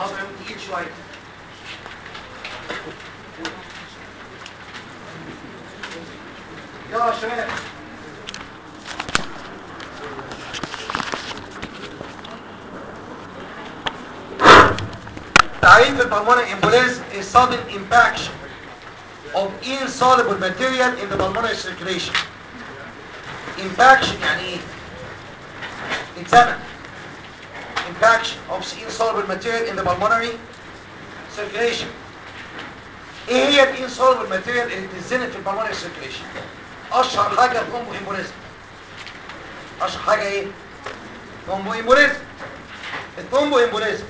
وضعه تقيل شويه يلا يا شباب تعريف البلمونري embolism is sudden impaction of insoluble material in the pulmonary circulation impaction يعني ايه اتزمن impaction of insoluble material in the pulmonary circulation ايه هي الانسولبل ماتيريال اللي بتتزنق في البلمونري سيركيليشن اشهر حاجه الثرومبو امبوليزم اشهر حاجه ايه ثرومبو امبوليزم الثرومبو امبوليزم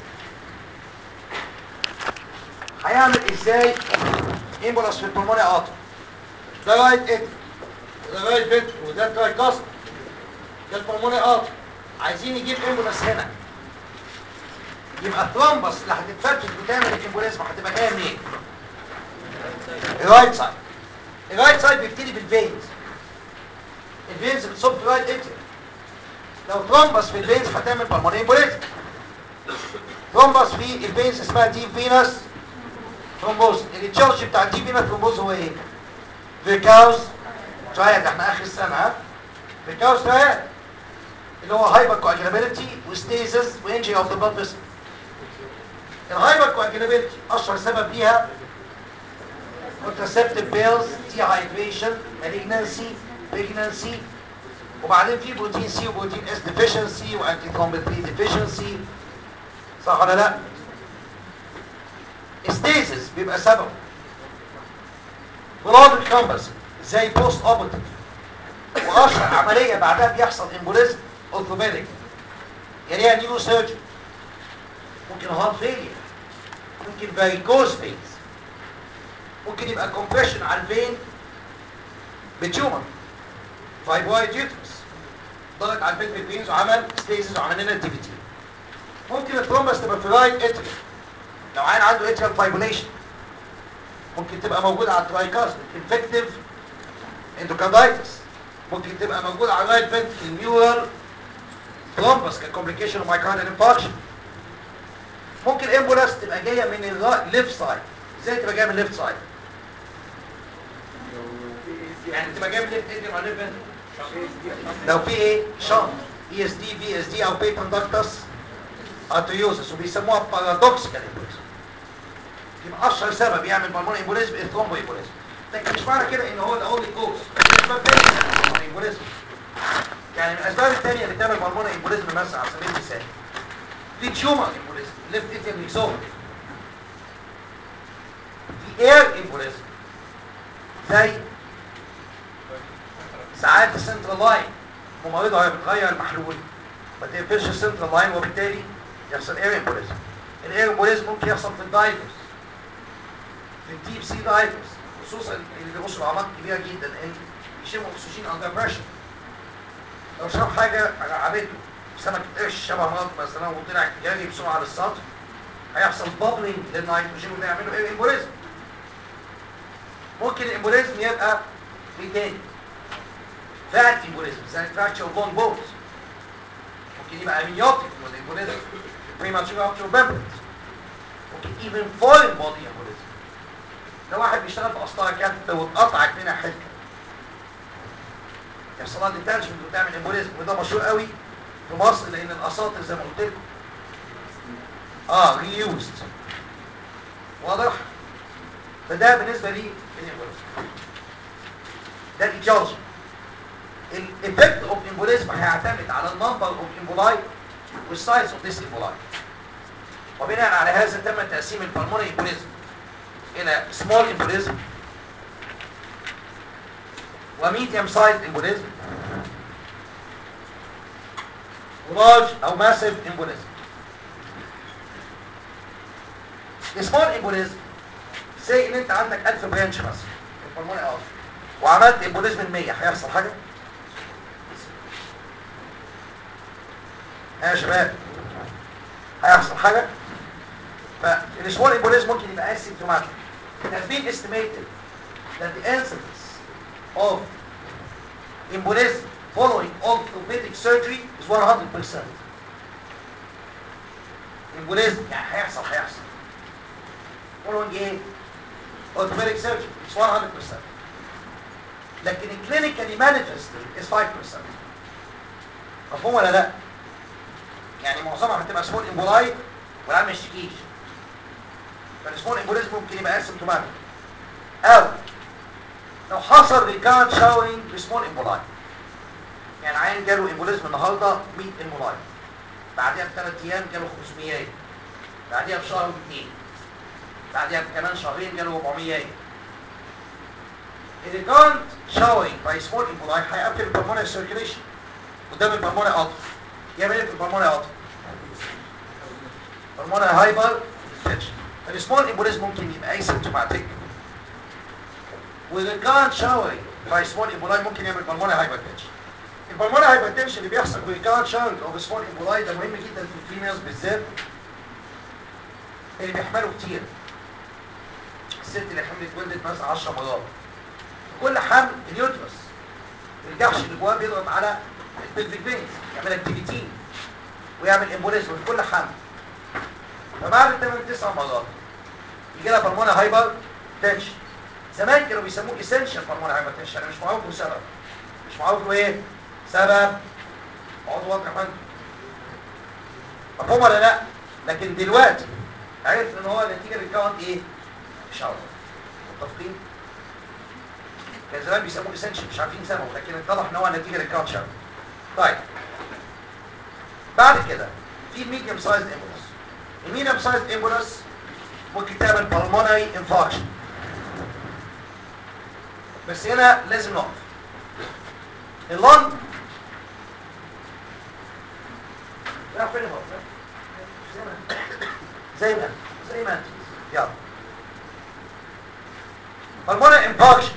هيعمل ازاي امبولاس في البلمونري ارتر ده رايت اتر ده رايت فيتر وده تراي كاست ده البلمونري ارتر عايزين نجيب امبولاس هنا يبقى الثرومبس اللي هتتفكك بتعمل الامبوليزم هتبقى جايه منين الرايت سايد الرايت سايد بيبتدي بالفينز الفينز بتصب في الرايت اتريوم لو ثرومبس في الفينز هتعمل بالمونري امبوليزم ثرومبس في الفينز اسمها ديب فينس ثرومبوز التشارج بتاع الديب فينس ثرومبوز هو ايه فيكاوز ترايد احنا اخر السنه ها فيكاوز ترايد اللي هو هايبر كواجولابيلتي وستيزس وانجي اوف ذا بلاد فيسل الهايبر كواجولابيلتي اشهر سبب ليها contraceptive pills dehydration malignancy pregnancy وبعدين في بروتين سي وبروتين اس deficiency وانتي ثرومبين 3 deficiency صح ولا لا استيزس بيبقى سبب بلاد الكامبس زي بوست اوبرتيف واشهر عمليه بعدها بيحصل امبوليزم اورثوبيديك يليها نيو سيرجري ممكن هارت فيلير ممكن فاريكوز فينز ممكن يبقى كومبريشن على الفين بتيومر فايبرويد يوترس ضغط على الفين بالفينز وعمل ستيزز وعمل لنا تي تي ممكن الثرومبس تبقى في رايت اتريال لو عين عنده اتريال فايبوليشن ممكن تبقى موجوده على الترايكاست انفكتيف اندوكاردايتس ممكن تبقى موجوده على الرايت فنتريكل نيورال ثرومبس ككومبليكيشن اوف مايكارديال انفاركشن ممكن امبولاس تبقى جايه من الليفت سايد ازاي تبقى جايه من الليفت سايد يعني تبقى جايه من الليفت اتريوم على الليفت لو في ايه شنط اي اس دي في اس دي او بيتن داكتس ارتريوزس وبيسموها بارادوكسيكال امبوليزم يبقى اشهر سبب يعمل بالمونري امبوليزم الثرومبو امبوليزم لكن مش معنى كده ان هو الاونلي كوز اسباب تانية امبوليزم يعني من الاسباب الثانيه اللي بتعمل بالمونري امبوليزم مثلا على سبيل المثال في تيومر امبوليزم ليفت اتريوم ميكسوفر في اير امبوليزم زي ساعات السنترال لاين ممرضه وهي بتغير المحلول ما تقفلش السنترال لاين وبالتالي يحصل اير امبوليزم الاير امبوليزم ممكن يحصل في الدايفرز في الديب سي دايفرز خصوصا اللي بيغوصوا اعماق كبيره جدا ان يشموا اكسجين اندر بريشر لو شاف حاجه عملته سمكه قرش شبه مرض مثلا وطلع جري بسرعه للسطح هيحصل بابلينج للنيتروجين وده يعمل له ايه امبوليزم ممكن الامبوليزم يبقى في تاني فات امبوليزم زي فراكشر بون بونز ممكن يبقى امنيوتيك والامبوليزم بريماتشور رابتشر بامبلز ممكن ايفن فورين بودي امبوليزم ده واحد بيشتغل في قسطره كاتبه واتقطعت منها حته يحصل لها ديتاشمنت وتعمل امبوليزم وده مشهور قوي في مصر لان الاساطر زي ما قلت لكم اه ريوزد واضح فده بالنسبه لي الامبوليزم ده الايتيولوجي الايفكت اوف امبوليزم هيعتمد على النمبر اوف امبولاي والسايز اوف ذيس امبولاي وبناء على هذا تم تقسيم البلمونري امبوليزم الى سمول امبوليزم وميديوم سايز امبوليزم ولارج او ماسيف امبوليزم السمول امبوليزم زي ان انت عندك 1000 برانش مثلا في البلمونري ارتري وعملت امبوليزم ال 100 هيحصل حاجه؟ ها يا شباب هيحصل حاجه؟ فالسمول امبوليزم ممكن يبقى اسيمتوماتيك It has been estimated that the incidence of embolism following orthopedic surgery is 100%. امبوليزم يعني هيحصل هيحصل following ايه orthopedic surgery it's 100% لكن clinically manifested is 5% مفهوم ولا لا يعني معظمها هتبقى سمول امبولاي والعيال ما يشتكيش فالسمول امبوليزم ممكن يبقى اسيمتوماتيك او لو حصل ريكارد شاورنج بسمول امبولاي يعني عيان جاله امبوليزم النهارده 100 امبولاي بعدها بثلاث ايام جاله 500 بعدها بشهر باثنين بعدها كمان شهرين جاله 400 الريكارد شاورنج باي سمول امبولاي هيقفل البلمونري سيركيليشن قدام البلمونري قطر يعمل ايه في البلمونري قطر؟ البلمونري هايبر تنشن السمول امبوليزم ممكن يبقى اسيمتوماتيك والريكارد شاورنج باي سمول امبولاي ممكن يعمل بالمونري هايبر تنشن البلمونري هايبر تنشن اللي بيحصل بريكارد شاورنج او سمول امبولاي ده مهم جدا في الفيميلز بالذات اللي بيحملوا كتير الست اللي حملت ولدت مثلا 10 مرات كل حمل اليوترس الجحش اللي جواه بيضغط على البلفيك فينز يعمل اكتيفيتي ويعمل امبوليزم في كل حمل فبعد 8 9 مرات يجي لها بالمونري هايبر تنشن زمان كانوا بيسموه اسينشال بالمونري هايبر تنشن انا مش معروف له سبب مش معروف له ايه سبب اقعدوا واضح يا فندم مفهوم ولا لا لكن دلوقتي عرفت ان هو نتيجه ريكاونت ايه شاور متفقين كان زمان بيسموه اسينشال مش عارفين سببه لكن اتضح ان هو نتيجه ريكاونت شاور طيب بعد كده في الميديوم سايز امبولس الميديوم سايز امبولس ممكن تعمل بالمونري انفاركشن بس هنا لازم نقف اللنج لا فين هو زي ما انت زي ما انت زي ما انت يلا بالمونري انفاركشن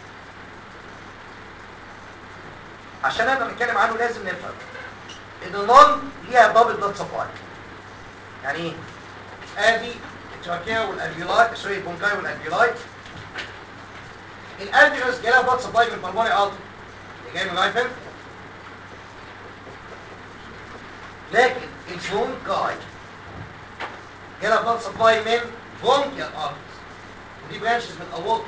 عشان نقدر نتكلم عنه لازم نفهم ان اللنج ليها دبل بلاد سبلاي يعني ايه ادي التراكيا والالفيولاي سوري البونكاي والالفيولاي الالفيولاس جالها بلاد سبلاي من البلمونري ارتري اللي جاي من الرايفل لكن البونكاي جالها بلاد سبلاي من بونكيال ارتريز ودي برانشز من الاورطه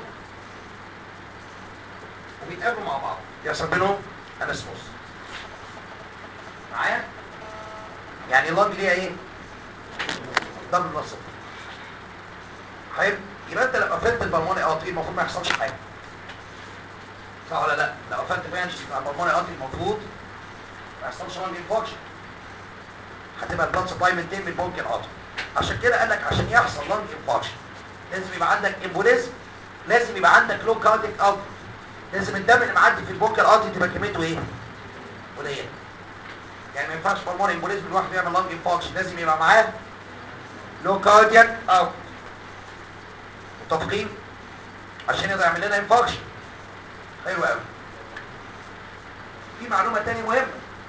وبيتقابلوا مع بعض يحصل بينهم اناسموس معايا يعني اللنج ليها ايه دبل بلاد سبلاي حلو يبقى انت لو قفلت البلموني ارتري المفروض ما يحصلش حاجه صح ولا لا لو قفلت برانشز بتاع البلموني ارتري المفروض ما يحصلش لانج انفكشن هتبقى البلاد سبلاي منتين من ممكن ارتري عشان كده قال لك عشان يحصل لانج انفكشن لازم يبقى عندك امبوليزم لازم يبقى عندك لو كارديك اوت لازم الدم اللي معدي في البونكر ارتري تبقى كميته ايه قليله يعني ما ينفعش بالموني امبوليزم لوحده يعمل لانج انفكشن لازم يبقى معاه لو كاردياك اوت متفقين عشان يقدر يعمل لنا انفكشن حلو قوي في معلومه تانية مهمه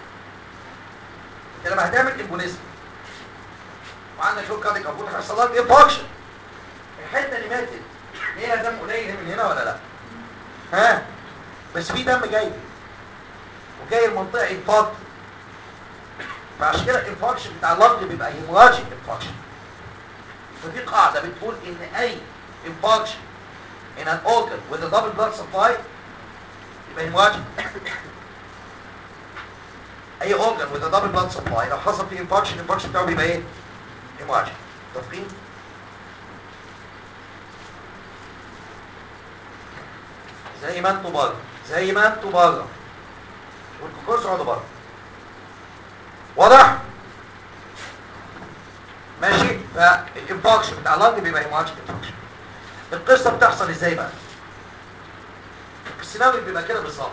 انت لما هتعمل امبوليزم وعندك لو كاردياك اوت هيحصل لك انفكشن الحته اللي ماتت ليها دم قليل من هنا ولا لا ها بس في دم جاي وجاي المنطقه انفاكت فعشان كده الانفاكشن بتاع اللنج بيبقى هيموراجيك انفاكشن فدي قاعده بتقول ان اي infarction in an organ with a double blood supply يبقى hemorrhagic اي organ with a double blood supply لو حصل فيه infarction الانفاركشن بتاعه بيبقى ايه hemorrhagic متفقين زي ما انتوا بره زي ما انتوا بره والكوكوس اقعدوا بره واضح ماشي فالانفاركشن بتاع اللنج بيبقى هيموراجيك انفاركشن القصة بتحصل ازاي بقى السيناريو بيبقى كده بالظبط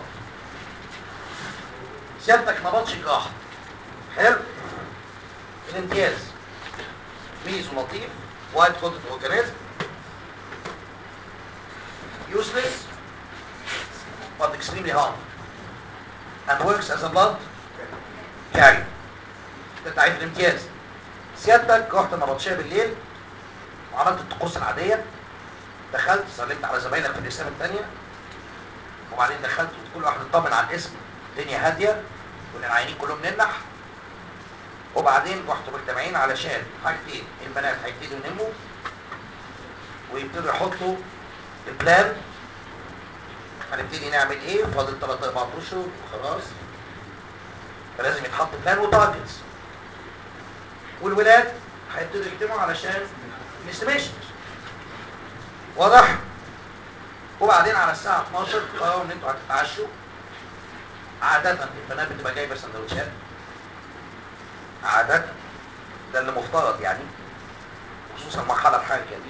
سيادتك نبطش جراحة حلو الامتياز ميزو لطيف وايت كوتد اورجانيزم useless but extremely harmful and works as a blood carrier ده تعريف الامتياز سيادتك رحت النبطشية بالليل وعملت الطقوس العادية دخلت سلمت على زمايلك في الاسم الثانيه وبعدين دخلت وكل واحد اطمن على الاسم الدنيا هاديه كل العيانين كلهم ننح وبعدين رحتوا مجتمعين علشان حاجتين البنات هيبتدوا ينموا ويبتدوا يحطوا البلان هنبتدي نعمل ايه فاضل 3 4 اشهر وخلاص فلازم يتحط بلان وتارجتس والولاد هيبتدوا يجتمعوا علشان الاستيميشن واضح وبعدين على الساعه 12 تقرروا ان انتوا هتتعشوا عادة البنات بتبقى جايبه سندوتشات عادة ده اللي مفترض يعني خصوصا المرحلة الحالية دي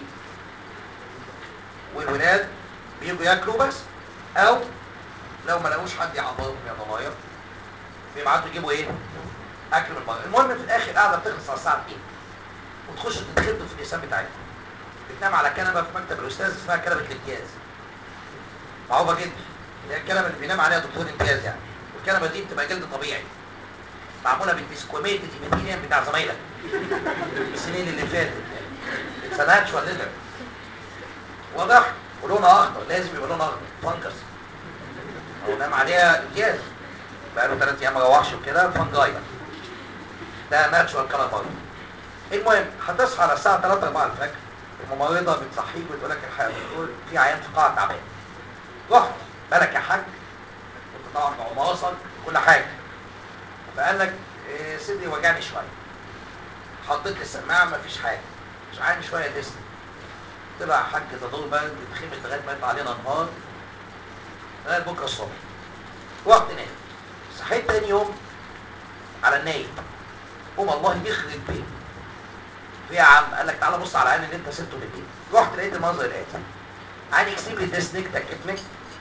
والولاد بيجوا ياكلوا بس او لو ما لقوش حد يعبرهم يا ضلايا بيبعتوا يجيبوا ايه اكل من بره المهم في الاخر قاعده بتخلص على الساعه 2 وتخشوا تتخبطوا في الحساب بتاعتكم بتنام على كنبه في مكتب الاستاذ اسمها كنبه الامتياز معروفه جدا هي الكنبه اللي بينام عليها دكتور امتياز يعني والكنبه دي بتبقى جلد طبيعي معموله بالبسكوميت الإيميتينيوم بتاع زمايلك السنين اللي فاتت اتس ناتشوال ليفر واضح ولونها اخضر لازم يبقى لونها اخضر فانجس هو نام عليها امتياز بقاله ثلاث ايام ما روحش وكده فانجاي ده ناتشوال كلر برضه المهم هتصحى على الساعه 3 4 الفجر الممرضه بتصحيك وتقول لك الحقيقه بتقول في عيان في قاعه تعبان رحت بالك يا حاج كنت طبعا بعماصك كل حاجه فقال لك إيه صدري وجعني شويه حطيت لي السماعه مفيش حاجه مش عارف شويه ديسني طلع يا حاج ده دور برد اتخمت لغايه ما يطلع علينا نهار لغايه بكره الصبح رحت نايم صحيت تاني يوم على النايم قوم الله يخرب بيت في يا عم قال لك تعالى بص على العين اللي انت سبته بالليل رحت لقيت المنظر الاتي عين اكسيبلي ديسنك تكتمك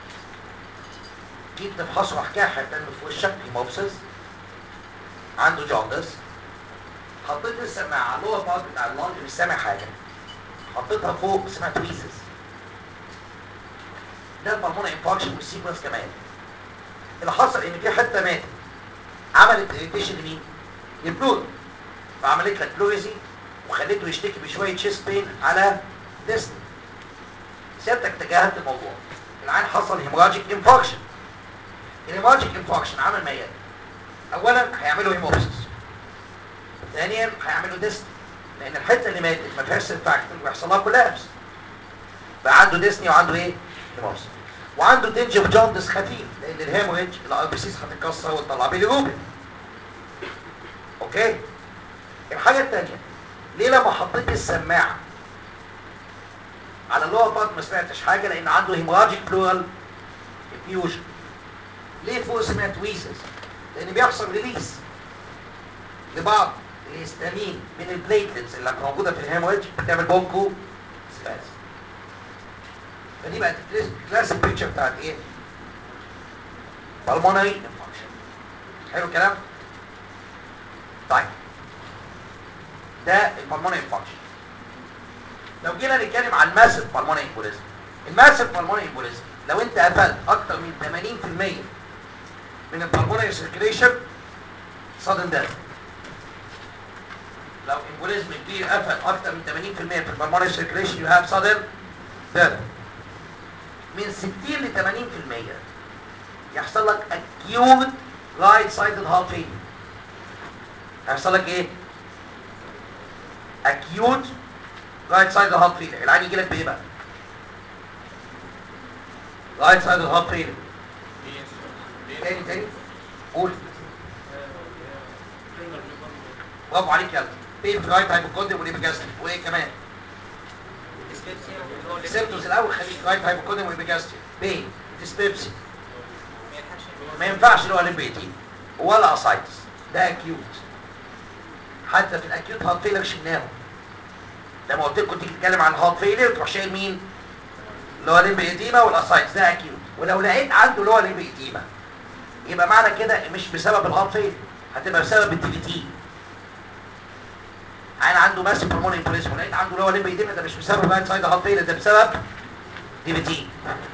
جيت تفحصه احكاها هتعمل في وشك هيموبسس عنده جوندس حطيت السماعه على اللور بارت بتاع اللانج مش سامع حاجه حطيتها فوق اسمها تويسز ده البلمونة انفاكشن والسيكونس كمان اللي حصل ان في حته ماتت عملت اريتيشن لمين؟ للبلود فعملت لك بلويزي وخليته يشتكي بشويه شيست بين على ديسني سيادتك تجاهلت الموضوع العين حصل هيموراجيك انفاكشن الهيموراجيك انفاكشن عمل ما يلي اولا هيعملوا هيموبسس ثانيا هيعملوا ديسني لان الحته اللي ماتت ما فيهاش سيرفاكتنج ويحصل لها كولابس بقى عنده ديسني وعنده ايه؟ هيموبسس وعنده تنج اوف جوندس خفيف لان الهيموريج الار بي سيس هتتكسر وتطلع بيلي روبن اوكي الحاجه الثانيه ليه لما حطيت السماعه على اللور بارت ما سمعتش حاجه لان عنده هيموراجيك بلورال افيوجن ليه فوق سمعت ويزز لان بيحصل ريليس لبعض الهستامين من البليتلتس اللي موجوده في الهيموريج بتعمل بونكو سباز فدي بقت كلاسيك بيكتشر بتاعت ايه؟ بالمونري انفكشن حلو الكلام؟ طيب ده البالمونري انفكشن لو جينا نتكلم عن الماسيف بالمونري امبوليزم الماسيف بالمونري امبوليزم لو انت قفلت اكتر من 80% من البالمونري سيركيليشن صادم ده لو امبوليزم كبير قفل اكتر من 80% في البالمونري سيركيليشن يو هاف صادم ده من 60 ل 80% يحصل لك acute right sided heart failure هيحصل لك ايه؟ acute right sided heart failure العين يجي لك بايه بقى؟ right sided heart failure تاني تاني قول برافو عليك يلا بين في رايت هايبوكونديوم والإيبيجاستريك وايه كمان؟ السيمتومز الاول خليك رايت هايبوكونديوم والإيبيجاستريك بين ديسبيبسي ما ينفعش اللي هو ليمبيتي ولا اسايتس ده اكيوت حتى في الاكيوت هارت فيلر شلناهم لما قلت لكم تيجي تتكلم عن الهارت فيلر تروح شايل مين؟ اللي هو ليمبيديما والاسايتس ده اكيوت ولو لقيت عنده اللي هو ليمبيديما يبقى معنى كده مش بسبب الهارت فيلر هتبقى بسبب الدي في تي انا عنده ماسك هرمون امبوليزم ولقيت عنده اللي هو ليمبيديما ده مش بسبب رايت سايد هارت فيلر ده بسبب دي في تي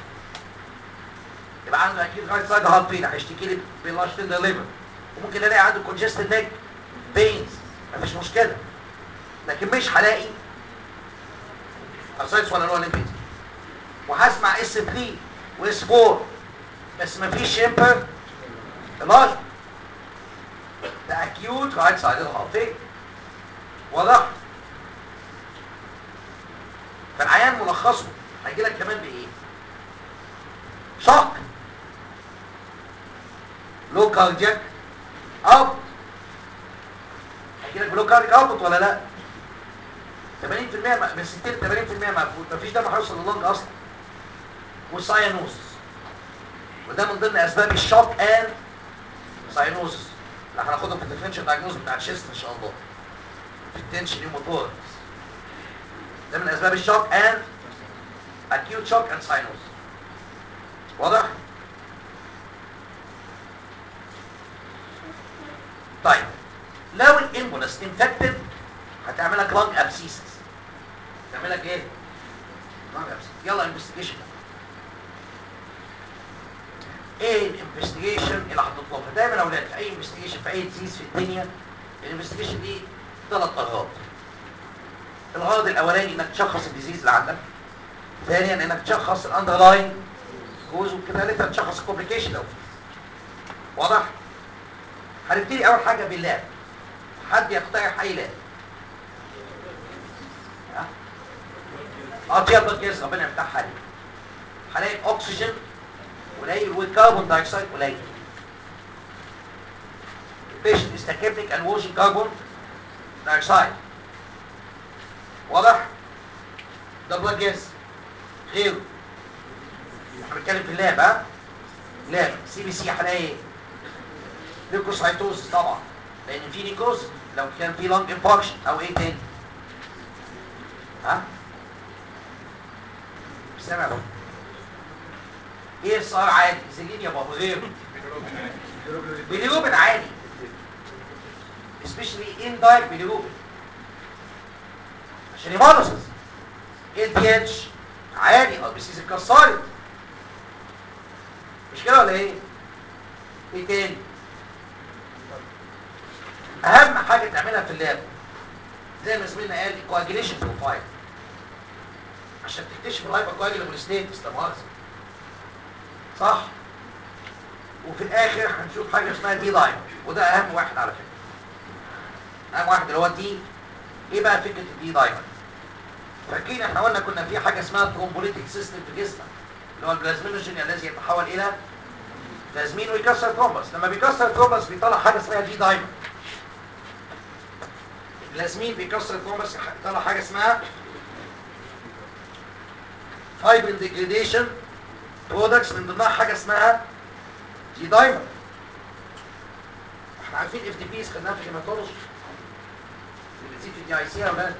يبقى عنده اكيد رايت سايد هارت فيلر هيشتكي لي بلاش تندر ليفر وممكن الاقي عنده كونجستد نيك بينز مفيش مشكله لكن مش هلاقي اسايتس ولا لو ليمبيد وهسمع اس 3 واس 4 بس مفيش شيمبر لارج ده acute right sided heart failure واضح فالعيان ملخصه هيجي لك كمان بايه شق لو كاردياك اوت هيجي لك بلو كاردياك اوت ولا لا 80% م- من 60 ل 80% مقفول مفيش دم هيوصل لللنج اصلا والساينوزس وده من ضمن اسباب الشوك اند ساينوزس اللي هناخدهم في الديفرنشال دايجنوز بتاع الشيست ان شاء الله في التنشن نيوموتوركس ده من اسباب الشوك اند acute shock and sinus واضح طيب لو الامبولس انفكتد هتعمل لك لانج ابسيسس تعمل لك ايه لانج ابسيسس يلا انفستيجيشن ايه الانفستيجيشن اللي هتطلبها دايما يا اولاد في اي انفستيجيشن في اي ديزيز في الدنيا الانفستيجيشن دي ثلاث اغراض الغرض الاولاني انك تشخص الديزيز اللي عندك ثانيا انك تشخص الاندرلاين كوز وكده انت تشخص الكومبليكيشن لو في واضح هنبتدي اول حاجه باللاب حد يقترح اي لاب ها؟ اه فيها بلاد جاز ربنا يفتحها عليك هلاقي اكسجين قليل والكربون دايوكسيد قليل البيشنت استكبنك and washing carbon dioxide واضح ده بلاد جاز غيره احنا بنتكلم في اللاب ها لاب سي بي سي هلاقي ايه ليوكوسايتوز طبعا لان في نيكوز لو كان في لونج انفكشن او ايه تاني ها مش سامع بقى ايه الصار عادي سجين يا بابا غيره بيليروبين عادي especially indirect بيليروبين عشان هيمولوسيس ال تي اتش عادي ار بي سيز اتكسرت مش كده ولا ايه؟ ايه تاني؟ اهم حاجه تعملها في اللاب زي ما زميلنا قال الكواجيليشن بروفايل عشان تكتشف الهايبر كواجيلابل ستيت استمرار صح؟ وفي الاخر هنشوف حاجه اسمها دي لاين وده اهم واحد على فكره اهم واحد اللي هو دي ايه بقى فكره الدي دايمر فاكرين احنا قلنا كنا في حاجه اسمها ترومبوليتيك سيستم في جسمك اللي هو البلازمينوجين الذي يتحول الى بلازمين ويكسر ترومبس لما بيكسر ترومبس بيطلع حاجه اسمها دي دايمر البلازمين بيكسر ترومبس يطلع حاجه اسمها فايبرين ديجريديشن برودكتس من ضمنها حاجه اسمها دي دايمر احنا عارفين اف دي بيز خدناها في الهيماتولوجي اللي بتزيد في الدي اي سي يا اولاد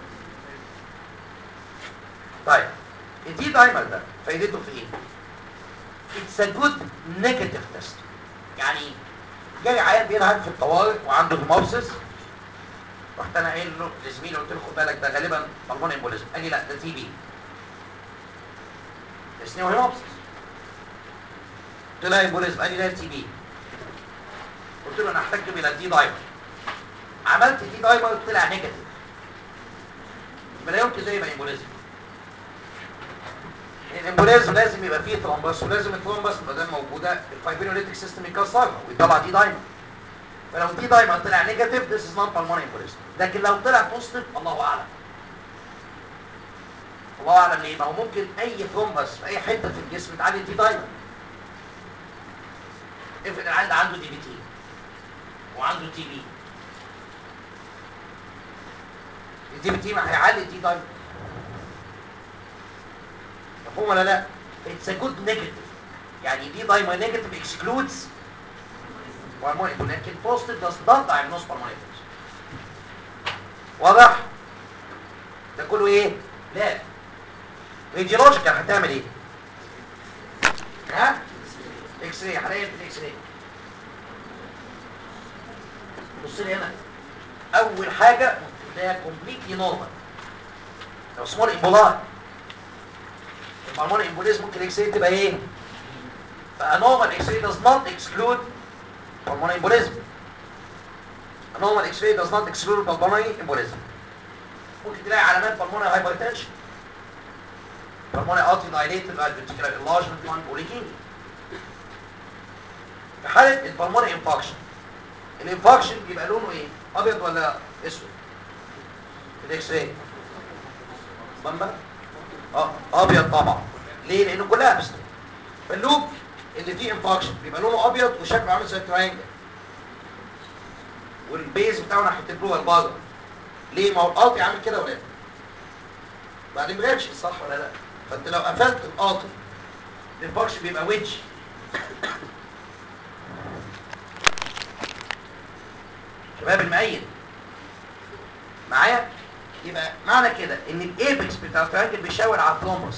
طيب الدي دايمر ده فايدته في ايه؟ اتس ا جود نيجاتيف تيست يعني جاي عيان بيلعب في الطوارئ وعنده هيموبسيس رحت انا قايل له لزميلي قلت له خد بالك ده غالبا بالمون امبوليزم قال لي لا ده تي بي اسمه هيموبسيس قلت له لا امبوليزم قال لي لا تي بي قلت له انا هحتاج الى دي دايمر عملت دي دايمر طلع نيجاتيف يبقى لا يمكن ده يبقى امبوليزم الامبوليزم لازم يبقى فيه ترومبس ولازم الترومبس ما دام موجوده الفايبرينوليتيك سيستم يكسرها ويطلع دي دايمر فلو دي دايمر طلع نيجاتيف ذس از نون بالمونري امبوليزم لكن لو طلع بوزيتيف الله اعلم الله اعلم ليه ما هو ممكن اي ترومبس في اي حته في الجسم تعلي دي دايمر افرض العيان ده عنده دي بي تي وعنده تي بي الدي بي تي ما هيعلي الدي دايمر مفهوم ولا لا؟ اتس ا جود نيجاتيف يعني دي دايما نيجاتيف اكسكلودز بالمونيت لكن بوزيتيف داز نوت دايجنوز بالمونيت واضح؟ ده كله ايه؟ لا راديولوجيكال هتعمل ايه؟ ها؟ اكس راي هلاقي في الاكس راي بص لي هنا اول حاجه ده كومبليتلي نورمال لو سمول امبولاي الهرمون امبوليزم ممكن اكس راي تبقى ايه؟ بقى نورمال اكس راي does not exclude pulmonary embolism. A normal X-ray does not exclude pulmonary embolism. ممكن تلاقي علامات pulmonary hypertension. pulmonary artery dilated by ventricular enlargement lung polycythemia. في حالة البلمونري انفاكشن الانفكشن بيبقى لونه ايه ابيض ولا اسود في الاكس راي بامبا اه ابيض طبعا ليه لانه كلها ابستر فاللوب اللي فيه انفكشن بيبقى لونه ابيض وشكله عامل زي التراينجل والبيز بتاعه ناحيه البلو البازر ليه ما هو القاطي عامل كده ولا لا بعدين بريتش صح ولا لا فانت لو قفلت القاطي الانفكشن بيبقى ويدج شباب المؤيد معايا يبقى معنى كده ان الايبكس بتاع التراينجل بيشاور على الثرومبس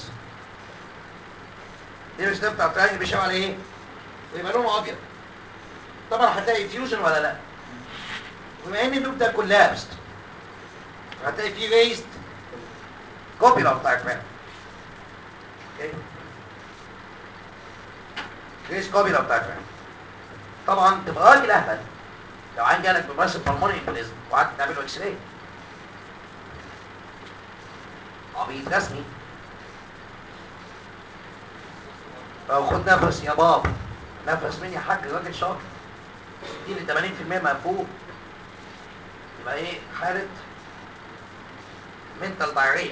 الايبكس ده بتاع التراينجل بيشاور على ايه ويبقى لونه ابيض طبعا هتلاقي فيوجن ولا لا بما ان اللوب ده كولابست هتلاقي فيه ريزد كوبي لو بتاع الفرق اوكي ريزد كوبي لو بتاع الفرق طبعا تبقى راجل اهبل لو عندي جالك بمرسم بالموني امبوليزم وقعدت تعمله اكس راي عبيط رسمي او خد نفس يا بابا نفس مني يا حاج راجل شاطر اديني 80% مقفول يبقى ايه حالة mental diarrhea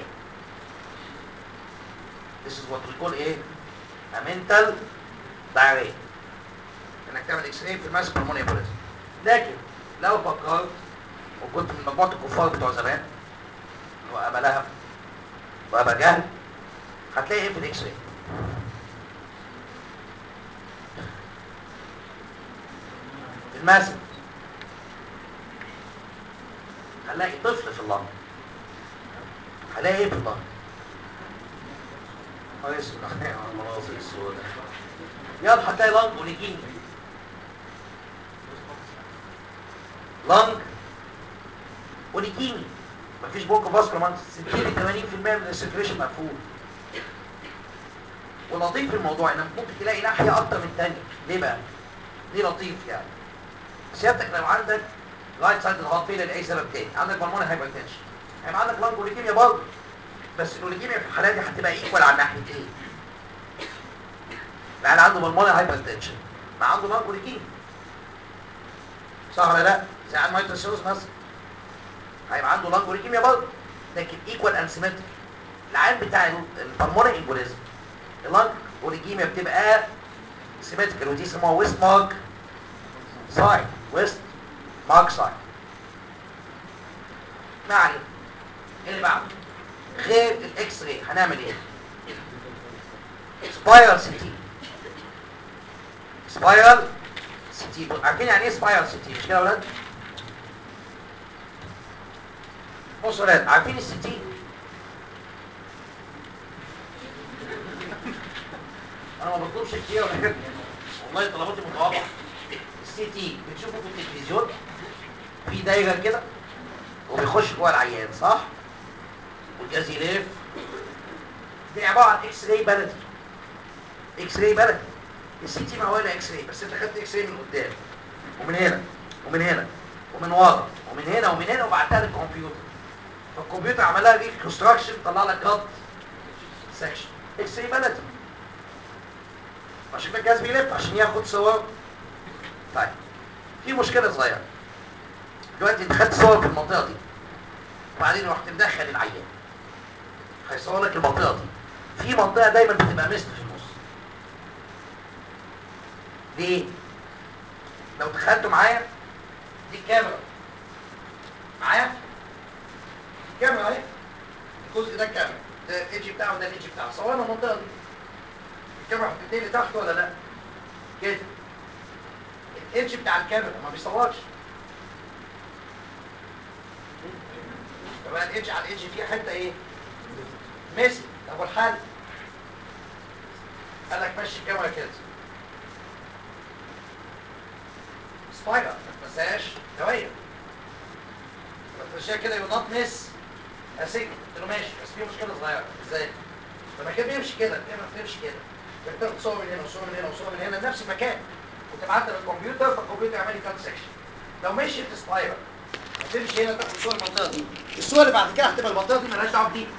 this is what we call ايه a mental diarrhea انك تعمل اكس راي في الماس بالموني امبوليزم لكن لو فكرت وكنت من مجموعة الكفار بتوع زمان وابا لهب وابا جهل هتلاقي ايه في الاكس راي الماسك هنلاقي طفل في اللنج هلاقي ايه في اللنج كويس المناظر السوداء يلا هتلاقي لنج وليكيميا لنج وليكيميا مفيش بوكو فاسكو مانس 60 80% من السيركيليشن مقفول ولطيف في الموضوع انك ممكن تلاقي ناحيه اكتر من الثانيه ليه بقى؟ ليه لطيف يعني سيادتك لو عندك رايت سايد الهارت فيلر لاي سبب تاني عندك بالموني هايبرتنشن هيبقى عندك لانج وليكيميا برضه بس الاوليكيميا في الحالات دي هتبقى ايكوال على الناحيتين يعني عنده بالموني هايبرتنشن ما عنده لانج وليكيميا صح ولا لا؟ زي عن مايتروسيروز مثلا هيبقى عنده لانج وليكيميا برضه لكن ايكوال انسيمتريك العين بتاع البالموني امبوليزم اللانج وليكيميا بتبقى سيمتريكال ودي اسمها ويست مارك ساين ويست مارك ساين ما علينا اللي بعده غير الاكس راي هنعمل ايه سبايرال سي تي سبايرال سي تي عارفين يعني ايه سبايرال سي تي مش كده يا ولاد بصوا يا ولاد عارفين السي تي انا ما بطلبش كتير ولا كده والله طلباتي متواضعه السي تي بتشوفه في التلفزيون في دايره كده وبيخش جوه العيان صح والجهاز يلف دي عباره عن اكس راي بلدي اكس راي بلدي السي تي ما هو الا اكس راي بس انت خدت اكس راي من قدام ومن هنا ومن هنا ومن ورا ومن هنا ومن هنا وبعتها للكمبيوتر فالكمبيوتر عمل لها ريكونستراكشن طلع لك كات سكشن اكس راي بلدي عشان كده الجهاز بيلف عشان ياخد صور طيب في مشكله صغيره دلوقتي انت خدت صور في المنطقه دي وبعدين رحت مدخل العيان هيصور لك المنطقه دي في منطقه دايما بتبقى مست في النص ليه لو دخلتوا معايا دي الكاميرا معايا الكاميرا اهي الجزء ده الكاميرا ده الايدج بتاعه وده الايدج بتاعه صورنا المنطقه دي الكاميرا هتبتدي تحت ولا لا كده الايدج بتاع الكاميرا ما بيصورش يبقى الايدج على الايدج فيه حته ايه ميسي طب والحل قال لك مشي الكاميرا كده سبايرال ما تنساش دوايه ما تمشيها كده يو نوت ميس اسيجن قلت له ماشي بس في مشكله صغيره ازاي لما كان بيمشي كده الكاميرا بتمشي كده بتاخد صور من هنا وصور من هنا وصور من هنا نفس المكان وتبعتها للكمبيوتر فالكمبيوتر يعمل لي كات سكشن لو مشيت سبايرال هتمشي هنا تاخد صور المنطقه دي الصور اللي بعد كده هتبقى المنطقه دي مالهاش دعوه بدي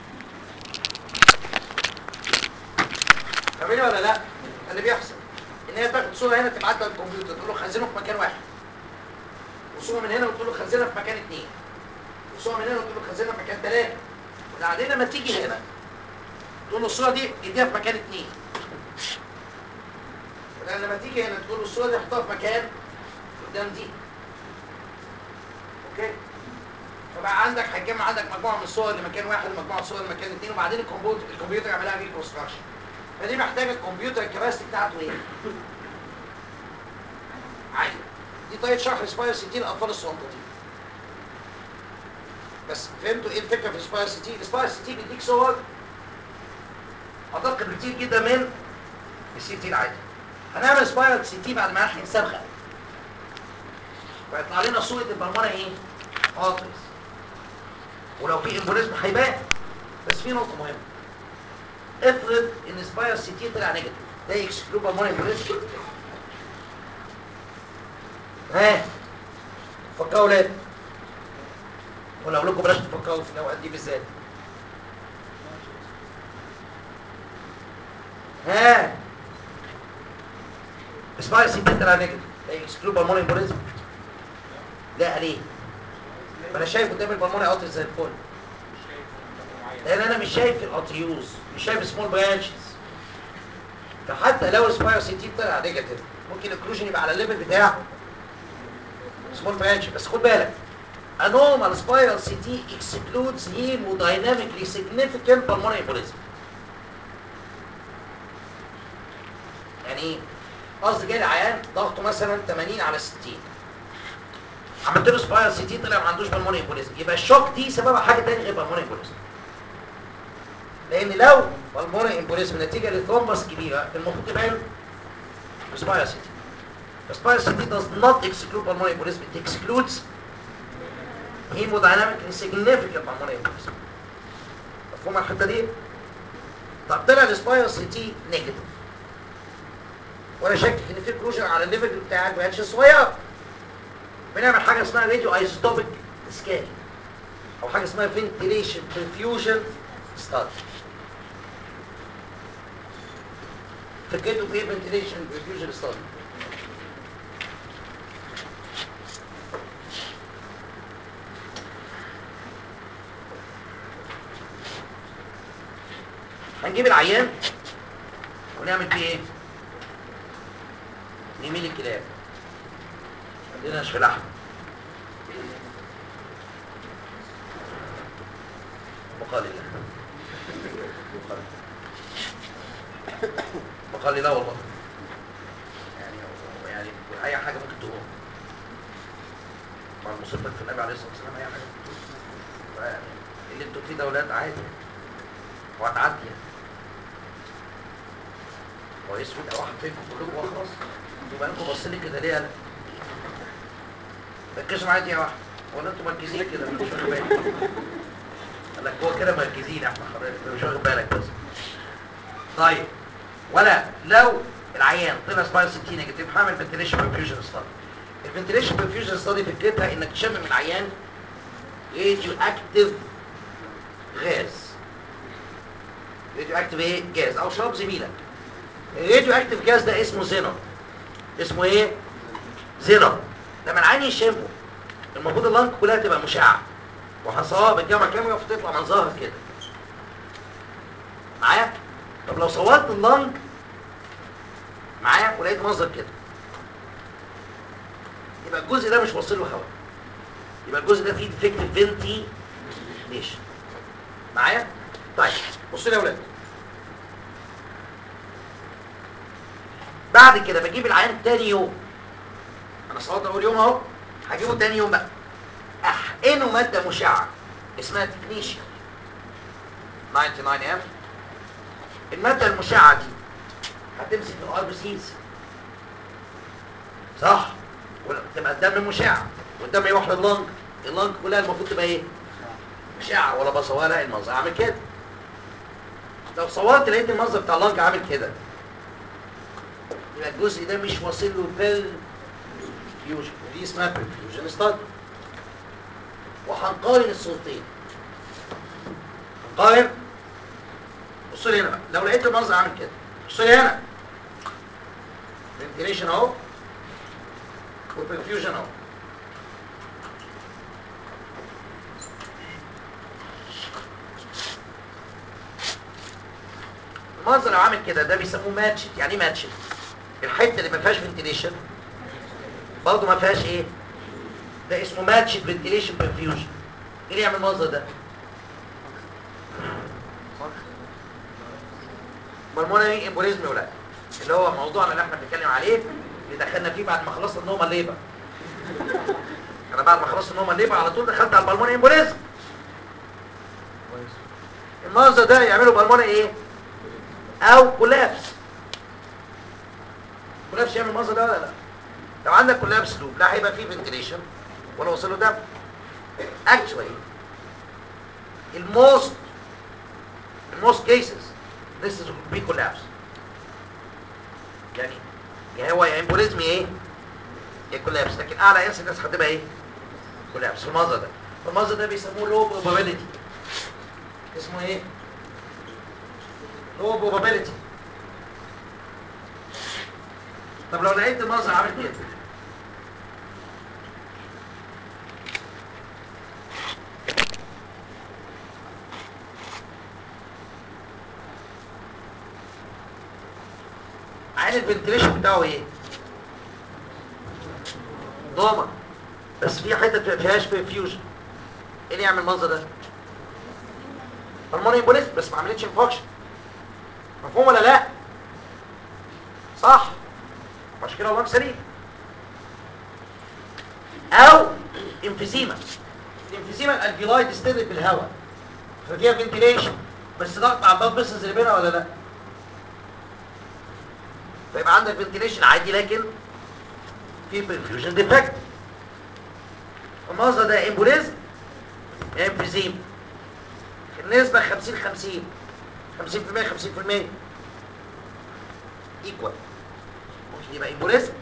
فاهمين ولا لا؟ اللي بيحصل ان هي تاخد صوره هنا تبعتها للكمبيوتر تقول له خزنه في مكان واحد وصوره من هنا وتقول له خزنها في مكان اثنين وصوره من هنا وتقول له خزنها في مكان ثلاثه وبعدين لما تيجي هنا تقول له الصوره دي اديها في مكان اثنين وبعدين لما تيجي هنا تقول له الصوره دي حطها في مكان قدام دي اوكي فبقى عندك هتجمع عندك مجموعه من الصور لمكان واحد ومجموعه من الصور لمكان اثنين وبعدين الكمبيوتر الكمبيوتر يعملها ريكونستراكشن فدي محتاجه الكمبيوتر الكباسيتي بتاعته ايه؟ عالي دي طريقه شرح سباير سي تي للاطفال الصغنطاطين بس فهمتوا ايه الفكره في سباير سي تي؟ سباير سي تي بيديك صور ادق بكتير جدا من السي تي العادي هنعمل سباير سي تي بعد ما نحقن صبغه ويطلع لنا صوره البلمونه ايه؟ قاطس ولو في امبوليزم هيبان بس في نقطه مهمه افرض ان سباير سي تي طلع نيجاتيف ده يكسكلود بالموني امبوليزم ها فكروا اولاد ولا اقول لكم بلاش تفكروا في الاوقات دي بالذات ها سباير سي تي طلع نيجاتيف ده يكسكلود بالموني امبوليزم لا ليه ما انا شايف قدام البلموني قطر زي الفل لان انا مش شايف الاتريوز مش شايف سمول برانشز فحتى لو سباير سي تي طلع نيجاتيف ممكن الاكلوجن يبقى على الليفل بتاع سمول برانش بس خد بالك a normal spiral CT excludes hemodynamically significant pulmonary embolism يعني ايه؟ قصدي جاي العيان ضغطه مثلا 80 على 60 عملت له سباير سي تي طلع ما عندوش بالموني امبوليزم يبقى الشوك دي سببها حاجه ثانيه غير بالموني امبوليزم لان لو بالموني امبوليزم نتيجه لثرومبس كبيره المفروض تبقى له سباير سي تي سباير سي تي does not exclude pulmonary embolism it excludes hemodynamically significant pulmonary embolism مفهوم الحته دي؟ طب طلع السباير سي تي نيجاتيف وانا شاكك ان في كلوجن على الليفل بتاع البرانش الصغيره بنعمل حاجه اسمها راديو ايزوتوبيك سكان او حاجه اسمها فنتيليشن برفيوجن ستادي فكرته في ايه فنتيليشن برفيوجن ستادي هنجيب العيان ونعمل فيه ايه؟ نميل الكلاب عندنا نشف لحم بقال الله بقال بقال لا والله يعني يعني اي حاجه ممكن تقوم مع المصيبه في النبي عليه الصلاه والسلام اي حاجه ممكن تقوم يعني اللي انتوا فيه ده ولاد عادي وهتعدي يعني هو اسود او واحد فيكم كلكم واخلص انتوا بقالكم باصين كده ليه انا ركزوا معايا دي واحده ولا انتوا مركزين كده مش واخد بالك قال لك هو كده مركزين احنا حضرتك انت مش واخد بالك بس طيب ولا لو العيان طلع سباير 60 نيجاتيف هعمل فنتيليشن برفيوجن ستادي الفنتيليشن برفيوجن ستادي فكرتها انك تشمم العيان راديو اكتيف غاز راديو اكتيف ايه جاز او شراب زميلك الراديو اكتيف جاز ده اسمه زينون اسمه ايه زينون لما العين يشمه المفروض اللنج كلها تبقى مشعه وهصورها بالجامعه كاميرا فتطلع منظرها كده معايا طب لو صورت اللنج معايا ولقيت منظر كده يبقى الجزء ده مش واصل له هواء يبقى الجزء ده فيه ديفكتيف فنتيليشن معايا طيب بصوا لي يا ولاد بعد كده بجيب العيان تاني يوم انا صورت اول يوم اهو هجيبه تاني يوم بقى احقنه ماده مشعه اسمها تكنيشيا 99 ام الماده المشعه دي هتمسك الار بي سيز صح تبقى الدم مشع والدم يروح لللنج اللنج كلها المفروض تبقى ايه مشعه ولا بصورها المنظر عامل كده لو صورت لقيت المنظر بتاع اللنج عامل كده يبقى الجزء ده مش واصل له بير فيوجن ودي اسمها برفيوجن ستادي وهنقارن الصورتين هنقارن بصوا لي هنا بقى لو لقيت المنظر عامل كده بصوا لي هنا فنتيليشن اهو والبرفيوجن اهو المنظر اللي عامل كده ده بيسموه ماتشت يعني ايه ماتشت الحته اللي ما فيهاش فنتيليشن برضه ما فيهاش ايه ده اسمه ماتشت فنتيليشن برفيوجن ايه اللي يعمل المنظر ده بالمونري امبوليزم ولا اللي هو موضوعنا اللي احنا بنتكلم عليه اللي دخلنا فيه بعد ما خلصنا النوم الليبر انا بعد ما خلصت النوم الليبر على طول دخلت على البلمونري امبوليزم المنظر ده يعملوا بالمونري ايه او كولابس كولابس يعمل المنظر ده ولا لا لو عندك كولابس لوب لا هيبقى فيه فنتيليشن ولا وصل له دم اكشوالي الموست in most cases this is be collapse يعني يا هو يا امبوليزم يا ايه يا كولابس لكن اعلى انسيدنس هتبقى ايه كولابس في المنظر ده المنظر ده بيسموه لو probability اسمه ايه لو probability طب لو لقيت المنظر عامل كده عين الفنتليشن بتاعه ايه نورمال بس في حته ما فيهاش فيوجن ايه اللي يعمل المنظر ده هرمون امبوليزم بس ما عملتش انفكشن مفهوم ولا لا صح عشان كده هو سليم او انفيزيما الانفيزيما الالفيلاي ديستيلد بالهواء ففيها فنتيليشن بس ضغط على البلد بيسز اللي بينها ولا لا فيبقى عندك فنتيليشن عادي لكن في برفيوجن ديفكت المنظر ده امبوليزم امفيزيم النسبة 50 50 50% 50% ايكوال ممكن يبقى امبوليزم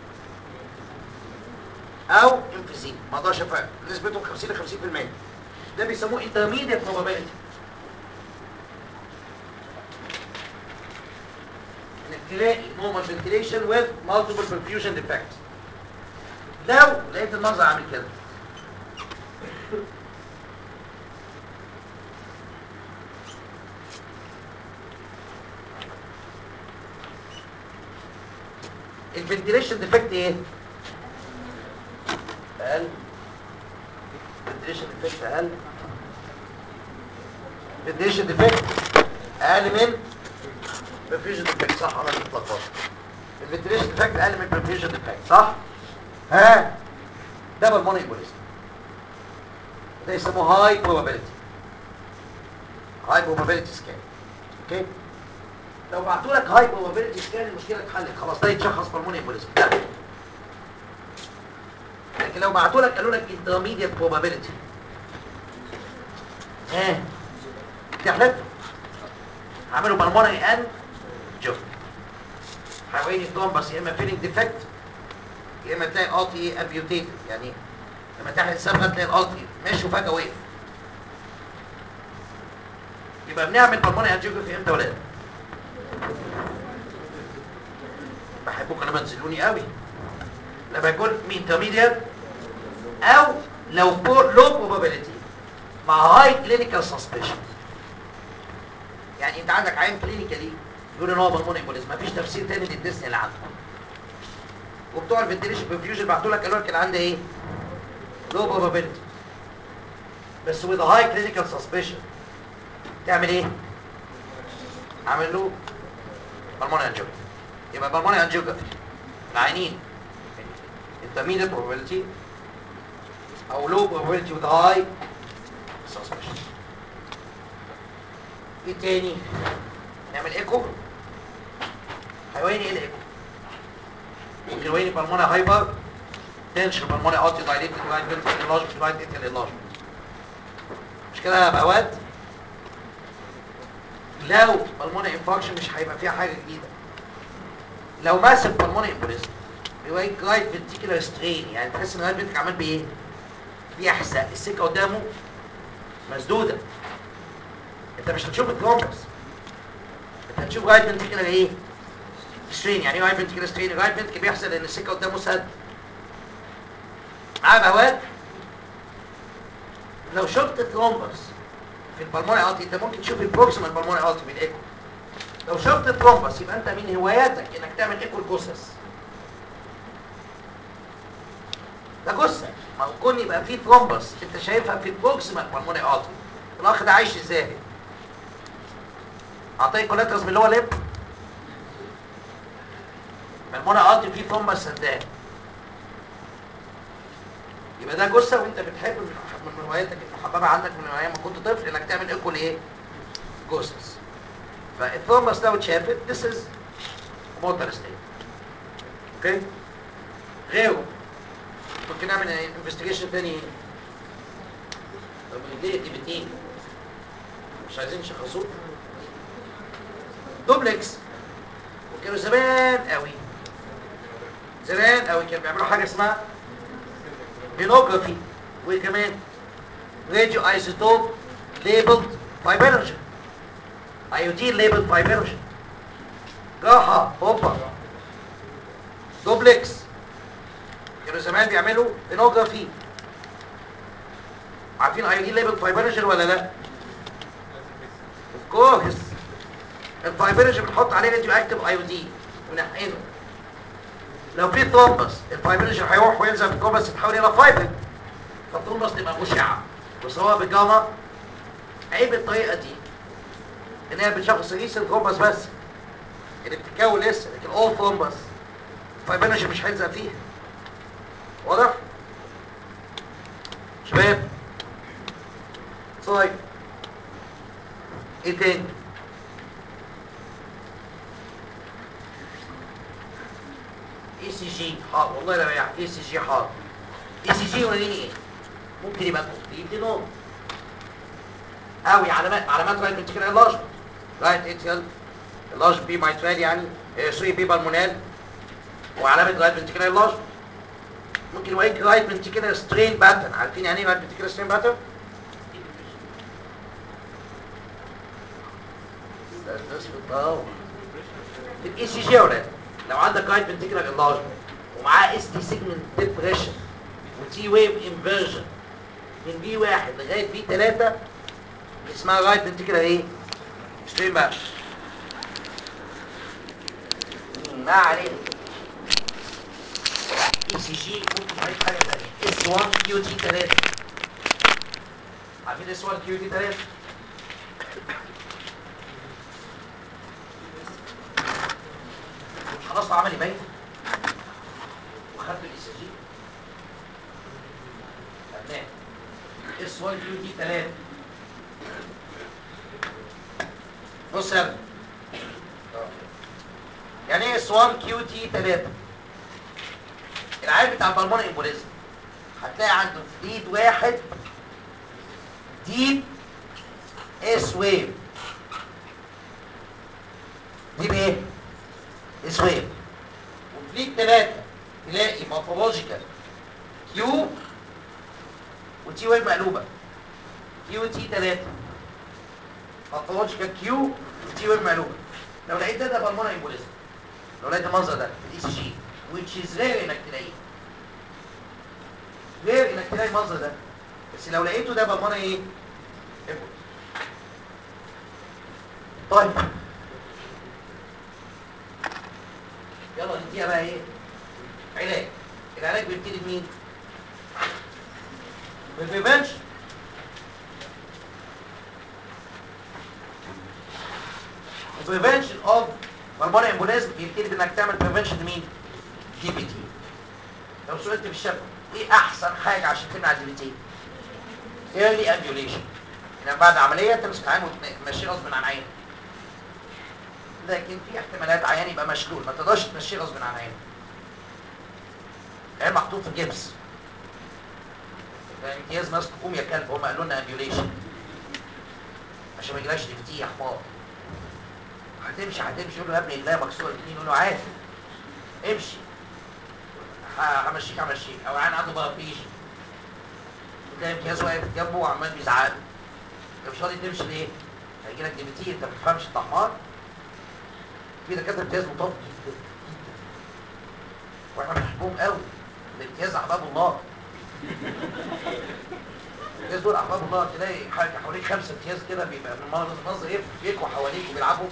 او امفيزيم ما اقدرش افرق نسبتهم 50 ل 50% ده بيسموه intermediate probability انك تلاقي normal ventilation with multiple perfusion defects لو لقيت المنظر عامل كده الفنتيليشن ديفكت ايه؟ اقل الفنتيليشن ديفكت اقل الفنتيليشن ديفكت اقل من البرفيوجن ديفكت صح ولا متلخبط الفنتيليشن ديفكت اقل من البرفيوجن ديفكت صح؟ ها ده بالموني امبوليزم ده يسموه هاي بروبابيلتي هاي بروبابيلتي سكان اوكي لو بعتوا لك هاي بروبابيلتي سكان المشكله اتحلت خلاص ده يتشخص بالموني امبوليزم ده لكن لو بعتوا لك قالوا لك انترميديت بروبابيلتي ها تحلف عملوا بالموني ان جو حوالين الكومباس يا اما فيلينج ديفكت يا اما تلاقي الالتي ابيوتيتد يعني لما تحت الصبغه تلاقي الالتي ماشي وفجاه وقف يبقى بنعمل بالموني انجيوجرافي امتى يا ولاد؟ بحبكم لما تنزلوني قوي لما يكون انترميديت او لو لو بروبابيلتي مع هاي كلينيكال سسبشن يعني انت عندك عين كلينيكالي يقول ان هو بالمون امبوليزم مفيش تفسير تاني للديسني اللي عنده وبتوع الفنتيليشن برفيوجن بعتوا لك قالوا لك كان عندي ايه لو بروبابيلتي بس with a high clinical suspicion تعمل ايه اعمل له بالموني انجيوجرافي يبقى بالموني انجيوجرافي العينين intermediate probability او low probability with high suspicion ايه تاني نعمل ايكو حيواني ايه الايكو ممكن يواني بالموني هايبر تنشر بالموني اوتي دايليتد رايت فنتريكل انلارجمنت رايت اتريال انلارجمنت مش كده يا بواد لو بالموني انفاكشن مش هيبقى فيها حاجه جديده لو ماسك بالموني امبوليزم بيوريك رايت فنتيكولار سترين يعني تحس ان الرايت فنتيك عمال بايه بيحزق السكه قدامه مسدوده انت مش هتشوف الترومبس انت هتشوف رايت فنتيكولار ايه سترين يعني ايه رايت فنتكل سترين الرايت فنتكل بيحصل ان السكه قدامه سد معاه بهوات لو شفت ثرومبس في البلموني ارتي انت ممكن تشوف البروكسيمال بالموني ارتي بالايكو لو شفت ثرومبس يبقى انت من هواياتك انك تعمل ايكو الجثث ده جثه ما هو كون يبقى فيه ثرومبس انت شايفها في البروكسيمال بالموني ارتي الاخ ده عايش ازاي اعطيه كولاترس من اللي هو لب بالموني ارتي فيه ثرومبس سدان يبقى ده جثه وانت بتحب من من هواياتك المحببه عندك من ايام ما كنت طفل انك تعمل ايكو لايه؟ جثث فالثرومبس لو اتشافت this is mortal state اوكي غيره ممكن نعمل انفستيجيشن تاني طب ليه دي بتين مش عايزين يشخصوه دوبلكس وكانوا زمان قوي زمان قوي كانوا بيعملوا حاجه اسمها هينوجرافي وكمان راديو ايزوتوب ليبلد فايبرجن ايودين ليبلد فايبرجن جراحه هوبا دوبلكس كانوا زمان بيعملوا هينوجرافي عارفين ايودين ليبلد فايبرجن ولا لا؟ اوف كورس الفايبرجن بنحط عليه راديو اكتيف ايودين ونحقنه لو في ثرومبس الفايبريشن هيروح وينزل في الثرومبس يتحول الى فايبر فالثرومبس تبقى مشعه وسواء بالجاما عيب الطريقه دي ان هي بتشخص ريس الثرومبس بس اللي بتتكون لسه لكن اول ثرومبس الفايبريشن مش هيلزق فيها واضح؟ شباب طيب ايه تاني؟ اي سي جي حاضر والله لا يعني اي سي جي حاضر اي سي جي وريني ايه ممكن يبقى كومبليت نوم قوي علامات علامات رايت فنتيكل اللارج رايت اتيال اللارج بي مايترال يعني آه، سوري بي بالمونال وعلامه رايت فنتيكل اللارج ممكن يوريك رايت فنتيكل سترين باترن عارفين يعني ايه رايت فنتيكل سترين باترن؟ ده ده اسمه الطاوة في الاي سي جي يا ولاد لو عندك رايت فنتيكولار انلارجمنت ومعاه اس تي سيجمنت ديبريشن وتي ويف انفيرجن من بي واحد لغايه بي 3 اسمها رايت فنتيكولار ايه؟ سترين بقى ما علينا اي سي جي ممكن نعيد حاجه ثانيه اس 1 كيو تي 3 عارفين اس 1 كيو تي 3 خلاص عملي باين وخدت الاي سي جي تمام اس 1 كيو تي 3 بص يا ابني يعني ايه اس 1 كيو تي 3 العيال بتاع البلمون امبوليزم هتلاقي عنده في ليد واحد ديب اس ويف ديب ايه؟ اس ويف وفي ليد ثلاثة تلاقي مورفولوجيكال كيو وتي ويف مقلوبة كيو تي 3 مورفولوجيكال كيو وتي ويف مقلوبة لو لقيت ده ده بالمونة امبوليزم لو لقيت المنظر ده الاي سي جي which is rare انك تلاقيه rare انك تلاقي المنظر ده بس لو لقيته ده بالمونة ايه؟ امبوليزم طيب يلا نديها بقى ايه؟ علاج العلاج بيبتدي بمين؟ بالبريفنشن البريفنشن اوف بالموني امبوليزم بيبتدي بانك تعمل بريفنشن لمين؟ دي بي تي لو سئلت في الشفا ايه احسن حاجه عشان تمنع الدي بي تي؟ ايرلي امبيوليشن يعني بعد عمليه تمسك عين وتمشيه غصب عن عينك لكن في احتمالات عيان يبقى مشلول ما تقدرش تمشيه غصب عن عينه عيان محطوط في جبس ده امتياز ماسك قوم يا كلب هم قالوا لنا امبيوليشن عشان ما يجيلكش دي يا حمار هتمشي هتمشي يقول له يا ابني الله مكسوره الاثنين يقول له عادي امشي ه- همشيك همشيك او عيان عنده بارابيجي تلاقي امتياز واقف جنبه وعمال بيزعق له. انت مش راضي تمشي ليه؟ هيجي لك دي بي تي انت ما بتفهمش انت حمار في دكاتره امتياز لطاف جدا واحنا بنحبهم قوي الامتياز احباب الله الامتياز دول احباب الله تلاقي حاجه حواليك خمسه امتياز كده بيبقى من المنظر ايه يكوا حواليك وبيلعبوا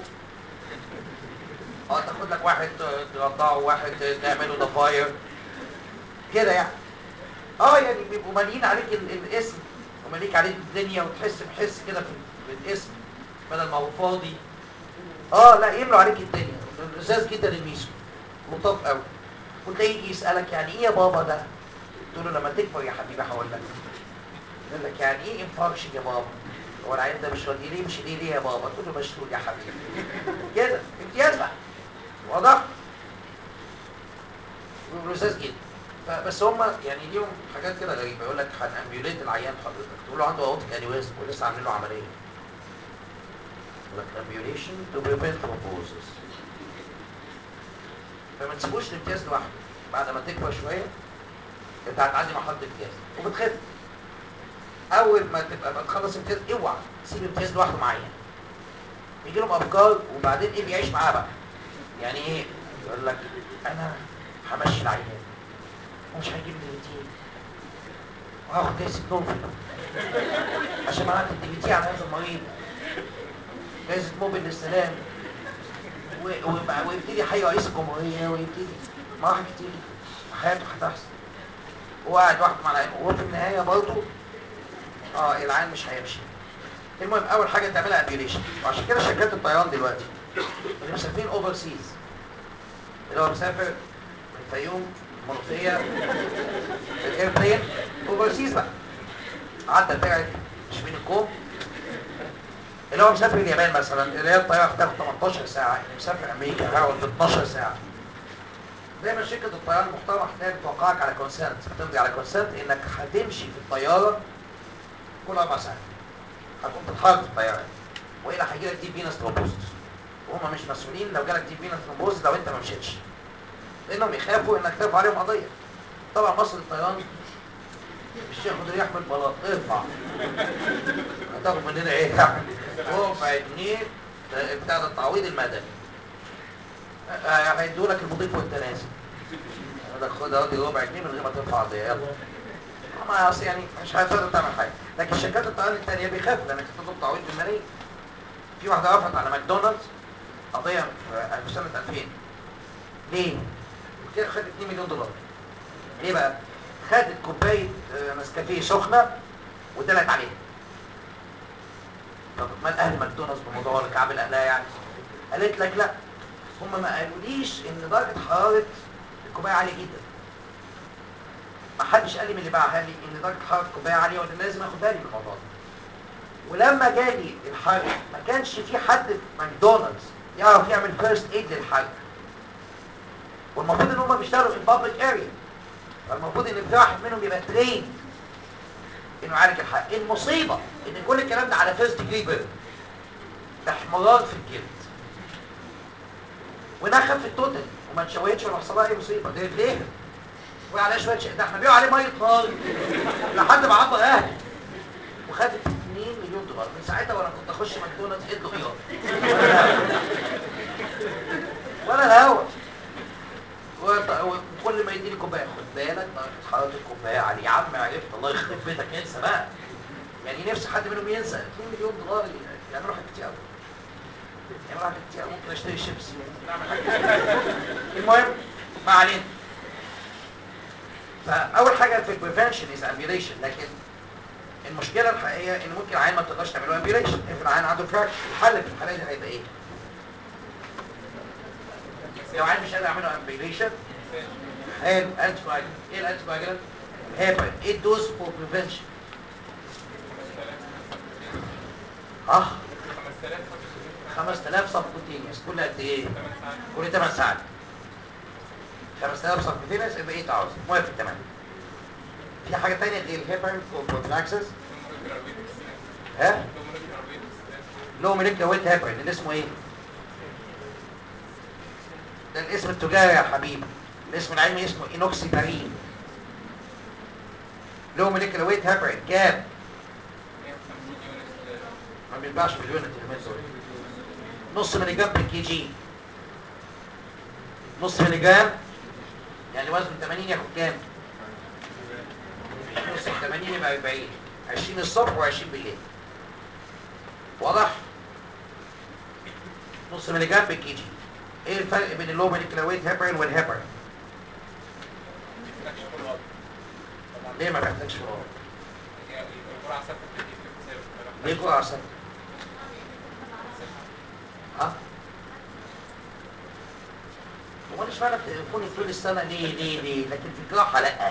اه تاخد لك واحد تقطعه واحد تعمله ضفاير كده يعني اه يعني بيبقوا مالين عليك ال- الاسم وماليك عليك الدنيا وتحس بحس كده في في الاسم بدل ما هو فاضي اه لا يملوا عليك الدنيا لذاذ جدا الميسو لطاف قوي وتلاقيه يجي يسالك يعني ايه يا بابا ده تقول له لما تكبر يا حبيبي هقول لك يقول لك يعني ايه انفاركشن يا بابا هو العيان ده مش راضي ليه مش ليه ليه يا بابا تقول له مشلول يا حبيبي كده امتياز بقى واضح ولذاذ جدا فبس هم يعني ليهم حاجات كده غريبه يقول لك هنأمبيوليت العيان حضرتك تقول له عنده اورتيك انيوريزم ولسه عاملين له عمليه يقول لك ambulation to prevent thrombosis فما تسيبوش الامتياز لوحده بعد ما تكبر شويه انت هتعدي مرحله الامتياز وبتخف اول ما تبقى ما تخلص امتياز اوعى تسيب امتياز لوحده معايا يجي لهم افكار وبعدين ايه بيعيش معاه بقى يعني ايه يقول لك انا همشي العيان ومش هيجيب لي دي تي وهاخد جايزه نوبل عشان معاك الدي تي على هذا المريض جايزه نوبل للسلام و- ويبقى- ويبتدي يحيي رئيس الجمهوريه ويبتدي مراحل كتير حياته هتحصل هو قاعد لوحده مع العين وهو في النهايه برضه اه العين مش هيمشي المهم اول حاجه تعملها ابيوليشن وعشان كده شركات الطيران دلوقتي اللي مسافرين اوفر سيز اللي هو مسافر من الفيوم المنوفيه الايربلين اوفر سيز بقى عدى البعد مش بين الكوم اللي هو مسافر اليابان مثلا اللي هي الطياره بتاخد 18 ساعه اللي مسافر امريكا هيقعد 12 ساعه دايما شركه الطيران المحترمه هتلاقي بتوقعك على كونسنت بتمضي على كونسنت انك هتمشي في الطياره كل اربع ساعات هتقوم تتحرك في الطياره والا هيجي لك دي فينس ترومبوزس وهم مش مسؤولين لو جالك دي فينس ترومبوزس لو انت ما مشيتش لانهم يخافوا انك ترفع عليهم قضيه طبعا مصر الطيران مش ياخد رياح من البلاط ارفع هتاخد مننا ايه يعني ربع جنيه ده بتاع ده التعويض المدني آه، هيدوا لك المضيف وانت نازل يقول لك خد اهو دي ربع جنيه من غير ما ترفع قضيه يلا ما اصل يعني مش هتقدر تعمل حاجه لكن شركات الطيران الثانيه بيخافوا لانك تطلب تعويض بالملايين في واحده رفعت على ماكدونالدز قضيه في في سنه 2000 ليه؟ كده خدت 2 مليون دولار ليه بقى؟ خدت كوبايه آه، نسكافيه سخنه ودلت عليها طب مال اهل ماكدونالدز بموضوع الكعب الاهليه يعني؟ قالت لك لا هم ما قالوليش ان درجه حراره الكوبايه عاليه جدا ما حدش قال لي من اللي باعها لي ان درجه حراره الكوبايه عاليه وانا لازم اخد بالي من الموضوع ده ولما جالي الحرق ما كانش في حد في ماكدونالدز يعرف يعمل فيرست ايد للحرق والمفروض ان هم بيشتغلوا في البابليك اريا فالمفروض ان في واحد منهم يبقى ترين انه يعالج الحرق المصيبه ان كل الكلام ده على فيرست ديجري بيرن ده احمرار في الجلد ونخف في التوتال وما اتشوهتش ولا حصل لها اي مصيبه ده ليه؟ وعليها شويه شيء ده احنا بيقوا عليه ميه نار لحد ما عبر اهلي وخدت 2 مليون دولار من ساعتها وانا كنت اخش ماكدونالدز ادوا ايراد ولا الهوا وط- وكل ما يديني كوبايه خد بالك درجه حراره الكوبايه عاليه يا عم عرفت الله يخرب بيتك انسى بقى يعني نفسي حد منهم ينسى 2 مليون دولار يعملوا حاجات كتير قوي يعملوا حاجات كتير قوي ممكن اشتري شيبسي ممكن اعمل حاجات المهم ما علينا فاول حاجه في البريفنشن از امبيوليشن لكن المشكله الحقيقيه ان ممكن عيان ما تقدرش تعمل له امبيوليشن افرض عيان عنده فراكشر الحل في الحاله دي هيبقى ايه؟ لو عيان مش قادر اعمل له امبيوليشن حلو انتي كواجلانت ايه الانتي كواجلانت؟ هيبرين ايه الدوز فور بريفنشن؟ اه 5000 سبكوتينيوس كل قد ايه؟ كل 8 ساعات 5000 سبكوتينيوس يبقى 8000 موافق تمام في حاجه ثانيه غير الهيبرين فور بروفلاكسس ها؟ لو موليكيولر ويت هيبرين اللي اسمه ايه؟ ده الاسم التجاري يا حبيبي الاسم العلمي اسمه اينوكسيبارين لو موليكيولر ويت هيبرين كام؟ ما بيتباعش باليونت اليومين دول نص ملي جرام بالكي جي نص ملي جرام يعني وزن 80 ياخد كام؟ نص 80 يبقى 40 20 الصبح و20 بالليل واضح؟ نص ملي جرام بالكي جي ايه الفرق بين اللو موليكيولويت هيبرين والهيبرين؟ ليه ما بيحتاجش فلور؟ ليه جرعة ثابتة؟ ها؟ هو مش معنى تكوني طول السنة ليه ليه ليه لكن في الجراحة لأ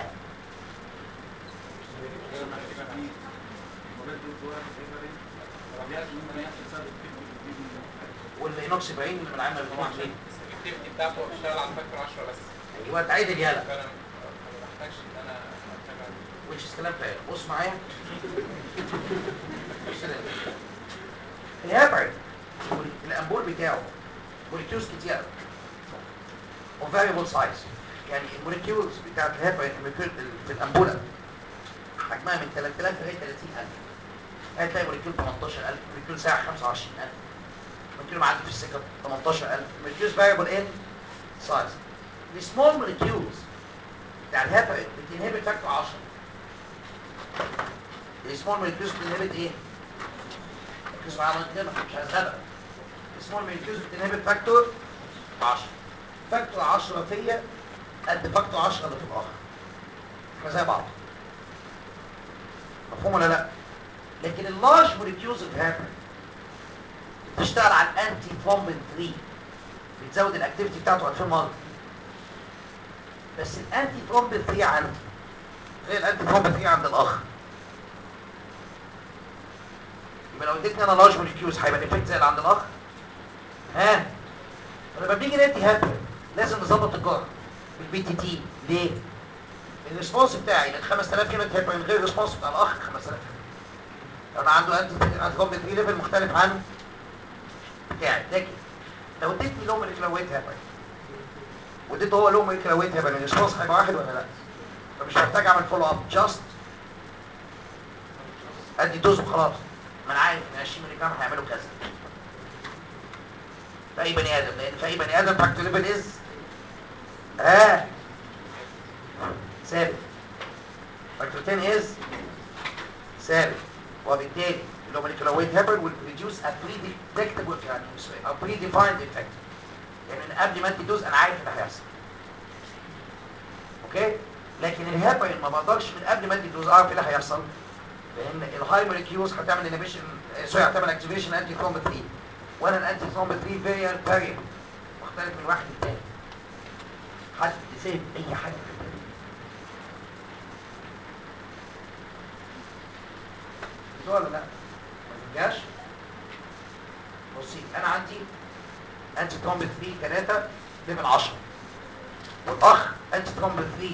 والإينوكس بعين من العامة بتروح ليه؟ الاكتيفيتي بتاعته بيشتغل على فاكتور 10 بس أيوه أنت عايد اليالا فانا ما بحتاجش ان انا اشتغل وش كلام فارغ بص معايا بص لي. الهيبرين الأنبول بتاعه موليكيولز كتير قوي وفاريبل سايز يعني الموليكيولز بتاعت الهيبرين الموليكيول في الأنبولة حجمها من 3000 لغاية 30000 هتلاقي موليكيول 18000 موليكيول ساعة 25000 موليكيول معدي في السكة 18000 موليكيولز فاريبل ان سايز السمول موليكيولز بتاع الهيبرين بتنهبت فاكتور 10 السمول موليكيولز بتنهبت ايه؟ ركزوا معايا كده مش هزهدك السمول موليكيولز بتنهبت فاكتور 10 فاكتور 10 فيا قد فاكتور 10 اللي في الاخر احنا زي بعض مفهوم ولا لا؟ لكن اللارج موليكيولز اوف هيبرين بتشتغل على الانتي ثرومبين 3 بتزود الاكتيفيتي بتاعته 2000 مره بس الانتي ثرومبين 3 عندي غير الانتي ثرومبين 3 عند الاخ يبقى لو اديتني انا لارج موليكيولز هيبقى الافكت زي اللي عند الاخ ها فلما بنيجي ندي هيبرين لازم نظبط الجرعه بالبي تي تي ليه؟ الريسبونس بتاعي لل 5000 يونت هيبرين غير الريسبونس بتاع الاخ 5000 يونت انا عنده انتي انتي ثرومبين 3 ليفل مختلف عن بتاعي لكن لو اديتني لو موليكيولار ويت هيبرين واديته هو لو موليكيولار ويت هيبرين الريسبونس هيبقى واحد ولا لا؟ فمش محتاج اعمل فولو اب جاست ادي دوز وخلاص ما انا عارف ان 20 ملي جرام هيعملوا كذا في اي بني ادم لان في اي بني ادم فاكتور ليفل از ها ثابت فاكتور 10 از ثابت وبالتالي اللي هو موليكيولار ويت هيبرين will produce a predictable يعني a predefined effect يعني من قبل ما ادي دوز انا عارف اللي هيحصل اوكي لكن الهيبرين ما بقدرش من قبل ما ادي دوز اعرف ايه اللي هيحصل لان الهاي موليكيولز هتعمل انيبيشن سوري هتعمل اكتيفيشن انتي ثرومب 3 وانا الانتي ثرومب 3 فيري فاريبل مختلف من واحد للتاني حد فهم اي حاجه في الكلام ده ولا لا؟ ما تنجاش بصي انا عندي انتي ثرومب 3 3 ليفل 10 والاخ انتي ثرومب 3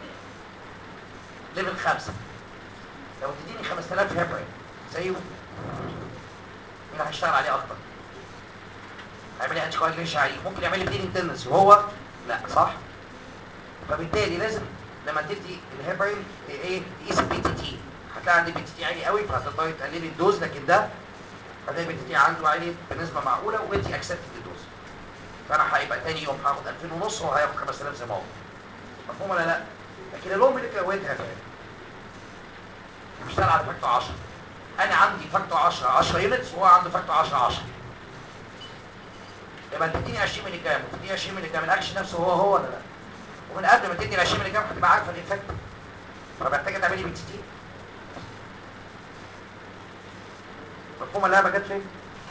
ليفل 5 لو تديني 5000 هيبرين زيه مين اللي هيشتغل عليه اكتر؟ هيعمل لي انتي كواجيليشن عليه ممكن يعمل لي بليدنج تندنسي وهو لا صح؟ فبالتالي لازم لما تدي الهيبرين ايه تقيس البي تي تي هتلاقي عندي بي تي تي عالي قوي فهتضطري تقللي الدوز لكن ده هتلاقي البي تي تي عنده عالي بنسبه معقوله وانت اكسبت الدوز فانا هيبقى تاني يوم هاخد 2000 ونص وهو هياخد 5000 زي ما هو مفهوم ولا لا؟ لكن اللو ميديكال ويت هيبرين بيشتغل على فاكتور 10 انا عندي فاكتور 10 10 يونتس وهو عنده فاكتور 10 10 يبقى تديني 20 ملي جرام وتديني 20 ملي جرام الاكشن نفسه هو هو ولا لا ومن قبل ما تدي ال 20 ملي جرام هتبقى عارفه الايفكت فمحتاجه تعملي بي تي تي مفهوم اللعبه جت فين؟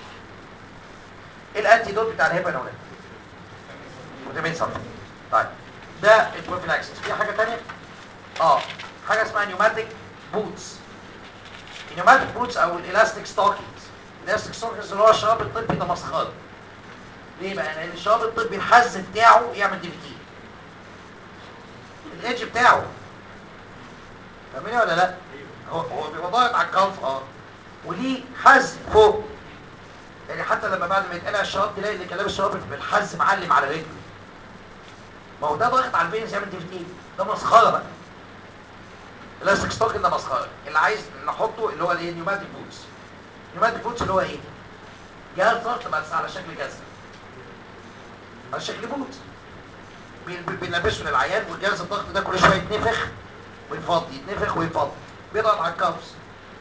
ايه الانتي دوت بتاع الهيبه نونات؟ فيتامين صفر طيب ده البروفيلاكسس في حاجه ثانيه؟ اه حاجه اسمها نيوماتيك بوتس النيوماتيك بوتس او الالاستيك ستوكينجز الالاستيك ستوكينجز اللي هو الشراب الطبي ده مسخره ليه بقى لان الشراب الطبي الحز بتاعه يعمل دي في تي الايدج بتاعه فاهمني ولا لا هو هو بيبقى ضاغط على الكف اه وليه حز فوق يعني حتى لما بعد ما يتقلع الشراب تلاقي اللي كان لابس الشراب بالحز معلم على رجله ما هو ده ضاغط على الفينس يعمل دي في تي ده مسخره بقى الاستيك ستوكن ده مسخره اللي عايز نحطه اللي هو الايه نيوماتيك بوتس نيوماتيك بوتس اللي هو ايه جهاز ضغط بس على شكل جزمه على شكل بوت بي- بي- بنلبسه للعيان والجهاز الضغط ده كل شويه يتنفخ ويفضي يتنفخ ويفضي بيضغط على الكابس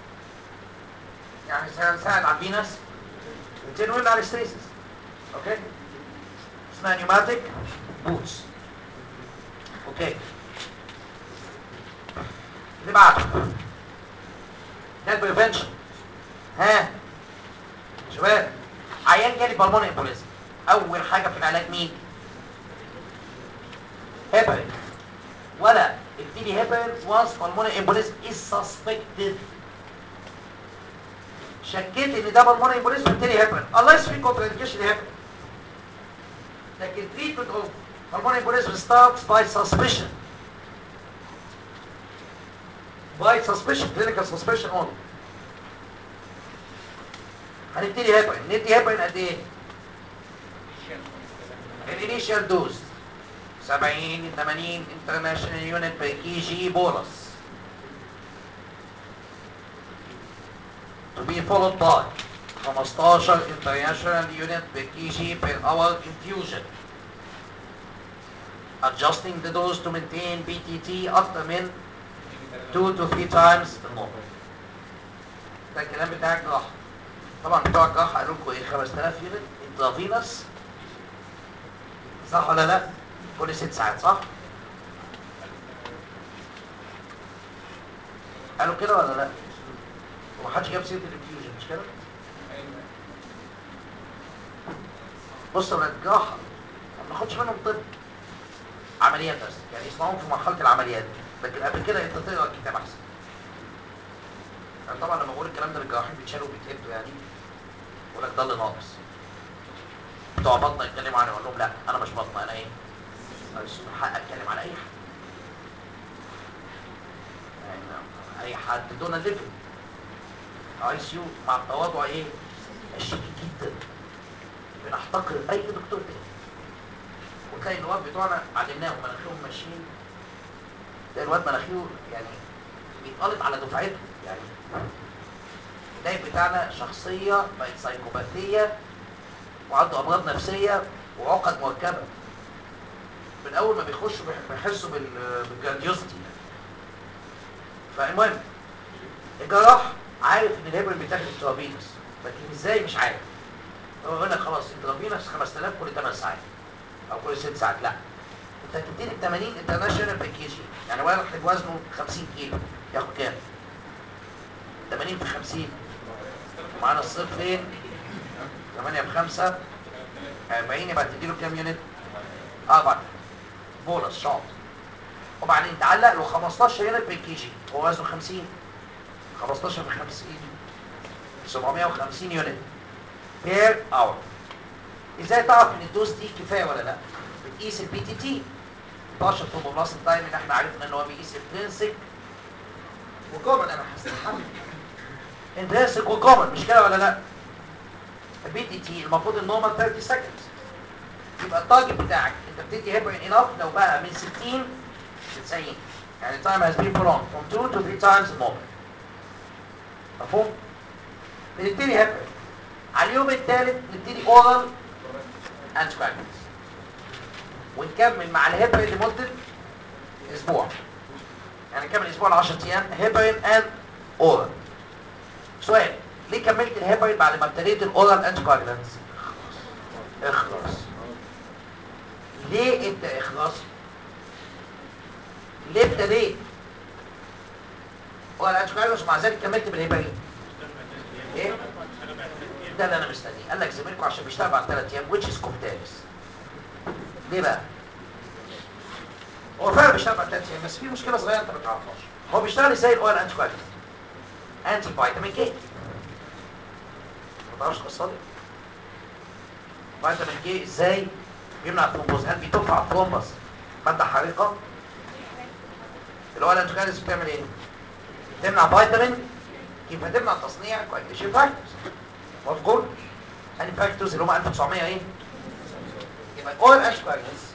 يعني ساعد على الفينس وتنويم على الستريسز اوكي اسمها نيوماتيك بوتس اوكي اللي بعده ده البريفنشن ها شباب عيان جالي بالموني امبوليزم اول حاجه في العلاج مين هيبرين ولا ابتدي هيبرين once pulmonary embolism is suspected شكيت ان ده بالموني امبوليزم ابتدي هيبرين الله يسفيك كونتر انديكيشن هيبرين لكن treatment of pulmonary embolism starts by suspicion by suspicion clinical suspicion only هنبتدي هيبرين ندي هيبرين قد ايه الانيشال دوز 70 80 انترناشونال يونت بير كي جي بولس to be followed by 15 international unit per kg per hour infusion adjusting the dose to maintain BTT أكتر من 2 to 3 times النورمال ده الكلام بتاع الجراحة طبعا بتوع الجراحة قالوا لكم ايه 5000 يونت انترافينوس صح ولا لا؟ كل ست ساعات صح؟ قالوا كده ولا لا؟ ومحدش جاب سيره الانفيوجن مش كده؟ بص يا ولاد الجراحه ما بناخدش منهم طب عمليات بس يعني يسمعوهم في مرحله العمليات لكن قبل كده انت تقرا الكتاب احسن يعني طبعا لما بقول الكلام ده للجراحين بيتشالوا وبيتهدوا يعني يقول لك ده اللي ناقص بتوع بطنه يتكلموا عنه يقول لهم لا انا مش بطنه انا ايه؟ مش من حق اتكلم على اي حد يعني اي حد دون الليفل اي سي يو مع التواضع ايه؟ الشديد جدا بنحتقر اي دكتور تاني وتلاقي الواد بتوعنا علمناهم مناخيرهم ماشيين تلاقي الواد مناخيره يعني بيتقلب على دفعته يعني النايب بتاعنا شخصية بقت سايكوباثية وعنده أمراض نفسية وعقد مركبة من أول ما بيخشوا بيح- بيحسوا بال- بالجرانديوستي فالمهم الجراح عارف ان الهبل بيتاخد انترافينوس لكن ازاي مش عارف هو يقول لك خلاص انترافينوس 5000 كل 8 ساعات او كل 6 ساعات لا انت هتبتدي ب 80 انترناشونال بير كي جي يعني واحد وزنه 50 كيلو ياخد كام؟ 80 في 50 معانا الصفر فين؟ 8 ب 5 40 يبقى تديله كام يونت؟ اربع بونص شاط وبعدين تعلق له 15 يونت بير كي جي هو وزنه 50 15 في 50 750 يونت بير اور ازاي تعرف ان الدوز دي كفايه ولا لا بتقيس البي تي تي 12 توموبلاست تايم اللي احنا عرفنا ان هو بيقيس البرنسك وكومن انا هستحمل انترنسك وكومن مش كده ولا لا البي تي تي المفروض النورمال 30 سكندز يبقى التارجت بتاعك انت بتدي هيبرين انف لو بقى من 60 ل 90 يعني التايم has been prolonged from 2 to 3 times normal مفهوم؟ بنبتدي هيبرين على اليوم الثالث نبتدي اورال انتيبيوتكس ونكمل مع الهيبرين لمده اسبوع يعني نكمل اسبوع ل 10 ايام هيبرين اند اورال سؤال ليه كملت الهيبرين بعد ما ابتديت الاورال انتيبيوتكس اخلص ليه انت اخلص ليه ابتديت اورال انتيبيوتكس ومع ذلك كملت بالهيبرين ايه ده اللي انا مستنيه قال لك زميلكم عشان بيشتغل بعد ثلاث ايام which is كوفتالس ليه بقى هو فعلا بيشتغل بعد ثلاث ايام بس في مشكله صغيره انت ما تعرفهاش هو بيشتغل ازاي الاورال انتي كويتنس انتي فيتامين كي ما تعرفش القصه دي فيتامين كي ازاي بيمنع الثرومبوز هل بترفع الثرومبس ماده حريقه الاورال انتي كويتنس بتعمل ايه تمنع فيتامين كيف هتمنع تصنيع كويتيشن فاكتورز مفهوم اني فاكتورز اللي هم 1900 ايه يبقى الاورال انتي كويتنس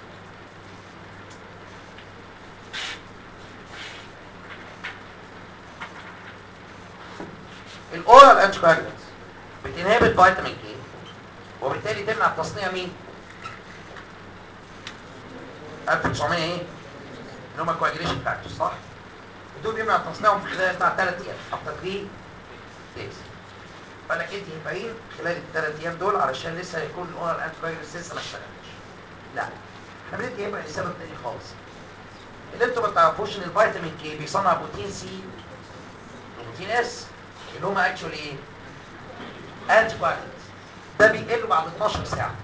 الاورال انتي كويتنس بتنهبت فيتامين كي وبالتالي تمنع تصنيع مين 1900 ايه اللي هم كواجيليشن فاكتورز صح ودول بيمنع تصنيعهم في خلال بتاع 3 ايام افتر 3 دايز فانا ادي هيبقين خلال الثلاث ايام دول علشان لسه هيكون الاورال انتي فايروس لسه ما اشتغلش لا احنا بندي هيبقى لسبب تاني خالص اللي انتوا ما تعرفوش ان الفيتامين كي بيصنع بروتين سي وبروتين اس اللي هم اكشولي ايه؟ انتي فايروس ده بيقل بعد 12 ساعه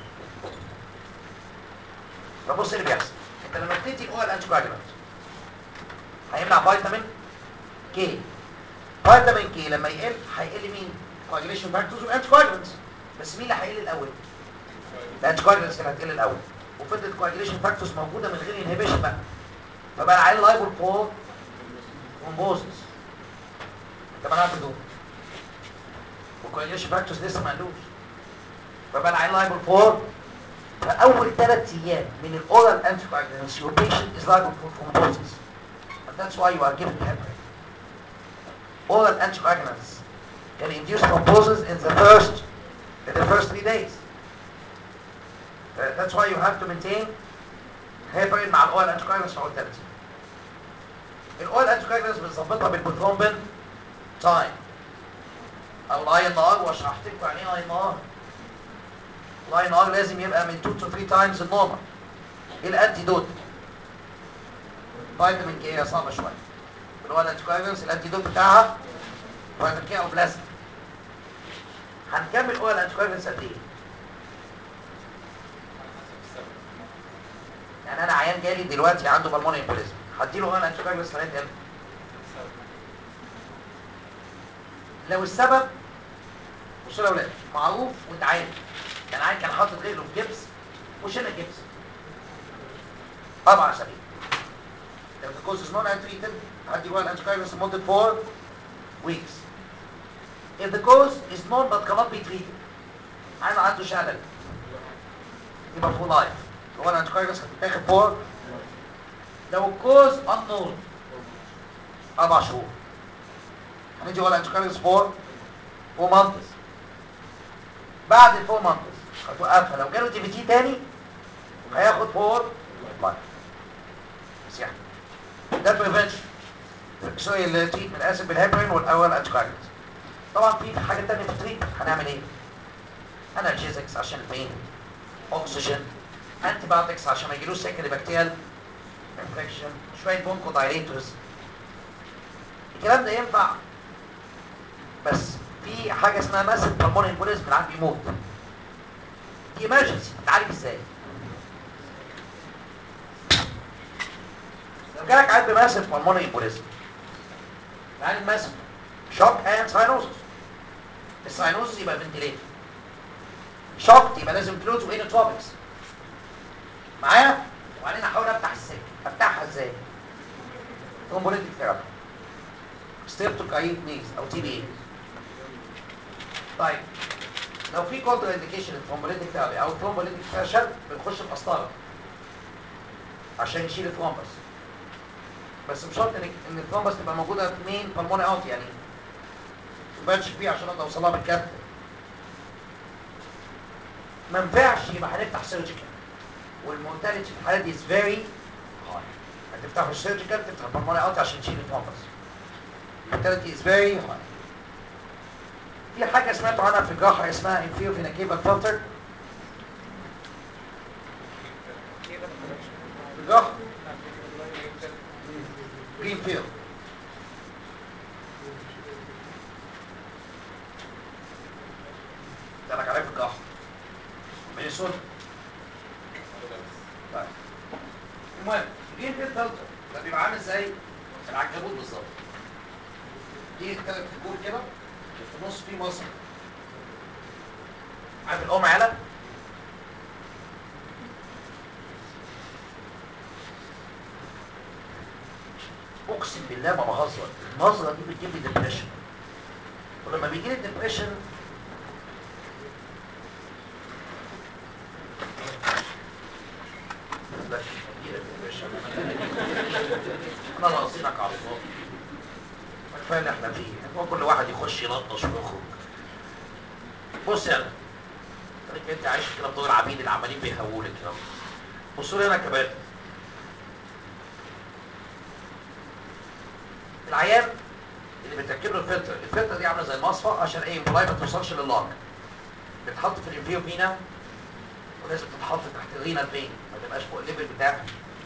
فبص اللي بيحصل انت لما بتدي الاورال انتي فايروس هيمنع فيتامين كي فيتامين كي لما يقل هيقل مين؟ كواجيليشن فاكتورز والانتي كواجلنتس بس مين اللي هيقل الاول؟ الانتي كواجلنتس اللي هتقل الاول وفضلت الكواجيليشن فاكتورز موجوده من غير انهبيشن بقى فبقى العيل لايبل فور ثرومبوزس انت ما عارف دول والكواجيليشن فاكتورز لسه ما قالوش فبقى العيل لايبل فور فاول ثلاث ايام من الاورال انتي كواجلنتس your patient is liable for thrombosis and that's why you are giving heparin oral anticoagulants can induce thrombosis in the first in the first three days. Uh, that's why you have to maintain heparin مع الاورال anticoagulants في اول 30. الاورال anticoagulants بنظبطها بالبوثرومبين تايم او الاي ان ار وشرحت لكم يعني ايه اي ان ار. الاي ان ار لازم يبقى من 2 to 3 times النورمال. الانتي دوت فيتامين كي هي صعبه شويه. الاورال anticoagulants الانتي دوت بتاعها فيتامين كي او بلازما. هنكمل اورال انتيكوجنس قد ايه؟ يعني انا عيان جالي دلوقتي عنده بالموني امبوليزم هديله اورال انتيكوجنس لغايه امتى؟ لو السبب بصوا يا اولاد معروف وانت عارف كان عيان كان حاطط رجله في جبس وشلنا جبس اربع اسابيع لو the cause is not untreated هدي اورال انتيكوجنس لمده 4 weeks If the cause is known but cannot be treated عين عنده شلل يبقى فور لايف هو الانتيكوجنس هتتاخد فور لو الكوز unknown اربع شهور هندي هو الانتيكوجنس فور فور مانثس بعد الفور مانثس هتوقفها لو جاله دي في تي تاني هياخد فور لايف بس يعني ده بريفنشن سوري التريتمنت اسف بالهيبرين والاول انتيكوجنس طبعا في حاجه تانية في التريتمنت هنعمل ايه انالجيزكس عشان البين اكسجين انتي بايوتكس عشان ما يجيلوش سكن بكتيريال انفكشن شويه بونكو دايليتورز الكلام ده ينفع بس في حاجه اسمها ماسف بالموني امبوليزم العيان بيموت دي ايمرجنسي تتعالج ازاي لو جالك عيان بماسف بالموني امبوليزم العيان الماسف شوك اند ساينوزس الساينوزس يبقى فنتليتر شوك يبقى لازم فلويدز وانوتروبكس معايا وبعدين احاول افتح السكه افتحها ازاي ترومبوليتيك ثيرابي ستريبتوكاين نيز او تي بي اي طيب لو في كونتر انديكيشن الترومبوليتيك ثيرابي او ترومبوليتيك فشل بنخش بقسطره عشان يشيل الثرومبس بس مش شرط ان ان الثرومبس تبقى موجوده في مين بالموني اوت يعني ما تبانش فيه عشان اقدر اوصلها بالكابتن ما ينفعش يبقى هنفتح سيرجيكال والمورتاليتي في الحالات دي از فيري هاي هتفتحوا السيرجيكال تفتح بالموني اوت عشان تشيل الثرومبس المورتاليتي از فيري هاي في حاجه سمعتوا عنها في الجراحه اسمها انفيرو فيناكيبال فلتر في الجراحه جرين فيلد ده لك عليه في الجراحه مينيسوتا طيب المهم جرين فيلد فلتر ده بيبقى عامل زي العنكبوت بالظبط دي ثلاث فجور كده وفي النص فيه مصر عارف الام علب اقسم بالله ما بهزر النظره دي بتجيب لي ديبريشن ولما بيجي لي ديبريشن لا بيجي لي ديبريشن احنا ناقصينك على الفاضي ما كفايه اللي احنا فيه هو كل واحد يخش يلطش ويخرج بص يا انا خليك انت عايش كده بدور العبيد اللي عمالين بيهولك كده بصوا لي انا كباتن العيان اللي بتركب له الفلتر الفلتر دي عامله زي المصفى عشان ايه البلاي ما توصلش لللاج بتحط في الانفيو فينا ولازم تتحط تحت الرينا فين ما تبقاش فوق الليفل بتاعها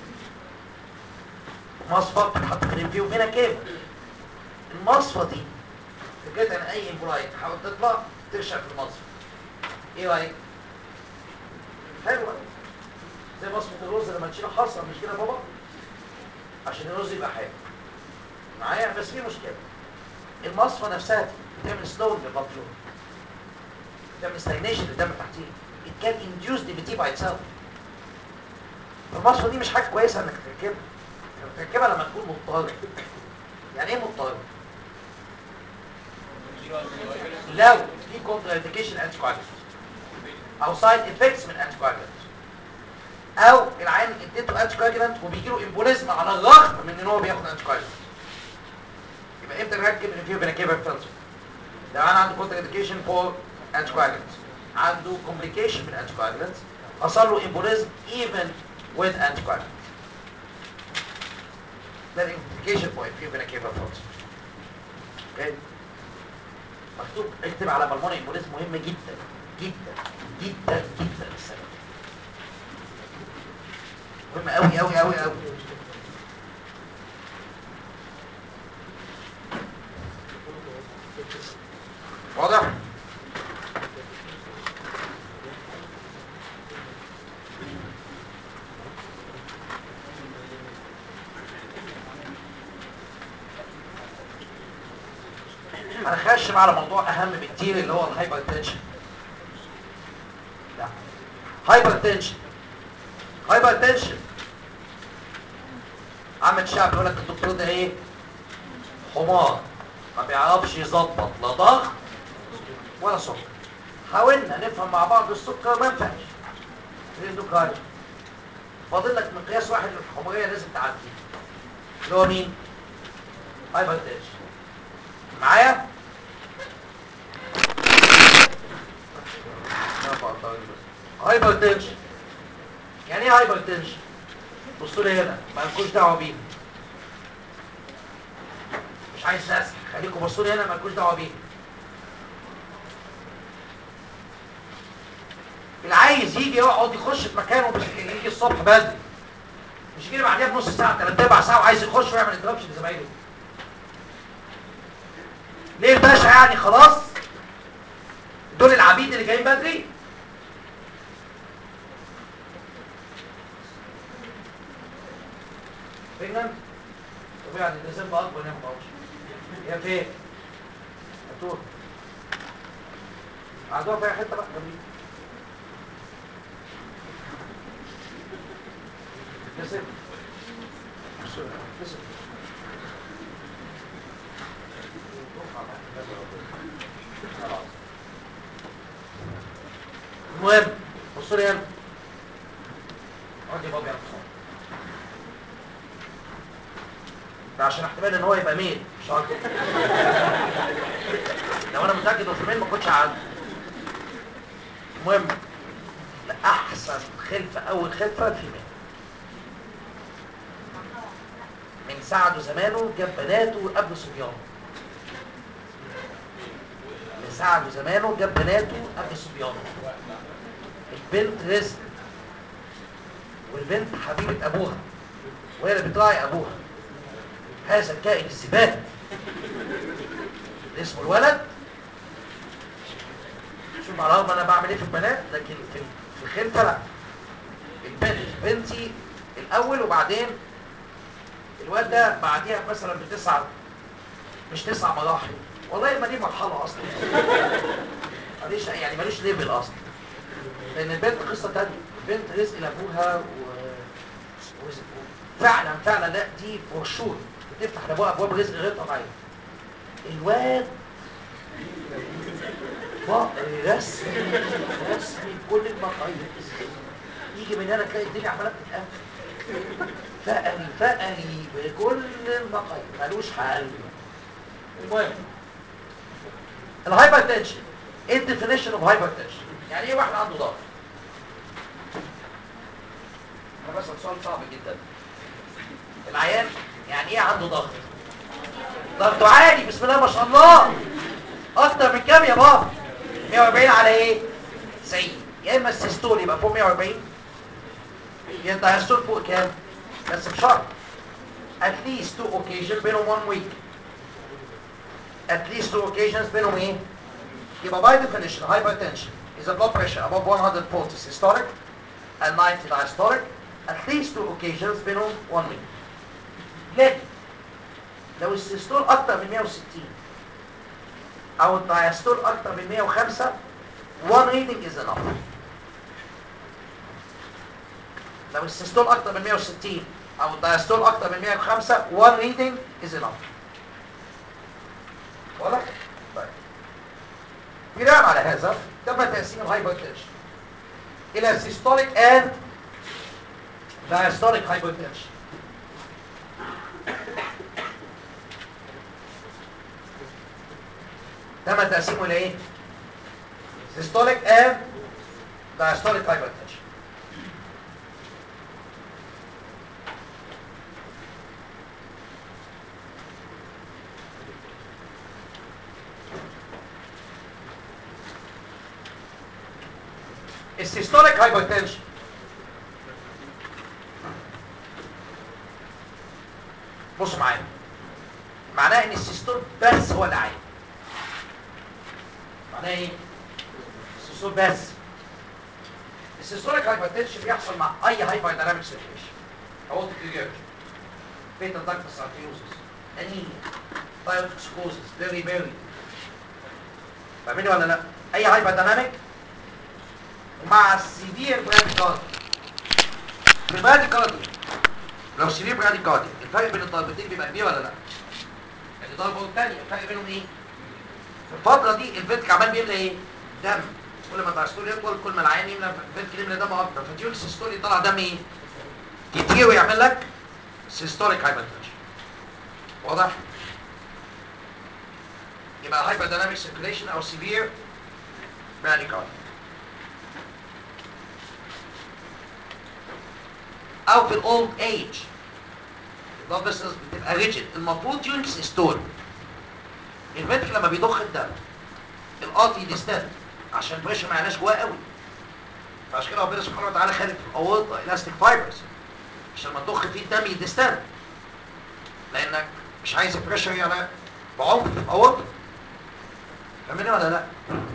مصفى بتتحط في الانفيو فينا كيبل المصفى دي فكرتها ان اي امبلاي تحاول تطلع ترشق في المصفى ايه رايك؟ حلوه زي مصفى الرز لما تشيل حصى مش كده يا بابا؟ عشان الرز يبقى حلو معايا بس في مشكله المصفى نفسها بتعمل سلو للبلد فلو بتعمل ستاجنيشن للدم تحتيه it can induce DVT by itself المصفى دي مش حاجه كويسه انك تركبها تركبها لما تكون مضطر يعني ايه مضطر؟ لو في كونترا انديكيشن انتي او سايد افكتس من انتي او العيان اديته انتي كواجلانت وبيجي له امبوليزم على الرغم من ان هو بياخد انتي كواجلانت يبقى امتى نركب الانفيو بنكيبا فلتر لو انا عنده كونتر انديكيشن فور انتي كواجلانت عنده كومبليكيشن من انتي كواجلانت حصل له امبوليزم ايفن with انتي كواجلانت ده الانديكيشن فور انفيو بنكيبا فلتر اوكي مكتوب اكتب على بالموني امبوليزم مهم جدا جدا جدا جدا السبب مهم قوي قوي قوي قوي واضح هنخش بقى على موضوع اهم بكتير اللي هو الهايبر تنشن لا هايبر تنشن هايبر تنشن عم الشعب يقول لك الدكتور ده ايه حمار ما بيعرفش يظبط لا ضغط ولا سكر حاولنا نفهم مع بعض السكر ما ينفعش الاندوكراين فاضل لك مقياس واحد للحماريه لازم تعديه اللي هو مين هايبر تنشن معايا هايبر تنشن يعني ايه هايبر تنشن بصوا لي هنا مالكوش دعوه بيه مش عايز ناس خليكم بصوا لي هنا مالكوش دعوه بيه اللي عايز يجي يقعد يخش في مكانه مش يجي الصبح بدري مش يجي بعديها بنص ساعه ثلاث ارباع ساعه وعايز يخش ويعمل انتربشن لزمايله ليه الباشا يعني خلاص دول العبيد اللي جايين بدري فينلاند طب يعني النسبة بقى اكبر هنا ما يا فين هتوه قعدوها في اي حته بقى جنبي كسب كسب المهم بصوا لي هنا اقعد يا بابا يا بصوا ده عشان احتمال ان هو يبقى ميل مش اكتر لو انا متاكد انه في ميل ما كنتش قعدت المهم لا احسن خلفه اول خلفه الفيميل من سعده زمانه جاب بناته قبل صبيانه من سعده زمانه جاب بناته قبل صبيانه البنت رزق والبنت حبيبه ابوها وهي اللي بتراعي ابوها هذا الكائن الزبال اسمه الولد شوف على الرغم انا بعمل ايه في البنات لكن في في الخلفه لا البنت بنتي الاول وبعدين الواد ده بعديها مثلا بتسع مش تسع مراحل والله ما دي مرحله اصلا ماليش يعني ماليش ليفل اصلا لان البنت قصه تانية البنت رزق لابوها و... و... فعلا فعلا لا دي فور شور بتفتح لابوها ابواب رزق غير طبيعيه الواد فقر رسمي رسمي بكل المقاييس يجي من هنا تلاقي الدنيا عماله بتتقفل فقري فقري بكل المقاييس ملوش حل المهم الهايبر تنشن ايه الديفينيشن اوف هايبر تنشن يعني ايه واحد عنده ضغط انا بسال سؤال صعب جدا العيان يعني ايه عنده ضغط ضغطه عالي بسم الله ما شاء الله اكتر من كام يا بابا 140 على ايه 90 يا اما السيستول يبقى فوق 140 يا الدايستول فوق كام بس بشرط at least two occasions بينهم one week at least two occasions بينهم ايه يبقى by definition hypertension is a blood pressure above 140 systolic and 90 diastolic at least two occasions بينهم one week لكن لو السيستول اكتر من 160 او الدايستول اكتر من 105 one reading is enough لو السيستول اكتر من 160 او الدايستول اكتر من 105 one reading is enough واضح؟ طيب بناء على هذا تم تقسيم الهايبرتنشن الى سيستوليك اند diastolic hypertension تم تقسيمه لايه؟ systolic and diastolic hypertension السيستوليك هايبرتنشن بصوا معايا معناه ان السيستول بس هو اللي عالي معناه ايه السيستول بس السيستوليك هايبرتنشن بيحصل مع اي هايبر دايناميك سيتويشن اورتيك ريجرج بيتا داكتس ارتيوزس انيميا بايوتوكسيكوزس بيري بيري فاهميني ولا لا اي هايبر دايناميك ومع السيفير براديكاردي في البراديكاردي لو سيفير براديكاردي الفرق بين الضربتين بيبقى كبير ولا لا؟ يعني ضربه والثانيه الفرق بينهم ايه؟ في الفتره دي الفنتك عمال بيملى ايه؟ دم كل ما الدايستول يطول كل ما العيان يملى الفنتك يملى دم اكتر فتيول السيستول يطلع دم ايه؟ كتير ويعمل لك سيستوليك هايبرتنشن واضح؟ يبقى هايبر دايناميك سيركيليشن او سيفير براديكاردي او في الاولد ايج البلاد فيسلز بتبقى ريجيد المفروض يونكس ستول الفنتك لما بيضخ الدم القاطي ديستان عشان البريشر ما يعلاش جواه قوي فعشان كده ربنا سبحانه وتعالى خالق في الاورطه الاستيك فايبرز عشان لما تضخ فيه الدم يديستان لانك مش عايز البريشر يعلى بعمق في الاورطه فاهمني ولا لا؟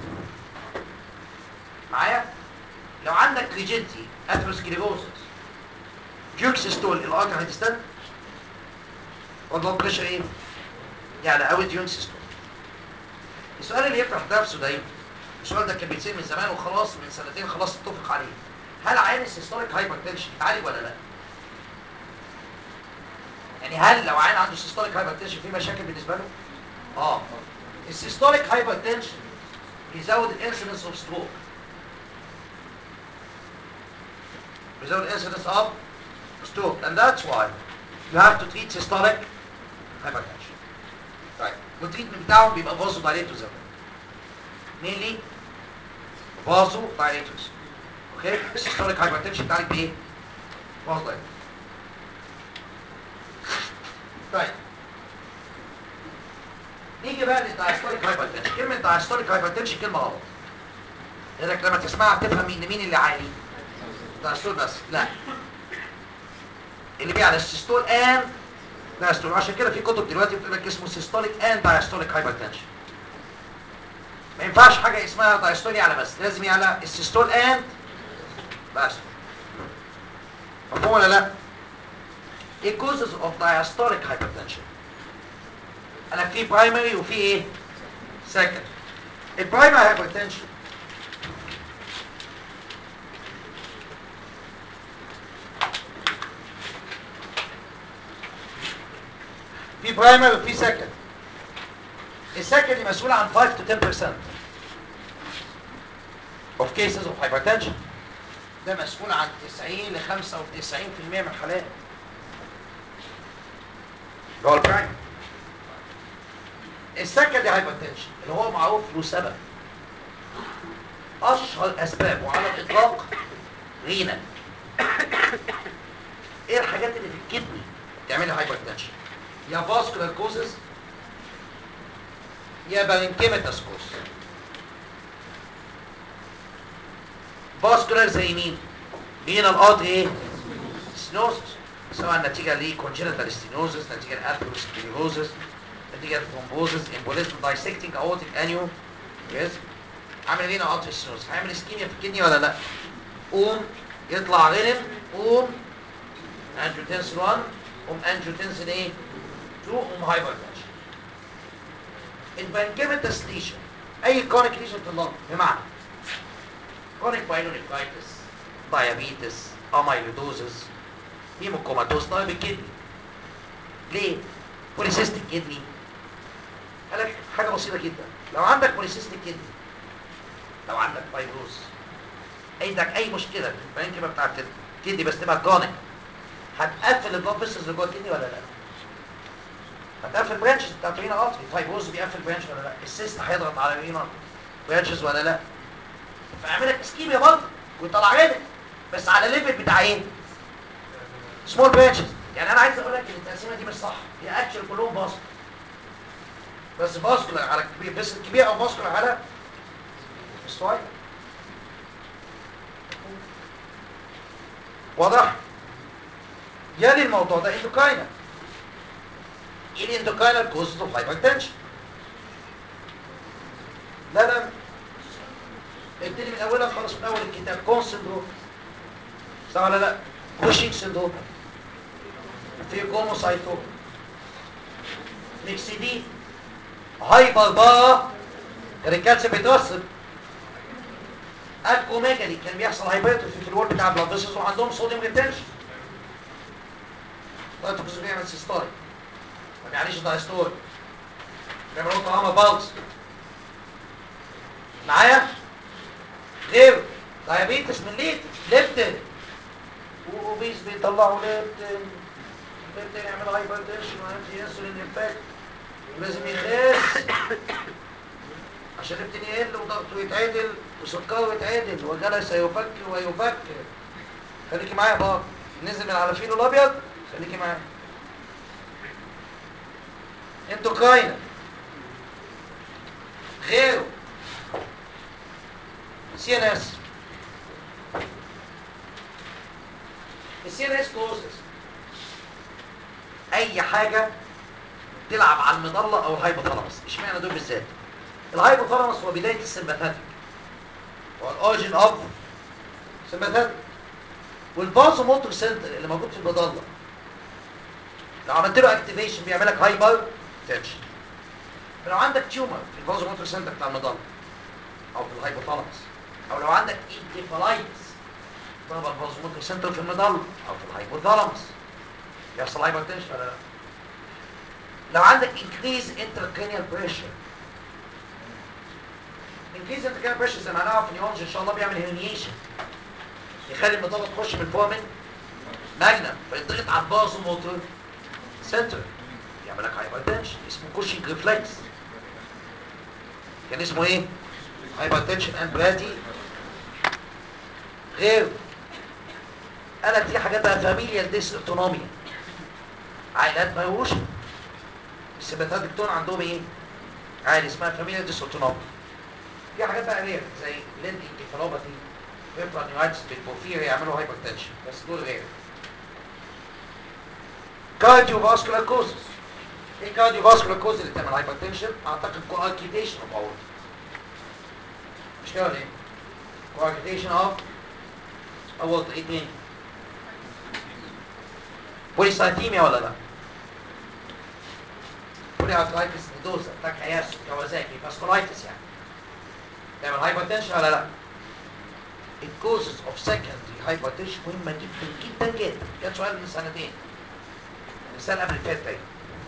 معايا؟ لو عندك ريجيدتي اثيروسكليروزس جوكس ستول الارتر هيدستان والبلد بريشر ايه؟ يعني قوي ديونكس ستول السؤال اللي يفتح نفسه دايما السؤال ده كان بيتسال من زمان وخلاص من سنتين خلاص اتفق عليه هل عين السيستوليك هايبرتنشن يتعالج ولا لا؟ يعني هل لو عين عنده سيستوليك هايبرتنشن في مشاكل بالنسبه له؟ اه السيستوليك هايبرتنشن بيزود الانسيدنس اوف ستروك بيزود الانسيدنس اوف stroke and that's why you have to treat systolic hypertension طيب والتريتمنت بتاعهم بيبقى فازو دايليتوس mainly فازو دايليتوس اوكي systolic hypertension بتاعك بايه فازو دايليتوس طيب نيجي بقى للدايستوليك هايبرتنشن كلمه دايستوليك هايبرتنشن كلمه غلط لانك لما تسمعها تفهم ان مين اللي عالي دايستول بس لا اللي بيعلى السيستول ان دايستول عشان كده في كتب دلوقتي بتقول لك اسمه سيستوليك ان دايستوليك هايبرتنشن ما ينفعش حاجه اسمها دايستول يعلى بس لازم يعلى السيستول ان دايستول مفهوم ولا لا؟ ايه causes of diastolic hypertension؟ انا في برايمري وفي ايه؟ سكند البرايمري هايبرتنشن في برايمري وفي سكند السكند مسؤول عن 5 to 10% of cases of hypertension ده مسؤول عن 90 ل 95% من الحالات اللي هو البرايمري السكندري هايبرتنشن اللي هو معروف له سبب اشهر اسباب وعلى الاطلاق رينا ايه الحاجات اللي في الكدني تعمل هايبرتنشن يا فاسكولار كوزز يا بارنكيماتس كوز فاسكولار زي مين مين القاضي ايه ستينوزس سواء نتيجه لكونجنتال ستينوزس نتيجه لاثيروسكليروزس نتيجه ثرومبوزس امبوليزم دايسكتنج اورتيك انيو يس عامل ايه قاطع ستينوزس هيعمل اسكيميا في الكدني ولا لا قوم يطلع غنم قوم انجيوتنسين 1 قوم انجيوتنسين ايه 2 قوم هايبرتنشن البانكيماتس ليشن اي كونيك ليشن في اللنج بمعنى كونيك بايلونيفرايتس دايابيتس اميلودوزس هيموكوماتوس طيب الكدني ليه بوليسيستيك كدني قال لك حاجه بسيطه جدا لو عندك بوليسيستيك كدني لو عندك فايبروز عندك اي مشكله في البانكيما بتاعت الكدني بس تبقى كونيك هتقفل البلاد فيسلز اللي جوه الكدني ولا لا هتقفل برانشز بتاعت الرينا ارتري فايبروز بيقفل برانش ولا لا السيست هيضغط على الرينا برانشز ولا لا فاعمل لك اسكيميا برضه ويطلع غيرك بس على ليفل بتاع ايه سمول برانشز يعني انا عايز اقول لك ان التقسيمه دي مش صح هي اكشن كلهم باسكولار بس باسكولار على الكبير بس الكبير او باسكولار على الصغير واضح يلي الموضوع ده اندوكاينال ايه الاندوكاينال كوزز اوف هايبرتنشن لا لا ابتدي من اولها خالص من اول الكتاب كون سندروم صح ولا لا كوشينج سندروم في كوموسايتوم ميكسيدين هايبر بقى الكالسيوم بيتوصل اكوميجالي كان بيحصل هايبرتروفي في الوول بتاع البلاد فيسلز وعندهم صوديوم ريتنشن ضغط الجزء بيعمل سيستاي ما بيعملش دايستول بيعملوا طعامه بالز معايا غير دايابيتس من ليت ليبتن وبيس بيطلعوا ليبتن ليبتن يعمل هايبرتنشن ويمشي انسولين افكت ولازم يخس عشان ليبتن يقل وضغطه يتعدل وسكره يتعدل وجلس يفكر ويفكر خليكي معايا بابا نزل من على فيلو الابيض خليكي معايا انتوا كاينه غيره سي ان اس السي ان اس كوزز اي حاجه تلعب على المظله او الهايبوثالاموس اشمعنى دول بالذات الهايبوثالاموس هو بدايه السمباثاتيك هو الاوريجن اوف سمباثاتيك والبازو موتور سنتر اللي موجود في المظله لو عملت له اكتيفيشن بيعمل لك هايبر تنشن لو عندك تيومر في البازو موتور سنتر بتاع المظله او في الهايبوثالاموس او لو عندك انكيفالايتس ضرب البازو موتور سنتر في المظله او في الهايبوثالاموس يحصل هايبر تنشن ولا لا لو عندك increase intracranial pressure increase intracranial pressure زي ما هنعرف في نيورولوجي ان شاء الله بيعمل هيرنيشن يخلي المظله تخش من فوق من ماجنم فيضغط على البازو موتور سنتر يعمل لك هايبرتنشن اسمه كوشنج ريفلكس كان اسمه ايه هايبرتنشن اند برادي غير قالت دي حاجات بقى فاميليال ديس اوتونوميا عائلات ميوشه السمباثاتيك تون عندهم ايه عادي اسمها فاميليال ديس اوتونوميا في حاجات بقى رير زي ليد انكفالوباثي بيبرانيولايتس بالبورفيريا يعملوا هايبرتنشن بس دول غير كارديو فاسكولار كوزز ايه كارديو فاسكولار كوز اللي بتعمل هايبرتنشن اعتقد كواركيتيشن اوف اورت مش كده ولا ايه كواركيتيشن اوف اورت ايه تاني بوليسايتيميا ولا لا بولي ارثرايتس نيدوزا تاكاياسو كوازاكي فاسكولايتس يعني تعمل هايبرتنشن ولا لا الكوزز اوف سكندري هايبرتنشن مهمه جدا جدا جدا كان سؤال من سنتين السنه قبل اللي فاتت تاني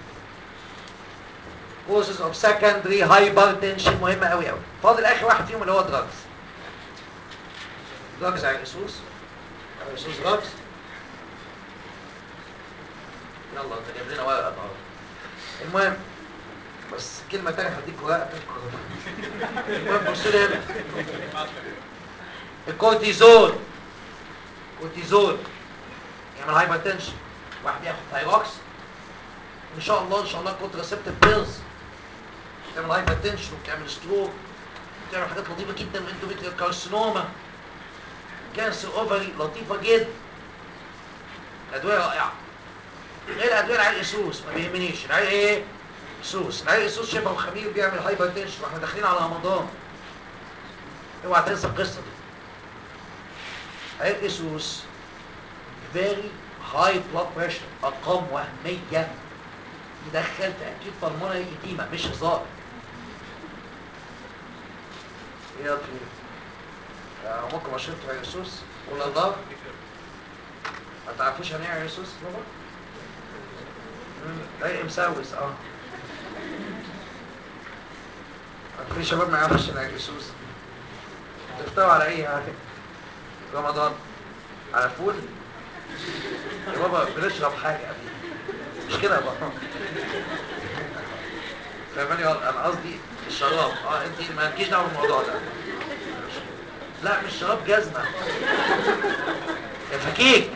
causes of secondary hypertension مهمة قوي قوي فاضل اخر واحد فيهم اللي هو drugs drugs على الرصوص على الرصوص drugs يلا انت جايب لنا ورقة النهارده المهم بس كلمة تانية هديك ورقة منكم المهم بصوا لي هنا الكورتيزون كورتيزون يعمل هايبرتنشن واحد ياخد ثايروكس ان شاء الله ان شاء الله كونتراسبتيف بيلز بتعمل هايبرتنشن وبتعمل ستروك بتعمل حاجات لطيفه جدا الاندوميتريال كارسينوما كانسر اوفري لطيفه جدا ادويه رائعه غير ادويه العيال الاسوس ما بيهمنيش العيال ايه اسوس العيال الاسوس شبه وخمير بيعمل هايبرتنشن واحنا داخلين على رمضان اوعى تنسى القصه دي عيال اسوس فيري هاي بلاد بريشر ارقام وهميه يدخل في اكيد بالمونري ايديما مش هزار ايه يا طويل آه، ممكن اشرب في عيسوس ولا الله ما تعرفوش يعني ايه عيسوس بابا مم، ايه مساوس اه في شباب ما يعرفش ان عيسوس تفتوا على ايه يعني رمضان على فول يا بابا بنشرب حاجه قبل مش كده يا بابا فاهماني غلط انا قصدي الشراب اه انت ما لكيش دعوه بالموضوع ده لا مش شراب جزمه يا فكيك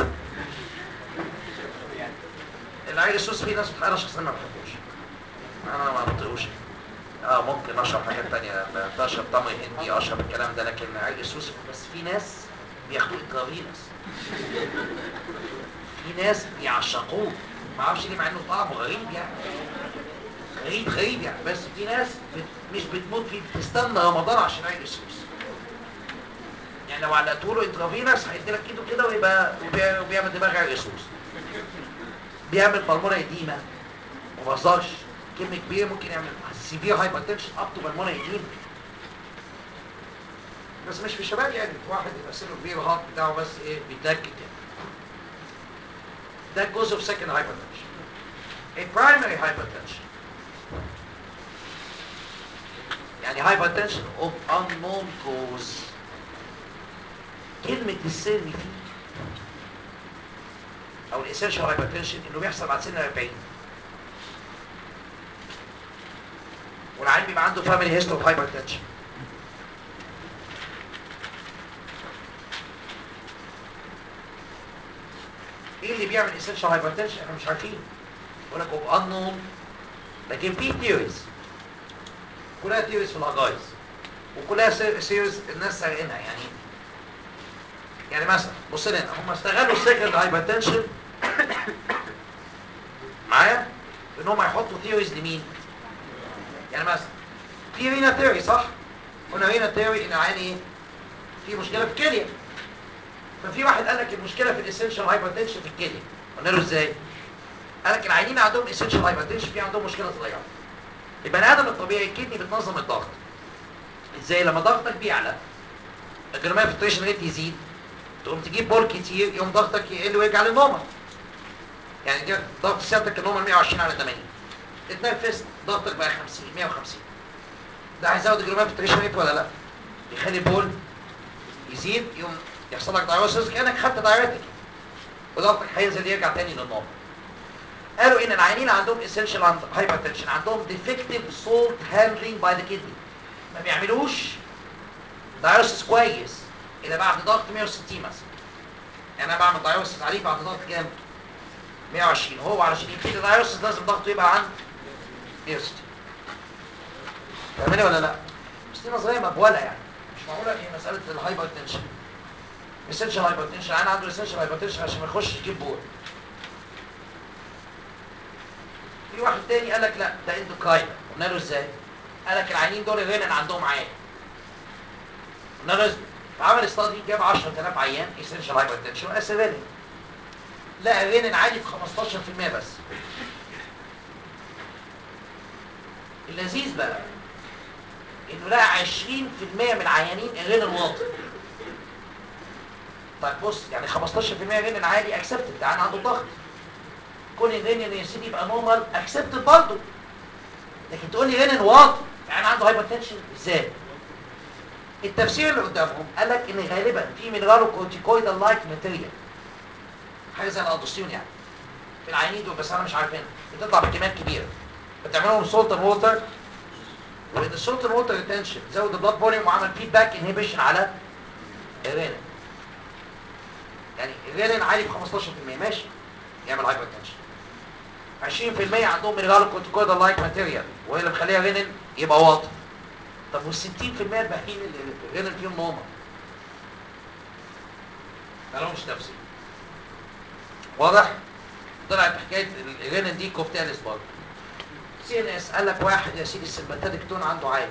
العيل السوس فيه ناس انا شخصيا ما بحبوش انا ما بطيقوش اه ممكن اشرب حاجات تانية بشرب تمر هندي اشرب الكلام ده لكن العيل السوس بس في ناس بياخدوه انترافينوس في ناس بيعشقوه ما اعرفش ليه مع انه طعمه غريب يعني غريب غريب يعني بس في ناس بت... مش بتموت فيه بتستنى رمضان عشان عيد السوس يعني لو علقتوا له انترافينوس هيديلك ايده كده ويبقى وبي- وبيعمل دماغ عيد السوس بيعمل بالمونة اديمة ما بهزرش كلمة كبيرة ممكن يعمل سيفير هايبرتنشن اب تو بالمونة اديمة بس مش في الشباب يعني واحد يبقى سنه كبير الهارت بتاعه بس ايه بيتلكك كده ده جزء في second hypertension. A primary hypertension يعني hypertension of unknown cause كلمة السر فيه أو الاسينشال hypertension إنه بيحصل بعد سن 40 والعيل بيبقى عنده family history of hypertension ايه اللي بيعمل essential hypertension احنا مش عارفين يقول لك هو unknown لكن في theories كلها theories في الهجايز وكلها سيريز الناس سارقينها يعني يعني مثلا بص لنا هم استغلوا السكند هايبرتنشن معايا ان هم يحطوا ثيوريز لمين يعني مثلا في رينا ثيوري صح قلنا رينا ثيوري ان العيان ايه في مشكله في الكليه ففي واحد قال لك المشكله في الاسنشال هايبرتنشن في الكليه قلنا له ازاي قال لك العيانين عندهم اسنشال هايبرتنشن في عندهم مشكله صغيره البني ادم الطبيعي الكدني بتنظم الضغط ازاي لما ضغطك بيعلى الجلومير فلتريشن ريت يزيد تقوم تجيب بول كتير يقوم ضغطك يقل ويرجع للنورمال يعني دي ضغط سيادتك النورمال 120 على 80 اتنفست ضغطك بقى 50 150 ده هيزود الجلومير فلتريشن ريت ولا لا يخلي البول يزيد يقوم يحصل لك دايروسيس كانك خدت دايرتك وضغطك هينزل يرجع تاني للنورمال قالوا ان العيانين عندهم essential hypertension عندهم defective salt handling by the kidney ما بيعملوش دايروسيس كويس الا بعد ضغط 160 مثلا يعني انا بعمل دايروسيس عليه بعد ضغط كام 120 هو علشان يبتدي دايروسيس لازم ضغطه يبقى عن 160 فاهمني ولا لا بس دي نظريه مبوله يعني مش معقوله هي مساله الهايبر تنشن essential hypertension انا عنده essential hypertension عشان ما يخش يجيب بول في واحد تاني قال لك لا ده اندوكراين قلنا له ازاي قال لك العيانين دول الرنين عندهم عالي قلنا له ازاي فعمل استادي جاب 10000 عيان essential hypertension وقاس الرنين لقى الرنين عالي ب 15% بس اللذيذ بقى انه لقى 20% من العيانين الرنين واطي طيب بص يعني 15% رنين عالي اكسبتد ده عنده ضغط كون الرنين يا سيدي يبقى نورمال اكسبتد برضه لكن تقول لي رنين واطي يعني عنده هايبرتنشن ازاي؟ التفسير اللي قدامهم قال لك ان غالبا في مينرالو كورتيكويدال لايك ماتيريال حاجه زي الادوستيون يعني في العينين دول بس انا مش عارفينها بتطلع بكميات كبيره بتعملهم سولت ووتر وان السولت ووتر ريتنشن زود البلاد فوليوم وعمل فيدباك انهبيشن على الرنين يعني الرنين عالي ب 15% ماشي يعمل هايبرتنشن 20% عندهم مينرالو كورتيكويدال لايك ماتيريال وهي اللي مخليها رنين يبقى واطي طب وال 60% الباقيين اللي غير اللي فيهم نومه مالهمش تفسير واضح طلعت حكايه الرينين دي كوفتاليس برضه سي ان اس قال لك واحد يا سيدي السمباتيك تون عنده عالي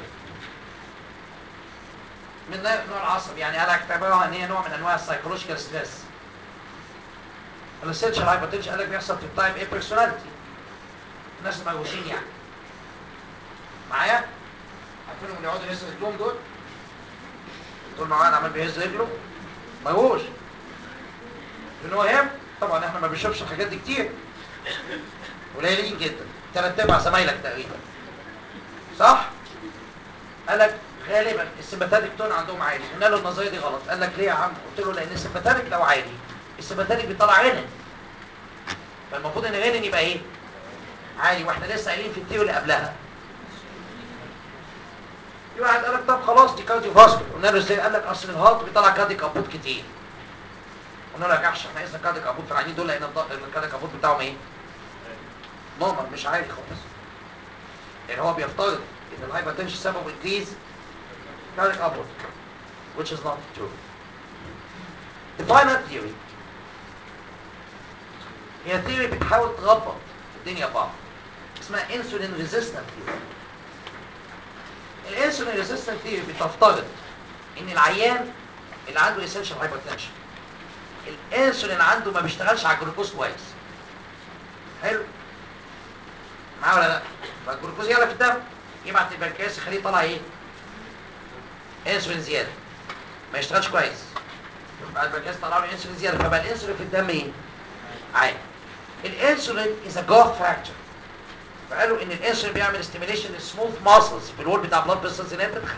من نوع العصب يعني قال لك اعتبرها ان هي نوع من انواع السايكولوجيكال ستريس الاسينشال هايبرتنشن قال لك بيحصل في التايب ايه بيرسوناليتي الناس المجوسين يعني معايا عارفينهم اللي يقعدوا يهزوا رجلهم دول دول معايا انا عمال بيهز رجله مجوش ان هو هام طبعا احنا ما بنشوفش الحاجات دي كتير قليلين جدا ثلاث ارباع زمايلك تقريبا صح قال لك غالبا السمباتيك تون عندهم عالي قلنا له النظريه دي غلط قال لك ليه يا عم قلت له لان السمباتيك لو عالي السمباتيك بيطلع رنين فالمفروض ان الرنين يبقى ايه عالي واحنا لسه قايلين في التيو اللي قبلها في واحد قال لك طب خلاص دي كارديو فاسكولار قلنا له ازاي قال لك اصل الهارت بيطلع كارديك ابوت كتير قلنا له يا جحش احنا قسنا كارديك ابوت في العيانين دول لان الض- الكارديك ابوت بتاعهم ايه نورمال مش عالي خالص يعني هو بيفترض ان الهايبرتنشن سببه انكريز cardiac output which is not true the final theory هي theory بتحاول تربط الدنيا ببعض اسمها insulin resistant theory الانسولين ريزيستنت ثيوري بتفترض ان العيان اللي عنده essential hypertension الانسولين عنده ما بيشتغلش على الجلوكوز كويس حلو معاه ولا لا فالجلوكوز يعلى في الدم يبعت البنكرياس يخليه يطلع ايه انسولين زياده ما يشتغلش كويس يبقى البنكرياس طلع له انسولين زياده فبقى الانسولين في الدم ايه عالي الانسولين از ا جروث فاكتور فقالوا ان الانسولين بيعمل ستيميليشن للسموث ماسلز في الوول بتاع بلاد فيسلز اللي هي بتدخل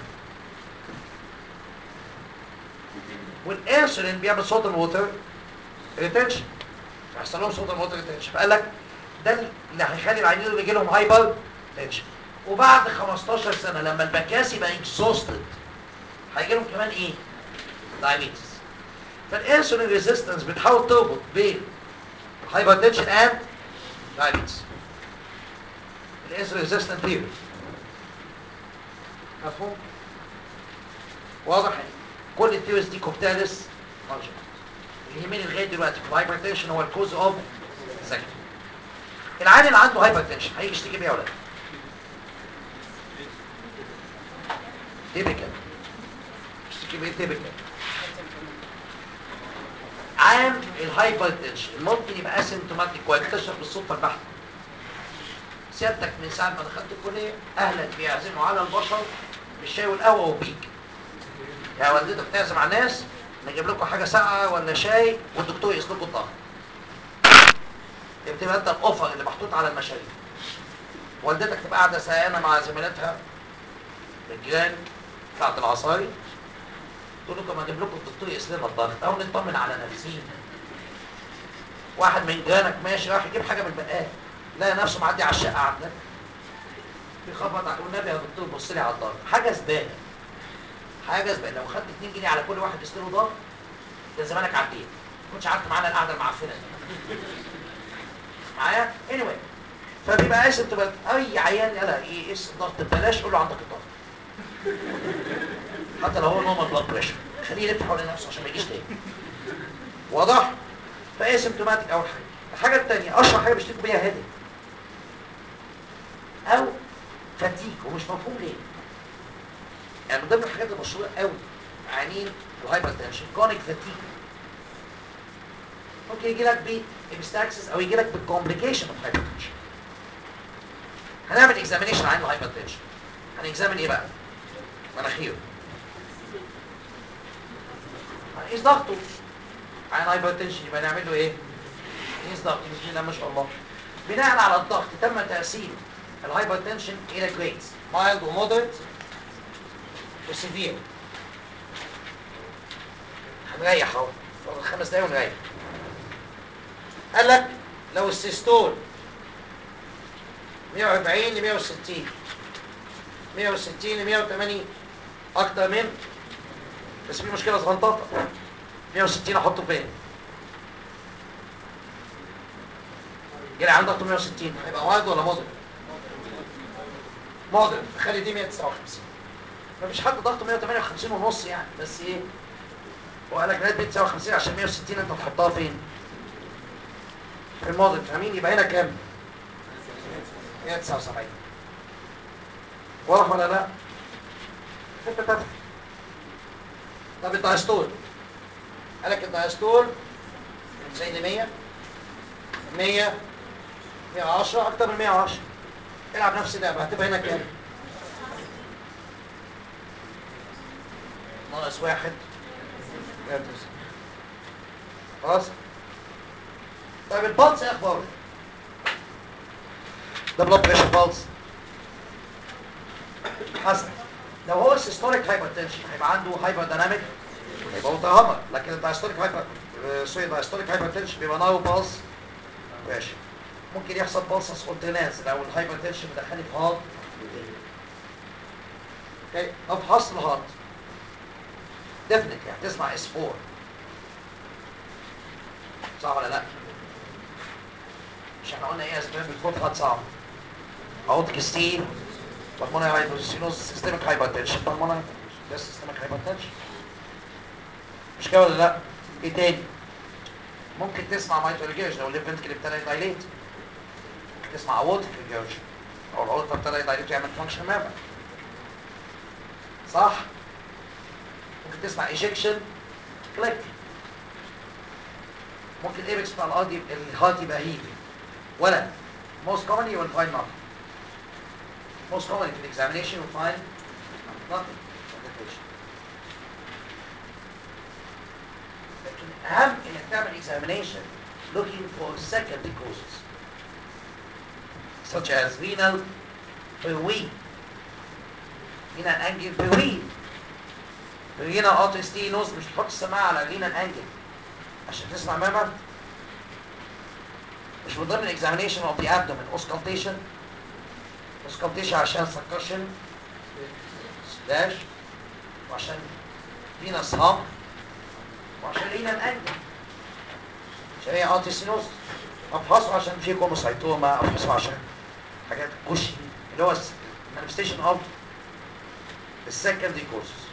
والانسولين بيعمل صوت الووتر ريتنشن يحصل لهم صوت الووتر ريتنشن فقال لك ده اللي هيخلي العيانين اللي يجي لهم هايبر تنشن وبعد 15 سنه لما البنكرياس يبقى اكزوستد هيجي لهم كمان ايه؟ دايابيتس فالانسولين ريزيستنس بتحاول تربط بين الهايبرتنشن اند دايابيتس الانسولين ريزيستنت ثيوري مفهوم؟ واضح كل الثيوريز دي كوكتالس مارجن اللي يهمني لغايه دلوقتي في الهايبرتنشن هو الكوز اوف سكت العيان اللي عنده هايبرتنشن هيجي يشتكي بيه ولا لا؟ تيبيكال اشتكي بايه تيبيكال عام الهايبرتنشن ممكن يبقى اسيمتوماتيك ويكتشف بالصدفه البحته سيادتك من ساعه ما دخلت الكليه اهلك بيعزموا على البشر بالشاي والقهوه وبيك يا والدتك تعزم على الناس نجيب لكم حاجه ساقعه ولا شاي والدكتور يقيس لكم الضغط بتبقى انت الاوفر اللي محطوط على المشاريب والدتك تبقى قاعده سهيانه مع زميلتها الجيران بتاعت العصاري تقول لكم اجيب لكم الدكتور يقيس لنا الضغط او نطمن على نفسينا واحد من جيرانك ماشي راح يجيب حاجه من البقال لقى نفسه معدي على الشقه عندك بيخبط على والنبي يا دكتور بص لي على الضغط حاجه زباله حاجه زباله لو خدت 2 جنيه على كل واحد يستلوا ضغط ده زمانك عديت ما كنتش قعدت معانا القعده المعفنه دي معايا anyway فبيبقى قاسم تبقى اي عيان يلا يقيس الضغط ببلاش قول له عندك الضغط حتى لو هو نورمال بلاد بريشر خليه يلف حوالين نفسه عشان ما يجيش تاني واضح فايه سيمتوماتيك اول حاجه الحاجه الثانيه اشهر حاجه بيشتكوا بيها هيدك او فتيك ومش مفهوم ليه يعني من ضمن الحاجات المشهوره قوي عيانين وهايبر تنشن كونيك فتيك ممكن يجي لك بابستاكسس او يجي لك بالكومبليكيشن اوف هايبر تنشن هنعمل اكزامينيشن عن الهايبر تنشن هنكزامن ايه بقى مناخيره هنقيس ضغطه عن هايبر تنشن يبقى نعمل له ايه نقيس ضغطه بسم الله ما شاء الله بناء على الضغط تم تقسيم الهايبر تنشن الى جريدز مايلد ومودريت وسيفير هنريح اهو فاضل خمس دقايق ونريح قال لك لو السيستول 140 ل 160 160 ل 180 اكتر من بس في مشكله صغنطاطه 160 احطه فين؟ جري عندك 160 هيبقى وايد ولا مضر؟ مودرن خلي دي 159 مفيش حد ضغطه 158 ونص يعني بس ايه هو قال لك لغايه 159 عشان 160 انت تحطها فين؟ في المودرن فاهمين يبقى هنا كام؟ 179 واضح ولا لا؟ حته تافهه طب الدايستول قال لك الدايستول من 90 ل 100 100 110 اكتر من 110 العب نفس اللعبه هتبقى هنا كام؟ ناقص واحد خلاص طيب البلس ايه اخباره؟ ده بلاد بريشر بلس حسن لو هو سيستوليك هايبرتنشن هيبقى عنده هايبر دايناميك هيبقى متهمر لكن الدايستوليك هايبر سوري دايستوليك هايبرتنشن بيبقى ناو بلس ماشي ممكن يحصل بلس سبونتيناز لو الهايبرتنشن مدخلني في هارت اوكي طب فحص الهارت ديفنتلي هتسمع اس 4 صح ولا لا؟ مش احنا قلنا ايه اسباب الفوت خط صعب اورتيك ستيل بالمونري هايبرسينوز سيستميك هايبرتنشن بالمونري ده سيستميك هايبرتنشن مش كده ولا لا؟ ايه تاني؟ ممكن تسمع مايترال ريجيرج لو الليفت فنتكل ابتدى يدايليت ممكن تسمع اورتيك ريجيرج او الاورتا ابتدى يدايليت ويعمل فانكشن مابا صح؟ ممكن تسمع ايجكشن كليك ممكن الايبكس بتاع الارض يبقى الهارت يبقى هيل ولا most commonly you will find nothing most commonly في الاكزامينيشن you will find nothing of the patient لكن اهم انك تعمل examination looking for secondary causes such as renal bereavement renal angel bereavement رينا اوتوستينوز مش تحط السماعه على رينا انجل عشان تسمع ماما مش من ضمن الاكزامينيشن اوف ذا ابدومين اوسكالتيشن اوسكالتيشن عشان سكشن سلاش وعشان رينا صهام وعشان رينا انجل عشان هي اوتوستينوز افحصوا عشان في كوموسايتوما افحصوا عشان حاجات كوشي اللي هو manifestation of the secondary causes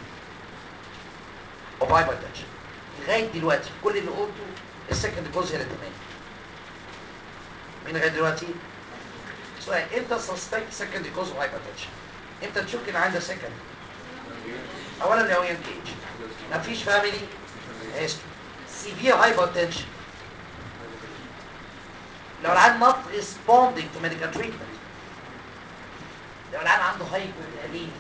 اوف هايبرتنشن لغايه دلوقتي كل اللي قلته السكند جزء هي تمام مين لغايه دلوقتي سؤال امتى سسبكت سكند كوز اوف هايبرتنشن امتى تشك ان عندها سكند اولا لو ينجيج مفيش فاميلي هيستوري سيفير هايبرتنشن لو العيان نوت ريسبوندينج تو ميديكال تريتمنت لو العيان عنده هايبر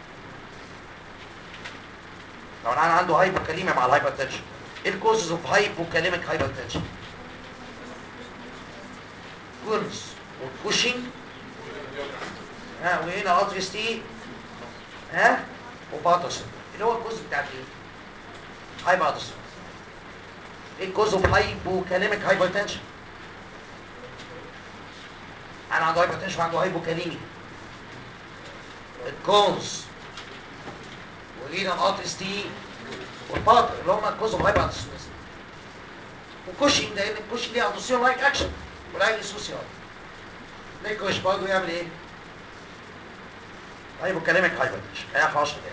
لو العيان عنده هايبوكاليميا مع الهايبرتنشن ايه الكوزز اوف هايبوكاليميك هايبرتنشن كولز وكوشنج ها وهنا اتريس تي ها وباتوسن اللي هو الكوز بتاع ايه هايباتوسن ايه الكوز اوف هايبوكاليميك هايبرتنشن انا عنده هايبرتنشن وعنده هايبوكاليميا الكوز ولينا اتريس تي والباتر اللي هم الكوز اوف هايبرتنشن وكوشنج لان الكوشنج ليه ادوسيون لايك اكشن والعين سوسيال ليكوش برضه يعمل ايه؟ هايبوكاليميك هايبرتنشن هي 10 دقايق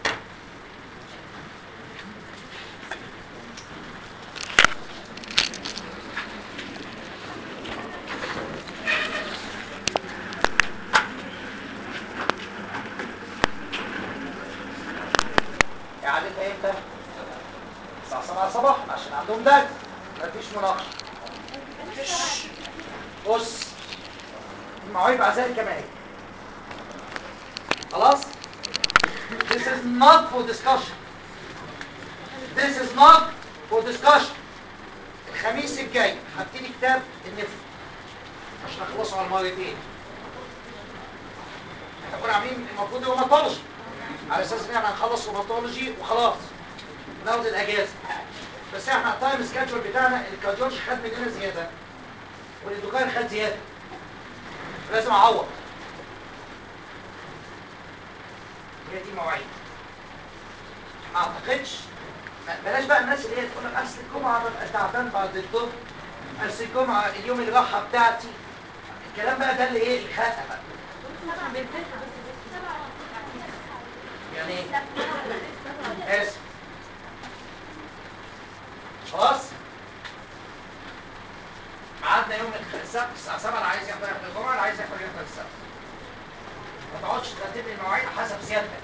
قعدتها امتى؟ الساعة 7 صباحا عشان عندهم درس مفيش مناقشة بص المواعيد عزائي كما هي خلاص This is not for discussion This is not for discussion الخميس الجاي هبتدي كتاب النفر عشان اخلصه على مرتين احنا كنا عاملين المفروض روماتولوجي على اساس ان احنا هنخلص روماتولوجي وخلاص ناخد الاجازه بس احنا التايم سكادجول بتاعنا الكارديولوجي خد مننا زياده والاندوكراين خد زياده لازم اعوض هي دي مواعيد ما اعتقدش ما- بلاش بقى الناس اللي هي تقول لك اصل الجمعه ببقى تعبان بعد الظهر اصل الجمعه اليوم الراحه بتاعتي الكلام بقى ده اللي ايه الخنقه بقى يعني ايه اسف خلاص ميعادنا يوم السبت الساعة 7 اللي عايز يحضر يحضر الجمعة اللي عايز يحضر يحضر السبت ما تقعدش ترتب لي المواعيد حسب سيادتك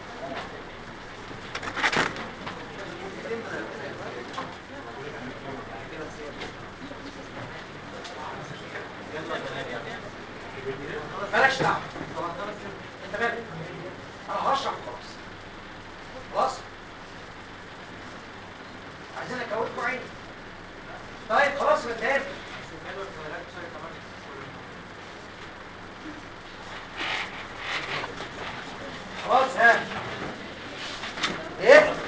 مالكش دعوة انت مالك انا هشرح خلاص خلاص عايزين اكونكم عين طيب خلاص متهيألي خلاص ها ايه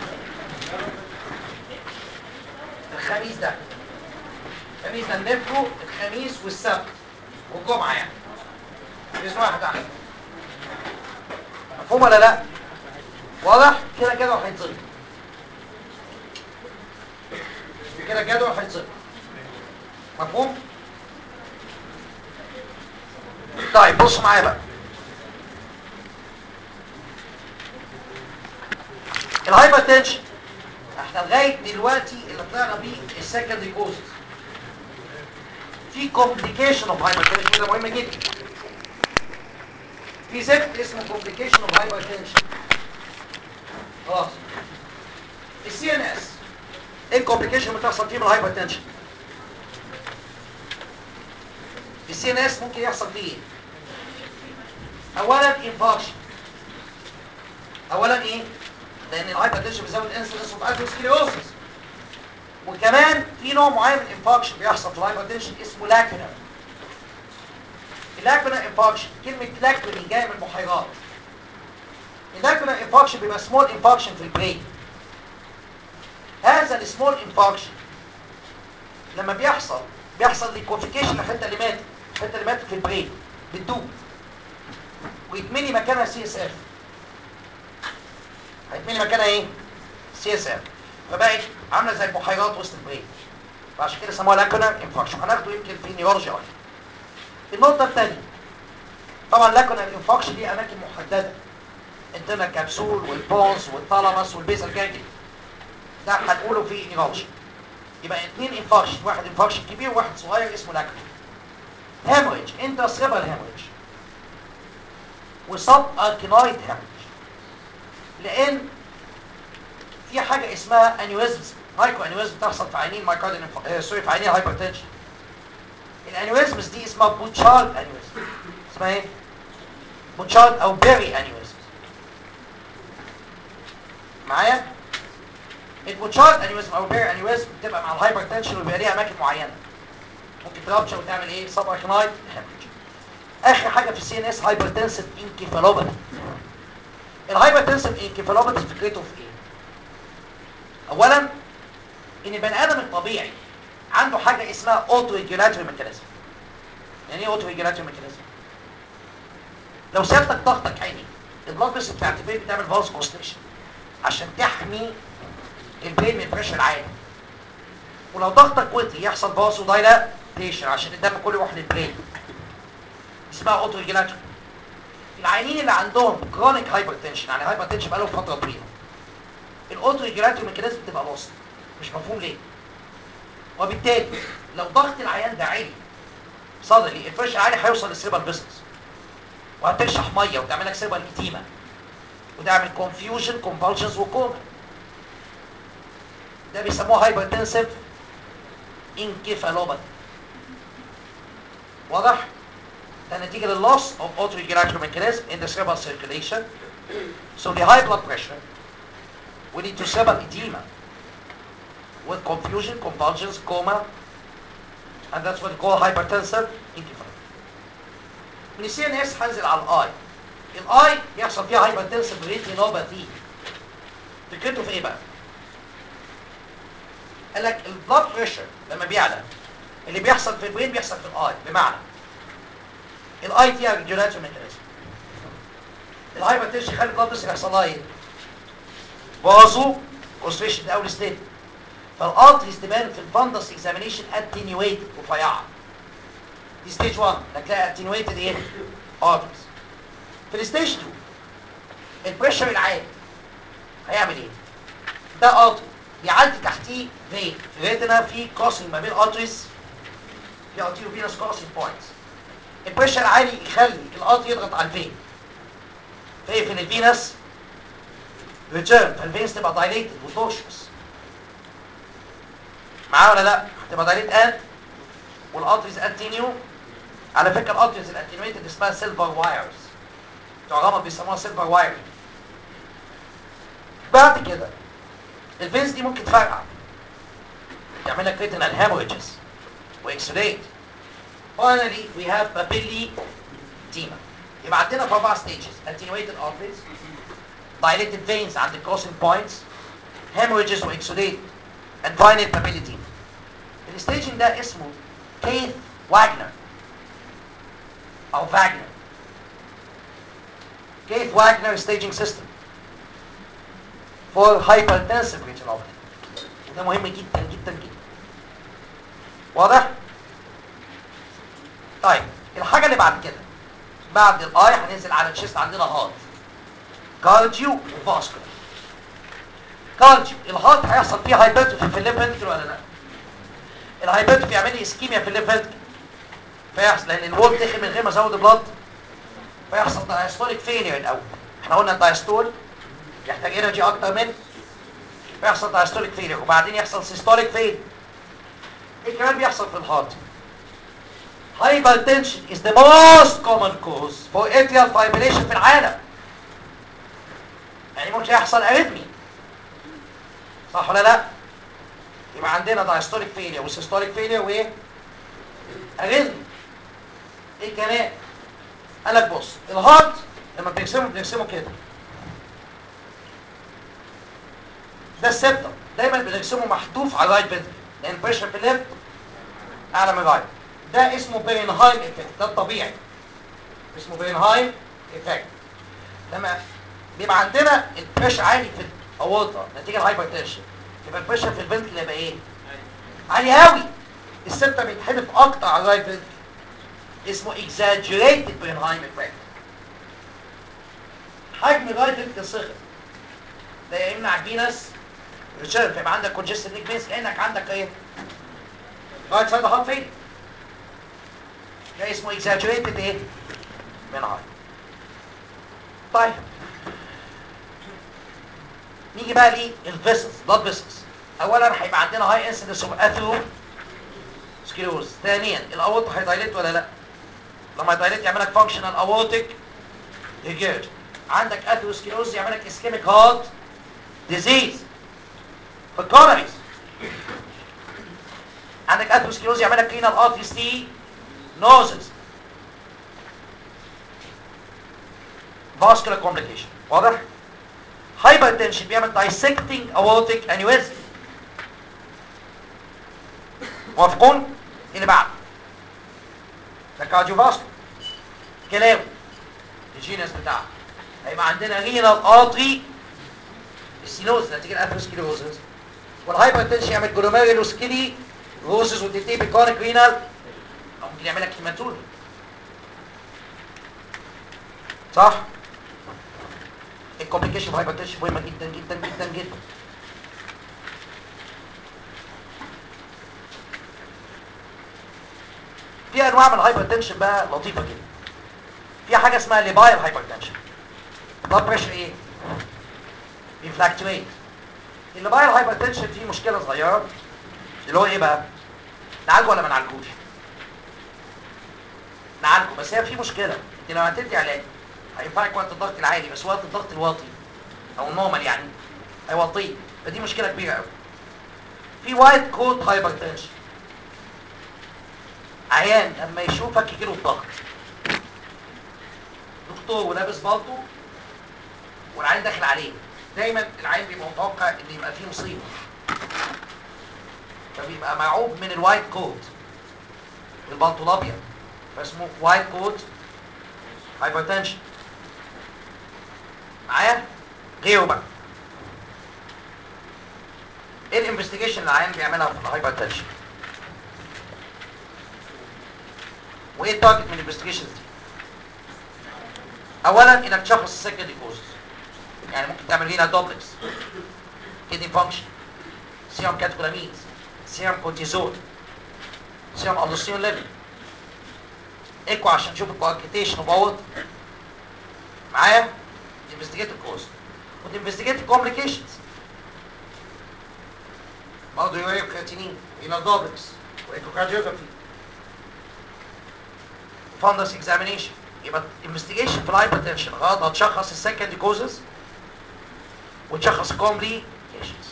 الخميس ده الخميس ده نلفه الخميس والسبت والجمعه يعني باذن واحد احسن مفهوم ولا لا واضح كده كده وهيتظبط كده الجدول هيتظبط مفهوم طيب بصوا معايا بقى الهايبرتنشن احنا لغايه دلوقتي اللي طلعنا بيه السكندري كوزز في كومبليكيشن اوف هايبرتنشن ده مهم جدا في زفت اسمه كومبليكيشن اوف هايبرتنشن خلاص السي ان اس ايه الكومبليكيشن اللي بتحصل فيه من الهايبرتنشن السي ان اس ممكن يحصل فيه ايه اولا انفاركشن اولا ايه لان الهايبرتنشن بيزود انسولين اوف اثيروسكليروسس وكمان في نوع معين من الانفاركشن بيحصل في الهايبرتنشن اسمه لاكرينا اللاكرينا انفاركشن كلمه لاكريني جايه من البحيرات اللاكرينا انفاركشن بيبقى سمول انفاركشن في البرين هذا السمول انفاركشن لما بيحصل بيحصل ليكوفيكيشن للحته اللي ماتت الحته اللي ماتت في البرين بتدوب ويتملي مكانها سي اس اف هيتملي مكانها ايه سي اس اف فبقت عامله زي البحيرات وسط البرين فعشان كده سموها لاكونال انفاركشن هناخده يمكن في نيورولوجي اكتر النقطه الثانيه طبعا لاكونال انفاركشن دي اماكن محدده عندنا الكبسول والبونز والثالاموس والبيزل جانجلي ده هنقوله في نيورولوجي يبقى اثنين انفاركشن واحد انفاركشن كبير وواحد صغير اسمه لاكونال هيموريج انترسيبال هيموريج وسب اركينويد هيموريج لان في حاجه اسمها انيوريزمز مايكرو انيوريزم بتحصل في عينين مايكاردين آه سوري في عينين هايبرتنشن الانيوريزمز دي اسمها بوتشارد انيوريزم اسمها ايه بوتشارد او بيري انيوريزم معايا البوتشارد انيوريزم او بيري انيوريزم بتبقى مع الهايبرتنشن وبيبقى ليها اماكن معينه ممكن ترابشر وتعمل ايه سب اركينويد هيموريج اخر حاجه في السي ان اس هايبرتنسيف انكيفالوباثي الهايبرتنسيف انكيفالوباثي فكرته في ايه اولا ان البني ادم الطبيعي عنده حاجه اسمها اوتو ريجولاتوري ميكانيزم يعني ايه اوتو ريجولاتوري ميكانيزم لو سيادتك ضغطك عالي البلاد بريشر بتاعت البرين بتعمل فالس كونستريشن عشان تحمي البرين من البريشر العالي ولو ضغطك وطي يحصل فاسو دايلاتيشن عشان الدم كله يروح للبرين اسمها اوتو ريجولاتوري العيانين اللي عندهم كرونيك هايبرتنشن يعني هايبرتنشن بقالهم فتره طويله الاوتو ريجولاتوري ميكانيزم بتبقى لوست مش مفهوم ليه وبالتالي لو ضغط العيان ده عالي صدري الفرش عالي هيوصل للسيربال بيسنس وهترشح ميه وتعمل لك سيربال اتيما وتعمل كونفيوجن كونفالجنز وكوما ده بيسموه هايبرتنسيف انكيفالوباثي واضح ده نتيجه للloss of autoregulatory mechanism in the cerebral circulation so the high blood pressure we need to cerebral edema with confusion, convulsions, coma, and that's what we call hypertensive encephalopathy. من السي ان اس هنزل على الاي. الاي بيحصل فيها هايبرتنسيف ريتينوباثي. فكرته في ايه بقى؟ قال لك البلاد بريشر لما بيعلى اللي بيحصل في البرين بيحصل في الاي بمعنى الاي فيها ريجولاتوري ميكانيزم. الهايبرتنشن يخلي البلاد بريشر يحصل لها ايه؟ بازو كونستريشن ده اول ستيب فالارتريز تبان في الفندس اكزامينيشن اتنيويتد رفيعه دي ستيج 1 انك تلاقي اتنيويتد ايه ارتريز في الستيج 2 البريشر العالي هيعمل ايه ده قاطر بيعدي تحتيه فين ريتنا في كروسنج ما بين ارتريز في ارتيريو فينوس كروسنج بوينتس البريشر العالي يخلي القاطر يضغط على الفين فيقفل الفينس ريتيرن فالفينس تبقى دايليتد وتورشس معاه ولا لا هتبقى دايليت ان والارتريز انتينيو على فكره الارتريز الانتينيويتد اسمها سيلفر وايرز بتوع غمض بيسموها سيلفر واير بعد كده الفينس دي ممكن تفرقع يعمل لك ريتنال هيموريجز واكسوديت finally we have papilli edema يبقى عندنا في اربع stages attenuated arteries dilated veins عند crossing points hemorrhages واكسوديت and final papilli edema الستيجنج ده اسمه كيث واجنر او فاجنر كيث واجنر staging system for hypertensive retinopathy وده مهم جدا جدا جدا واضح؟ طيب الحاجة اللي بعد كده بعد الاي هننزل على الشيست عندنا هارت كارديو وفاسكولار كارديو الهارت هيحصل فيه هايبرتروفي في الليفت فنتركل ولا لا؟ الهايبرتروفي يعمل لي اسكيميا في الليفت فنتركل فيحصل لان الوول تخن من غير ما ازود بلاد فيحصل دايستوليك فيلير الاول احنا قلنا الدايستول يحتاج انرجي اكتر من فيحصل دايستوليك فيلير وبعدين يحصل سيستوليك فيلير ايه كمان بيحصل في الهارت hypertension is the most common cause for atrial fibrillation في العالم يعني ممكن يحصل اريثمي صح ولا لا يبقى عندنا دايستوليك فيلير وسيستوليك فيلير وايه اريثمي ايه كمان قال لك بص الهارت لما بنرسمه بنرسمه كده ده السبتم دايما بنرسمه محذوف على الرايت فنتركل لان البريشر في الليفت اعلى من الرايت ده اسمه بيرنهايم افكت ده الطبيعي اسمه بيرنهايم افكت لما بيبقى عندنا البريشر عالي في الاورطه نتيجه الهايبرتنشن يبقى البريشر في الفنتركل يبقى ايه عالي قوي السبتم بيتحدف اكتر على الرايت فنتركل اسمه exaggerated بيرنهايم افكت حجم الرايت فنتركل صغر ده يمنع فينس ريتشارد فيبقى عندك كونجستد نيك بيس كانك عندك ايه رايت سايد هارت فين ده اسمه exaggerated ايه من هاي طيب نيجي بقى للفيسلز بلاد فيسلز اولا هيبقى عندنا هاي انسيدنس اوف اثرو سكليروز ثانيا الاورطه هيدايليت ولا لا لما يدايليت يعمل لك فانكشنال اورتيك ريجيرج عندك اثيروسكليروز يعمل لك اسكيميك هارت ديزيز في الكورنريز عندك اثيروسكليروز يعمل لك رينال ارتري ستي نوزز vascular complication واضح hypertension بيعمل dissecting aortic aneurysm موافقون اللي بعد ده كارديوفاسكولار كلاوي الجينس بتاعه هيبقى عندنا رينال ارتري السينوز نتيجه الاثيروسكليروزز والهايبرتنشن يعمل جلوميرولوسكيلي روزز وتنتهي بكونيك رينال او ممكن يعمل لك هيماتوري صح الكومبليكيشن هايبرتنشن مهمه جدا جدا جدا جدا في انواع من الهايبرتنشن بقى لطيفه جدا في حاجه اسمها ليبايل هايبرتنشن بلاد بريشر ايه بيفلاكتويت الليبايل هايبرتنشن فيه مشكله صغيره اللي هو ايه بقى نعالجه ولا ما نعالجوش نعالجه بس هي في مشكله انت لو هتدي علاج هينفعك وقت الضغط العالي بس وقت الضغط الواطي او النورمال يعني هيوطيه فدي مشكله كبيره قوي في وايت كوت هايبرتنشن عيان لما يشوفك يجيله الضغط دكتور ولابس بالطو والعيان داخل عليه دايما العيان بيبقى متوقع ان يبقى فيه مصيبه فبيبقى مرعوب من الوايت كوت البلطو الابيض فاسمه وايت كوت هايبرتنشن معايا غيره بقى ايه الانفستيجيشن اللي العيان بيعملها في الهايبرتنشن وايه التارجت من الانفستيجيشنز دي اولا انك تشخص السكندري كوزز يعني ممكن تعمل فينا دوبلكس كدني فانكشن سيرم كاتكولامينز سيرم كورتيزول سيرم الوستيون ليفل ايكو عشان تشوف الكواركتيشن وبوظ معايا انفستيجيت الكوز وتنفستيجيت الكومبليكيشنز برضه يوريا كرياتينين هنا دوبلكس وايكوكارديوجرافي فاندس اكزامينيشن يبقى انفستيجيشن في الهايبرتنشن غرضها تشخص السكندري كوزز وتشخص كومبليكيشنز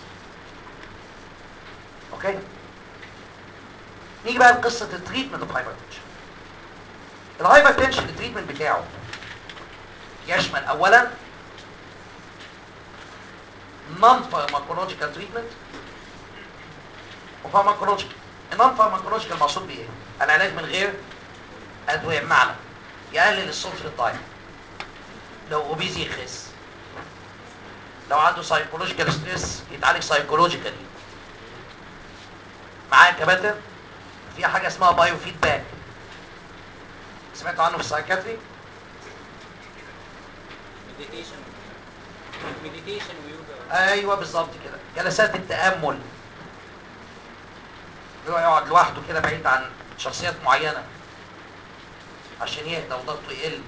اوكي نيجي بقى لقصه التريتمنت اوف هايبرتنشن الهايبرتنشن التريتمنت بتاعه يشمل اولا نون فارماكولوجيكال تريتمنت وفارماكولوجيكال النون فارماكولوجيكال مقصود بيه ايه؟ العلاج من غير ادويه بمعنى يقلل الصوت في الدايت لو اوبيزي يخس لو عنده سايكولوجيكال ستريس يتعالج سايكولوجيكالي معايا كباتن في حاجه اسمها بايو فيدباك سمعتوا عنه في السايكاتري مديتيشن مديتيشن ويوجا ايوه بالظبط كده جلسات التامل هو يقعد لوحده كده بعيد عن شخصيات معينه عشان يهدى وضغطه يقل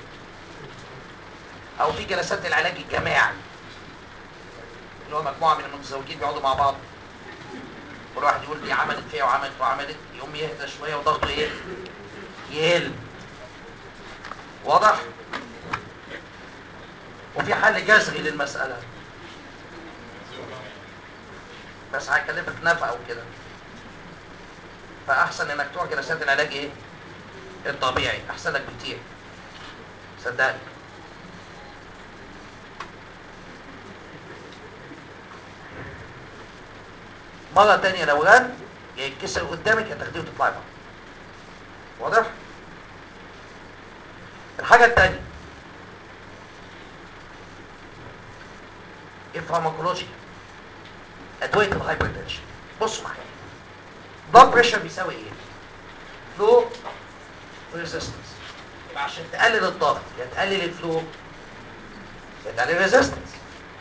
او في جلسات العلاج الجماعي اللي هو مجموعه من المتزوجين بيقعدوا مع بعض كل واحد يقول دي عملت فيها وعملت وعملت يقوم يهدى شويه وضغطه ايه يقل واضح وفي حل جذري للمساله بس هيكلفك نفقه وكده فاحسن انك تروح جلسات العلاج ايه الطبيعي احسن لك بكتير صدقني مرة تانية لو غان يا يتكسر قدامك يا تاخديه وتطلعي بره واضح؟ الحاجة التانية الفارماكولوجيا ادويه الهايبرتنشن بصوا معايا بلاد بريشر بيساوي ايه فلو ريزيستنس يبقى عشان تقلل الضغط يا تقلل الفلو يا تقلل الريزيستنس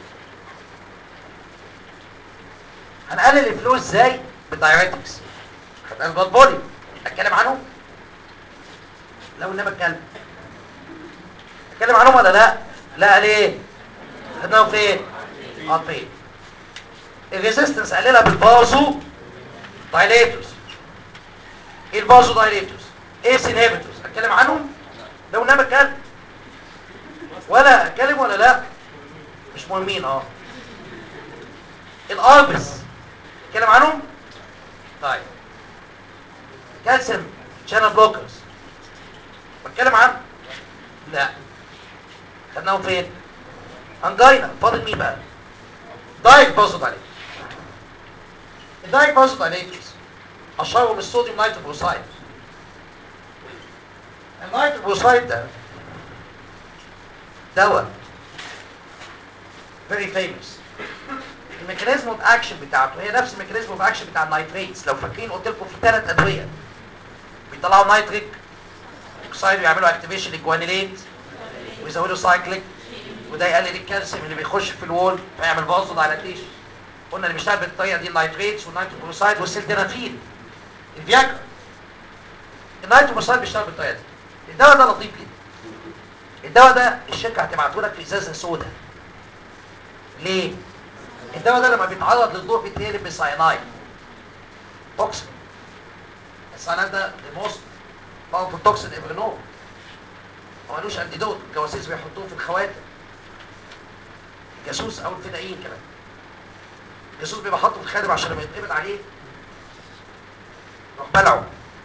هنقلل الفلو ازاي بالدايريتكس هتقلل البلاد بودي اتكلم عنهم لو انما اتكلم اتكلم عنهم ولا لا لا ليه خدناهم فين اه فين الريزيستنس قللها بالبازو دايليتورز ايه البازو دايليتورز ايس انهبيتورز اتكلم عنهم لو انما اتكلم ولا اتكلم ولا لا مش مهمين اه الاربس اتكلم عنهم طيب كالسيوم شانل بلوكرز بتكلم عنه لا خدناهم فين انجينا فاضل مين بقى دايك بوزيتيف عليه الدايك بوزيتيف عليه اشهرهم الصوديوم نايتروبروسايد النايتروبروسايد ده دواء فيري فيموس الميكانيزم اوف اكشن بتاعته هي نفس الميكانيزم اوف اكشن بتاع النايتريتس لو فاكرين قلت لكم في ثلاث ادويه بيطلعوا نايتريك اوكسايد ويعملوا اكتيفيشن للجوانيليت ويزودوا سايكليك وده يقلل الكالسيوم اللي بيخش في الوول فيعمل فازو دايلاتيشن قلنا اللي بيشتغل بالطريقه دي النايتريتس والنيتروبروسايد والسيلدينافيل الفياجرا النيتروبروسايد بيشتغل بالطريقه دي الدواء ده لطيف جدا الدواء ده الشركه هتبعته لك في ازازه سوداء ليه الدواء ده لما بيتعرض للضوء بيتقلب بساينايد توكسين الساينايد ده الموست باورفul توكسين ايفر نو ملوش انتيدوت الجواسيس بيحطوه في الخواتم الجاسوس او الفدائيين كمان الجاسوس بيبقى حاطه في الخاتم عشان لما يتقبض عليه يروح بلعه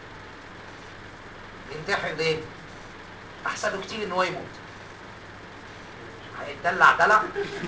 ينتحر ليه؟ احسن له كتير ان هو يموت هيتدلع دلع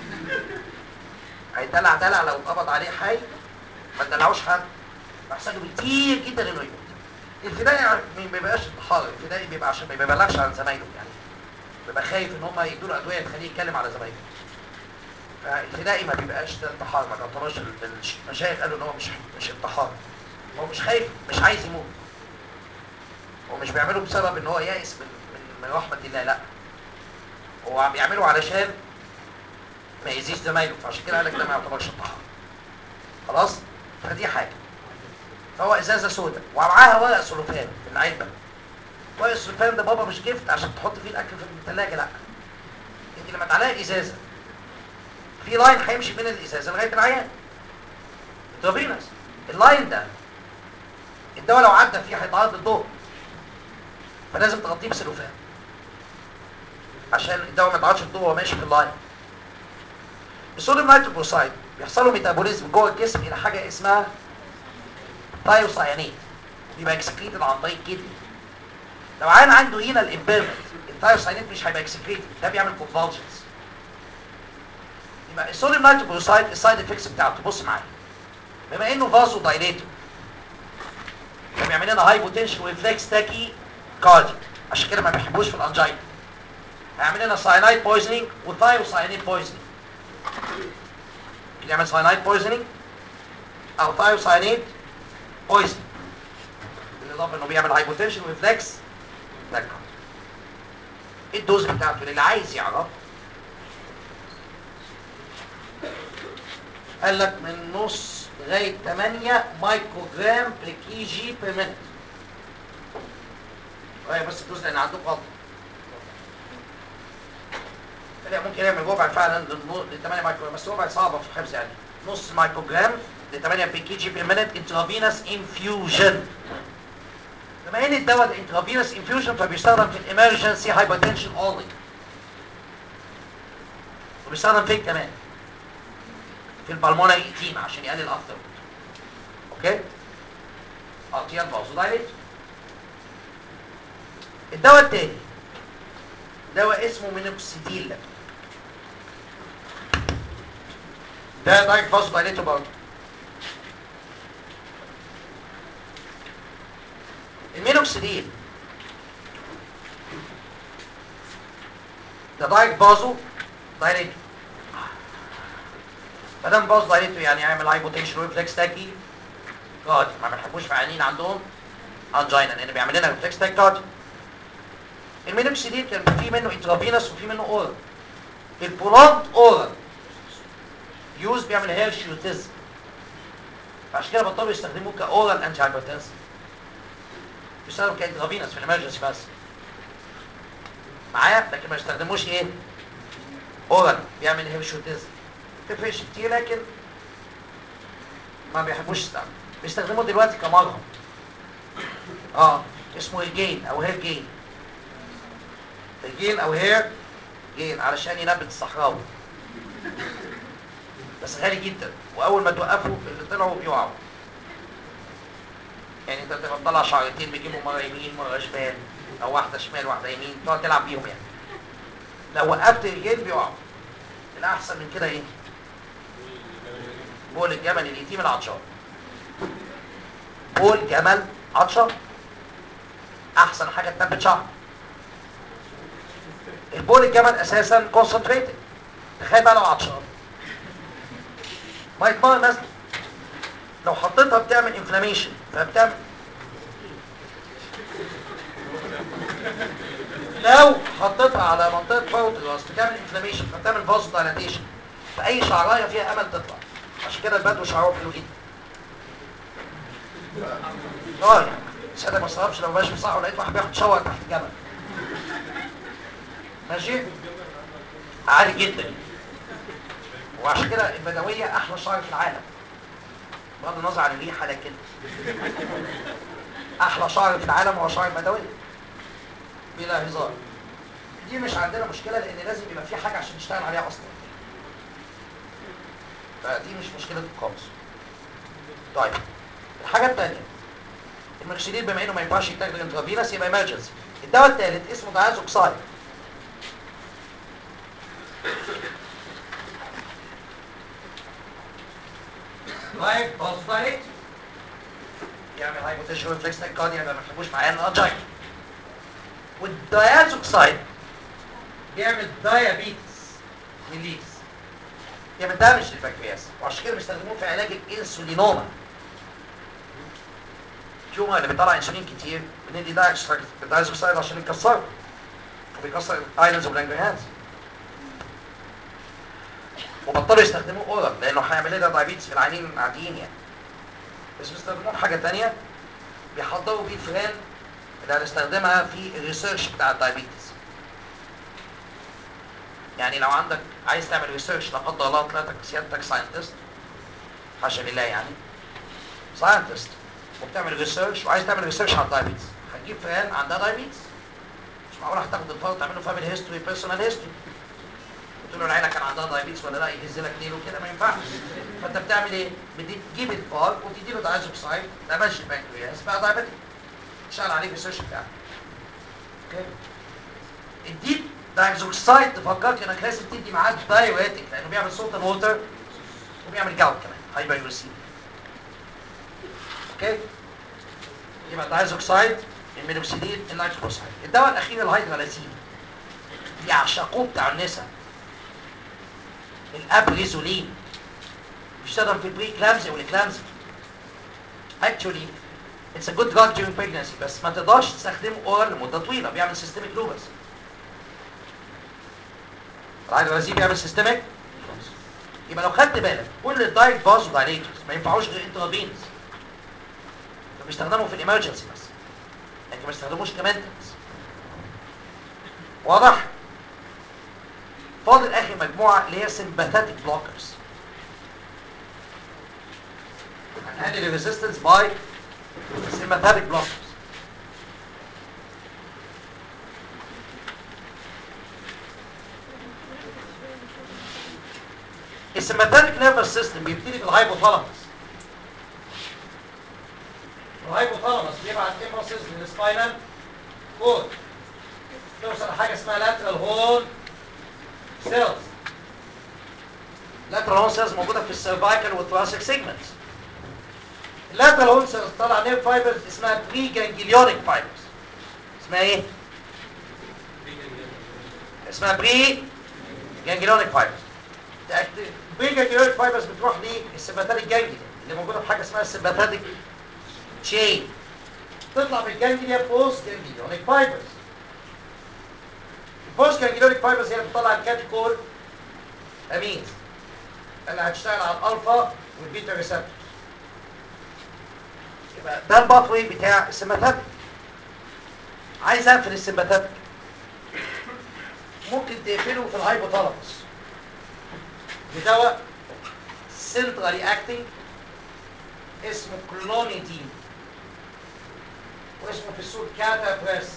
هيتدلع دلع لو اتقبض عليه حي ما تدلعوش حد احسن له بكتير جدا انه يموت الفدائي ما بيبقاش انتحار الفدائي بيبقى عشان ما بيبلغش عن زمايله يعني بيبقى خايف ان هم يدوا له ادويه تخليه يتكلم على زمايله فالفدائي ما بيبقاش ده انتحار ما تعتبرش المشايخ قالوا ان هو مش مش انتحار هو مش خايف مش عايز يموت هو مش بيعمله بسبب ان هو يائس من من, من رحمه الله لا هو عم يعمله علشان ما يأذيش زمايله فعشان كده قال لك ده ما يعتبرش طعام خلاص فدي حاجه فهو ازازه سوداء ومعاها ورق سلوفان في العلبه ورق السلوفان ده بابا مش جفت عشان تحط فيه الاكل في الثلاجه لا انت لما تعلقي ازازه في لاين هيمشي من الازازه لغايه العيان انترافينوس اللاين ده الدواء لو عدى فيه هيتعرض للضوء فلازم تغطيه بسلوفان عشان الدواء ما يتعرضش للضوء وهو ماشي في اللاين الصوديوم نيتروكلوسايد بيحصل له ميتابوليزم جوه الجسم الى حاجه اسمها ثايوسايانيت بيبقى اكسكريتد عن طريق الكدني لو عيان عنده هنا الامبيرمنت الثايوسايانيت مش هيبقى اكسكريتد ده بيعمل كونفالجنز يبقى الصوديوم نيتروكلوسايد السايد افكتس بتاعته بص معايا بما انه فازو دايليتور فبيعمل لنا هايبوتنشن وريفلكس تاكي كاردي عشان كده ما بيحبوش في الانجينا هيعمل لنا ساينايد بويزنينج وثايوسايانيت بويزنينج ممكن يعمل ساينايد بويزنينج او ثايوسايانيت بويزنينج بالاضافه انه بيعمل هايبوتنشن وريفلكس تاكي ايه الدوز بتاعته اللي عايز يعرف قال لك من نص لغايه 8 مايكرو جرام بر كي جي بير مينت وهي بس الدوز لان عندكم غلط لا ممكن يعمل ربع فعلا ل 8 مايكرو جرام بس ربع صعبه في الحفظ يعني نص مايكرو جرام ل 8 بر كي جي بير مينت انترافينوس انفيوجن بما ان الدواء ده انترافينوس انفيوجن فبيستخدم في الامرجنسي هايبرتنشن اونلي وبيستخدم فين كمان في البلمونري ايتيما عشان يقلل الافتر اوكي ارتيال بازو دايليت الدواء التاني دواء اسمه مينوكسيديل ده دايك بازو دايليتو برضه المينوكسيديل ده دايك بازو دايليتو ما دام باظ دايرته يعني يعمل هايبوتنشن ريفلكس تاكي كارد ما بنحبوش في عيانين عندهم انجينا لان بيعمل لنا ريفلكس تاكي كارد المينوكسيديل كان في منه انترافينوس وفي منه اورال البولانت اورال يوز بيعمل هيرشيوتيزم عشان كده بطلوا يستخدموه كاورال انتي هايبرتنسن بيستخدم كانترافينوس في الامرجنسي بس معايا لكن ما يستخدموش ايه اورال بيعمل هيرشيوتيزم تفرقش كتير لكن ما بيحبوش يستعملوا بيستخدموه دلوقتي كمرهم اه اسمه الجين او هير جين الجين او هير جين علشان ينبت الصحراوي بس غالي جدا واول ما توقفوا اللي طلعوا بيقعوا يعني انت تبقى تطلع شعرتين بيجيبوا مره يمين مره شمال او واحده شمال واحده يمين تقعد تلعب بيهم يعني لو وقفت الجين بيقعوا الاحسن من كده ايه بول الجمل اليتيم العطشان بول جمل عطشان احسن حاجه تثبت شعر البول الجمل اساسا كونسنتريتد تخيل بقى لو عطشان ميه ميه نازله لو حطيتها بتعمل انفلاميشن فبتعمل لو حطيتها على منطقه فوت الراس بتعمل انفلاميشن فبتعمل فازو دايلاتيشن فاي شعرايه فيها امل تطلع عشان كده البدو شعره حلو جدا اه ساده ما استغربش لو ماشي صح ولقيت واحد بياخد شاور تحت الجبل ماشي عالي جدا وعشان كده البدويه احلى شعر في العالم بغض النظر عن الريحه لكن احلى شعر في العالم هو شعر البدويه بلا هزار دي مش عندنا مشكله لان لازم يبقى في حاجه عشان نشتغل عليها اصلا فدي مش مشكلة خالص طيب الحاجة الثانية المكسيدين بما انه ما ينفعش يتاخد انترافينوس يبقى ايمرجنسي الدواء الثالث اسمه دايازوكسايد لايك بوزدايت يعمل هايبوتنشن ريفلكس تاكارديا ما بنحبوش معاه الانجاين والدايازوكسايد بيعمل دايابيتس ميليتس يعمل دامج للبنكرياس وعشان كده بيستخدموه في علاج الانسولينوما التيومر اللي بيطلع انسولين كتير بندي دايزوكسايد عشان يكسره وبيكسر الايلاندز والانجرهانز وبطلوا يستخدموه اورال لانه هيعمل لنا دايابيتس في العيانين العاديين يعني بس بيستخدموه في حاجه ثانيه بيحضروا بيه الفئران اللي هنستخدمها في الريسيرش بتاع الدايابيتس يعني لو عندك عايز تعمل ريسيرش لا قدر الله طلعتك سيادتك ساينتست حاشا لله يعني ساينتست وبتعمل ريسيرش وعايز تعمل ريسيرش على الدايابيتس هتجيب فئران عندها دايابيتس مش معقول هتاخد الفار وتعمل له فاميلي هيستوري بيرسونال هيستوري تقول له العيله كان عندها دايابيتس ولا لا يهز لك نيله كده ما ينفعش فانت بتعمل ايه؟ بتجيب الفار وتدي له دايزوكسايد ده ماشي البنكرياس بقى دايابيتك تشتغل عليه في الريسيرش بتاعك اوكي اديت دايزوكسايد تفكرك انك لازم تدي معاه دايوريتك لانه بيعمل صوت ووتر وبيعمل جاوت كمان هايبر يورسيميا اوكي يبقى دايزوكسايد المينوكسيديل النيتروكسايد الدواء الاخير الهيدرالازين بيعشقوه بتاع النساء الابريزولين بيشتغل في البري كلامزي والكلامزي actually it's a good drug during pregnancy بس ما تقدرش تستخدمه اورال لمده طويله بيعمل سيستميك لوبس الهيدرالازين بيعمل سيستميك يبقى لو خدت بالك كل الدايت فازو دايليتورز ما ينفعوش غير انترافينس بيستخدموا في الامرجنسي بس لكن ما يستخدموش كمانتنس واضح فاضل اخر مجموعه اللي هي سمباثيك بلوكرز هنقلل الريزيستنس باي سمباثيك بلوكرز السمباثيك نيرفس سيستم بيبتدي في الهايبوثالاموس الهايبوثالاموس بيبعت امبulses للسباينال كورد توصل لحاجه اسمها لاترال هون سيلز لاترال هون سيلز موجوده في السيرفايكال والثراسيك سيجمنتس اللاترال هون سيلز طلع نير فايبرز اسمها بري جانجليونيك فايبرز اسمها ايه؟ اسمها بري جانجليونيك فايبرز بري جانجليونيك فايبرز بتروح للسمباثيك جانجليا اللي موجوده في حاجه اسمها السمباثيك تشين تطلع من الجانجليا بوست جانجليونيك فايبرز البوست جانجليونيك فايبرز هي اللي بتطلع الكاتيكول امينز اللي هتشتغل على الالفا والبيتا ريسبتورز يبقى ده الباثوي بتاع السمباثيك عايز اقفل السمباثيك ممكن تقفله في الهايبوثالاموس بدواء سنترالي اكتنج اسمه كلونيدين واسمه في السوق كاتا بريس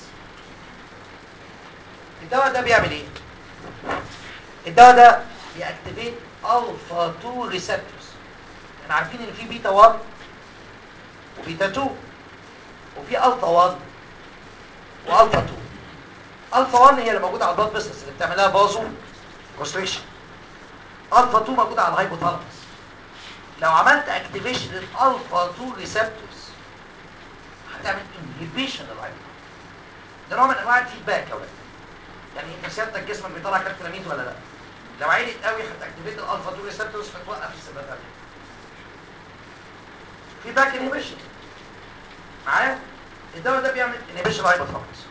الدواء ده بيعمل ايه؟ الدواء ده بيأكتيفيت الفا 2 ريسبتورز احنا عارفين ان في بيتا 1 وبيتا 2 وفي الفا 1 والفا 2 الفا 1 هي اللي موجوده على البلاد فيسلز اللي بتعمل لها فازو كونستريكشن الفا 2 موجوده على الهايبوثالاموس لو عملت اكتيفيشن للالفا 2 ريسبتورز هتعمل انهبيشن للهايبوثالاموس ده نوع من انواع الفيدباك يا ولاد يعني انت سيادتك جسمك بيطلع كاتكولامينز ولا لا لو عيلت قوي هتاكتيفيت الالفا 2 ريسبتورز فتوقف السمباثيك فيدباك انهبيشن معايا الدواء ده بيعمل انهبيشن هايبوثالاموس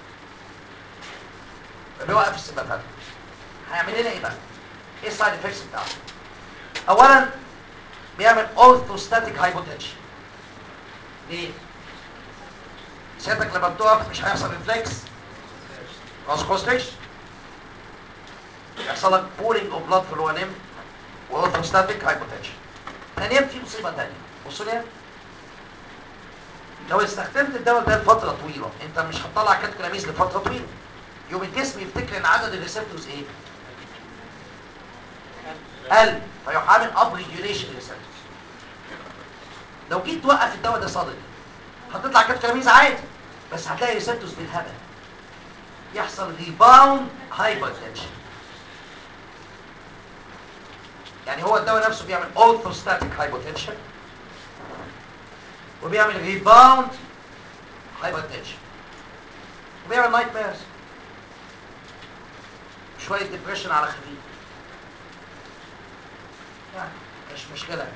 بيوقف السمباثيك هيعمل لنا ايه بقى ايه السايد افكتس بتاعته اولا بيعمل اورثوستاتيك هايبوتنشن ليه سيادتك لما بتقف مش هيحصل ريفلكس كونستريكشن يحصل لك بولينج اوف بلاد في اللور ليم واورثوستاتيك هايبوتنشن ثانيا في مصيبه ثانيه بصوا لي لو استخدمت الدواء ده لفتره طويله انت مش هتطلع كاتكولاميز لفتره طويله يوم الجسم يفتكر ان عدد الريسبتورز ايه قل فيروح عامل اب ريجوليشن ريسبتورز لو جيت توقف الدواء ده صادق هتطلع كاتكولاميز عادي بس هتلاقي ريسبتورز بالهبل يحصل ريباوند هايبرتنشن يعني هو الدواء نفسه بيعمل اورثوستاتيك هايبوتنشن وبيعمل ريباوند هايبرتنشن وبيعمل نايت ميرز شويه ديبريشن على خفيف يعني مش مشكله يعني.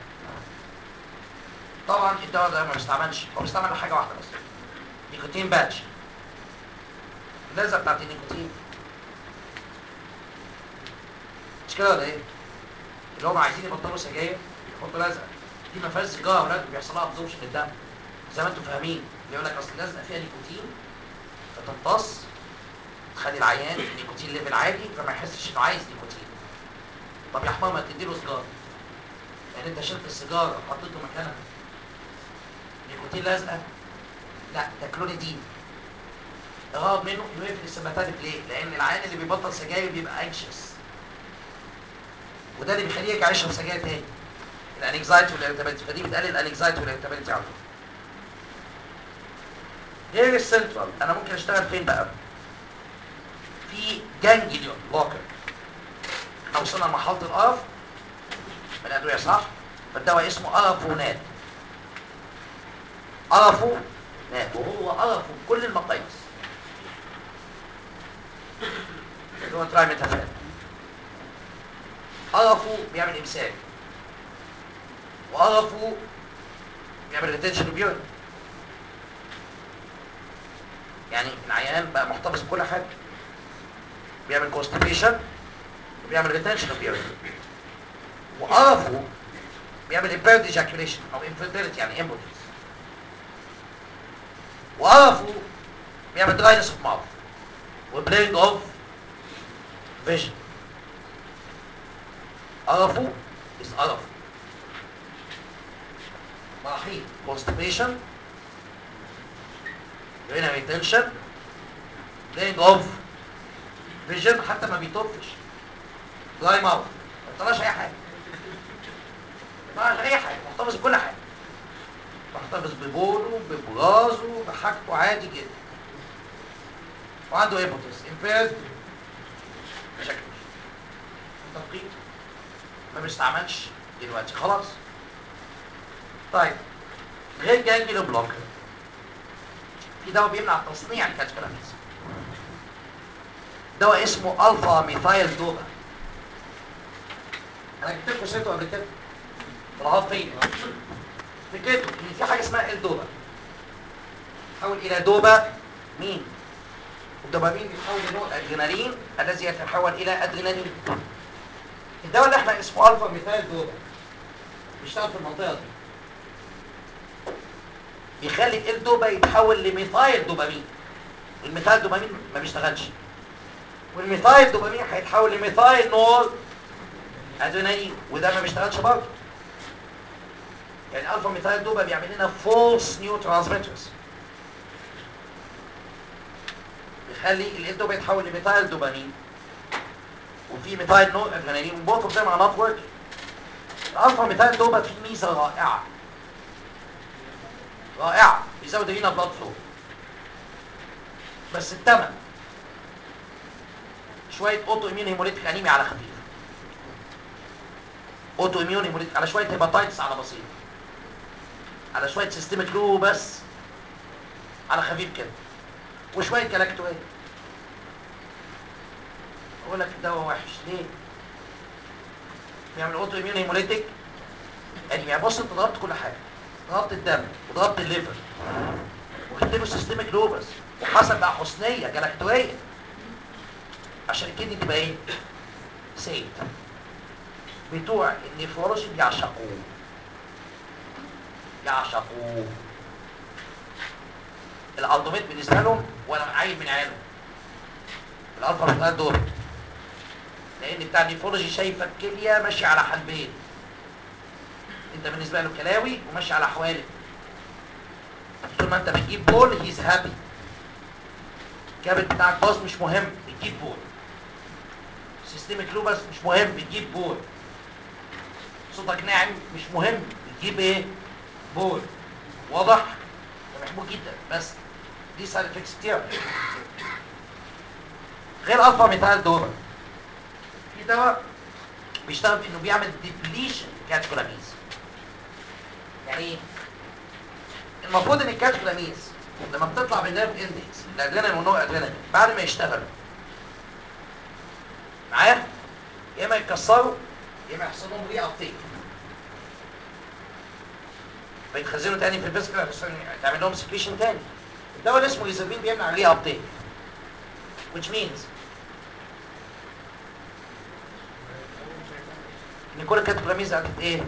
طبعا الدواء ده ما بيستعملش هو بيستعمل لحاجه واحده بس نيكوتين باتش اللذه بتاعت النيكوتين مش كده ولا ايه؟ اللي هم عايزين يبطلوا سجاير يحطوا لزقه دي ما فيهاش سيجاره يا اولاد بيحصل لها ابزوربشن في الدم زي ما انتم فاهمين اللي يقول لك اصل اللزقه فيها نيكوتين فتمتص تخلي العيان النيكوتين ليفل عالي فما يحسش انه عايز نيكوتين طب يا حمار ما تديله سيجاره يعني انت شلت السيجاره وحطيته مكانها نيكوتين لازقه لا ده كلونيدين الغرض منه انه يقفل السماتات ليه؟ لان العيان اللي بيبطل سجاير بيبقى انكشس وده اللي بيخليه يرجع يشرب سجاير تاني الانكزايتي والارتابيلتي فدي بتقلل الانكزايتي والارتابيلتي عنده غير السنترال انا ممكن اشتغل فين بقى؟ في جانجليون بلوكر احنا وصلنا لمرحله القرف من الادويه صح؟ فالدواء اسمه قرفونات قرفو نات وهو قرفه بكل المقاييس اللي هو ترايميتافان قرفه بيعمل امساك وقرفه بيعمل ريتنشن بيورين يعني العيان بقى محتفظ بكل حاجه بيعمل كونستيبيشن وبيعمل ريتنشن بيورين وقرفه بيعمل impaired ejaculation او infertility يعني impotence وقرفه بيعمل dryness of mouth وبلينج اوف فيجن قرفه is قرف مراحيل constipation urinary retention بلينج اوف فيجن حتى ما بيطفش دراي ماوث ما طلعش اي حاجه ما طلعش اي حاجه محتفظ بكل حاجه محتفظ ببوله ببرازه بحاجته عادي جدا وعنده ايبوتس امبيرد بشكل تدقيق ما بيستعملش دلوقتي خلاص طيب غير جانجلو بلوكر في دواء بيمنع تصنيع الكاتكولامينز دواء اسمه الفا ميثايل دوبا انا جبت لكم سيرته قبل كده طلعات فين فكرته ان في حاجه اسمها الدوبا تحول الى دوبا مين الدوبامين بيتحول لنوع الادرينالين الذي يتحول الى ادرينالين الدواء اللي احنا اسمه الفا ميثايل دوبا بيشتغل في المنطقه دي بيخلي الدوبا يتحول لميثايل دوبامين والميثايل دوبامين ما بيشتغلش والميثايل دوبامين هيتحول لميثايل نور ادرينالين وده ما بيشتغلش برضه يعني الفا ميثايل دوبا بيعمل لنا فولس نيو ترانسميترز بيخلي الدوبا يتحول لميثايل دوبامين وفي ميثايل نور ادرينالين وبوث اوف ذيم ار نوت وركينج الالفا ميثايل دوبا فيه ميزه رائعه رائعه بيزود لنا بلاد فلو بس الثمن شويه اوتو اميون هيموليتيك انيميا على خفيف اوتو اميون هيموليتيك على شويه هيباتايتس على بسيط على شويه سيستميك لو بس على خفيف كده وشويه كلاكتويه اقول لك الدواء وحش ليه بيعمل اوتو اميون هيموليتيك انيميا بص انت ضربت كل حاجه ضربت الدم وضربت الليفر وجبت له سيستميك لوبس وحصل بقى حسنيه جلاكتويه عشان الكدني تبقى ايه؟ سيد بتوع النيفرولوجي بيعشقوه يعشقوه الالتوميت بالنسبه لهم ولا عيل من عيالهم الالفا ميثايل دول لان بتاع النيفرولوجي شايفه الكليه ماشيه على حلبين انت بالنسبه له كلاوي وماشي على حوالي طول ما انت بتجيب بول هيز هابي الكابت بتاعك باظ مش مهم بتجيب بول سيستمك لوبس مش مهم بتجيب بول صوتك ناعم مش مهم بتجيب ايه بول واضح ده محبوب جدا بس دي سايد افكتس كتير غير الفا ميثايل دورا في دواء بيشتغل في انه بيعمل ديبليشن كاتكولاميز يعني ايه المفروض ان الكاتكولاميز لما بتطلع بالنيرف اندكس الادرينالين والنوع ادرينالين بعد ما يشتغلوا معايا يا اما يتكسروا يا اما يحصل لهم ري ابتيك فيتخزنوا تاني في الفيسكال عشان تعمل لهم سكريشن تاني الدواء اللي اسمه ايزابين بيمنع الري ابتيك which means ان كل الكاتكولامينز قعدت ايه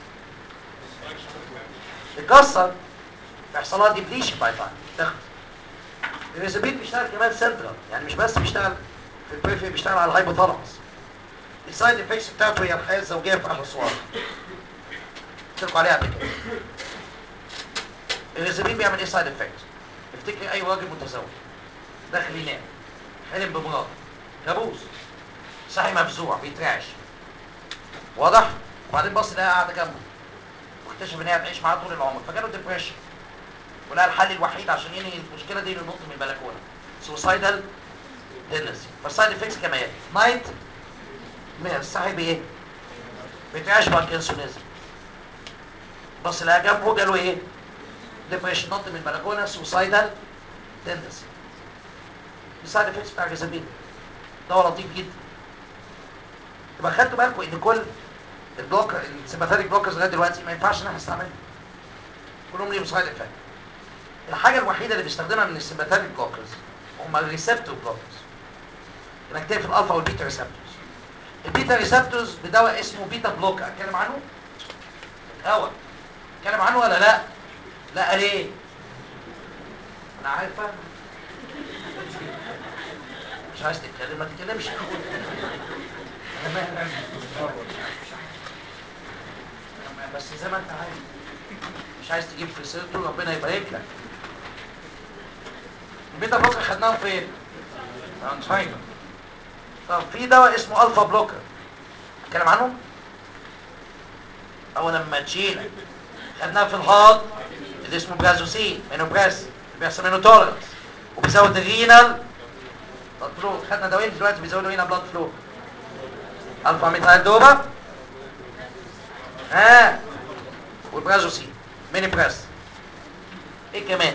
تتكسر بيحصل لها ديبليشن باي تايم تخلص الريزابيت بيشتغل كمان سنترال يعني مش بس بيشتغل في البريفي بيشتغل على الهايبوثالاموس السايد افكتس بتاعته هي الحياه الزوجيه في احلى الصور قلت لكم عليها قبل كده الريزابين بيعمل ايه سايد افكت افتكري اي راجل متزوج داخل ينام حلم بمراته كابوس صحي مفزوع بيترعش واضح وبعدين بص لقاها قاعده جنبه واكتشف ان هي هتعيش معاه طول العمر فجاله ديبريشن ولقى الحل الوحيد عشان ينهي المشكله دي انه ينط من البلكونه سوسايدال تندنسي فالسايد افكتس كمان نايت صاحي بايه؟ بتعيش باركنسونيزم بص لقى جنبه جاله ايه؟ ديبريشن نط من البلكونه سوسايدال تندنسي السايد افكتس بتاع الجزابين دواء لطيف جدا يبقى خدتوا بالكم ان كل البلوكر السيمباثيك بلوكرز لغايه دلوقتي ما ينفعش ان احنا نستعملهم كلهم ليهم سايد افكت الحاجه الوحيده اللي بيستخدمها من السيمباثيك بلوكرز هم الريسبتور بلوكرز انك تقفل الالفا والبيتا ريسبتورز البيتا ريسبتورز بدواء اسمه بيتا بلوكر اتكلم عنه الاول اتكلم عنه ولا لا لا ليه انا عارفه مش عايز تتكلم ما تتكلمش انا مالي بس زي ما انت عايز مش عايز تجيب في سيرته ربنا يبارك لك البيتا بلوكر خدناهم فين؟ في انشاينا طب في دواء اسمه الفا بلوكر اتكلم عنه؟ اول لما تشيل خدناه في الهارت اللي اسمه برازوسين مينوبراس اللي بيحصل منه تولرنس وبيزود الرينال بلاد فلو خدنا دوايين دلوقتي بيزودوا هنا بلاد فلو الفا ميثايل دوبا ها والبرازوسين ميني براس ايه كمان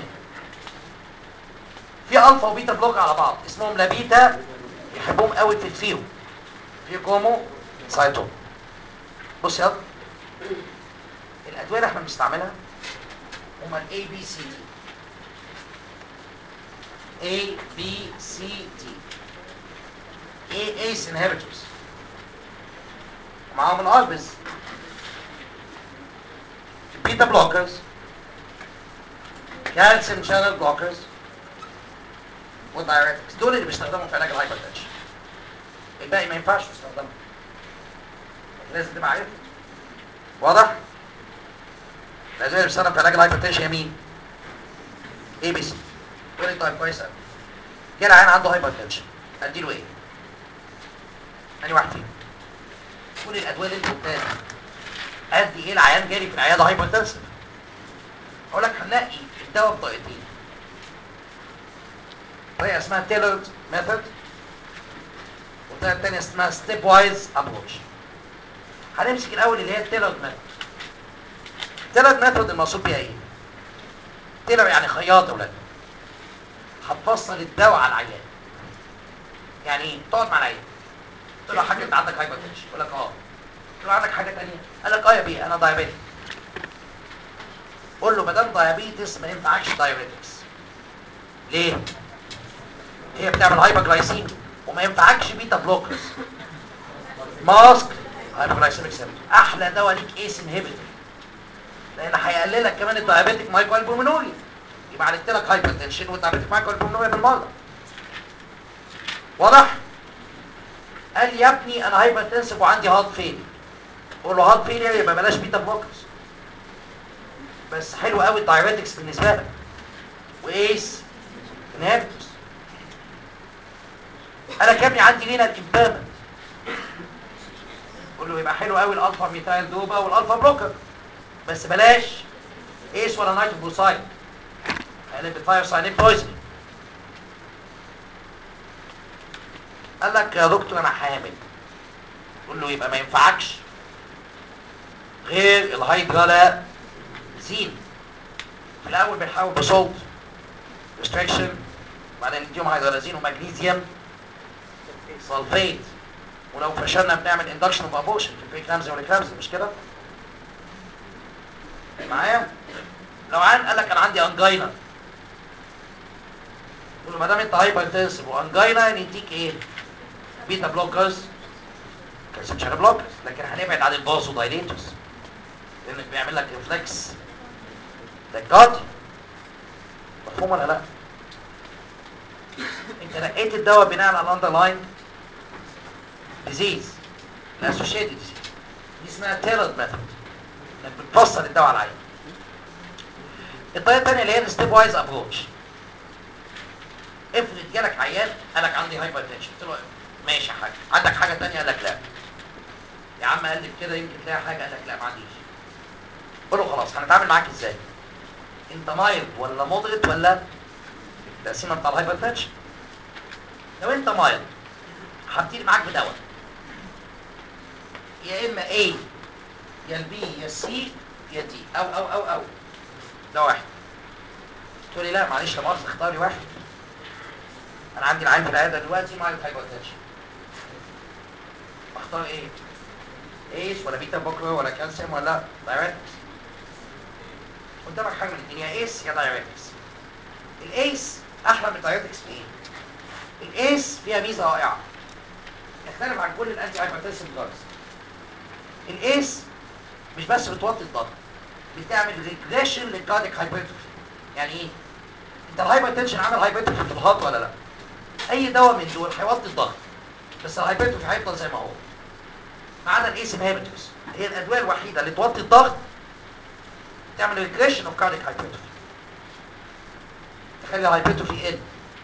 في الفا وبيتا بلوك على بعض اسمهم لابيتا يحبهم قوي في الفيو في كومو سايتو بص يلا الادويه اللي احنا بنستعملها هما الاي بي سي دي A B C D A ACE inhibitors معاهم الاربس البيتا بلوكرز كالسيوم شانل بلوكرز والدايركتكس دول اللي بيستخدموا في علاج الهايبرتنشن الباقي ما ينفعش تستخدمه لازم تبقى عارف واضح الادويه اللي بتستخدم في علاج الهايبرتنشن هي مين اي بي سي يقول لي طيب كويس قوي جه العيان عنده هايبرتنشن اديله ايه؟ انهي واحد فيهم؟ كل الادويه اللي انت قلتها دي ادي ايه العيان جالي في العياده هايبرتنسف اقول لك هنلاقي الدواء بطريقتين طريقه اسمها تيلرد ميثود والطريقه الثانيه اسمها ستيب وايز ابروتش هنمسك الاول اللي هي التيلرد ميثود التيلرد ميثود المقصود بيها ايه؟ تيلر يعني خياط يا ولاد هتفصل الدواء على العيان يعني ايه تقعد مع العيان تقول له يا حاج انت عندك هايبرتنشن يقول لك اه تقول له عندك حاجه ثانيه قال لك اه يا بيه انا دايابيتك قول له ما دام دايابيتس ما ينفعكش دايابيتكس ليه هي بتعمل هايبرجلايسيميا وما ينفعكش بيتا بلوكرز ماسك هايبرجلايسيميك سيمتوم احلى دواء ليك ايس انهبيتور لان هيقللك كمان الدايابيتك مايكرو البومينوريا يبقى عالجت لك هايبرتنشن والدايابيتك مايكرو البومينوريا بالمره واضح قال يا ابني انا هايبرتنسف وعندي هارت فيلير قول له هارت فيلير يبقى بلاش بيتا بلوكرز بس حلو قوي الدايريتكس بالنسبه لك وايس انهبيتورز انا يا ابني عندي لينا الامبامنت قول له يبقى حلو قوي الالفا ميثايل دوبا والالفا بلوكر بس بلاش ايس ولا نيتروجلوسايد هيقلب الفاير ساينيك بويزن قال لك يا دكتور انا حامل قول له يبقى ما ينفعكش غير الهيدرالا زين في الاول بنحاول بصوت ريستريكشن بعدين نديهم هيدرالازين ومغنيسيوم سلفيت ولو فشلنا بنعمل اندكشن اوف ابوشن في البريكلامزيا والاكلامزيا مش كده؟ معايا؟ لو عن قال لك انا عندي انجينا تقول له ما دام انت هايبرتنسف وانجينا نديك ايه؟ بيتا بلوكرز كالسيوم شانل بلوكرز لكن هنبعد عن البازو دايليتورز لانك بيعمل لك ريفلكس تاكارد مفهوم ولا لا انت نقيت الدواء بناء على الاندرلاين ديزيز الاسوشيتد ديزيز دي اسمها تيلرد ميثود انك بتفصل الدواء على العين الطريقه الثانيه اللي هي الستيب وايز ابروتش افرض جالك عيان قالك عندي هايبر تنشن قلت له ماشي يا حاج عندك حاجه ثانيه قال لك لا يا عم قلب كده يمكن تلاقي حاجه قال لك لا ما عنديش قول له خلاص هنتعامل معاك ازاي انت مايلد ولا مودريت ولا التقسيمه بتاع الهايبر تنشن لو انت مايلد هبتدي معاك بدواء يا اما A يا البي يا السي يا دي او او او او ده واحد تقول لي لا معلش يا مؤاخذه اختاري واحد انا عندي العين في العياده دلوقتي مايلد هايبرتنشن اختار ايه ايس ولا بيتا بوكر ولا كالسيوم ولا دايركتس قدامك حاجه من الاثنين يا ايس يا دايركتس الايس احلى من الدايركتس في ايه الايس فيها ميزه رائعه يختلف عن كل الانتي هايبرتنسيف دراجز الايس مش بس بتوطي الضغط بتعمل ريجريشن للكارديك هايبرتروفي يعني ايه انت الهايبرتنشن عامل هايبرتروفي في الهارت ولا لا اي دواء من دول هيوطي الضغط بس الهايبرتروفي هيفضل زي ما هو ما عدا الايس انهبيتورز هي الادويه الوحيده اللي توطي الضغط تعمل ريجريشن اوف كارديك هايبرتروفي تخلي الهايبرتروفي يقل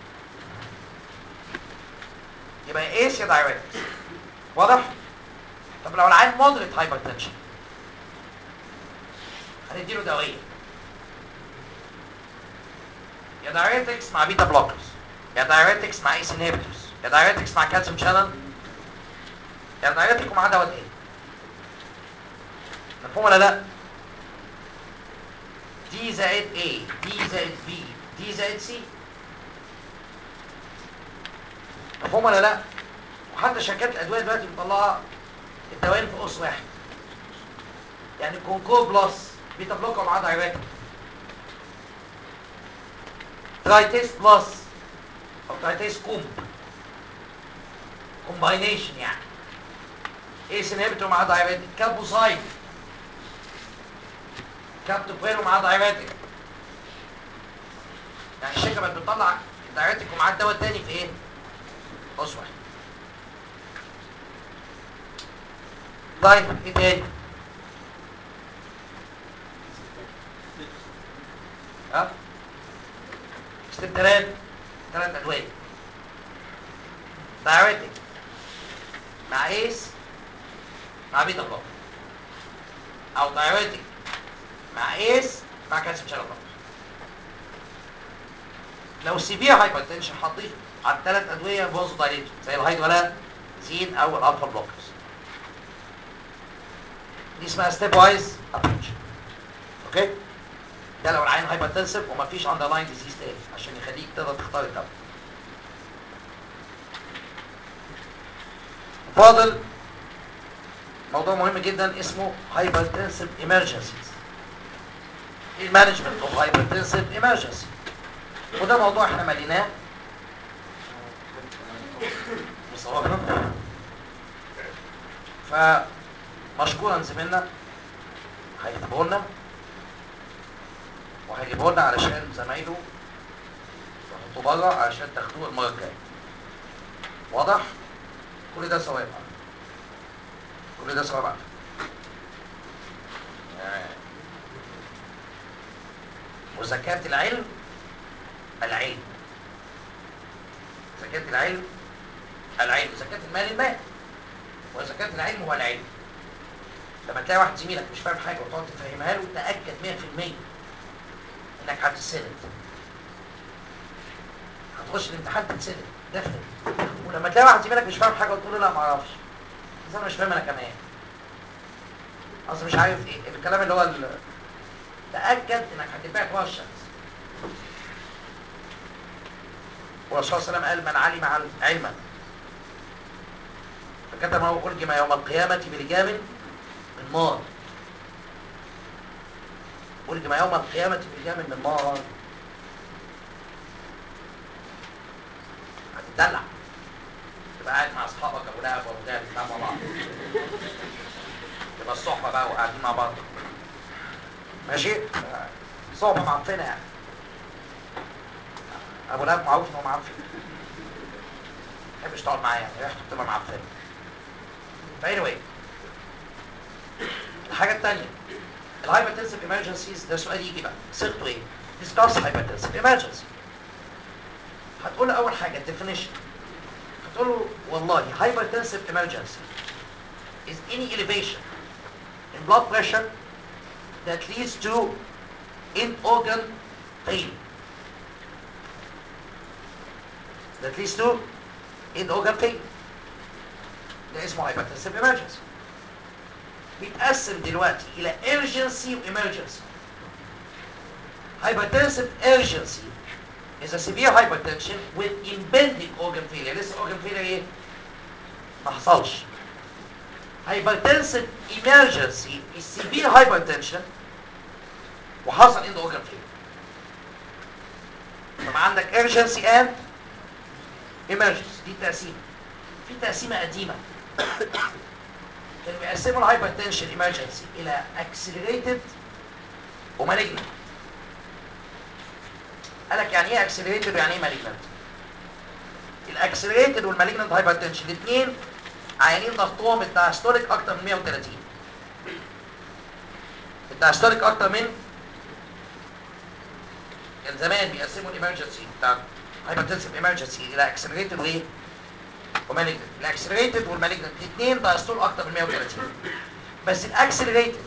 يبقى يا ايس يا دايركت واضح طب لو العيان مودريت هايبرتنشن هنديله دوايه يا دايريتكس مع بيتا بلوكرز يا دايريتكس مع ايس انهبيتورز يا دايريتكس مع كالسيوم شانل يا دايريتك ومع دواء تاني مفهوم ولا لا دي زائد A دي زائد B دي زائد C مفهوم ولا لا وحتى شركات الادويه دلوقتي مطلعه الدوايين في قوس واحد يعني كونكور بلس بيتا بلوكر مع دايركت ترايتيس بلس او ترايتيس كوم كومباينيشن يعني ايس انهبيتور مع دايركت كابوسايد كابتوبرينو مع دايركت يعني الشركه بقت بتطلع الدايركت ومعاه الدواء التاني في ايه؟ قوس واحد طيب ايه تاني؟ ها؟ ستيب تلات تلات ادوية دايريتك مع ايس مع بيتا بلوك او دايريتك مع ايس مع كالسيوم شانل بلوك لو سيفير هايبرتنشن هتضيف على الثلاث ادويه بوزو دايليتور زي الهايد ولا زين او الالفا بلوكرز دي اسمها ستيب وايز ابروتش اوكي ده لو العين هايبرتنسيف ومفيش اندرلاين ديزيز تاني عشان يخليك تقدر تختار الدواء فاضل موضوع مهم جدا اسمه هايبرتنسيف ايمرجنسيز المانجمنت اوف هايبرتنسيف ايمرجنسي وده موضوع احنا مليناه بصراحه فمشكورا زميلنا هيكتبوا لنا وهيجيبوا لنا علشان زمايله يحطوا بره علشان تاخدوه المره الجايه واضح كل ده ثواب كل ده ثواب وزكاة العلم العلم زكاة العلم العلم زكاة المال المال وزكاة العلم هو العلم لما تلاقي واحد زميلك مش فاهم حاجة وتقعد تفهمها له تأكد 100% انك هتتسند هتخش الامتحان تتسند دفن ولما تلاقي واحد زميلك مش فاهم حاجة وتقول له لا ما اعرفش بس انا مش فاهم انا كمان اصل مش عارف ايه الكلام اللي هو ال- تأكد انك هتبعت ورا الشمس والرسول صلى الله عليه وسلم قال من علم عل- علما فكتبه ألجم يوم القيامة بلجام من نار ألجم يوم القيامة بلجام من نار هتدلع تبقى قاعد مع أصحابك أبو لهب وأبو جهل بتاع مع بعض تبقى الصحبه بقى وقاعدين مع بعض ماشي صحبه معفنه يعني ابو لهب معروف ان هو معفن ما تحبش تقعد معاه يعني ريحته بتبقى معفنه فاني واي الحاجه الثانيه الهايبرتنسيف ايمرجنسيز ده سؤال يجي بقى صيغته ايه؟ discuss hypertensive emergency هتقول له اول حاجه definition هتقول له والله hypertensive emergency is any elevation in blood pressure that leads to in organ failure that leads to in organ failure ده اسمه hypertensive emergency بيتقسم دلوقتي الى urgency و emergency hypertensive urgency is a severe hypertension with impending organ failure لسه organ failure ايه ما حصلش hypertensive emergency is severe hypertension وحصل عنده organ failure طبعا عندك urgency and emergency دي تقسيمه في تقسيمه قديمه كانوا بيقسموا الهايبرتنشن ايمرجنسي الى اكسلريتد ومالجنت قال لك يعني ايه اكسلريتد ويعني ايه مالجنت الاكسلريتد والمالجنت هايبرتنشن الاثنين عيانين ضغطهم الدايستوليك اكتر من 130 الدايستوليك اكتر من كان زمان بيقسموا الامرجنسي بتاع هايبرتنسيف امرجنسي الى اكسلريتد وايه ومالجنت الاكسلريتد والمالجنت الاثنين دايستول اكتر من 130 بس الاكسلريتد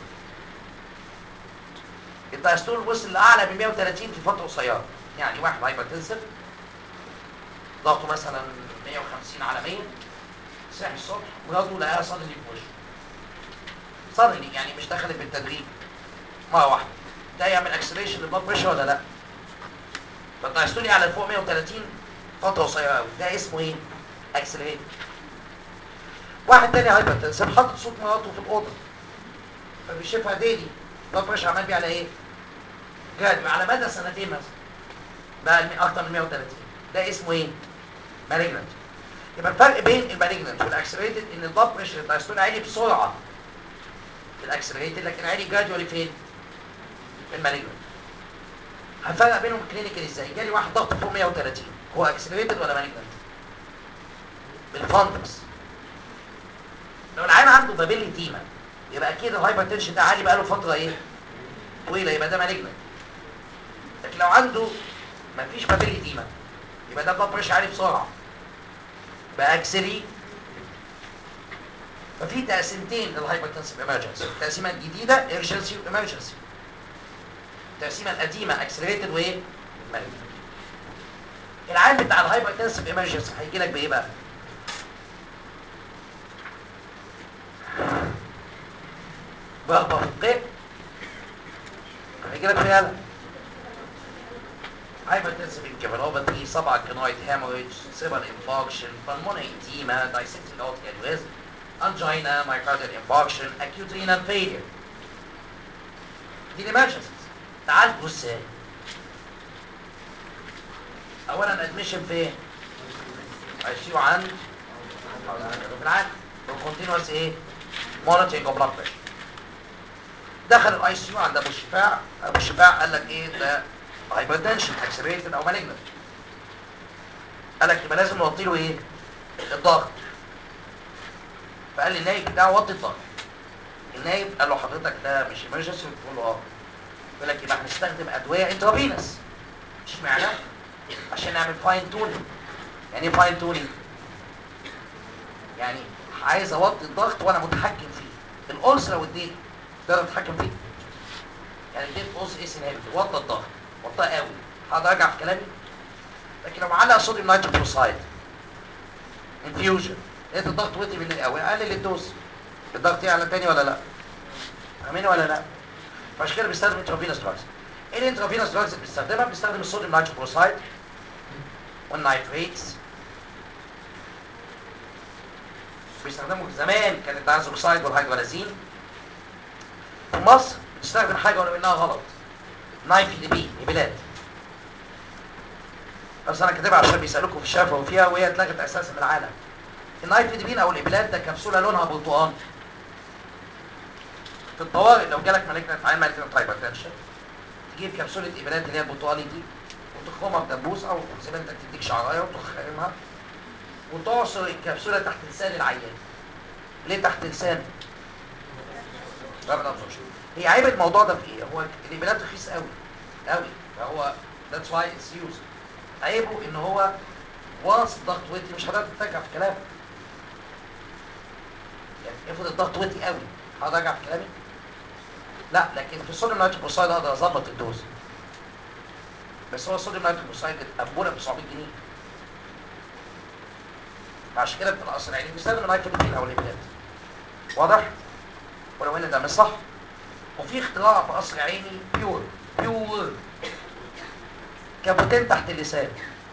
الدايستول وصل لاعلى من 130 في فتره قصيره يعني واحد هايبرتنسيف ضغطه مثلا 150 على 100 صحي الصبح مراته لقاها صدري في وشه صدري يعني مش دخلت بالتدريج مره واحده ده يعمل اكسلريشن للبلاد بريشر ولا لا فالدايستول على فوق 130 فتره قصيره قوي ده اسمه ايه اكسلريت واحد تاني هايبرتنسيف حاطط صوت مراته في الاوضه فبيشوفها ديلي البلاد بريشر عمال بيه على ايه جاد على مدى سنتين مثلا بقى الم- اكتر من 130 ده اسمه ايه مالجنت يبقى الفرق بين المالجنت والاكسلريتد ان البلاد بريشر الدايستول عالي بسرعه في الاكسلريتد لكن عالي جرادولي فين في المالجنت هنفرق بينهم كلينيكال ازاي جالي واحد ضغطه فوق 130 هو اكسلريتد ولا مالجنت بالفندس لو العيان عنده بابيلي ديما يبقى اكيد الهايبرتنشن ده عالي بقاله فتره ايه طويله يبقى ده مالجنت لكن لو عنده مفيش بابيلي ديما يبقى ده بلاد بريشر عالي بسرعه بقى اكسلي ففي تقسيمتين للهايبرتنسيف ايمرجنسي التقسيمه الجديده ايرجنسي وامرجنسي التقسيمه القديمه اكسلريتد وايه مالجنت العام بتاع الهايبرتنسيف ايمرجنسي هيجي لك بايه بقى رغبه في القيء هيجي لك فيها لا hypertensive encephalopathy, subarachnoid hemorrhage, cerebral infarction, pulmonary edema, dissecting aortic aneurysm, angina, myocardial infarction, acute renal failure. دي الامرجنسيز تعالجوا ازاي؟ اولا ادميشن فين؟ اي سي يو عند في العالم وكونتينوس ايه؟ مونيتورنج اوف بلاد بريشر دخل الاي سي يو عند ابو الشفاع ابو الشفاع قال لك ايه ده هايبرتنشن اكسلريتد او مالجنت قال لك يبقى لازم نوطي له ايه الضغط فقال لي النايب بتاعه وطي الضغط النايب قال له حضرتك ده مش ايمرجنسي قلت له اه يقول لك يبقى هنستخدم ادويه انترافينس اشمعنى عشان نعمل فاين تونينج يعني ايه فاين تونينج يعني عايز اوطي الضغط وانا متحكم فيه القرص لو اديت تقدر تتحكم فيه يعني اديت قرص ايس انهبيتور وطى الضغط وطاه قوي هقدر ارجع في كلامي لكن لو معلق صوديوم نيتروكلوسايد انفيوجن لقيت الضغط وطي مني قوي اقلل الدوز الضغط يعلى تاني ولا لا فاهمين ولا لا فعشان كده بيستخدم انترافينوس دراجز ايه الانترافينوس دراجز اللي بيستخدمها بيستخدم الصوديوم نيتروكلوسايد والنايتريتس بيستخدموا زمان كان الدايزوكسايد والهيدرالازين في مصر بتستخدم حاجه ولو انها غلط نايف دي بي نبيلات بس انا كاتبها عشان بيسالوكم في الشفا وفيها وهي اتلغت اساسا من العالم النايف دي بي او الابلات ده كبسوله لونها برتقاني في الطوارئ لو جالك مالجنت عين مالجنت هايبرتنشن تجيب كبسوله ايبرات اللي هي البرتقالي دي وتخرمها بدبوس او زي ما انت تديك شعرايه وتخرمها وتعصر الكبسوله تحت لسان العيان ليه تحت لسان؟ لا ما نقصدش هي عيب الموضوع ده في ايه؟ هو الايبرات رخيص قوي قوي فهو ذاتس واي اتس يوز عيبه ان هو وانس الضغط وطي مش هتقدر ترجع في كلامك يعني افرض الضغط وطي قوي هقدر ارجع في كلامي؟ لا لكن في الصوديوم نيتروكسيد اقدر اظبط الدوز بس هو الصوديوم نيتروكسيد الامبوله ب 900 جنيه عشان كده في القصر العيني بيستخدم النايتروجين او الابنات واضح؟ ولو ان ده مش صح وفي اختراع في قصر عيني بيور بيور كابوتين تحت اللسان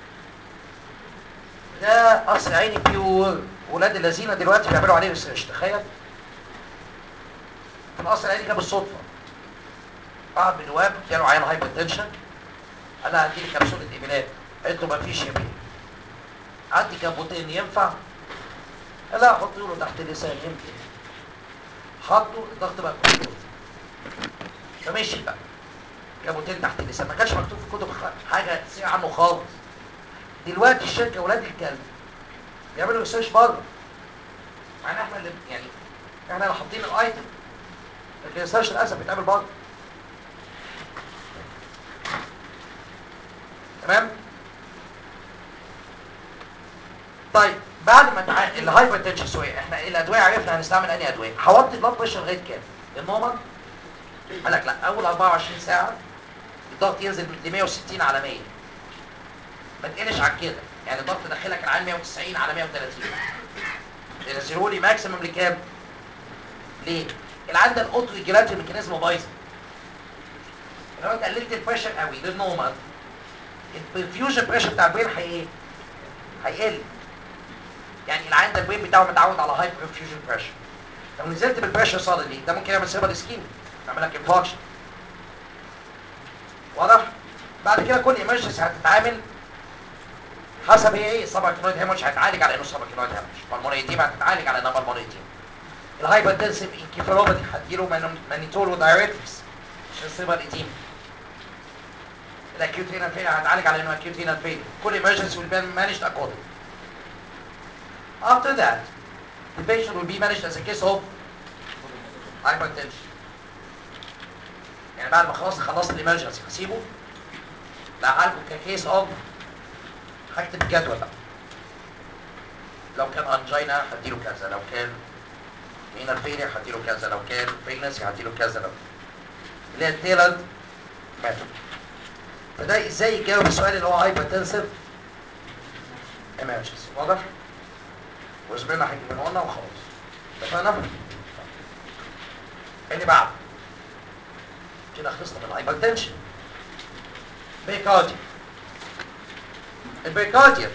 ده قصر عيني بيور ولاد الذين دلوقتي بيعملوا عليه ريسيرش تخيل في القصر العيني كان بالصدفه بعض من النواب جاله عيان هايبر تنشن قال لها هديلي كبسوله ايميلات قالت له ما فيش يا بيه عندي كابوتين ينفع قال لا حط له تحت اللسان يمكن حطه الضغط بقى كنترول فمشي بقى كابوتين تحت اللسان ما كانش مكتوب في الكتب خ- حاجه تسيع عنه خالص دلوقتي الشركه ولاد الكلب بيعملوا ريسيرش بره مع ان احنا اللي يعني احنا اللي حاطين الايتم لكن الريسيرش للاسف بيتعمل بره تمام طيب بعد ما تع... الهايبر تنشن سوية احنا ايه الادويه عرفنا هنستعمل انهي ادويه هوطي البلاد بريشر لغايه كام النورمال قال لك لا اول 24 ساعه الضغط ينزل ل 160 على 100 ما تقلش عن كده يعني الضغط داخلك العين 190 على 130 ينزلوا لي ماكسيمم لكام ليه العين ده الاوتو ريجولاتوري ميكانيزم بايظ لو انت قللت البريشر قوي للنورمال البرفيوجن بريشر بتاع البرين هي ايه هيقل يعني العين ده البرين بتاعه متعود على هاي برفيوجن بريشر لو نزلت بالبريشر صادلي ده ممكن يعمل سيربر اسكيمي يعمل لك انفاكشن واضح بعد كده كل ايمرجنسي هتتعامل حسب هي ايه السبع كيلويد هيموش هتعالج على انه سبع كيلويد هيموش بالمونيتيم هتتعالج على انها بالمونيتيم الهايبرتنسيف انكيفالوباثي هتجيله مان- مانيتول ودايريتكس عشان السيربر ايديم الاكيوت رينال فيلر هتعالج على انه اكيوت رينال فيلر كل emergency will be managed accordingly after that the patient will be managed as a case of hypertension يعني بعد ما خلاص خلصت الامرجنسي هسيبه لا هعالجه ككيس اوف هكتب الجدول بقى لو كان انجينا هديله كذا لو كان رينال فيلر هديله كذا لو كان بريجنسي هديله كذا لو اللي هي التيلد ميثود فده ازاي يجاوب السؤال اللي هو هايبرتنسيف امرجنسي واضح؟ وزميلنا هيجيبه لنا وخلاص اتفقنا؟ اللي بعد كده خلصنا من الهايبرتنشن بيكارديا البيكارديا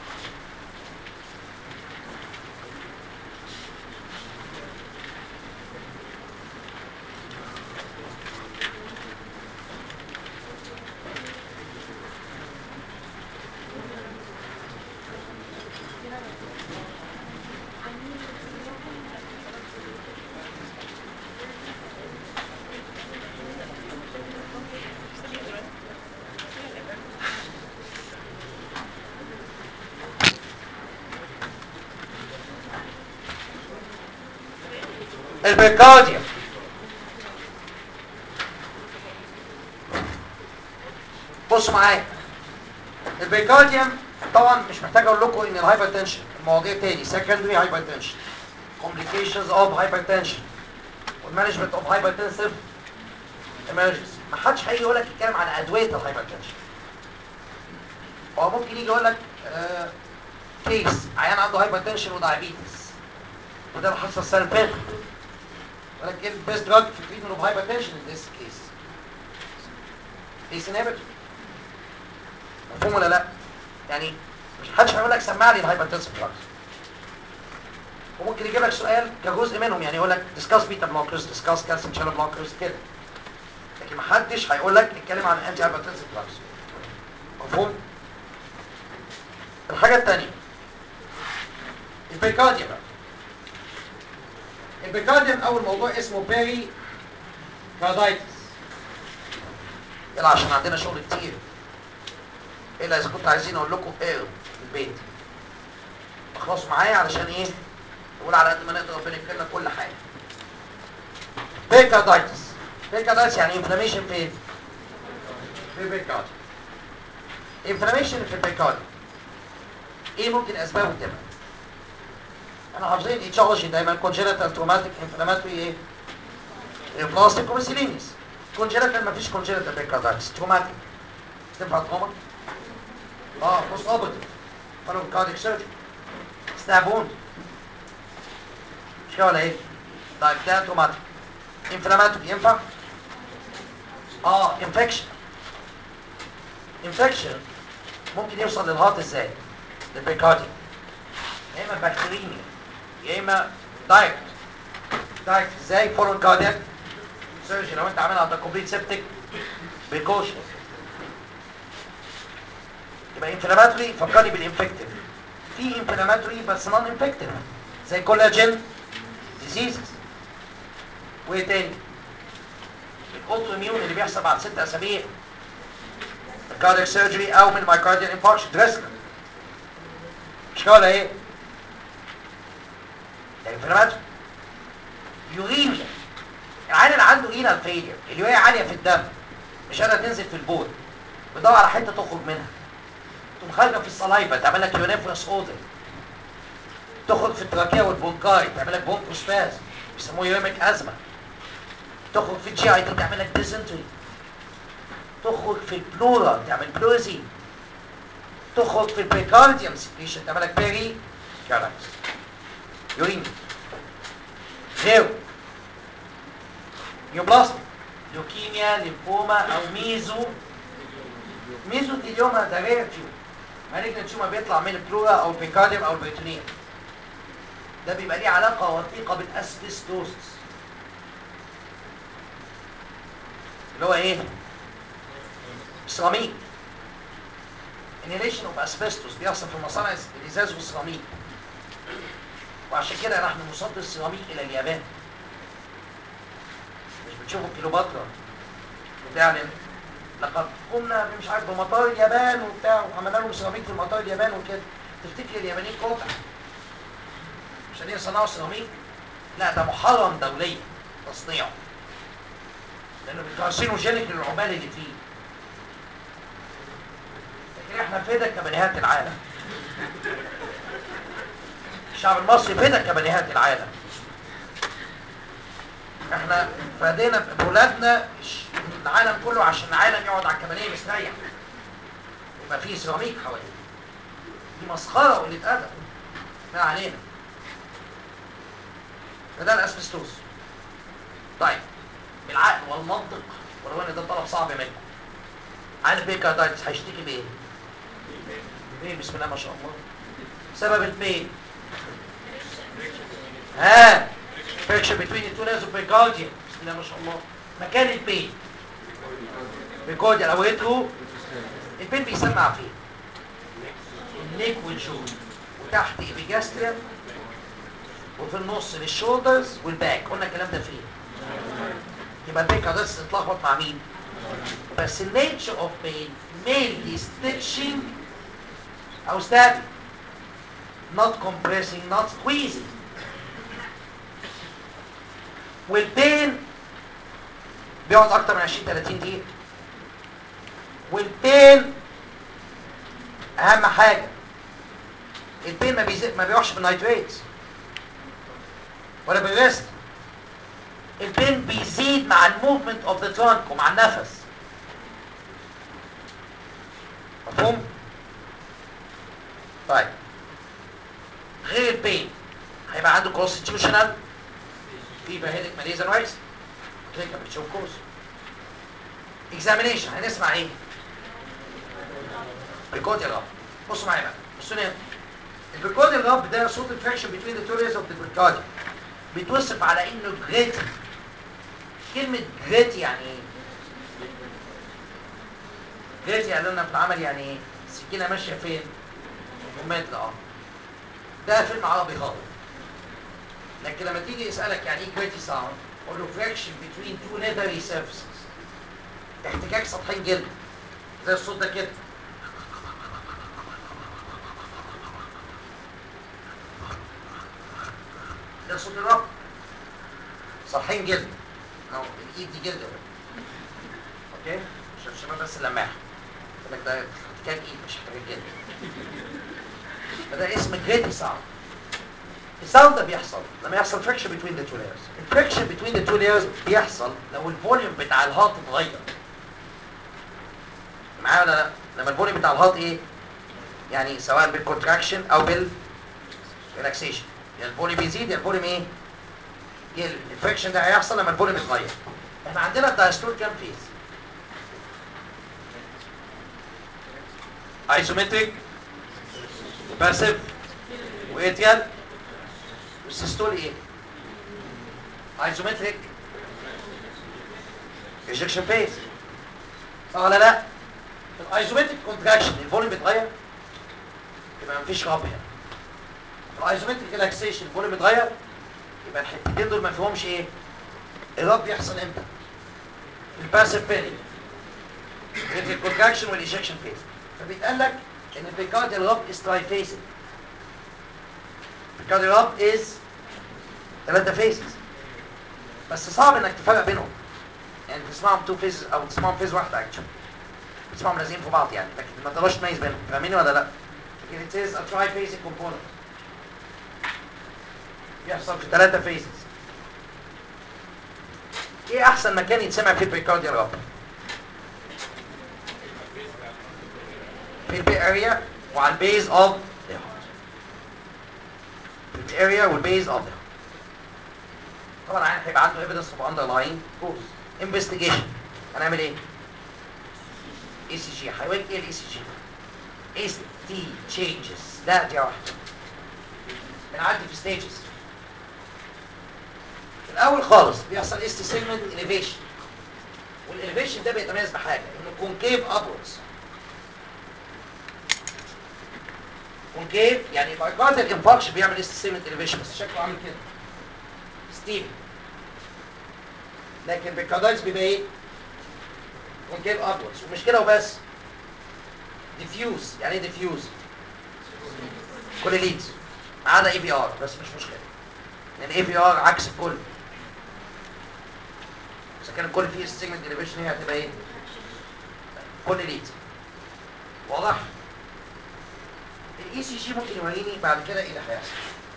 البيكارديا بصوا معايا البيكارديوم طبعا مش محتاج اقول لكم ان الهايبرتنشن المواضيع تاني secondary hypertension complications of hypertension والمانجمنت اوف hypertensive emergency ما حدش هيجي يقول لك يتكلم عن ادويه الهايبرتنشن هو ممكن يجي يقول لك آه كيس عيان عنده هايبرتنشن ودايابيتس وده اللي حصل السنه اللي فاتت ولكن best drug for treatment of hypertension in this case ACE inhibitor مفهوم ولا لا؟ يعني مش حدش هيقول لك سمع لي الهايبرتنسيف دراجز وممكن يجيب لك سؤال كجزء منهم يعني يقول لك ديسكاس بيتا بلوكرز ديسكاس كالسيوم شانل بلوكرز كده لكن ما حدش هيقول لك اتكلم عن الانتي هايبرتنسيف دراجز مفهوم؟ الحاجه الثانيه البيكارديا بقى البيكارديوم اول موضوع اسمه بيري كاردايتس يلا عشان عندنا شغل كتير الا اذا كنتوا عايزين اقول لكم اقروا في البيت اخلصوا معايا علشان ايه نقول على قد ما نقدر ربنا يكرمنا كل حاجه بيركاردايتس بيركاردايتس يعني انفلاميشن فين في البيركارديوم انفلاميشن في البيركارديوم ايه ممكن اسبابه تبقى احنا حافظين ايتشولوجي دايما كونجنتال تروماتيك انفلاماتوري ايه بلاستيك وميسيلينيس كونجنتال مفيش كونجنتال بيركاردايتس تروماتيك تنفع تروما اه بوست اوبرتيف فالو كارديك سيرجري ستابون مش كده ولا ايه طيب ده تروماتيك انفلاماتوري ينفع اه انفكشن انفكشن ممكن يوصل للهارت ازاي للبيكارديوم يا اما بكتيريميا يا اما دايركت دايركت ازاي فورن كاردياك سيرجي لو انت عاملها على كومبليت سيبتك بريكوشن يبقى انفلاماتوري فكرني بالانفكتيف في انفلاماتوري بس نون انفكتيف زي كولاجين ديزيزز وايه تاني الاوتو اميون اللي بيحصل بعد ست اسابيع الكاردياك سيرجري او من مايكارديال انفاركشن دريسلر مش كده ولا ايه؟ ده انفلاماتوري يوريميا العيان اللي عنده رينال فيلير اليوريا عاليه في الدم مش قادره تنزل في البول بيدور على حته تخرج منها تقوم خارجه في الصلايفه تعمل لك يونيفرس اودر تخرج في التراكيه والبونكاي تعمل لك بونكوسباز بيسموه يوريميك ازمه تخرج في الجي اي تي تعمل لك ديسنتري تخرج في البلورا تعمل بلوزي تخرج في البريكارديوم سكريشن تعمل لك بيري كاراكس يوريميا غيره نيوبلاستيك لوكيميا ليمفوما او ميزو ميزو تيليوما ده رير تيوم مالجنت تيوما بيطلع من البلورا او البيكارديوم او البيتونيوم ده بيبقى ليه علاقه وثيقه بالاسبستوسس اللي هو ايه سيراميك inhalation of asbestos بيحصل في مصانع الازاز والسيراميك وعشان كده نحن نصدر السيراميك الى اليابان مش بتشوفوا كيلوباترا بتعلن لقد قمنا مش عارف بمطار اليابان وبتاع وعملنا لهم سيراميك في مطار اليابان وكده تفتكر اليابانيين قطع عشان يصنعوا سيراميك لا ده محرم دوليا تصنيعه لانه كارسينوجينيك للعمال اللي فيه لكن احنا فدا كبنيهات العالم الشعب المصري فدا كبنيهات العالم احنا فدينا بولادنا العالم كله عشان العالم يقعد على الكبانيه مستريح يبقى فيه سيراميك حواليه دي مسخره وقله ادب ما علينا فده الاسبستوس طيب بالعقل والمنطق ولو ان ده طلب صعب منكم عارف بيكاردايتس هيشتكي بايه؟ بايه بسم الله ما شاء الله سبب البين ها friction between the two layers of pericardium بسم الله ما شاء الله مكان البين pericardial او ريترو البين بيسمع فين النيك والجو وتحت ابيجاستريا وفي النص للشولدرز والباك قلنا الكلام ده فين يبقى البيكاردايتس اتلخبط مع مين بس النيتشر اوف بين mainly stitching او stabbing not compressing not squeezing والبين بيقعد اكتر من 20 30 دقيقه والبين اهم حاجه البين ما بيزيد ما بيروحش بالنايتريتس ولا بالريست البين بيزيد مع الموفمنت اوف ذا ترانك ومع النفس مفهوم طيب غير البين هيبقى عنده كونستيتيوشنال فيبر هيدك ماليزا نويز كلينيكال بتشوف كورس اكزامينيشن هنسمع ايه بريكورديال راب بصوا معايا بقى بصوا هنا البريكورديال راب ده صوت الفراكشن بين ذا تو layers اوف ذا بريكارديوم بيتوصف على انه جريتي كلمة جريتي يعني ايه؟ جريتي يعني لنا في العمل يعني ايه؟ السكينة ماشية فين؟ في متر اه ده فيلم عربي خالص لكن لما تيجي يسألك يعني ايه جريتي ساوند اقول له friction between two leathery surfaces احتكاك سطحين جلد زي الصوت ده كده ده صوت الرب سطحين جلد اهو الايد دي جلد اهو اوكي عشان الشباب بس اللماح يقول لك ده احتكاك ايد مش احتكاك جلد فده اسم جريدي ساوند الساوند ده بيحصل لما يحصل friction between the two layers الفريكشن between the two layers بيحصل لو الفوليوم بتاع الهات اتغير معايا ولا لا لما الفوليوم بتاع الهات ايه يعني سواء بالكونتراكشن او بالريلاكسيشن يعني الفوليوم يزيد يعني الفوليوم ايه يقل الفريكشن ده هيحصل لما الفوليوم يتغير احنا عندنا الدايستول كام فيز ايزومتريك باسيف واتيال والسيستول ايه ايزومتريك ايجكشن فيز صح ولا لا في الايزومتريك كونتراكشن الفوليوم بيتغير يبقى مفيش راب هنا في الايزومتريك ريلاكسيشن الفوليوم بيتغير يبقى الحتتين دول ما فيهمش ايه الراب بيحصل امتى في الباسيف بيريد في الكونتراكشن والايجكشن فيز فبيتقال لك ان البيكارديال راب از ترايفيسد البيكارديال راب از ثلاثة فيزز بس صعب انك تفرق بينهم يعني تسمعهم تو فيز او تسمعهم فيز واحدة اكشن تسمعهم لازقين في بعض يعني لكن ما تقدرش تميز بينهم فاهميني ولا لا؟ لكن it is a triphasic component بيحصل في ثلاثة فيزز ايه احسن مكان يتسمع فيه البريكارديال راب؟ في البي اريا وعلى البيز اوف ذا هارت في البي اريا والبيز اوف ذا هارت طبعا العيان هيبقى عنده ايفيدنس اوف اندرلاين كوز انفستيجيشن هنعمل ايه؟ اي سي جي هيوريك ايه الاي سي جي؟ اس تي تشينجز لا دي واحده بنعدي في ستيجز في الاول خالص بيحصل اس تي سيجمنت اليفيشن والاليفيشن ده بيتميز بحاجه انه كونكيف ابوردز كونكيف يعني بعد الانفاركشن بيعمل اس تي سيجمنت اليفيشن بس شكله عامل كده ستيل لكن بالكادايز بيبقى ايه كونكيف ابوردز ومش كده وبس ديفيوز يعني ايه ديفيوز كل ليدز ما عدا اي بي ار بس مش مشكله لان اي بي ار عكس الكل اذا كان الكل فيه سيجمنت ديليفيشن هي هتبقى ايه كل ليدز واضح الاي سي جي ممكن يوريني بعد كده ايه اللي هيحصل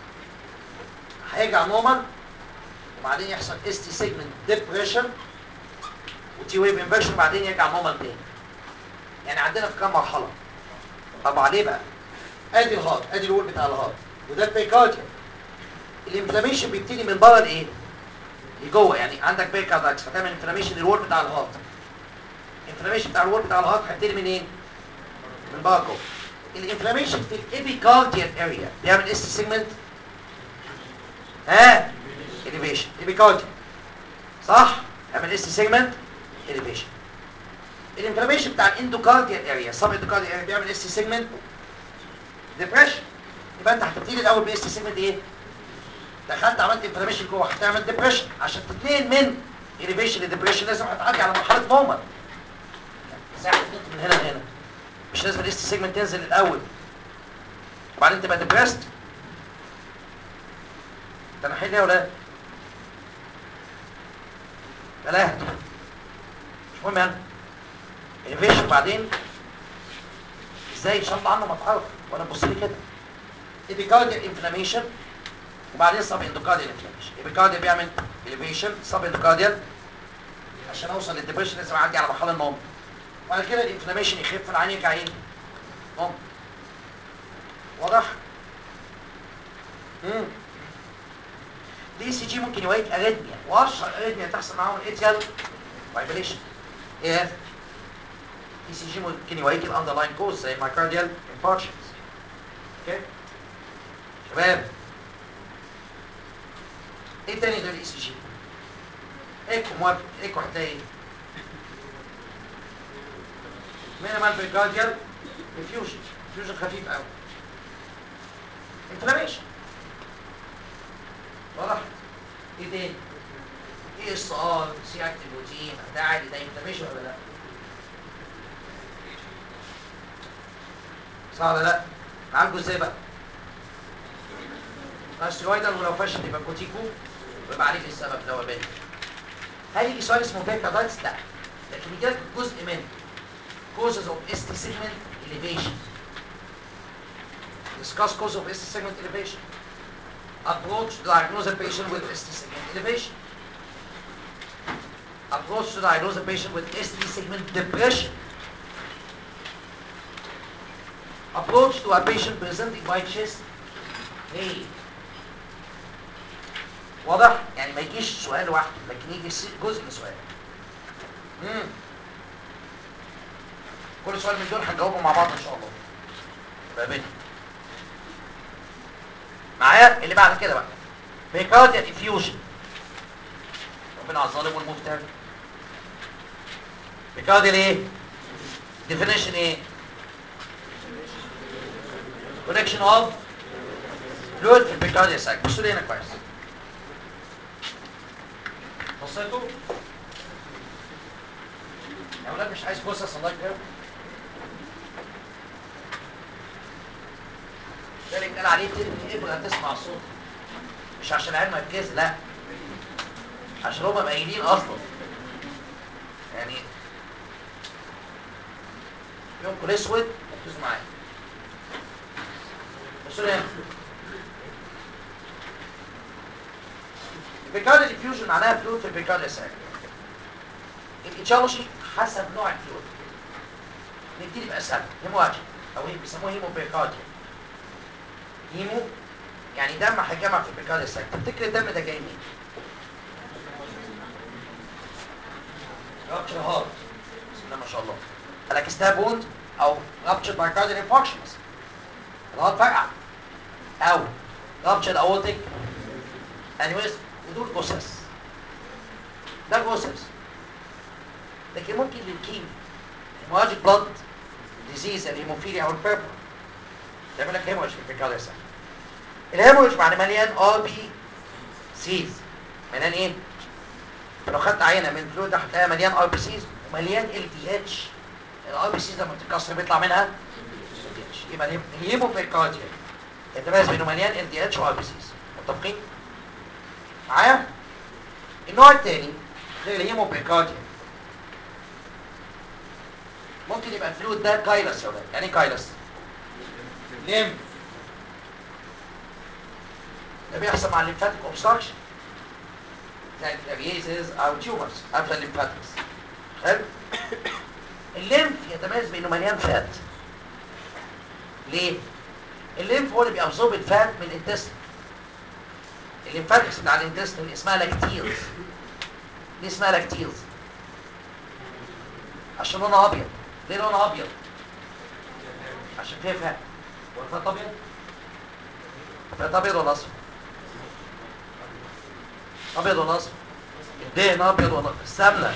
هيرجع نورمال وبعدين يحصل اس تي سيجمنت ديبريشن وتي ويف انفيرشن وبعدين يرجع نورمال تاني يعني عندنا في كام مرحله طب عليه بقى ادي الهارت ادي الوول بتاع الهارت وده البيكارديا الانفلاميشن بيبتدي من بره لايه لجوه يعني عندك بيكارداكس فتعمل انفلاميشن للوول بتاع الهارت الانفلاميشن بتاع الوول بتاع الهارت هيبتدي من ايه من بره جوه الانفلاميشن في الابيكارديال اريا بيعمل اس سيجمنت ها اليفيشن ابيكارديال صح يعمل اس سيجمنت اليفيشن الانفلاميشن بتاع الاندوكارديال اريا سب اندوكارديال اريا بيعمل اس سيجمنت ديبريشن يبقى انت هتبتدي الاول باس سيجمنت ايه دخلت عملت انفلاميشن جوه هتعمل ديبريشن عشان تتنقل من اليفيشن لديبريشن لازم هتعدي على مرحله نورمال ساعه تنط من هنا لهنا مش لازم الاس سيجمنت تنزل الاول وبعدين تبقى ديبريست ده انا حل يا ولاد بلاها مش مهم يعني الفيشن بعدين ازاي ان شاء الله عنه ما تعرف وانا بص لي كده ايبيكارديال انفلاميشن وبعدين سب اندوكارديال انفلاميشن ايبيكارديال بيعمل اليفيشن سب اندوكارديال عشان اوصل للديبريشن لازم اعدي على مرحله النوم وبعد كده الانفلاميشن يخف العين يرجع ايه نوم واضح امم الاي سي جي ممكن يوريك اريثميا واشهر اريثميا تحصل معاهم الاتيال فايبريشن ايه اي سي جي ممكن يوريك الاندرلاين كوز زي مايكارديال انفاركشنز اوكي شباب ايه تاني غير الاي سي جي ايكو موافق ايكو هتلاقي مينيمال بريكارديال ديفيوجن ديفيوجن خفيف قوي انفلاميشن واضح ايه تاني ايه تي اس ار سي اكتيف بروتين ده عادي ده انفلاميشن ولا لا؟ صح ولا لا؟ نعالجه ازاي بقى؟ استرويدال ولو فشل يبقى كوتيكو ويبقى عليك السبب اللي هو بين هل يجي سؤال اسمه بيركادايتس؟ لا لكن يجي لك جزء منه causes of ST segment elevation discuss cause of ST segment elevation approach to diagnose a patient with ST segment elevation approach to diagnose a patient with ST segment depression approach to a patient presenting by chest pain واضح؟ يعني ما يجيش سؤال واحد لكن يجي س- جزء من سؤال مم. كل سؤال من دول هنجاوبه مع بعض ان شاء الله يبقى بينا معايا اللي بعد كده بقى بيكارديال انفيوجن ربنا على الظالم والمفتري بيكارديال ايه؟ ديفينيشن ايه؟ كونكشن اوف فلويد في البيكارديال ساك بصوا لي هنا كويس بصيتوا يا ولاد مش عايز جثث الله يكرمك ده اللي اتقال عليه ترمي ابره تسمع الصوت مش عشان العلم هتجاز لا عشان هما مايلين اصلا يعني يومكم الاسود ركزوا معايا بصوا لي هنا البيكارد ديفيوجن معناها فلويد في البيكارد ساك الاتشالوجي حسب نوع الفلويد نبتدي باسهل هيمواجي او هي بيسموه هيمو بيكارديا هيمو يعني دم هيجمع في البيكارد ساك تفتكر الدم ده جاي منين؟ رابتشر هارت بسم الله ما شاء الله قالك ستاب ووند او رابتشر مايكارديال انفاركشن مثلا الهارت فرقع او رابتشر اورتيك انيويز ودول جثث ده جثث لكن ممكن للكيمي هيموراجيك بلاد ديزيز الهيموفيليا او البيربر تعمل لك هيموراج في البيكارد ساك الهيموراج معناه مليان ار بي سيز مليان ايه؟ فلو خدت عينه من فلويد هتلاقيها مليان ار بي سيز ومليان ال دي اتش الار بي سيز لما بتتكسر بيطلع منها LDH. يبقى الهيم- الهيموبيكارديا يتميز بينه مليان ال دي اتش وار بي سيز متفقين؟ معايا؟ النوع الثاني غير الهيموبيكارديا ممكن يبقى الفلويد ده كايلس يا ولاد يعني ايه كايلس؟ ليم ده بيحصل مع الليمفاتيك اوبستراكشن زي الكاريزز او تيومرز قبل الليمفاتكس حلو الليمف يتميز بانه مليان فات ليه الليمف هو اللي بيابزورب الفات من الانتستين الليمفاتكس بتاع الانتستين اسمها لاكتيلز ليه اسمها لاكتيلز عشان لونها ابيض ليه لونها ابيض عشان فيها فات هو الفات ابيض فات ابيض ولا اصفر ابيض ولا اصفر الدهن ابيض ولا السمنه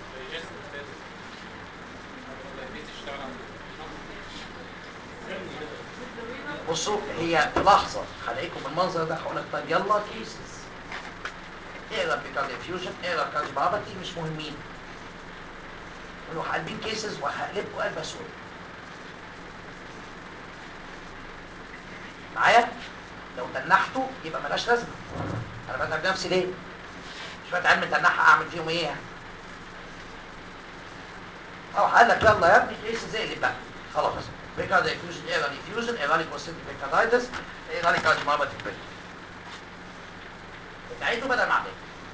بصوا هي في لحظه هلاقيكم المنظر ده هقول لك طيب يلا كيسز اقرا بيكارد انفيوجن اقرا كارديوبابتي مش مهمين نروح قلبين كيسز وهقلبكم قلب اسود معايا لو تنحتوا يبقى ملهاش لازمه انا بتعب نفسي ليه شويه علم تنحى اعمل فيهم ايه يعني او قال لك يلا يا ابني كيسز اقلب بقى خلاص بيكارد انفيوجن اقرا انفيوجن اقرا لي كوستيك بيكاردايتس اقرا لي كارديوبابتي بيك بتعيدوا بدل ما اعمل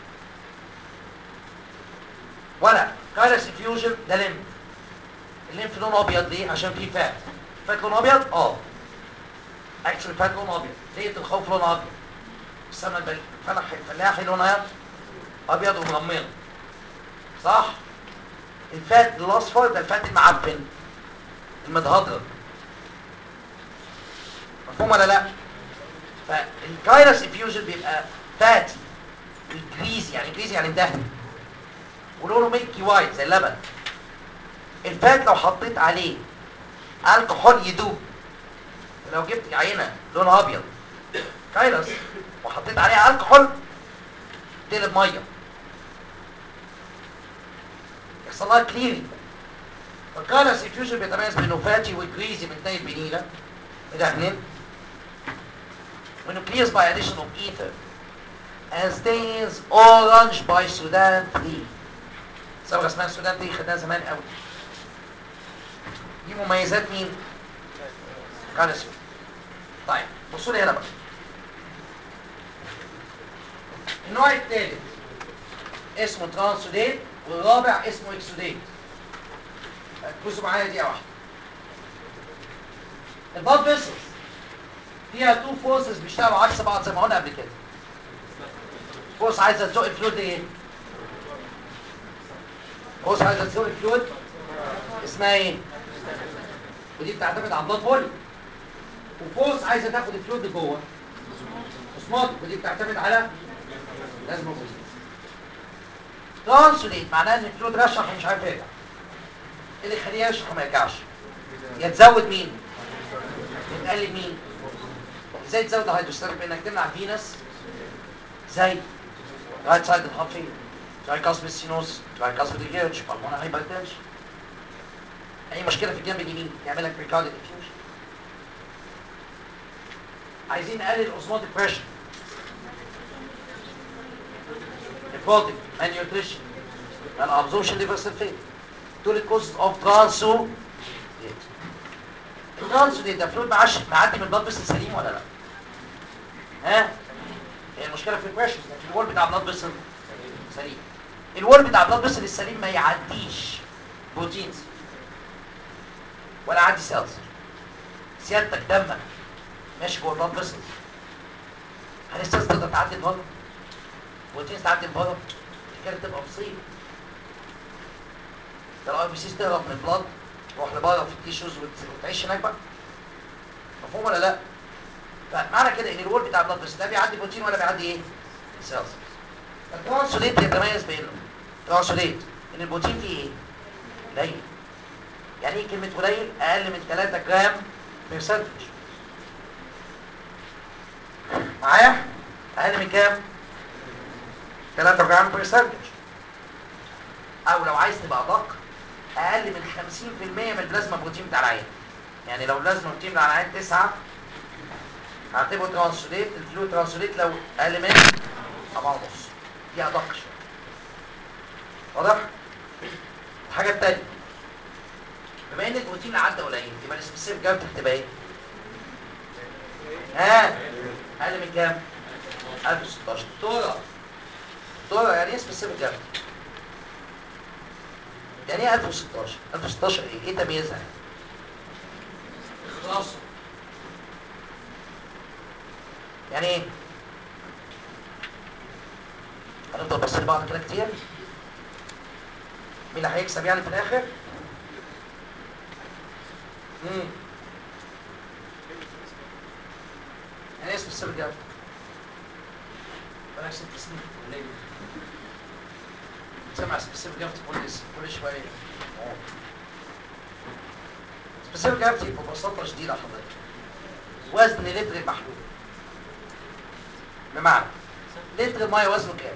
ولا كايرس انفيوجن ده ليمف الليمف لونه ابيض ليه عشان فيه فات فات لونه ابيض اه اكشن فات لونه ابيض ليه الخوف لونه ابيض السمنه البل- الفلح الفلاحي لونها ابيض ومغمض صح الفات الاصفر ده الفات المعفن المتهدر مفهوم ولا لا فالكايرس انفيوجن بيبقى فاتي الجريزي يعني جريزي يعني دهن ولونه ميلكي وايت زي اللبن الفات لو حطيت عليه الكحول يدوب لو جبت عينه لونها ابيض كايرس وحطيت عليها الكحول تقلب ميه يحصل لها كليرنج فالكالس انفيوجن بيتميز بانه فاتي وجريزي من تاني البنيله مدهن وانه clears by addition of ether and stains orange by Sudan 3 صبغه اسمها السودان 3 خدناها زمان قوي دي مميزات مين؟ كالسيوم طيب بصوا لي هنا بقى النوع الثالث اسمه ترانسوديت والرابع اسمه اكسوديت ركزوا معايا دقيقه واحده البلاد فيسلز فيها تو فورسز بيشتغلوا عكس بعض زي ما قلنا قبل كده فورس عايزه تزق الفلويد ايه فورس عايزه تزق الفلويد اسمها ايه ودي بتعتمد على البلاد فوليوم وفورس عايزه تاخد الفلويد لجوه اسموت ودي بتعتمد على لازم موجود ترانسوليت معناه ان الفلويد رشح ومش عارف يرجع ايه اللي يخليه يرشح وما يرجعش يا تزود مين يا تقلل مين ازاي تزود الهيدروستاتيك بانك تمنع فينس زي رايت سايد الهافي زي كاسب السينوس زي كاسب الجيرش بالمونا هايبرتنشن اي مشكله في الجنب اليمين يعمل لك بريكارديال انفيوجن عايزين نقلل الاوزموتيك بريشر نيكوتيك مانيوتريشن الابزوربشن ليفر سلفيت دول الكوزز اوف ترانسو الترانسو دي ده فلويد معاش معدي من البلاد فيسل سليم ولا لا؟ ها؟ هي المشكله في البريشر لكن الوول بتاع البلاد فيسل سليم الوول بتاع البلاد فيسل السليم ما يعديش بروتينز ولا يعدي سيلز سيادتك دمك ماشي جوه البلاد فيسل هل السيلز تقدر تعدي البلد؟ بروتينز تعدي البلد؟ دي كانت تبقى مصيبه ده الاي بي سي تهرب من البلد تروح لبره في التيشوز وتعيش هناك بقى مفهوم ولا لا؟ فمعنى كده ان الوول بتاع البلد لا بيعدي بروتين ولا بيعدي ايه؟ سيلز الترانسوليت يتميز بانه ترانسوليت ان البروتين فيه ايه؟ قليل يعني ايه كلمه قليل؟ اقل من 3 جرام برسنتج معايا؟ اقل من كام؟ 3 جرام برسنتج او لو عايز تبقى ادق اقل من 50% من البلازما بروتين بتاع العين يعني لو البلازما بروتين بتاع العين 9 هعتبره ترانسوليت الفلو ترانسوليت لو اقل من 4 ونص دي ادق شويه واضح الحاجه الثانيه بما ان البروتين اللي عدى قليل يبقى السبيسيفيك جرام تبقى ايه ها اقل من كام 1016 دولار دولار يعني ايه سبيسيفيك جرام يعني ايه 1016 1016 ايه ايه تمييزها خلاص يعني ايه هنفضل باصين بعض كده كتير مين اللي هيكسب يعني في الاخر امم يعني ايه سبيسيفيك جاب بلاش ست سنين قليل سمع سبيسيفيك جاب كل كل شويه سبيسيفيك جاب ببساطه شديده حضرتك وزن لتر المحلول بمعنى لتر الميه وزنه كام؟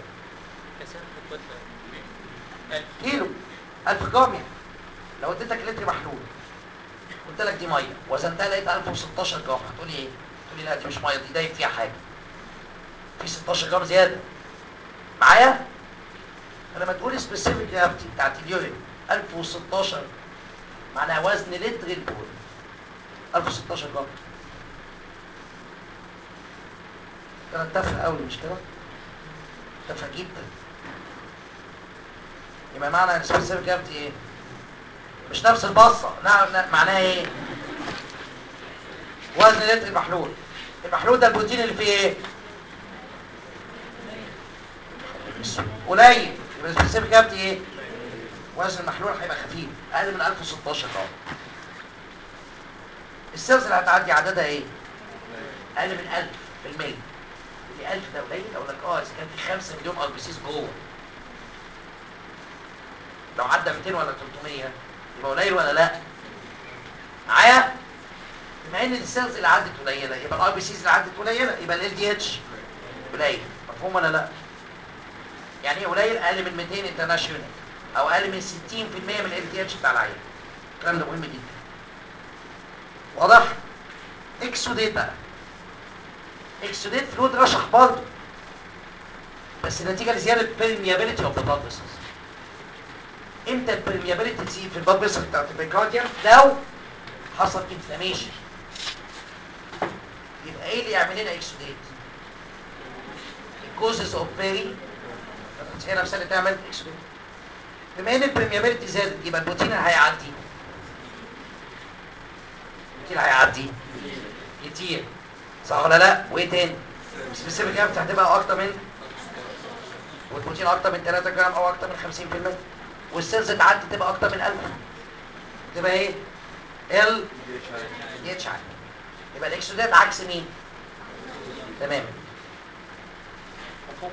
كيلو 1000 جرام يعني. لو اديتك لتر محلول قلت لك دي ميه وزنتها لقيت 1016 جرام هتقول لي ايه؟ تقول لي لا دي مش ميه دي دايب فيها حاجه في 16 جرام زياده معايا؟ فلما تقول سبيسيفيك جرافيتي بتاعت اليورين 1016 معناها وزن لتر البول 1016 جرام كده تافهه قوي مش كده؟ تافهه جدا يبقى معنى السبيسيفيك جرافيتي ايه؟ مش نفس البصه نعم لا معناها ايه؟ وزن لتر المحلول المحلول ده البروتين اللي فيه ايه؟ قليل يبقى السبيسيفيك جرافيتي ايه؟ وزن المحلول هيبقى خفيف اقل من 1016 جرام السيلز اللي هتعدي عددها ايه؟ اقل من 1000 في المية في 1000 ده قليل اقول لك اه اذا كان في 5 مليون ار بي سيز جوه لو عدى 200 ولا 300 يبقى قليل ولا لا؟ معايا؟ بما ان السيلز اللي عدت قليله يبقى الار بي سيز اللي عدت قليله يبقى ال دي اتش قليل مفهوم ولا لا؟ يعني ايه قليل اقل من 200 انترناشونال او اقل من 60% من ال تي اتش بتاع العيان الكلام ده مهم جدا واضح اكسوديت بقى اكسوديت فلويد رشح برضه بس نتيجه لزياده permeability اوف ذا بلاد فيسلز امتى البرميابيلتي تزيد في البلاد فيسل بتاعت البيكارديوم لو حصل انفلاميشن يبقى ايه اللي يعمل لنا اكسوديت الكوزز اوف بيري هي نفسها اللي تعمل اكسوديت بما ان البرميابيلتي زادت يبقى البروتين اللي هيعدي البروتين هيعدي كتير صح ولا لا وايه تاني سبيسيفيك ابت هتبقى اكتر من والبروتين اكتر من 3 جرام او اكتر من 50% والسيلز تعدي تبقى اكتر من 1000 تبقى ايه ال دي اتش اي يبقى الاكسودات عكس مين تمام مفهوم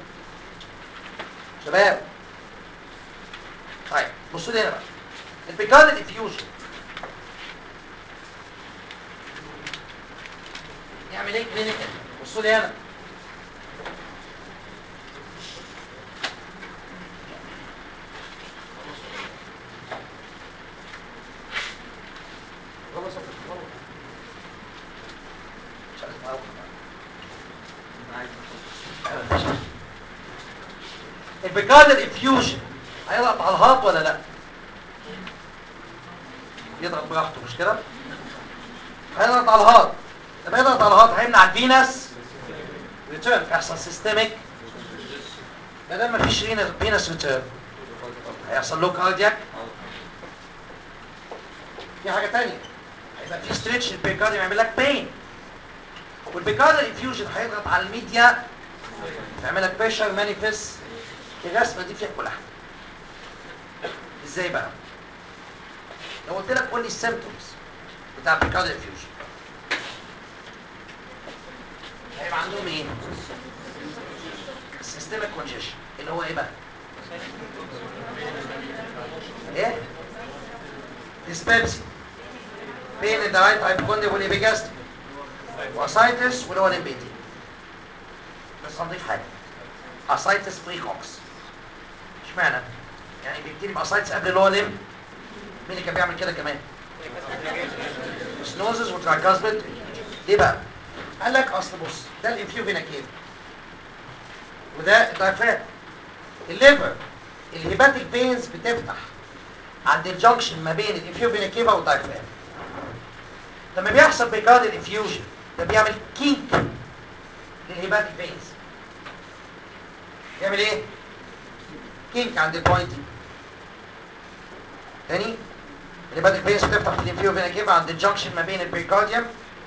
شباب طيب بصوا لي هنا بقى البيكارد الافيوجن يعمل ايه كلينيكال بصوا لي هنا خلاص يا فندم، خلاص. مش عايز أعرف. البيكارد الافيوجن هيضغط على الهارت ولا لا يضغط براحته مش كده هيضغط على الهارت لما يضغط على الهارت هيمنع الفينس ريتيرن هيحصل سيستميك ما دام مفيش فينس ريتيرن هيحصل له كاردياك في حاجه ثانيه هيبقى في ستريتش البيكارد يعمل لك بين والبيكارد الانفيوجن هيضغط على الميديا يعمل لك بريشر مانيفست الرسمه دي فيها كل حاجه ازاي بقى لو قلت لك قول لي السيمبتومز بتاع البيكارد انفيوجن هيبقى عندهم ايه سيستمك كونجيشن اللي هو ايه بقى ايه ديسبيبسي بين الدرايت هايبوكوندريا والإبيجاستيك واسايتس واللي هو الامبيتي بس هنضيف حاجه اسايتس بريكوكس اشمعنى يعني بيبتدي باسايتس قبل اللي هو الام مين اللي كان بيعمل كده كمان سنوزز وتراكازبت ليه بقى قال لك اصل بص ده الانفيو فينا كيف وده الدايفرام الليفر الهيباتيك فينز بتفتح عند الجنكشن ما بين الانفيو فينا كيفا والدايفرام لما بيحصل بيكارد الانفيوجن ده بيعمل كينك للهيباتيك فينز يعمل ايه كينك عند البوينت دي تاني الهيباتيك فينز بتفتح في الانفيو فينا كيفا عند الجنكشن ما بين البريكارديوم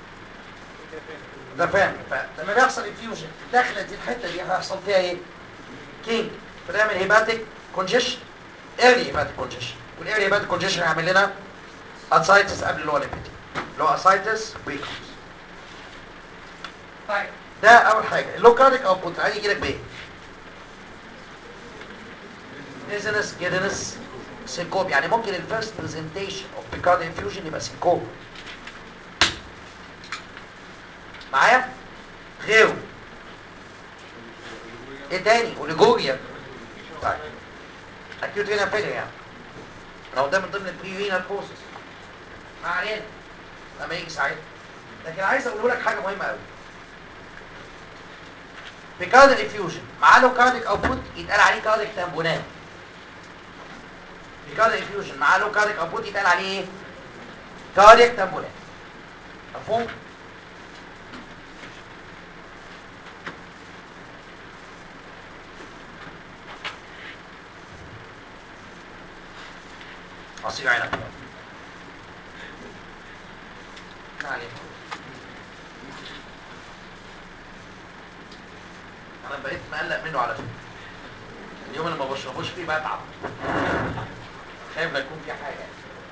ده فاهم فلما بيحصل انفيوجن الداخله دي الحته دي هيحصل فيها ايه كينج فنعمل هيباتيك كونجيشن ايرلي هيباتيك كونجيشن والايرلي هيباتيك كونجيشن هيعمل لنا اسايتس قبل اللي هو الامبيتي اللي هو اسايتس بريكوس طيب ده اول حاجه اللو كارديك اوتبوت عادي يجي لك بايه ديزنس جيدنس سينكوب يعني ممكن الفيرست برزنتيشن اوف بيكارد انفيوجن يبقى سينكوب معايا غيره ايه تاني وليجوريا طيب اكيوت هنا فيلر يعني لو ده من ضمن البري رينال كوزز ما علينا لما يجي ساعتها لكن عايز اقول لك حاجه مهمه قوي في كارديك انفيوجن معاه له كارديك اوتبوت يتقال عليه كارديك تامبونات في كارديك انفيوجن معاه له كارديك اوتبوت يتقال عليه ايه كارديك تامبونات مفهوم عصير عنب ما علينا انا بقيت مقلق منه على فكره اليوم اللي ما بشربوش فيه بتعب خايف لا يكون في حاجه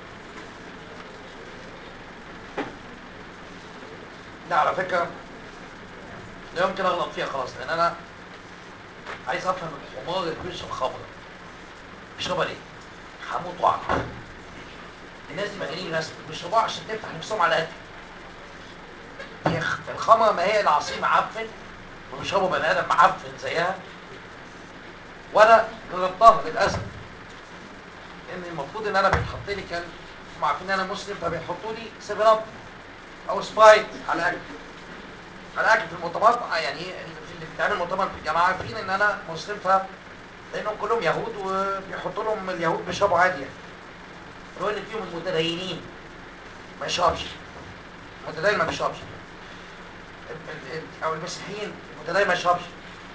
لا على فكره لا يمكن اغلط فيها خلاص لان انا عايز افهم الحمار اللي بيشرب خمره بيشربها ليه؟ هموت واعرف الناس دي مجانين رسم بيشربوها عشان تفتح نفسهم على الاكل هي خ- الخمره ما هي العصير معفن وبيشربوا بني ادم معفن زيها وانا جربتها للاسف ان المفروض ان انا بيتحط لي كان هم عارفين ان انا مسلم فبيحطوا لي 7 اب او سبرايت على الاكل على الاكل في المؤتمرات آه، يعني ايه في اللي بيتعمل مؤتمر في الجامعه عارفين ان انا مسلم ف لانهم كلهم يهود وبيحطوا لهم اليهود بيشربوا عادي يعني لو ان فيهم المتدينين ما يشربش المتدين ما بيشربش ال- ال- ال- او المسيحيين المتدين ما يشربش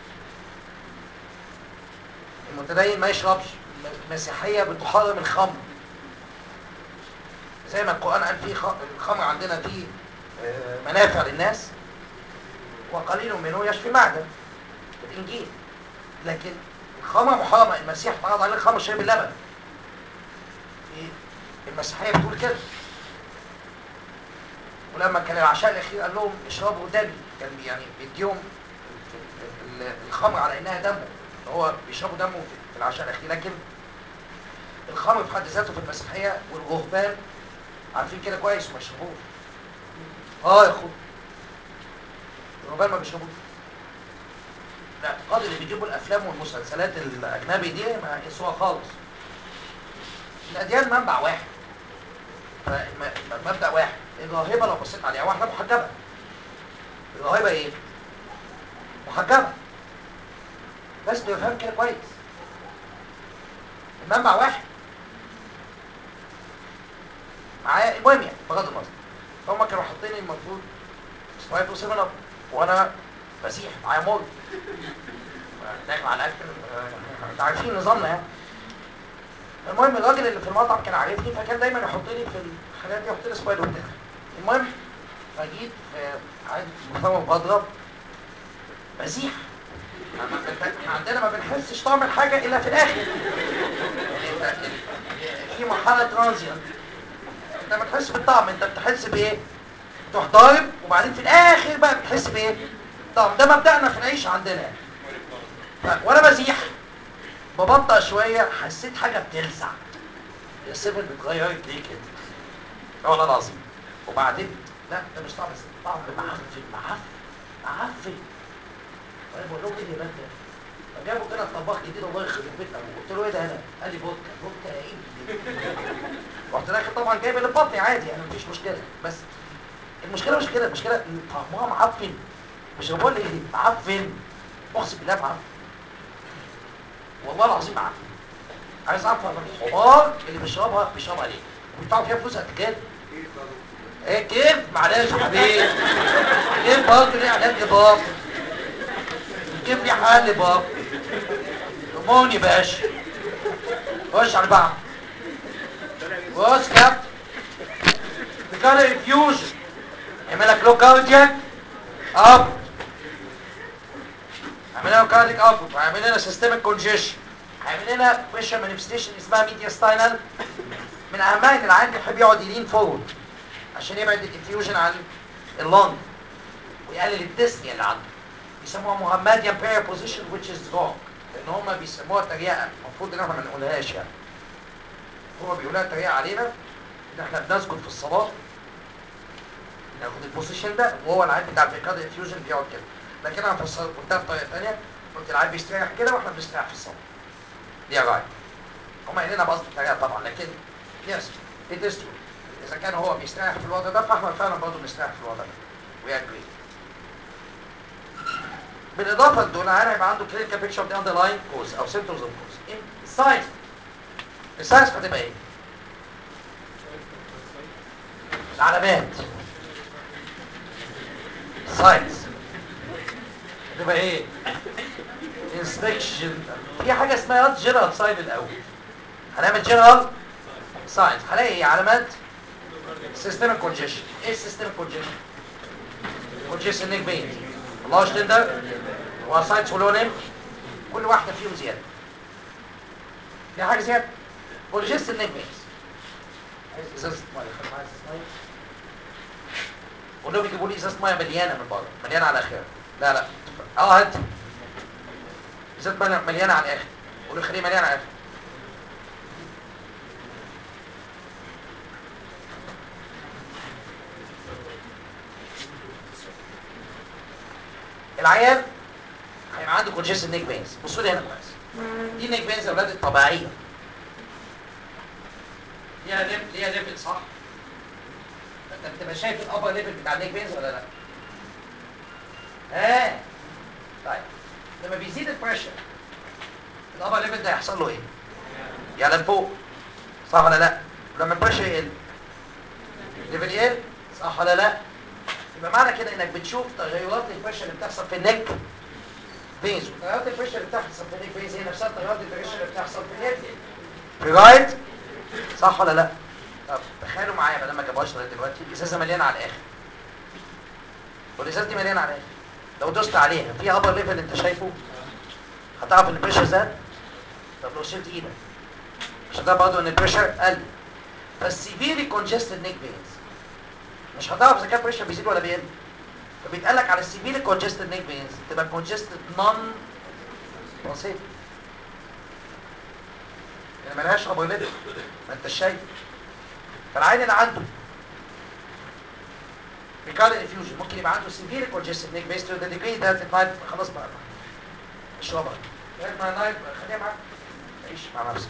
المتدين ما يشربش المسيحيه بتحرم الخمر زي ما القران قال فيه خ- الخمر عندنا فيه آه، منافع للناس وقليل منه يشفي معدة في الانجيل لكن الخمر محرمه المسيح فرض عليه الخمر شرب اللبن في المسيحيه بتقول كده ولما كان العشاء الاخير قال لهم اشربوا دمي كان بي- يعني بيديهم ال- ال- الخمر على انها دمه هو بيشربوا دمه في- في العشاء الاخير لكن الخمر في حد ذاته في المسيحيه والرهبان عارفين كده كويس وما يشربوش اه يا اخويا الرهبان ما بيشربوش الاعتقاد اللي بيجيبوا الافلام والمسلسلات الاجنبي دي ما يسوى خالص الاديان منبع واحد ف- مبدا واحد الراهبه لو بصيت عليها واحده محجبه الراهبه ايه محجبه بس بيفهم كده كويس المنبع واحد معايا المهم يعني بغض النظر فهم كانوا حاطين المفروض سبرايت وسيفن اب وانا مسيح معايا مول داخل على الاكل آه، انتوا عارفين نظامنا يعني المهم الراجل اللي في المطعم كان عارفني فكان دايما يحط لي في الحاجات دي يحط لي سبايد قدامي المهم فجيت في عادي مستوى بضرب مسيح ما- ما- ما- احنا عندنا ما بنحسش طعم الحاجه الا في الاخر يعني انت في مرحله ترانزيانت انت ما بتحس بالطعم انت بتحس بايه؟ تروح ضارب وبعدين في الاخر بقى بتحس بايه؟ طعم ده مبدأنا في العيش عندنا يعني ف- وانا مسيح ببطأ شويه حسيت حاجه بتلسع يا سيفن اتغيرت ليه كده؟ اه والله العظيم وبعدين لا ده مش طعم الزيت، طعم معفن معفن معفن فانا بقول لهم ايه اللي بان ده؟ فجابوا كده طباخ جديد الله يخرب بيت ابوه قلت له ايه ده انا؟ قال لي فودكا فودكا يا ابني رحت داخل طبعا جايب اللي في بطني عادي يعني مفيش مشكله بس المشكله مش كده المشكله ان طعمها معفن مش بقول لي ايه معفن اقسم بالله معفن والله العظيم معفن عايز اعرف الحمار اللي بيشربها بيشربها ليه؟ وبيدفعوا فيها فلوس قد كده ايه كيف معلش يا حبيبي كيف برضه ليه علاج باب كيف ليه حل باب اموني يا باشا خش على بعض بص كابتن بكار انفيوجن يعمل لك لو كاردياك اب هيعمل لنا كاردياك اب وهيعمل لنا سيستميك كونجيشن هيعمل لنا فيشر مانيفستيشن اسمها ميديا ستاينال من اهمها ان العيان يحب يقعد يلين فورورد عشان يبعد الانفيوجن عن اللنج ويقلل الديسنيا اللي عنده بيسموها مهمات امبيريال بوزيشن which is wrong لان هم بيسموها تريقه المفروض ان احنا ما نقولهاش يعني هو بيقولها تريقه علينا ان احنا بنسجد في الصلاه ناخد البوزيشن ده وهو العيب بتاع الفيكاد انفيوجن بيقعد كده لكن انا فسرت قلتها بطريقه ثانيه قلت العيب بيستريح كده واحنا بنستريح في الصلاه دي رايت هم قايلينها بقصد التريقه طبعا لكن يس ات از ترو اذا كان هو بيستريح في الوضع ده فاحنا فعلا برضه بنستريح في الوضع ده وي اجري بالاضافه لدول العيان هيبقى عنده كلينيكال بيكتشر اوف ذا اندرلاين كوز او سيمبتومز اوف كوز الساينس الساينس هتبقى ايه؟ العلامات ساينس تبقى ايه انسبكشن في حاجه اسمها جنرال ساين الاول هنعمل جنرال ساينس هلاقي ايه علامات سيستمك كونجيشن ايه السيستمك كونجيشن كونجيشن نيك بين الله شتندر وساينس ولونم كل واحده فيهم زياده في حاجه زياده كونجيشن نيك بين عايز ازازه ميه خد معايا ازازه ميه قول لهم يجيبوا لي ازازه ميه مليانه من بره مليانه على اخرها لا لا اه هات ازازه ميه مليانه على الاخر قول له خليه مليانه على الاخر العيان هيبقى عنده كونجيشن نيك بينز بصوا لي هنا كويس دي نيك بينز يا اولاد الطبيعيه ليها ليفل ليها ليفل صح انت بتبقى شايف الابر ليفل بتاع النيك بينز ولا لا ها طيب لما بيزيد البريشر الابر ليفل ده يحصل له ايه يعلى لفوق صح ولا لا ولما البريشر يقل ليفل يقل صح ولا لا يبقى معنى كده انك بتشوف تغيرات البريشر اللي بتحصل في النك فينز وتغيرات البريشر اللي بتحصل في النك فينز هي نفسها تغيرات البريشر اللي بتحصل في الهيد رايت صح ولا لا طب تخيلوا معايا بدل ما جابوهاش لغايه دلوقتي الازازه مليانه على الاخر والازازه دي مليانه على الاخر لو دوست عليها في ابر ليفل انت شايفه هتعرف ان البريشر زاد طب لو شلت ايدك مش هتعرف برضه ان البريشر قل فالسيفيري كونجستد نيك فينز مش هتعرف اذا كان البريشر بيزيد ولا بيقل فبيتقال لك على السيفيري كونجستد نيك فينز تبقى كونجستد نون بسيط يعني ملهاش ابر ليفل ما انت شايف فالعين اللي عنده ريكارد انفيوجن ممكن يبقى عنده سيفير كونجستد نيك بيست تو ذا ديجري ده النايف خلاص بقى اشربها مع النايف خليها معاك عيش مع نفسك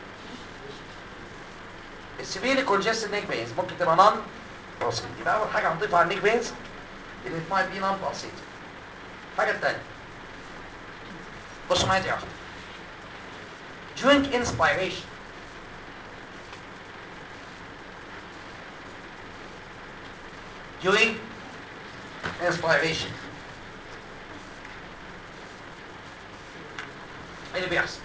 السيفير كونجستد نيك بينز ممكن تبقى نون بسيط يبقى اول حاجه هنضيفها على النيك بينز ان ات مايت بي نون بسيط الحاجه الثانيه بصوا معايا دي واحده during inspiration during inspiration ايه اللي بيحصل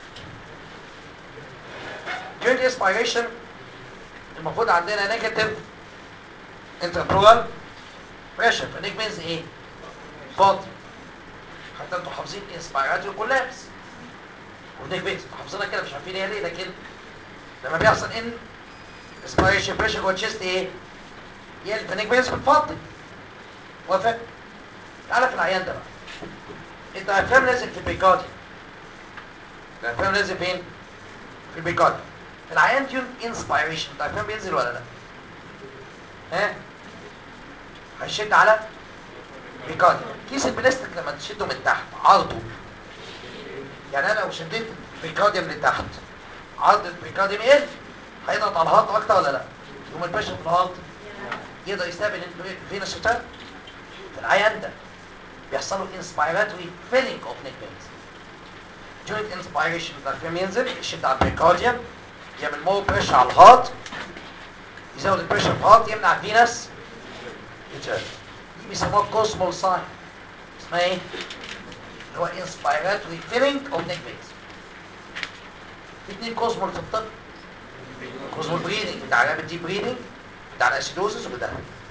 during inspiration المفروض عندنا negative interpleural pressure فنيك means ايه فاضي حتى انتوا حافظين inspiratory collapse ونيك بيت حافظينها كده مش عارفين هي ليه لكن لما بيحصل ان inspiration pressure جوه الشيست ايه يقل فنيك بيت بتفضي وافق تعالى في العيان ده بقى انت هتفهم نازل في البيكاردي الدايفرام نازل فين؟ في البيكاردي العيان تيون انسبيريشن الدايفرام بينزل ولا لا؟ ها؟ هيشد على بيكاردي كيس البلاستيك لما تشده من تحت عرضه يعني انا لو شديت البيكارديا من تحت عرض البيكارديا يقل هيضغط على الهارت اكتر ولا لا؟ يقوم الباشا في الهارت يقدر يستقبل الفينس ريتيرن العيان ده بيحصل له انسبيراتوري فيلينج اوف نيك فينز during inspiration الدايفرام ينزل يشد على البريكارديوم يعمل مور بريشر على الهارت يزود البريشر في الهارت يمنع الفينس ريتيرن دي بيسموها كوسمول ساين اسمها ايه؟ اللي هو inspiratory filling of neck veins في اتنين كوسمول في الطب كوسمول بريدنج بتاع الرابد دي بريدنج بتاع الاسيدوزس وده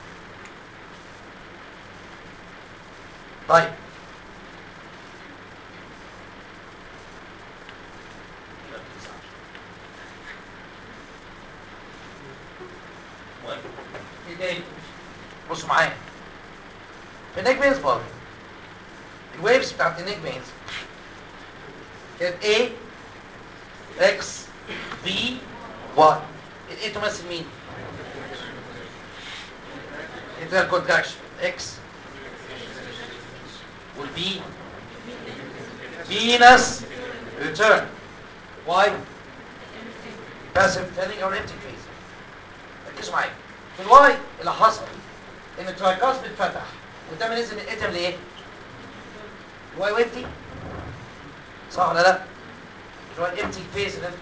طيب ايه تاني بصوا معايا في النيك فينز برضه الويفز بتاعت النيك فينز كانت A X V Y ال A تمثل مين؟ انترال كونتراكشن X والبي فينس ريتيرن واي باسيف فيلينج او empty فيز ركزوا معايا في الواي اللي حصل ان الترايكاست اتفتح قدام نزل من الاتم لايه؟ الواي ويفتي صح ولا لا؟ اللي هو الامتي فيز ده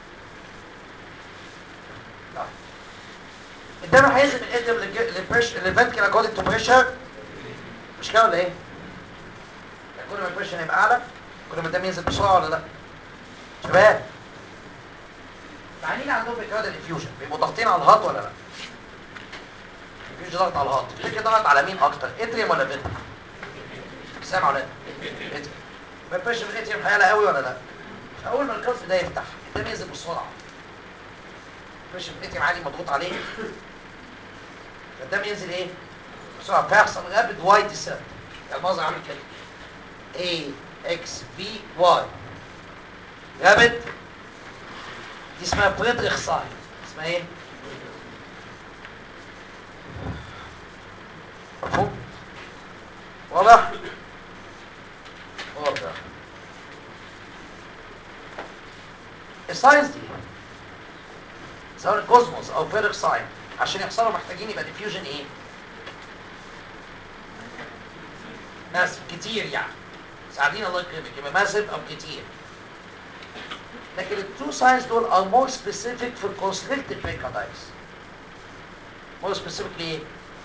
لا الدم هينزل من الاتم للبريشر للفنتكل اكوردنج تو بريشر مش كده ولا ايه؟ كل ما البريشر هيبقى اعلى كل ما الدم ينزل بسرعه ولا لا؟ شباب العيانين عندهم بيكاردال انفيوجن بيبقوا ضاغطين على الهارت ولا لا؟ مفيش ضغط على الهارت تفتكر ضغط على مين اكتر اتريم ولا فيتريم سامع ولا لا اتريم يبقى البريشر في الاتريم هيعلى قوي ولا لا فاول ما الكف ده يفتح الدم ينزل بسرعه البريشر في الاتريم عالي مضغوط عليه فالدم ينزل ايه بسرعه فيحصل رابد واي ديسنت يعني المنظر عامل كده A X V Y رابد دي اسمها فريدريخ ساين اسمها ايه مفهوم واضح واضح الساينس دي سواء والفيرق ساين عشان يحصلوا محتاجين يبقى ديفيوجن ايه ماسف كتير يعني ساعدين الله يكرمك يبقى ماسف او كتير لكن التو ساينز دول are more specific في الكونستريكتد بيكادايز more specific ليه؟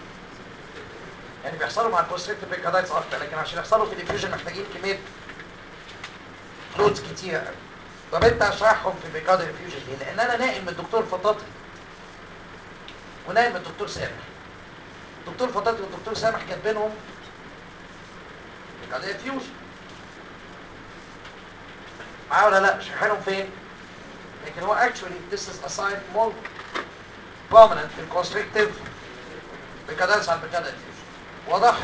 يعني بيحصلوا مع الكونستريكتد بيكادايز اكتر لكن عشان يحصلوا في الديفيوجن محتاجين كميه فلويدز كتير قوي طب انت اشرحهم في بيكاد ريفيوجن ليه؟ لان انا نائم من الدكتور فطاطي ونائم من الدكتور سامح الدكتور فطاطي والدكتور سامح كاتبينهم بيكاد ريفيوجن معايا ولا لا؟ شرحينهم فين؟ لكن هو actually this is assigned more prominent في الكونستريكتيف بيكادايز على البيكاد ريفيوجن واضح؟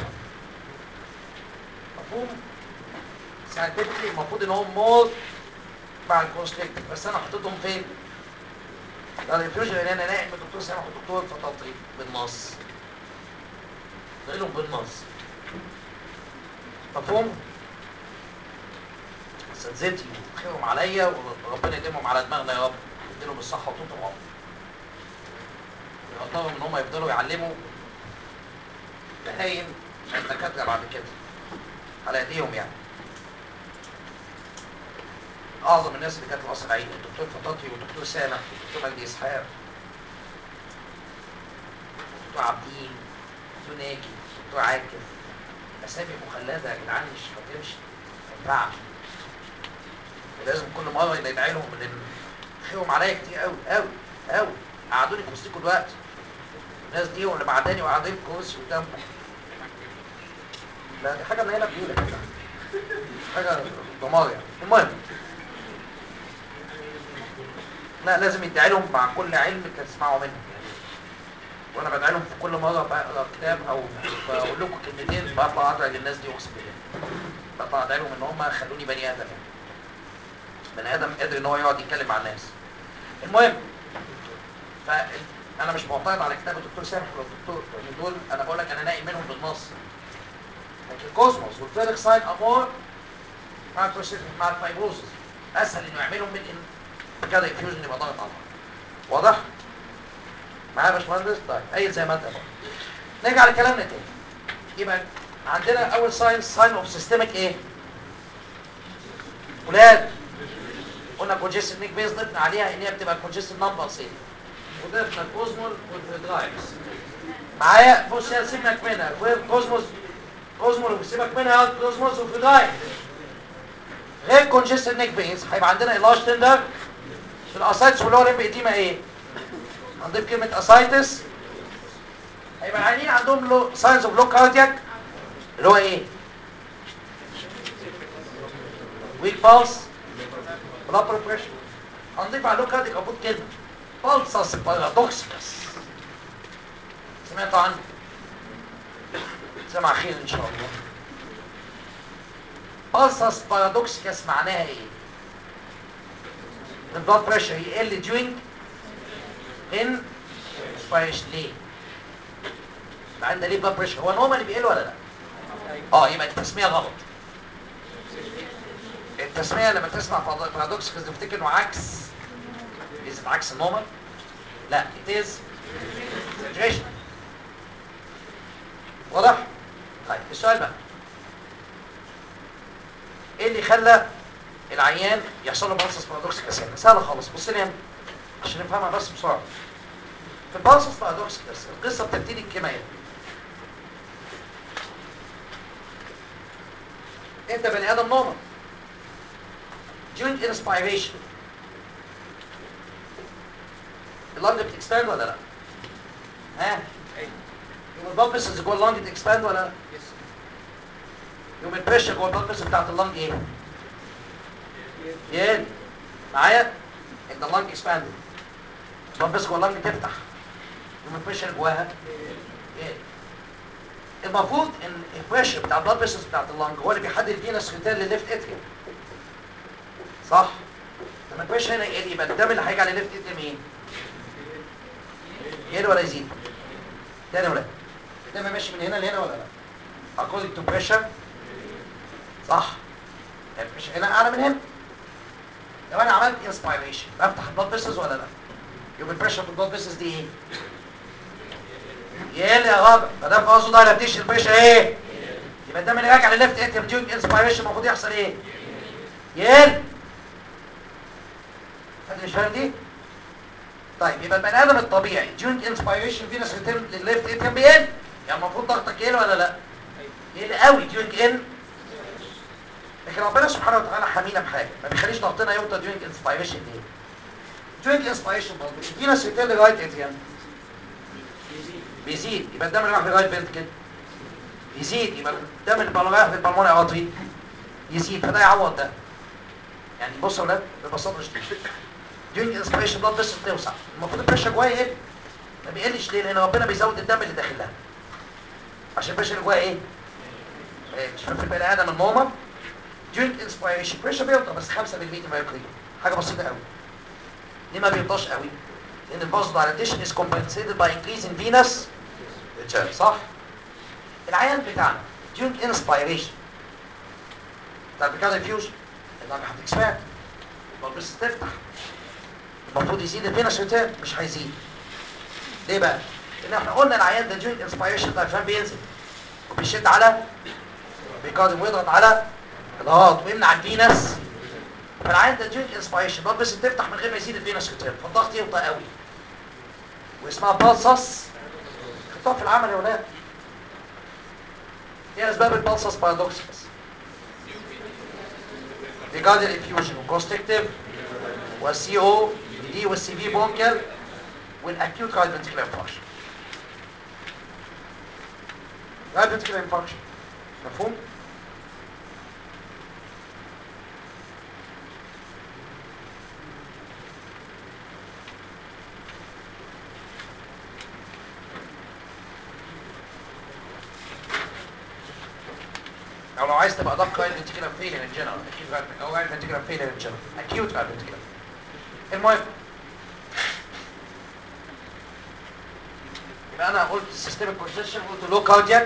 مفهوم؟ ساينتفكلي المفروض ان هو مور مع الكونستريكتيف بس انا حطيتهم فين؟ ده الريفيوجن اللي انا نائم الدكتور سامح والدكتور فطاطي بالنص لهم بالنص مفهوم؟ اساتذتي وخيرهم عليا وربنا يديمهم على دماغنا يا رب يديلهم الصحه وطول العمر يقدرهم ان هم يفضلوا يعلموا بهايم الدكاتره بعد كده على ايديهم يعني اعظم الناس اللي كانت القصر العيني الدكتور فطاطي والدكتور سامح والدكتور مجدي اسحاق الدكتور عابدين الدكتور ناجي الدكتور عاكف اسامي مخلده يا جدعان مش هتمشي ما ينفعش ولازم كل مره يبقى يدعي لهم لان خيرهم عليا كتير قوي قوي قوي قعدوني في وسطكم الوقت الناس دي واللي بعداني وقاعدين في كرسي قدامكم لا دي حاجه منيله بيقولك كده حاجه دمار يعني المهم لا لازم يدعي لهم مع كل علم تسمعوا منه يعني وانا بدعي لهم في كل مره بقرا كتاب او بقول لكم كلمتين بطلع ادعي للناس دي اقسم بالله بطلع ادعي لهم ان هم خلوني بني ادم يعني بني ادم قادر ان هو يقعد يتكلم مع الناس المهم فانا مش معترض على كتاب الدكتور سامح ولا الدكتور لان دول انا بقول لك انا ناقي منهم بالنص لكن الكوزموس والفيرك ساين امور مع الكوشن مع الفايبروزس اسهل انه يعملهم من ان كده انفيوجن يبقى ضاغط على الأرض. واضح؟ معايا يا باشمهندس؟ طيب اي زي ما انت بقى. نرجع لكلامنا تاني يبقى عندنا اول ساين ساين اوف سيستمك ايه؟ ولاد قلنا كونجستد نيك بيز ضفنا عليها ان هي بتبقى كونجستد نمبر سي وضفنا الكوزمول والفيدرايكس معايا بص يا سيبك منها كوزموس كوزمول وسيبك منها كوزموس وفيدرايكس غير كونجستد نيك بيز هيبقى عندنا الاج تندر في الاسايتس واللي هو لمب اديما ايه؟ هنضيف كلمه اسايتس هيبقى العيانين عندهم لو ساينز اوف لو كاردياك اللي هو ايه؟ ويك بالس بلاد بريشر هنضيف على لو كاردياك ابوت كلمه بالسس بارادوكسيكس سمعتوا عنه؟ سمع خير ان شاء الله بالسس بارادوكسيكس معناها ايه؟ البلاد بريشر يقل during ان سبايش ليه؟ العين ده ليه بلاد بريشر هو نورمالي بيقل ولا لا؟ اه يبقى التسميه غلط التسميه لما تسمع بارادوكس تفتكر انه عكس is عكس النورمال لا it is exaggeration واضح؟ طيب السؤال بقى ايه اللي خلى العيان يحصل له بالسس بارادوكس كاسينا سهله خالص بص لي هنا عشان نفهمها بس بسرعه في البالسس بارادوكس القصه بتبتدي الكيمياء انت بني ادم نورمال during inspiration اللنج بتكسباند ولا لا؟ ها؟ يوم البلد فيسلز جوه اللنج بتكسباند ولا لا؟ يوم البريشر جوه البلد فيسل بتاعت اللنج ايه؟ يقل معايا؟ ان اللنج اكسباند البلد فيسل جوه اللنج تفتح يوم البريشر جواها يقل المفروض ان البريشر بتاع البلد فيسلز بتاعت اللنج هو اللي بيحدد فينس ريتيرن للليفت اتريوم صح؟ لما البريشر هنا يقل يبقى الدم اللي هيجي على الليفت اتريوم ايه؟ يقل ولا يزيد؟ تاني ولا الدم ماشي من هنا لهنا ولا لا؟ according to pressure صح يعني البريشر هنا اعلى من هنا لو انا عملت inspiration بفتح البلد فيسلز ولا لا؟ يبقى البريشر في البلاد فيسز دي ايه يقل يا غابة ما دام قصده دايلاتيشن البريشر ايه يبقى الدم اللي راجع للليفت اتريم ديورنج انسبيريشن المفروض يحصل ايه يقل حد مش فاهم دي طيب يبقى البني ادم الطبيعي ديورنج انسبيريشن فينس ريتيرن للليفت اتريم بيقل يعني المفروض ضغطك يقل ولا لا يقل قوي ديورنج ان لكن ربنا سبحانه وتعالى حمينا بحاجه ما بيخليش ضغطنا يوطى ديورنج انسبيريشن ليه ديورنج انسبيريشن برضه الفينس ريتيرن لغايه اتريم بيزيد يبقى الدم اللي راح لغايه بنت كده يزيد يبقى الدم اللي بقى رايح للبلموني ارتري يزيد فده يعوض ده يعني بص يا ولاد ببساطه شديده ديورنج انسبيريشن بلاد فيسل توسع المفروض البريشر جواها يقل ما بيقلش ليه لان ربنا بيزود الدم اللي داخلها عشان البريشر اللي جواها ايه إيه، مش فاهم في البني ادم النورمال ديورنج انسبيريشن بريشر بيوطى بس 5 ملم مايكري حاجه بسيطه قوي ليه ما بيوطاش قوي لان الباز دايلاتيشن از كومبنسيتد باي انكريز ان فينس ريتيرن صح العيان بتاعنا during inspiration بتاع البيكارد فيوجن الدم هتكسبات يبقى بس تفتح المفروض يزيد الفينس ريتيرن مش هيزيد ليه بقى؟ لان احنا قلنا العيان ده during inspiration الدايفرام بينزل وبيشد على بيكارد ويضغط على الهارت ويمنع الفينس فالعيان ده during inspiration البلد بس تفتح من غير ما يزيد الفينس ريتيرن فالضغط يوطى قوي واسمها بالسس خطوه في العمل يا ولاد ايه اسباب البلسس بارادوكسس ريجاردing الانفيوجن والكونستكتيف والسي او دي والسي في بونكل والاكيوت رايت فنتريكولار انفاركشن رايت فنتريكولار انفاركشن مفهوم او لو عايز تبقى دق رايت فنتريكولار فيلر ان جنرال اكيد رايت او رايت فنتريكولار فيلر ان جنرال اكيوت رايت فنتريكولار المهم يبقى انا قلت السيستميك كونسيشن قلت لو كاردياك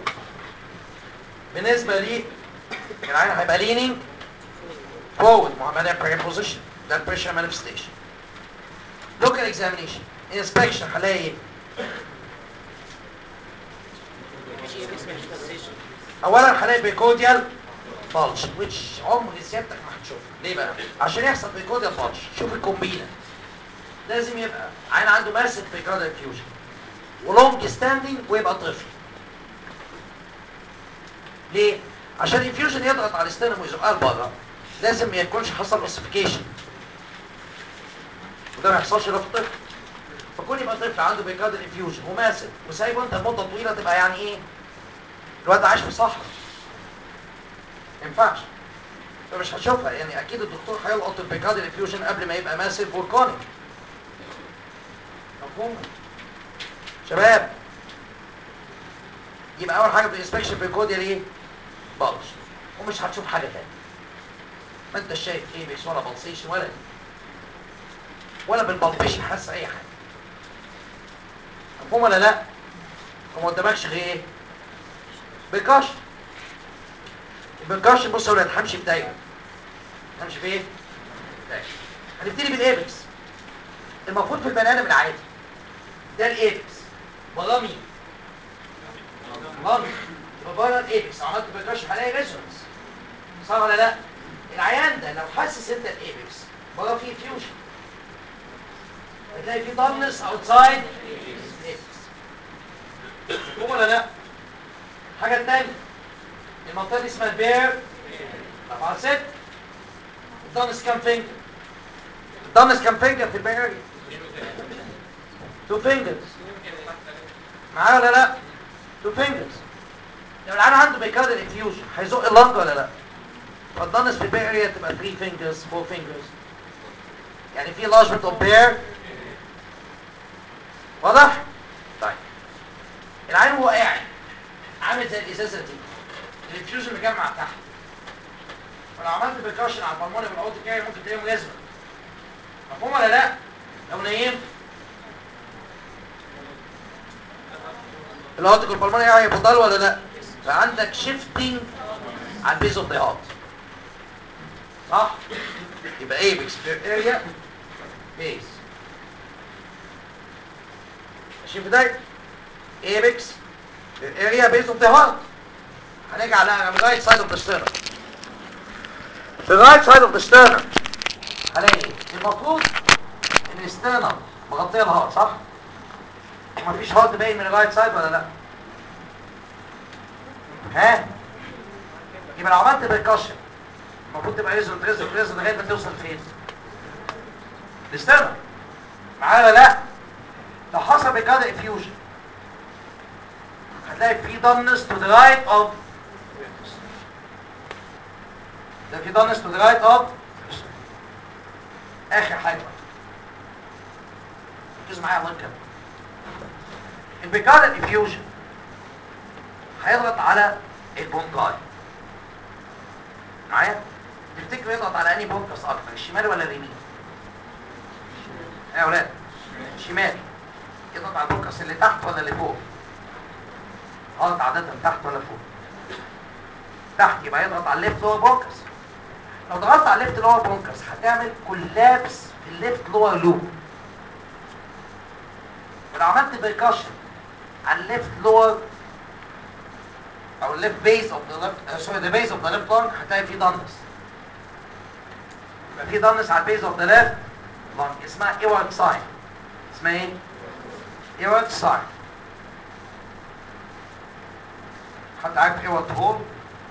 بالنسبه لي العين هيبقى لينينج فورورد معامله برايم بوزيشن ده البريشر مانيفستيشن لوكال اكزامينيشن انسبكشن هلاقي ايه اولا هلاقي بيكوديال بالش which عمر سيادتك ما هتشوفها ليه بقى عشان يحصل بيكوديال بالش شوف الكومبينه لازم يبقى عين عنده ماسك بيكوديال فيوجن ولونج ستاندينج ويبقى طفل ليه عشان الفيوجن يضغط على الستيرنم ويزقها لبره لازم ما يكونش حصل اوسيفيكيشن وده ما يحصلش الا في الطفل فكون يبقى طفل عنده بيكادر انفيوجن وماسك وسايبه انت لمده طويله تبقى يعني ايه الواد عايش في صحراء ما ينفعش فمش هتشوفها يعني اكيد الدكتور هيلقط البيكادر انفيوجن قبل ما يبقى ماسك فولكانيك مفهوم شباب يبقى اول حاجه في الانسبكشن بيكوديال ايه بلش ومش هتشوف حاجه تانية ما انت شايف ايبكس ولا بلسيشن ولا ولا بالبلبيشن حاسس اي حاجه مفهوم ولا لا هو ما قدامكش غير ايه بالكشف بالكشف بص يا ولاد همشي بدايره همشي في ايه دايره هنبتدي بالايبكس المفروض في البني ادم العادي ده الايبكس بره مين بره يبقى بره الايبكس عملت بالكشف هلاقي ريزونانس صح ولا لا العيان ده لو حاسس انت الايبكس بره فيه فيوجن هتلاقي فيه ضمنس اوتسايد الايبكس مفهوم ولا لا الحاجه الثانيه المنطقه دي اسمها البير طبعا ست الضمنس كام فينجر الضمنس كام فينجر في البير تو فينجرز معايا ولا لا تو فينجرز لو العيان عنده بيكادر انفيوجن هيزق اللنج ولا لا فالضنس في البير اريا تبقى 3 فينجرز 4 فينجرز يعني في لارجمنت اوف بير واضح طيب العين وهو قاعد عامل زي الازازه دي الانفيوجن مجمع تحت ولو عملت بيكاشن على البلموني والاوت كاري ممكن تلاقيهم لازمه مفهوم ولا لا لو نيمت الاوتيكال بالموني هيبقى ضل ولا لا فعندك شيفتنج على البيز اوف ذا هارت صح يبقى ايبكس بير اريا بيز ماشي في بداية ايبكس اريا بيز اوف ذا هارت هنيجي على الرايت سايد اوف ذا ستيرنم في الرايت سايد اوف ذا ستيرنم هلاقي ايه؟ المفروض ان الستيرنم مغطيه الهارت صح؟ مفيش هارت باين من الرايت سايد ولا لا؟ ها؟ يبقى لو عملت بريكاشن المفروض تبقى ريزون ريزون ريزون لغايه ما توصل فين؟ الاسترنم معايا ولا لا؟ لو حصل بكده افيوجن هتلاقي في دنس تو ذا رايت اوف ده في دنس تو ذا رايت اوف اخر حاجه بقى ركزوا معايا الله يكرمك البيكارد افيوجن هيضغط على البونكاي معايا تفتكروا يضغط على انهي بونكس اكتر الشمال ولا اليمين يا اولاد شمال يضغط على البونكس اللي تحت ولا اللي فوق غلط عادة تحت ولا فوق تحت يبقى يضغط على الليفت لور بونكس لو ضغطت على الليفت لور بونكس هتعمل كولابس في الليفت لور لوب ولو عملت بريكاشن على الليفت لور او الليفت بيز اوف ذا ليفت سوري ذا بيز اوف ذا ليفت لونج هتلاقي في دانس يبقى في دانس على البيز اوف ذا ليفت لونج اسمها ايورد ساين اسمها ايه؟ ايورد ساين حد عارف ايورد هول؟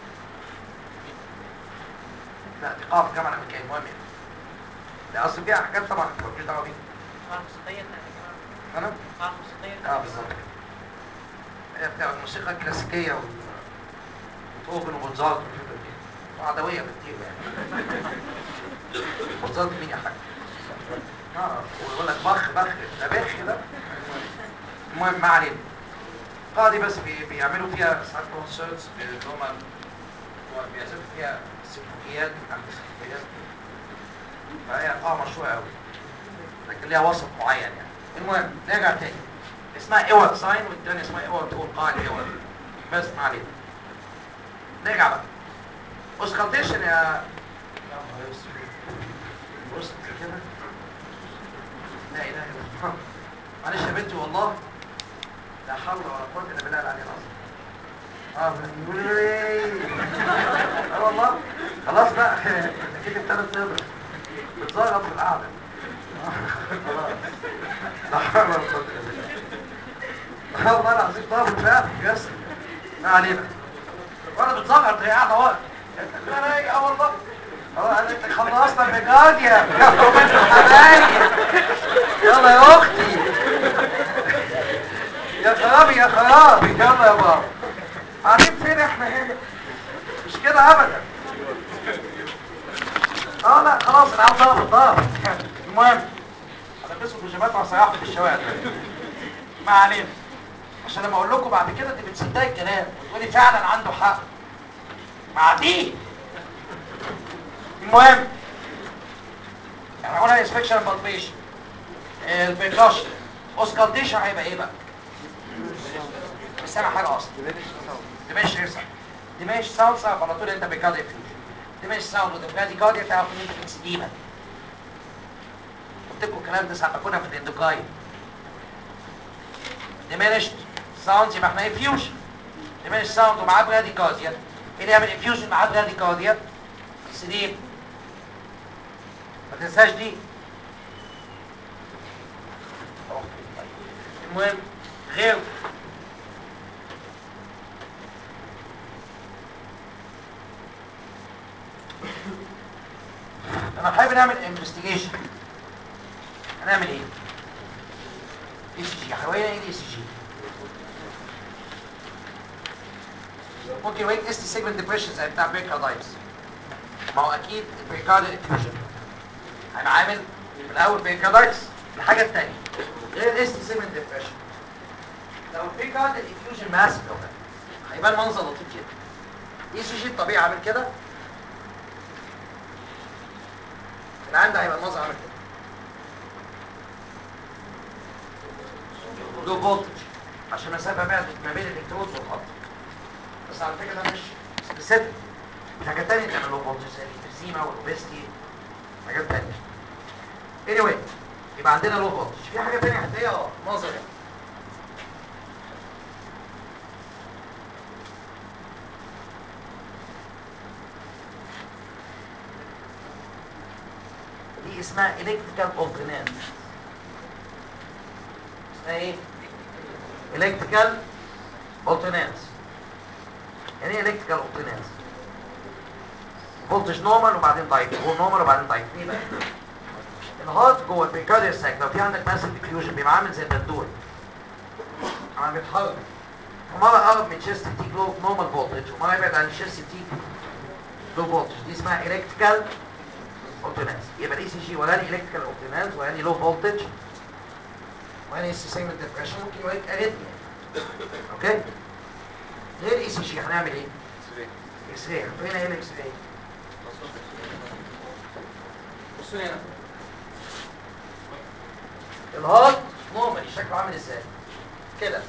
لا دي قاف جامعة الأمريكية المهم يعني ده أصل فيها حاجات طبعا انت مالكيش دعوة بيها قاعة موسيقية بتاعت أنا؟ قاعة موسيقية اه بالظبط هي بتاع الموسيقى الكلاسيكية وال وتوبن وموزارت والحاجات دي وعدوية كتير يعني موزارت مين يا حاج؟ اه ويقول لك بخ بخ ده بخ ده المهم ما علينا القاعة دي بس بي- بيعملوا فيها ساعات كونسرتس اللي هم بيعزفوا فيها سيمفونيات عند السيمفونيات فهي قاعة مشهورة قوي لكن ليها وسط معين يعني المهم نرجع تاني اسمها ايوارد ساين والتاني اسمها ايوارد هول قاعة ايوارد بس ما علينا نرجع بقى اوسكالتيشن يا يا نهار اسود بص كده لا اله الا الله معلش يا بنتي والله لا حول ولا قوة الا بالله العلي العظيم اه بيقولوا ايه اه والله خلاص بقى اكيد ابتدت تضرب بتزغط في القعدة خلاص لا حول ولا قوة الا بالله والله العظيم ضرب فعلا ياسر ما علينا وانا بتزغط هي قاعدة ورا لا لا يا والله اه قالت لك خلصنا بجارديا يا بنت الحبايب يلا يا اختي يا خرابي يا خرابي يلا يا بابا قاعدين فين احنا هنا مش كده ابدا اه لا خلاص انا عاوز اقف الضرب المهم هلبسوا بيجامات وهسيحوا في الشوارع ما علينا عشان لما اقول لكم بعد كده انت بتصدقي الكلام وتقولي فعلا عنده حق مع دي المهم احنا قلنا الانسبكشن بالبيشن البيكاشن اوسكالتيشن هيبقى ايه بقى؟ مش سامع حاجه اصلا دماغ غير صح دماغ ساوند صعب على طول انت بيكاد افيوجن دماغ ساوند وتبقى كارديا تعرف ان انت اكسديما قلت لكم الكلام ده ساعه ما كنا في الاندوكاين diminished sounds يبقى احنا افيوجن diminished sound ومعاه براديكارديا ايه اللي يعمل افيوجن معاه براديكارديا اكسديما ما تنساش دي المهم غير لما حابب نعمل انفستيجيشن هنعمل ايه؟ اي سي جي حوالي ايه الاي سي جي؟ ممكن ويت اس تي سيجمنت ديبريشن زي بتاع بيركاردايتس ما هو اكيد البيركارد افيوجن هيبقى عامل في الاول بيركاردايتس الحاجه الثانيه غير الاس تي سيجمنت ديبريشن لو البيركارد الافيوجن ماسك لو ده هيبقى المنظر لطيف جدا اي سي جي الطبيعي عامل كده العين ده هيبقى المنظر عامل كده لو فولتج عشان مسافه بعد ما بين الالكترود والخط بس على فكره ده مش سبيسيفيك في حاجات تانية تعمل لو فولتج زي الفيزيما والاوبستي حاجات تانية anyway يبقى عندنا لو فولتج في حاجه تانية هتلاقيها اه منظر ده دي اسمها الكتريكال اورتينانس اسمها ايه الكتريكال اورتينانس يعني ايه الكتريكال اورتينانس فولتج نورمال وبعدين دايت هو نورمال وبعدين دايت ليه بقى الهارت جوه البيكارديا ساك لو في عندك ماسك ديفيوجن بيبقى عامل زي البندول عم بيتحرك ومره قرب من تشيست تيك لو نورمال فولتج ومره يبعد عن الشيست تيك لو فولتج دي اسمها الكتريكال اورتونانس يبقى الاي سي جي وراني الكتريكال اورتونانس وراني لو فولتج وراني اس سيجمنت ديبريشن ممكن يوريك اريثميا اوكي ليه الاي سي جي هنعمل ايه؟ اكس راي فين ايه الاكس راي؟ بصوا هنا الهارت نورمالي شكله عامل ازاي؟ كده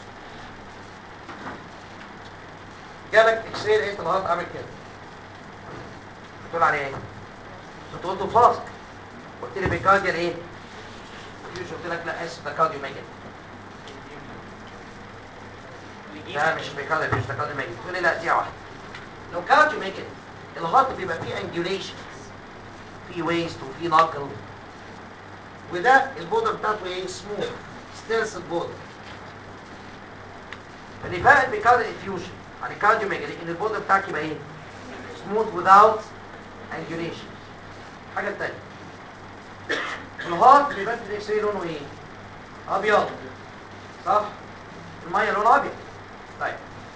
جالك اكس راي لقيت الهارت عامل كده بتقول عليه ايه؟ كنت قلت فلاسك قلت لي بيكارديال ايه؟ مفيش قلت لك لا اسف ده كارديو ميجل لا مش بيكارديال مش ده كارديو ميجل تقول لي لا دي واحده لو كارديو ميجل الهارت بيبقى فيه انجوليشن فيه ويست وفيه نقل وده البودر بتاعته ايه سموث ستيرس البودر فاللي فرق بكارد انفيوجن عن الكارديو ميجالي ان البودر بتاعك يبقى ايه سموث without angulation الحاجه الثانيه الهارت بيبان في الاكس راي لونه ايه ابيض صح الميه لونها ابيض طيب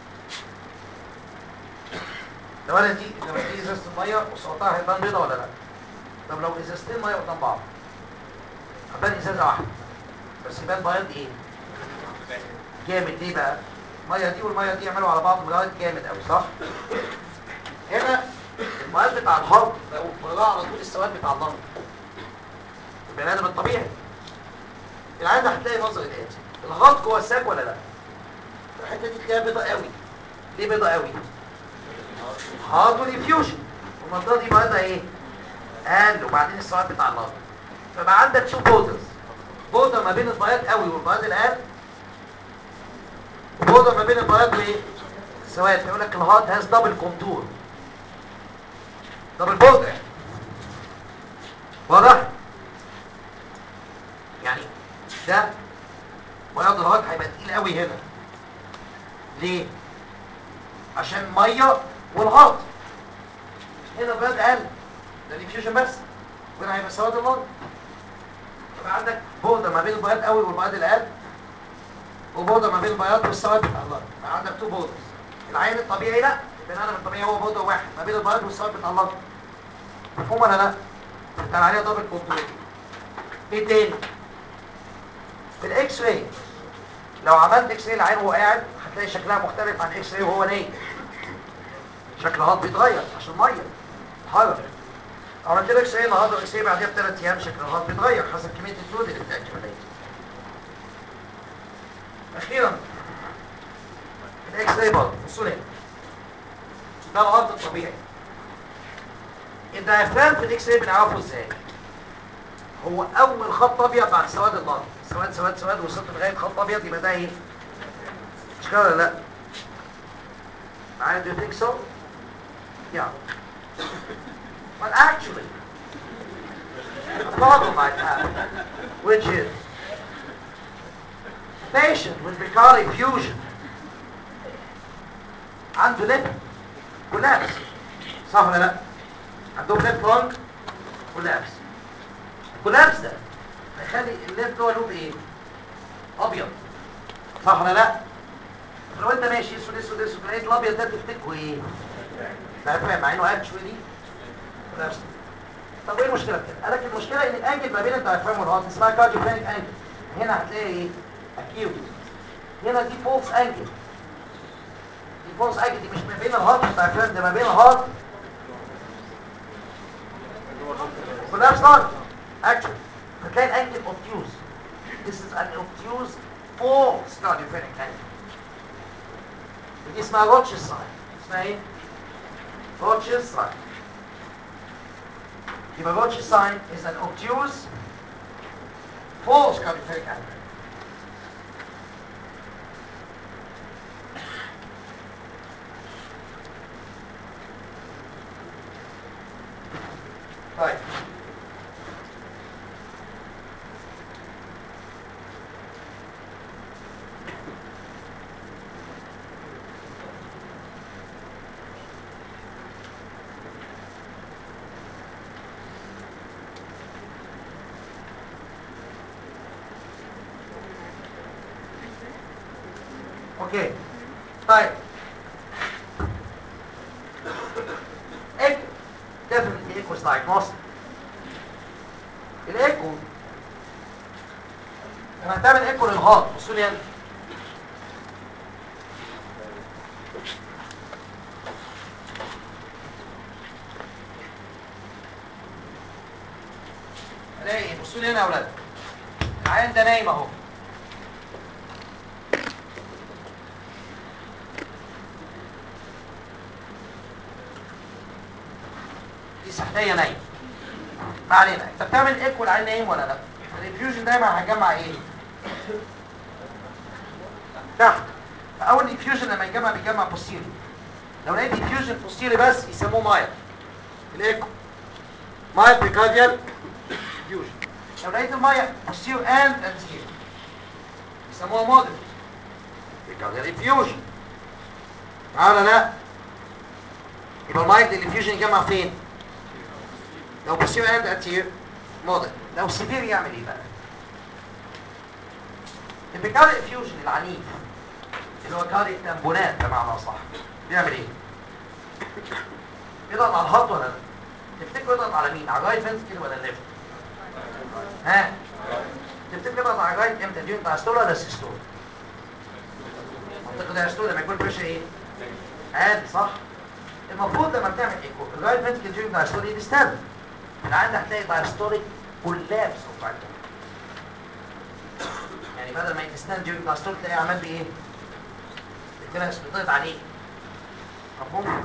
لو انا دي لو دي ازازه الميه وصوتها هيبان بيضه ولا لا طب لو ازازتين ميه قدام بعض هتبان ازازه واحده بس يبان بياض ايه جامد ليه بقى الميه دي والميه دي يعملوا على بعض بياض جامد قوي صح هنا المياه بتاع الهارت لو فرجها على طول السواد بتاع اللنج البني ادم الطبيعي العاده هتلاقي منظر الاتي الهارت جوه الساك ولا لا الحته دي تلاقيها بيضاء قوي ليه بيضاء قوي هارت والانفيوجن والمنطقه دي بيضاء ايه قال وبعدين السواد بتاع اللنج فبقى عندك تو بودرز بودر ما بين البياض قوي والبياض القال وبودر ما بين البياض وايه السواد فيقول لك الهارت هاز دبل كونتور دبل بودر يعني. واضح يعني ده بياض الهارت هيبقى تقيل قوي هنا ليه عشان ميه والهارت هنا البياض قل ده الانفيوجن بس وهنا هيبقى سواد اللنج يبقى عندك بودة ما بين البياض قوي والبياض القلب وبودة ما بين البياض والسواد بتاع اللنج يبقى عندك تو بودرز العين الطبيعي لا البني ادم الطبيعي هو بودة واحد ما بين البياض والسواد بتاع اللنج مفهوم ولا لا؟ بتاع عليها دبل كنترول ايه تاني؟ في الاكس راي لو عملت اكس راي العين وهو قاعد هتلاقي شكلها مختلف عن اكس راي وهو نايم شكل الهارت بيتغير عشان ميه حركه عملت لك اكس راي النهارده واكس راي بعديها بثلاث ايام شكل الهارت بيتغير حسب كميه الفلويد اللي بتاعك عليه اخيرا الاكس راي برضه بصوا لي ده الهارت الطبيعي الدايفرام في الاكس راي بنعرفه ازاي هو اول خط ابيض بعد سواد اللنج سواد سواد سواد وصلت لغايه خط ابيض يبقى ده ايه مش كده ولا لا معايا do you think so yeah But actually, a problem might happen, which is patient with Bicari fusion عنده ليفت كولابس صح ولا لا؟ عندهم ليفت لونج كولابس الكولابس ده هيخلي الليفت جوه لوب ايه؟ ابيض صح ولا لا؟ لو انت ماشي اسود اسود اسود لقيت الابيض ده تفتكره ايه؟ لا فاهم مع انه اكشولي نفسه طب ايه المشكله في كده؟ قال لك المشكله ان الانجل ما بين الدايفرام والهارت اسمها كارديوفرينيك انجل هنا هتلاقي ايه؟ اكيوت هنا دي فولس انجل دي فولس انجل دي مش ما بين الهارت والدايفرام ده ما بين الهارت كلها ستار اكشن فتلاقي الانجل اوبتيوز This is an obtuse false cardiophrenic angle ودي اسمها روتشز ساين اسمها ايه؟ روتشز ساين يبقى Roche's sign is an obtuse false cardiophrenic angle. طيب اوكي طيب ايكو definitely echo is diagnostic الايكو لما هتعمل ايكو للهارت بصوا لي هنا الاقي بصوا لي هنا يا اولاد العيان ده نايم اهو دي سحلية نايم ما علينا انت بتعمل ايكو العين نايم ولا لا الانفيوجن دايما هيجمع ايه تحت فاول انفيوجن لما يجمع بيجمع بوستيري لو لقيت انفيوجن بوستيري بس يسموه مايل الايكو مايل بريكارديال انفيوجن لو لقيت المايل بوستيري اند انتيريور يسموها مودريت بريكارديال انفيوجن تعالى لا يبقى المايل الانفيوجن يجمع فين لو بوستيريور اند انتيريور مودريت لو سيفير يعمل ايه بقى البيكاري افيوجن العنيف اللي هو كاري تامبونات بمعنى صح بيعمل ايه يضغط على الهارت ولا لا تفتكروا يضغط على مين على الرايت فنتكل ولا الليفت ها تفتكر يضغط على الرايت امتى ديون دايستول ولا سيستول منطقه دايستول لما يكون بريشر ايه عادي صح المفروض لما بتعمل ايكو الرايت فنتكل ديون دايستول ايه ديستال العند هتلاقي دايستوليك كولابس اوف رايت يعني بدل ما يتستند ديورنج دايستول تلاقيه عمال بايه الكلاس بيضغط عليه مفهوم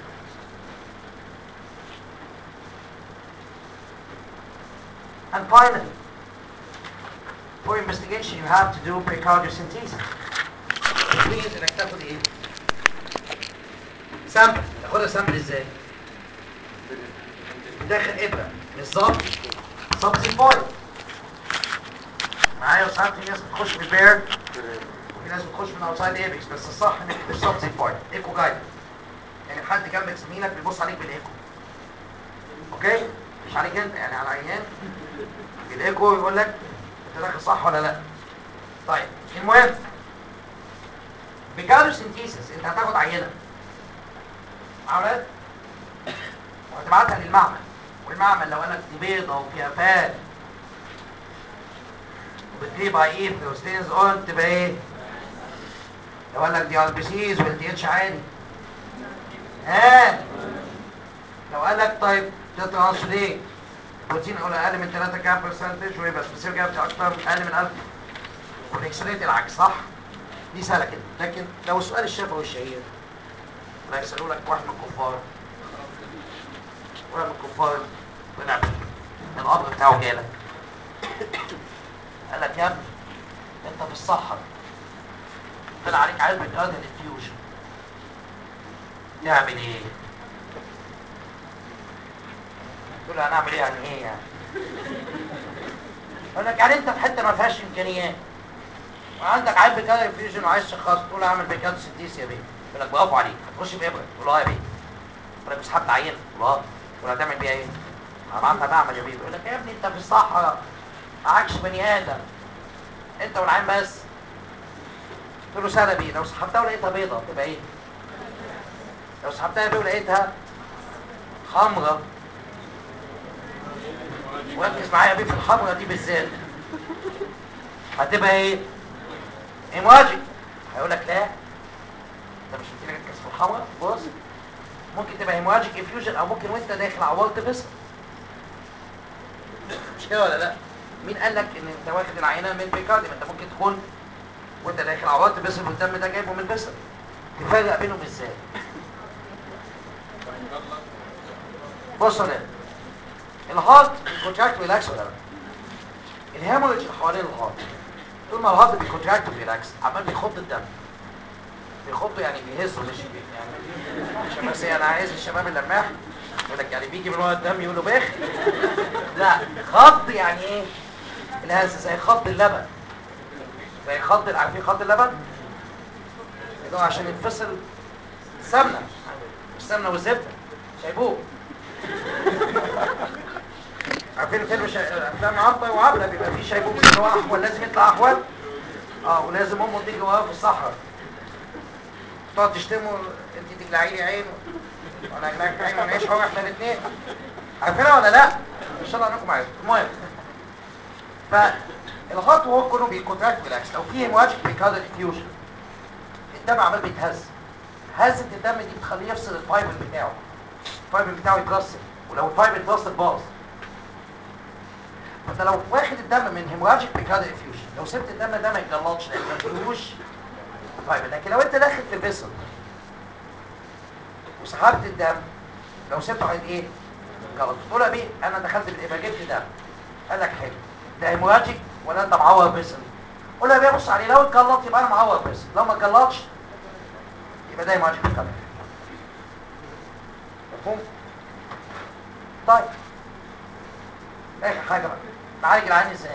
And finally, for investigation you have to do precardiocentesis. Please انك تاخد ايه؟ سامبل تاخدها سامبل ازاي؟ داخل ابره بالظبط سبسيفايد معايا وساعات في ناس بتخش بالبير وفي ناس بتخش من اوتسايد ايبكس بس الصح انك مش سبسيفايد ايكو جايد يعني حد جنبك زميلك بيبص عليك بالايكو اوكي مش عليك انت يعني على عيان بالايكو يقول لك انت داخل صح ولا لا طيب المهم بجالو سنتيسيس انت هتاخد عينه عملت وهتبعتها للمعمل والمعمل لو قال لك دي بيضه وفيها فات وبتجيب ايه فلوستينز اون تبقى ايه لو قال لك دي ار بي سيز والدي اتش عالي ها لو قال لك طيب ده ترانسليت بروتين اقول اقل من 3 كام برسنتج ويبقى سبيسيفيك جابت اكتر اقل من 1000 والاكس ريت العكس صح دي سهله كده لكن لو السؤال الشفوي الشهير لا يسالوا لك واحد من الكفار واحد من الكفار طلع من القبر بتاعه جالك قال لك يا ابني انت في الصحراء طلع عليك علبة ادن انفيوجن تعمل ايه؟ تقول له هنعمل ايه يعني ايه يعني؟ يقول لك يعني انت في حته ما فيهاش امكانيات وعندك علبة ادن انفيوجن وعايز تشخص تقول له اعمل بيكات سديس يا بيه يقول لك برافو عليك هتخش بابره تقول له اه يا بيه يقول لك سحبت عينه تقول له اه تقول له هتعمل بيها ايه؟ هبعتها معمل يا بيه يقول لك يا ابني انت في الصحراء معكش بني ادم انت والعين بس قلت له سهله بيه لو سحبتها ولقيتها بيضه تبقى ايه لو سحبتها بيه ولقيتها خمره وركز معايا بيه في الخمره دي بالذات هتبقى ايه ايمواجي هيقول لك لا انت مش قلت لك ركز في الخمره بص ممكن تبقى هيمواجيك انفيوجن او ممكن وانت داخل عورت بس مش كده ولا لا مين قال لك ان انت واخد العينه من بيكاردي ما انت ممكن تكون وانت داخل عورت بس والدم ده جايبه من بس تفرق بينهم ازاي بص يا الهارت بيكونتراكت ريلاكس ولا لا الهيموريج اللي حوالين الهارت طول ما الهارت بيكونتراكت ريلاكس عمال بيخض الدم بيخضه يعني بيهزه مش بي يعني عشان بس انا عايز الشباب اللماح يقول لك يعني بيجي من ورا الدم يقولوا باخ لا خض يعني ايه الهز زي خض اللبن زي خض عارفين خض اللبن اللي هو عشان يتفصل سمنه السمنه والزبده شايبوه عارفين فيلم شا... افلام عبده وعبله بيبقى فيه شايبوه اللي هو احول لازم يطلع احول اه ولازم امه تيجي وراه في الصحراء تقعد تشتمه انت تجلعي لي عينه وانا اجلعك عينه ونعيش حر احنا الاثنين عارفينها ولا لا؟ ان شاء الله انكم عارفين المهم فالهارت وورك كله بيكونتراكت بالعكس لو في هيموراجيك بيكاردال افيوجن الدم عمال بيتهز هزه الدم دي بتخليه يفصل الفايبر بتاعه الفايبر بتاعه يترسب ولو الفايبر اترسب باظ فانت لو واخد الدم من هيموراجيك بيكاردال افيوجن لو سبت الدم ده ما يتجلطش لان ما فيهوش فايبر لكن لو انت داخل في فيسل وسحبت الدم لو سبته هيبقى ايه؟ غلط تقول يا بيه انا دخلت بالايه جبت دم قال لك حلو ده هيموراجيك ولا انت معور فيسل قول له يا بيه بص عليه لو اتجلط يبقى انا معور فيسل لو ما اتجلطش يبقى ده هيموراجيك بيكاردال مفهوم؟ طيب اخر حاجه بقى نعالج العين ازاي؟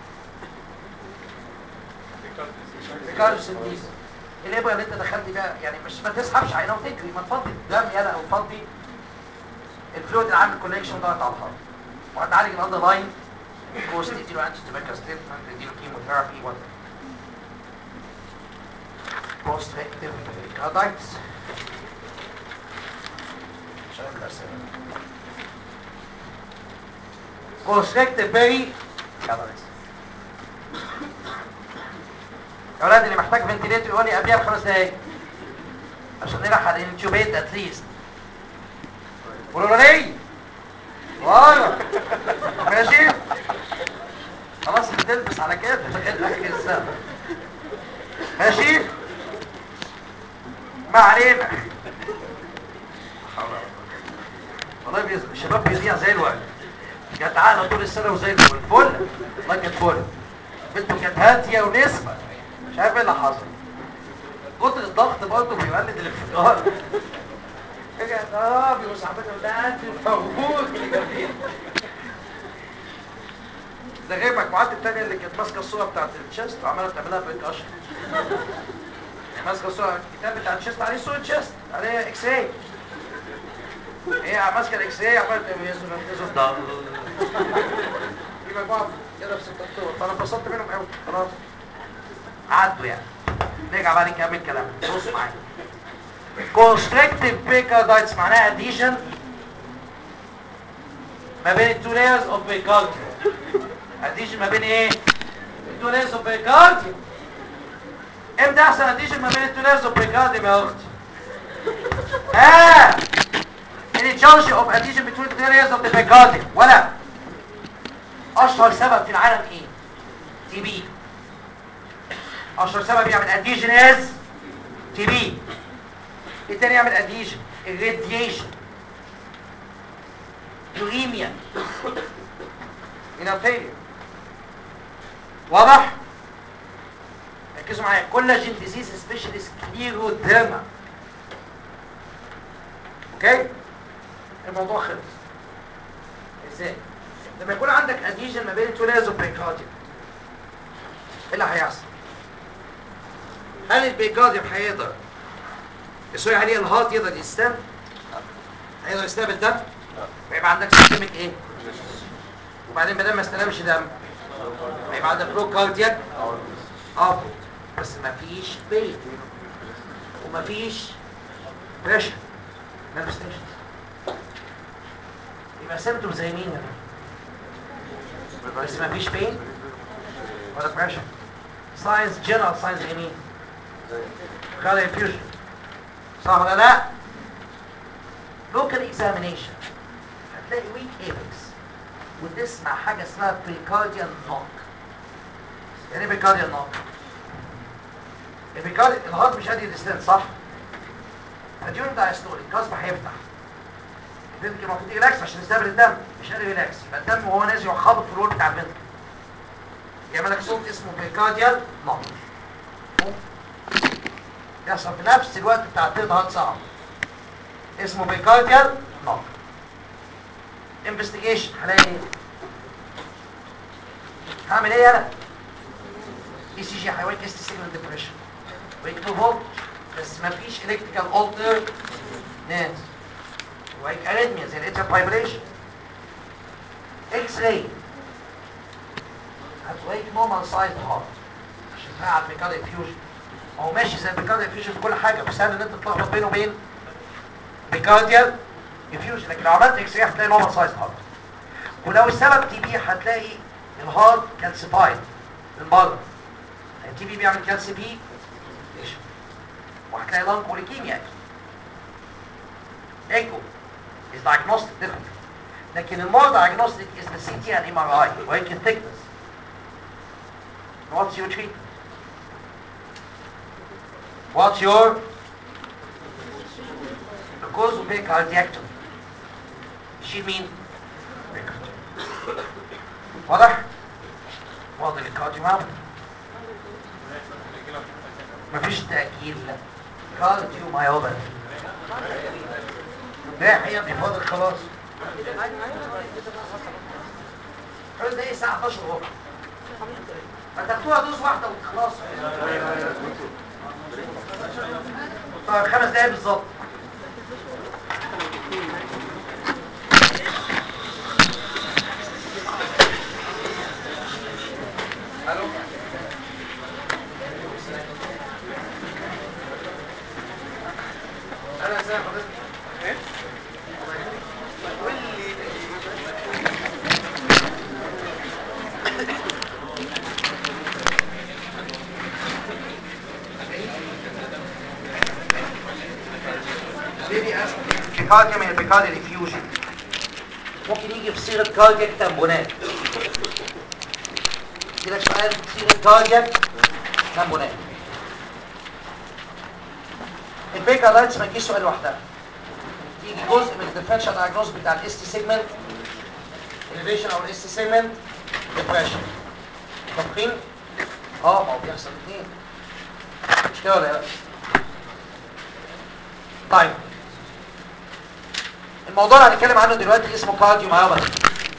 ريكاردو سنتيز الابره اللي انت دخلت بيها يعني مش ما تسحبش عينه وتجري ما تفضي الدم يلا او تفضي الفلويد اللي عامل كونكشن ضغط على الهارت وهتعالج الاندر لاين كوست تديله انتي تباكاستين تديله كيموثيرابي وات بوست اكتيف ريكاردايتس شايف الاسئله كونستريكتيف بيري كابريس يا ولاد اللي محتاج فنتيليتور يقول لي قبلها بخمس دقايق عشان نلحق على الانتوبيت اتليست قولوا له ليه؟ والله ماشي خلاص هتلبس على كده لغايه اخر السنه ماشي ما علينا والله بيز... الشباب بيذيع زي الورد كانت عاقله طول السنه وزي الفل فل والله كانت فل بنته كانت هاتيه ونسمه مش عارف ايه اللي حصل كتر الضغط برضه بيولد الانفجار رجعت اه بيبص صاحبتها ده انت موجود اللي جنبيها ده غير مجموعات التانية اللي كانت ماسكه الصوره بتاعت التشيست وعماله بتعملها بالكشف يعني ماسكه الصوره الكتاب بتاع التشيست عليه صوره تشيست عليه اكس راي هي ماسكه الاكس راي عماله تعمل يزن يزن في مجموعه كده في ست اكتوبر فانا انبسطت منهم قوي خلاص عدوا يعني نرجع بعد نكمل كلامنا بص معايا constrictive pericarditis معناها adhesion ما بين التو layers of pericardium adhesion ما بين ايه؟ التو layers of pericardium امتى احسن adhesion ما بين التو layers of pericardium يا اختي؟ ها any chance of adhesion between the two layers of the pericardium ولا اشهر سبب في العالم ايه؟ تي بي اشهر سبب يعمل اديشن از تي بي التاني يعمل اديشن الراديشن يوريميا هنا واضح ركزوا معايا كولاجين ديزيز سبيشالي سكليروديرما اوكي الموضوع خلص ازاي لما يكون عندك اديشن ما بين تو لايرز اوف بيكارديوم ايه اللي هيحصل هل البيكارديوم هيقدر يسوي عليه الهارت يقدر يستنى هيقدر يستقبل دم ويبقى عندك سيستمك ايه وبعدين ما دام ما استلمش دم هيبقى عندك لو كاردياك اه بس ما فيش بيت وما فيش بريشر مانفستيشنز يبقى سيمتوم زي مين هنا بس ما فيش بين ولا بريشر ساينس جنرال ساينس زي مين غالي انفيوجن صح ولا لا لوكال اكزامينيشن هتلاقي ويك ايبكس وتسمع حاجه اسمها بريكارديان نوك يعني ايه بريكارديان نوك البريكارديان الهارت مش قادر يدستند صح فديون دايستوليك القصب هيفتح الفنتكل المفروض يريلاكس عشان يستقبل الدم مش قادر يريلاكس يبقى الدم وهو نازل يروح خابط في الرول بتاع الفنتكل يعمل لك صوت اسمه بريكارديال نوك يحصل في نفس الوقت بتاع التيرد هارت صعب اسمه بريكارديال نوك انفستيجيشن هلاقي ايه هعمل ايه انا اي سي جي هيوريك اس سيجنال ديبريشن ويكتب فولت بس مفيش الكتريكال اولتر ناس وهيك اريثميا زي الاتر فايبريشن اكس راي هتوريك نورمال سايز هارت عشان تلاقي على الميكانيك فيوجن هو ماشي زي البيكارديال افيوجن في كل حاجه بس سهل ان انت تلخبط بينه وبين بيكارديال افيوجن لكن لو عملت اكس راي هتلاقي نورمال سايز هارت ولو السبب تي بي هتلاقي الهارت كالسيفايد من بره التي بي بيعمل كالسيفي وهتلاقي لانج كوليكيميا ايكو is diagnostic different لكن المور diagnostic is the CT and MRI ويمكن thickness what's your treatment what's your the cause will be cardiectomy يشيل مين واضح واضح الكارديوميوباثي مفيش تأكيد لا كارديوميوباثي رايح يا ابني فاضل خلاص خلاص ده ايه الساعة 11 وربع فتاخدوها دوز واحدة وتخلصوا طيب خمس دقايق بالظبط الو انا ازاي حضرتك بيكارديا من البيكارديا ديفيوجن ممكن يجي في صيغه كاردياك تامبونات كده سؤال في صيغه كاردياك تامبونات البيكاردايتس ما تجيش سؤال لوحدها يجي جزء من الديفرنشال دايجنوز بتاع الاس تي سيجمنت elevation او الاس تي سيجمنت ديبريشن متفقين؟ اه ما هو بيحصل الاثنين مش كده ولا لا؟ طيب الموضوع اللي هنتكلم عنه دلوقتي اسمه cardiomyopathy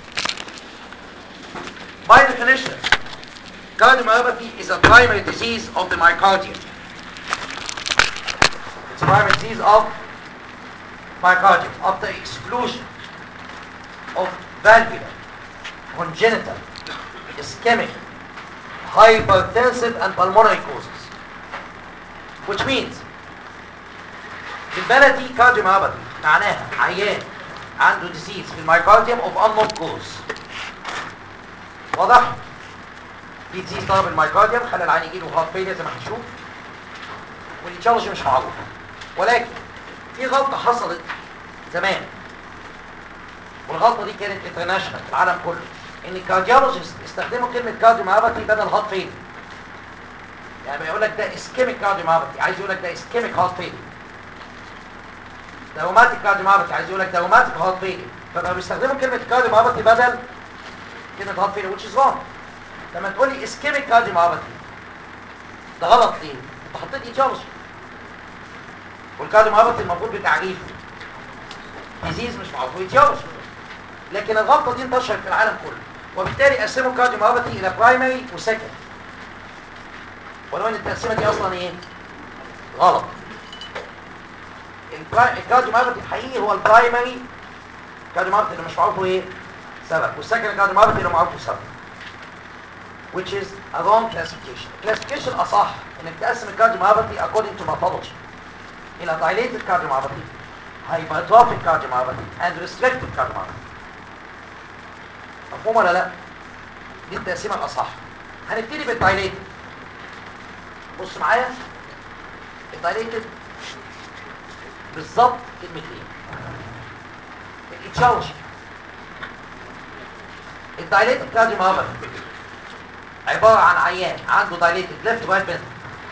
by definition cardiomyopathy is a primary disease of the myocardium it's a primary disease of myocardium of the exclusion of valvular congenital ischemic hypertensive and pulmonary causes which means بالبلدي cardiomyopathy معناها عيان عنده disease في المايكارديوم of unknown cause واضح؟ في disease ضرب المايكارديوم خلى العيان يجيله heart failure زي ما هنشوف والإيتيولوجي مش معروف ولكن في غلطة حصلت زمان والغلطة دي كانت انترناشونال في العالم كله ان الكارديولوجيست استخدموا كلمة كارديوميوباثي بدل هارت فيلير يعني بيقول لك ده اسكيميك كارديوميوباثي عايز يقول لك ده اسكيميك هارت فيلير ده روماتيك كارديوميوباثي عايز يقول لك ده روماتيك هارت فيلير فبقوا بيستخدموا كلمة كارديوميوباثي بدل كلمة هارت فيلير which is wrong لما تقول لي اسكيميك كارديوميوباثي ده غلط ليه؟ انت حطيت ايتيولوجي والكارديوميوباثي المفروض بتعريفه ديزيز مش معروف ايتيولوجي لكن الغلطه دي انتشرت في العالم كله وبالتالي قسموا الكارديوميوباثي الى برايمري وسكند ولو ان التقسيمه دي اصلا ايه غلط البرا- الكارديوميوباثي الحقيقي هو البرايمري كارديوميوباثي اللي مش معروف ايه سبب والسكند كارديوميوباثي اللي معروف سبب which is a wrong classification classification الاصح انك تقسم الكارديوميوباثي according to pathology الى dilated cardiomyopathy hypertrophic cardiomyopathy and restricted cardiomyopathy مفهوم ولا لا دي التقسيمه الاصح هنبتدي بالدايليتد بص معايا الدايليتد بالظبط كلمتين الاتشالوجي الدايليتد كارديوميوباثي عباره عن عيان عنده دايليتد ليفت رايت بنت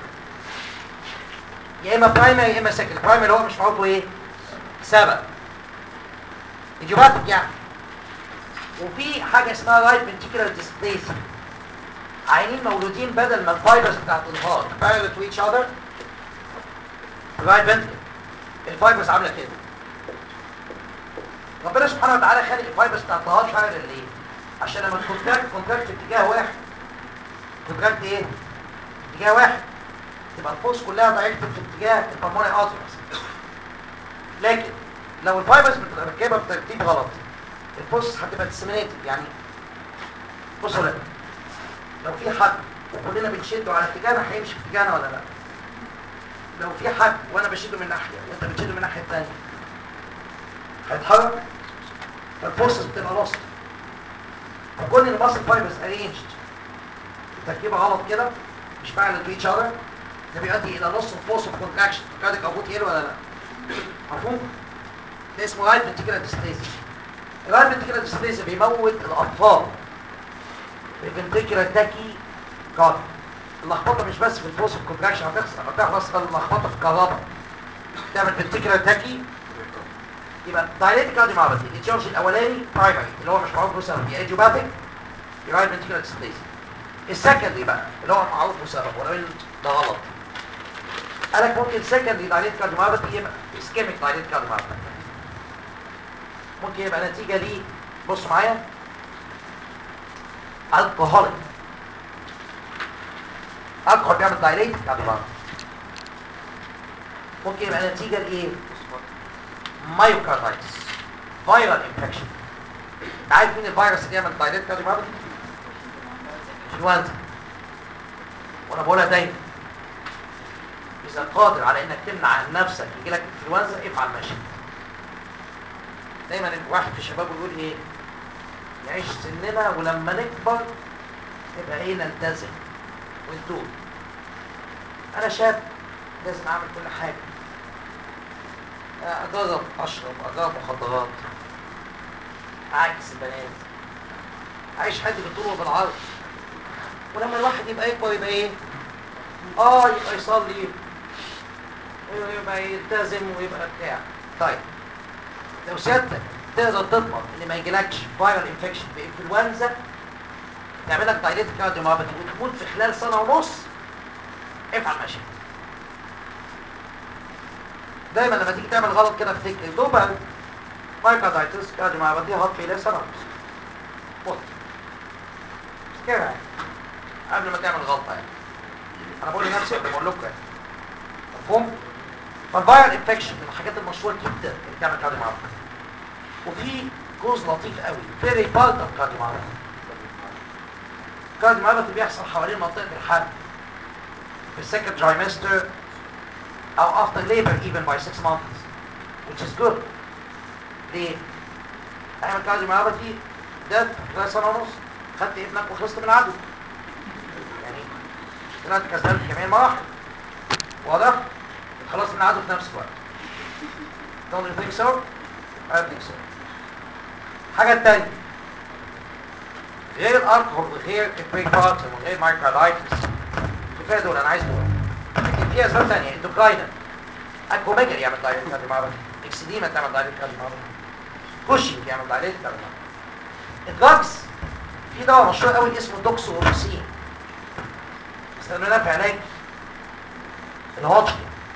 يا اما برايمري يا اما سكند برايمري هو مش معروف ايه سبب ايديوباتيك يعني وفي حاجه اسمها رايت فنتيكولار ديسبليسيا عينين مولودين بدل ما الفايبرز بتاعت الهارت parallel to each other رايت فنتيكل الفايبرز عامله كده ربنا سبحانه وتعالى خلق الفايبرز بتاعت الهارت parallel ليه؟ عشان لما تكونتراكت كونتراكت في اتجاه واحد كونتراكت ايه؟ اتجاه واحد تبقى الفورس كلها دايركت في اتجاه البلمونري ارتريز لكن لو الفايبرز متركبه بترتيب غلط الفورس هتبقى ديسمينيتد يعني بصوا لا لو في حد وكلنا بنشده على اتجاهنا هيمشي في اتجاهنا ولا لا لو في حد وانا بشده من ناحيه وانت بتشده من الناحيه الثانيه هيتحرك فالفورسز بتبقى لوست فكون ان الماسل فايبرز ارينجد تركيبه غلط كده مش معنى تو ايتش اذر ده بيؤدي الى نص فورس اوف كونتراكشن كادك ابوت يلو ولا لا مفهوم ده اسمه رايت فنتيكولار ديستيزيا الرايت فنتيكولار ديستيزيا بيموت الاطفال الفنتيكولار تاكي كارد اللخبطه مش بس في الفورس اوف كونتراكشن هتحصل هتحصل اللخبطه في الكهرباء تعمل فنتيكولار تاكي يبقى دايليتيك كارديوميوباثي التشارج الاولاني برايمري اللي هو مش معروف له سبب يا ايديوباثيك يا رايت فنتيكولار ديستيزيا السكندري بقى اللي هو معروف له سبب ولو ان ده غلط قالك ممكن سكندري دايليت كارديوميوباثي يبقى اسكيميك دايليت كارديوميوباثي ممكن يبقى نتيجه دي بص معايا الكحوليك الكحول بيعمل دايليت كارديوميوباثي ممكن يبقى نتيجه لايه مايوكاردايتس فيرال انفكشن عارف مين الفيروس اللي يعمل دايليت كارديوميوباثي انفلونزا وانا بقولها دايما اذا قادر على انك تمنع عن نفسك يجي لك انفلونزا افعل ماشي دايما الواحد في الشباب يقول ايه نعيش سننا ولما نكبر نبقى ايه نلتزم ونتوب انا شاب لازم اعمل كل حاجه اجرب اشرب اجرب مخدرات اعكس البنات اعيش حياتي بالطول وبالعرض ولما الواحد يبقى يكبر يبقى ايه اه يبقى يصلي ويبقى يلتزم ويبقى بتاع طيب لو سيادتك تقدر تضمن ان ما يجيلكش فايرال انفكشن بانفلونزا تعمل لك دايليت كارديوميوباثي وتموت في خلال سنه ونص افعل ما شئت دايما لما تيجي تعمل غلط كده افتكر دوبل مايكاردايتس كارديوميوباثي هات في سنه ونص موت كده يعني قبل ما تعمل غلطه يعني انا بقول لنفسي قبل ما اقول لكم يعني مفهوم فالفايرال انفكشن من الحاجات المشهوره جدا اللي بتعمل كارديوميوباثي وفي جزء لطيف قوي فيري بالتر كارديوميوباثي كارديوميوباثي بيحصل حوالين منطقه الحمل في السكند ترايمستر او after labor even by 6 months which is good ليه؟ اعمل كارديوميوباثي ده خلال سنه ونص خدت ابنك وخلصت من العدو يعني طلعت كسبان في جميع المراحل واضح؟ خلصت من العدو في نفس الوقت don't you think so? I think so الحاجة التانية غير الالكحول وغير البريبارتم وغير المايكرودايتس كفاية دول انا عايز دول لكن في اسباب تانية اندوكراينال اكوميجر يعمل دايركت كارديوميوباثي اكسديما تعمل دايركت كارديوميوباثي كوشنج يعمل دايركت كارديوميوباثي الدراجز في دواء مشهور قوي اسمه دوكسوروسين استخدمناه في علاج الهوتشكن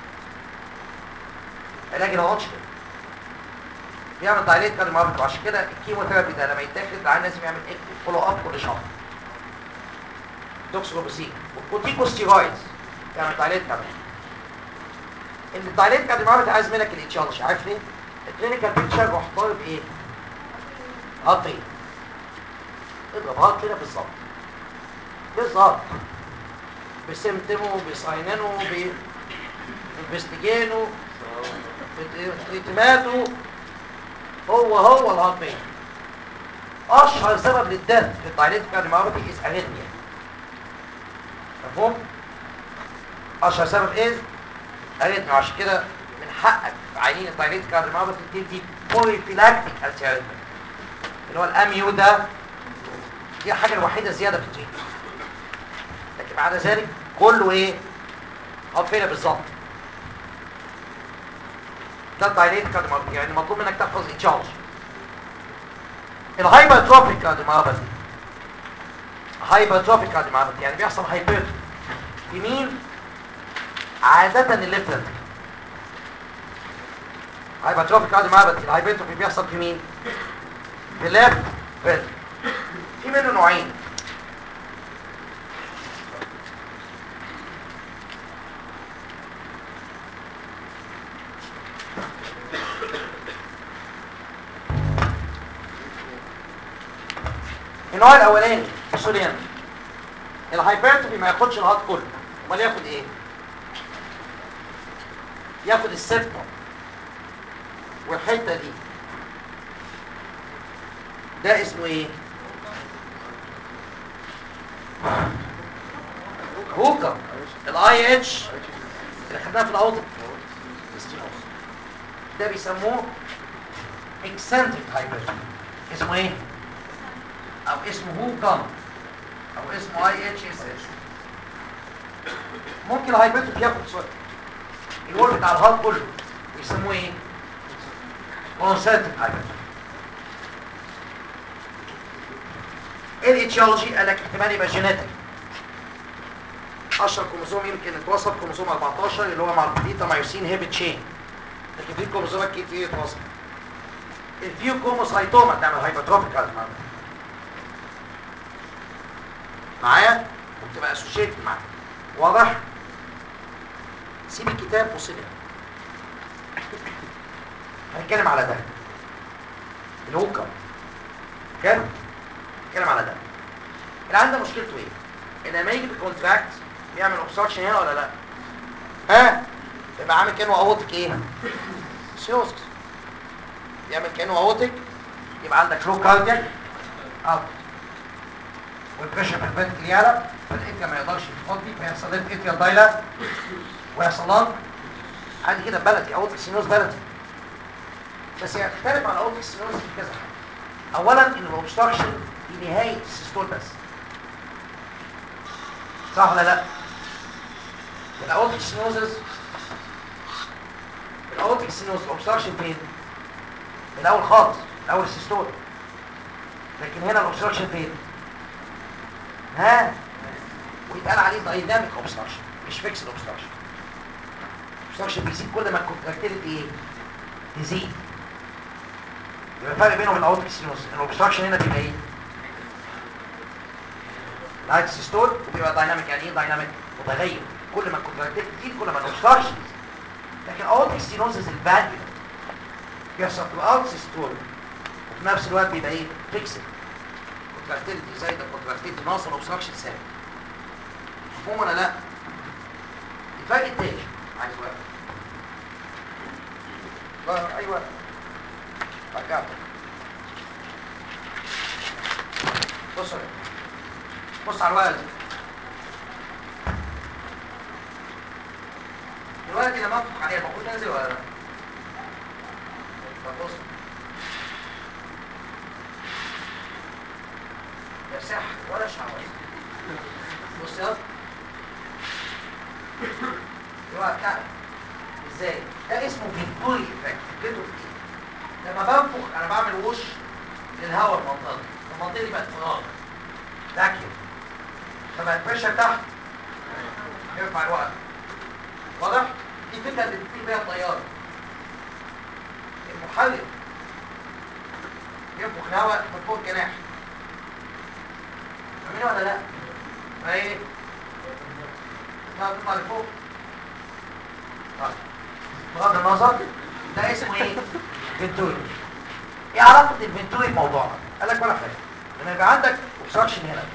علاج الهوتشكن بيعمل دايليت كارديوميوباثي وعشان كده الكيموثيرابي ده لما يتاخد العيان لازم يعمل فولو اب كل شهر دوكسوروسين والكورتيكوستيرويدز يعمل دايليت كارديوميوباثي ان الدايليت كارديوميوباثي عايز منك الاتشارج عارف ليه؟ الكلينيكال بيكتشر روح ضارب ايه؟ هارت ريت اضرب هارت كده بالظبط بالظبط بسمتمه بساينانه بانفستيجينه بتريتماته هو هو الهارت ريت اشهر سبب للدث في الدايليت كارديوميوباثي از اريثميا مفهوم؟ اشهر سبب ايه؟ اريثميا عشان كده من حقك في عينين الدايليت كارديوميوباثي تدي بوليفيلاكتيك التياريثميا اللي هو الاميو ده دي الحاجه الوحيده زياده في التريتمنت لكن بعد ذلك كله ايه؟ هو فين بالظبط ده الدايليت كارديوميوباثي يعني مطلوب منك تحفظ اتشارج الهايبرتروفيك كارديوميوباثي هايبرتروفيك كارديوميوباثي يعني بيحصل هايبرتروفي في مين؟ عادة الليفت فنتريكل هايبرتروفيك كارديوميوباثي الهايبرتروفي بيحصل في مين؟ في الليفت فنتريكل في منه نوعين النوع الاولاني سوليان الهايبرتروفي ما ياخدش الهارت كله امال ياخد ايه ياخد السبتم والحته دي ده اسمه ايه هوكا الاي اتش اللي خدناها في الاوضه ده بيسموه اكسنتريك هايبرتون اسمه ايه او اسمه هوكا او اسمه اي اتش اس اس ممكن الهايبرتون ياخد شويه الوول بتاع الهارت كله بيسموه ايه كونسنتريك هايبرتون الاتيولوجي قال لك احتمال يبقى جينيتك اشهر كروموسوم يمكن اتوصف كروموسوم 14 اللي هو مع البيتا مايوسين هيبت تشين لكن في كروموسومات كتير اتوصف الفيو كروموسايتوما تعمل هايبرتروفيك ازمه معايا وبتبقى اسوشيتد معاك واضح سيب الكتاب وسيب هنتكلم على ده الهوكم كام نتكلم على ده اللي عنده مشكلته ايه ان لما يجي بالكونتراكت بيعمل اوبستراكشن هنا ولا لا ها يبقى عامل كانه اهوتك ايه سيوسكس يعمل كانه اهوتك يبقى عندك لو كاردياك اب والبريشر في الفنتكل يعلى فالاتيا ما يقدرش يفضي فيحصل لها اتيا دايلا ويحصل لها عادي كده بلدي اهوتك سينوز بلدي بس يعني تختلف عن اهوتك سينوز في كذا حاجه اولا ان الاوبستراكشن دي نهايه السيستول بس صح ولا لا الاوتيك سينوزز الاوتيك سينوز الاوبستراكشن فين من الاول خالص من اول السيستول لكن هنا الاوبستراكشن فين ها ويتقال عليه دايناميك اوبستراكشن مش فيكس اوبستراكشن الاوبستراكشن بيزيد كل ما الكونتراكتيليتي ايه تزيد يبقى الفرق بينهم الاوتيك سينوز الاوبستراكشن هنا بيبقى ايه لايت سيستول وبيبقى دايناميك يعني ايه دايناميك متغير كل ما الكونتراكتيل تزيد كل ما الاوبستراكشن لكن اورتيك ستينوزز الفاليو بيحصل في الاوت سيستول وفي نفس الوقت بيبقى ايه فيكسد كونتراكتيلتي زايده كونتراكتيلتي ناقصه الاوبستراكشن ثابت مفهوم ولا لا؟ الفرق التاني عايز وقت لا ايوه رجعت بصوا بص على الورقه دي الورقه دي لما انفخ عليها المفروض تنزل ولا لا؟ طب بص يا سح ولا شعور بص يلا الورقه بتاعتك ازاي؟ ده اسمه فيكتوري افكت فكرته في ايه؟ لما بنفخ انا بعمل وش للهواء المنطقه دي المنطقه دي بقت فراغ فاكيوم فبقى البريشر تحت يرفع الوقت واضح؟ دي الفكره اللي بتطير بيها الطياره المحرك ينفخ الهواء من فوق الجناح فاهمين ولا لا؟ فايه؟ تطلع لفوق طيب بغض النظر ده اسمه ايه؟ فينتوري ايه علاقه الفينتوري بموضوعنا؟ قال لك ولا حاجه لما يبقى عندك اوبستراكشن هنا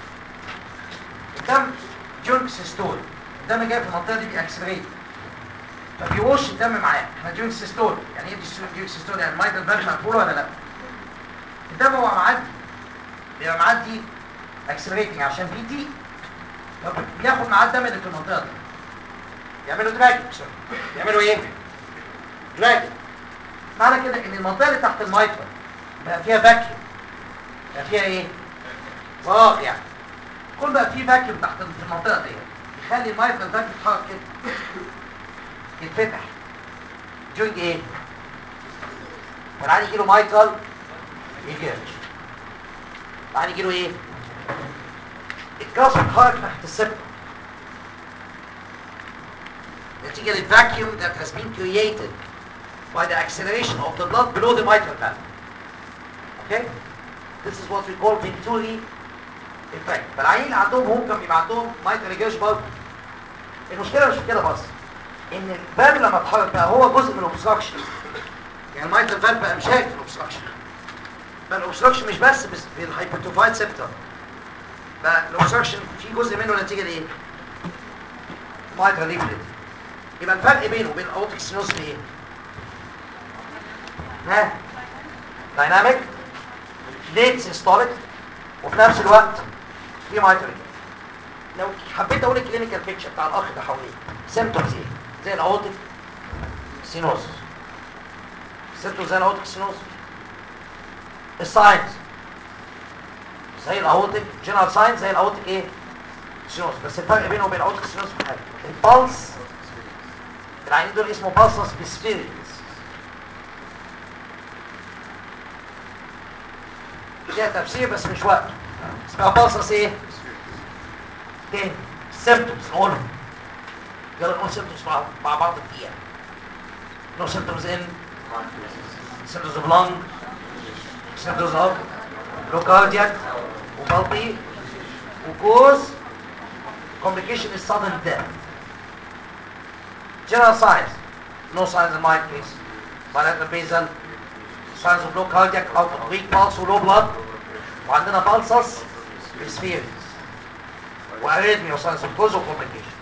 الدم جونك سيستول الدم جاي في المنطقه دي بيأكسلريت فبيوش الدم معاه احنا جونك سيستول يعني ايه جونك سيستول يعني المايتال فالف مقفول ولا لا الدم هو معدي بيبقى معدي اكسلريتنج عشان بي تي بياخد معاه الدم اللي في المنطقه دي يعملوا دراجنج يعملوا ايه دراجنج معنى كده ان المنطقه اللي تحت المايتال بقى فيها فاكيوم بقى فيها ايه فراغ يعني كل بقى فيه فاكيوم تحت في المنطقه دي يخلي المايتال فالف يتحرك كده يتفتح جوينج ايه فالعين يجي له مايتال يجيرش العين يجي له ايه الجاز يتحرك تحت السبتم نتيجة للفاكيوم that has been created by the acceleration of the blood below the mitral valve. Okay? This is what we call Venturi effect. فالعيين اللي عندهم هم كان بيبقى عندهم mitral regurg برضه. المشكلة مش في كده بس. ان الفالف لما اتحرك بقى هو جزء من الاوبستراكشن. يعني الميتال فالف بقى مشارك في الاوبستراكشن. فالاوبستراكشن مش بس بس في الهايبرتروفايد سيبتم. بقى الاوبستراكشن في جزء منه نتيجة لايه؟ mitral leaflet. يبقى الفرق بينه وبين الاورتيك ستينوز في ايه ها دايناميك ليت سيستوليك وفي نفس الوقت في مايتريك لو حبيت اقول الكلينيكال بيكتشر بتاع الاخ ده حواليه سيمبتومز ايه زي الاورتيك سينوز سيمبتومز زي الاورتيك سينوز الساينز زي الاورتيك جنرال ساينز زي الاورتيك ايه سينوز بس الفرق بينه وبين الاورتيك سينوز في حاجه البلس العينين دول اسمه بالسس بسفيريس ليها تفسير بس مش وقته اسمها بالسس ايه تاني سيمبتومز نقولهم يلا نقول سيمبتومز مع مع بعض دقيقه نو سيمبتومز ان symptoms of lung symptoms of low cardiac وبلطي وكوز complication is sudden death general signs no signs in my case bilateral basal signs of low cardiac output weak pulse و low blood وعندنا pulses experience واريثميا وساينس of cause و complication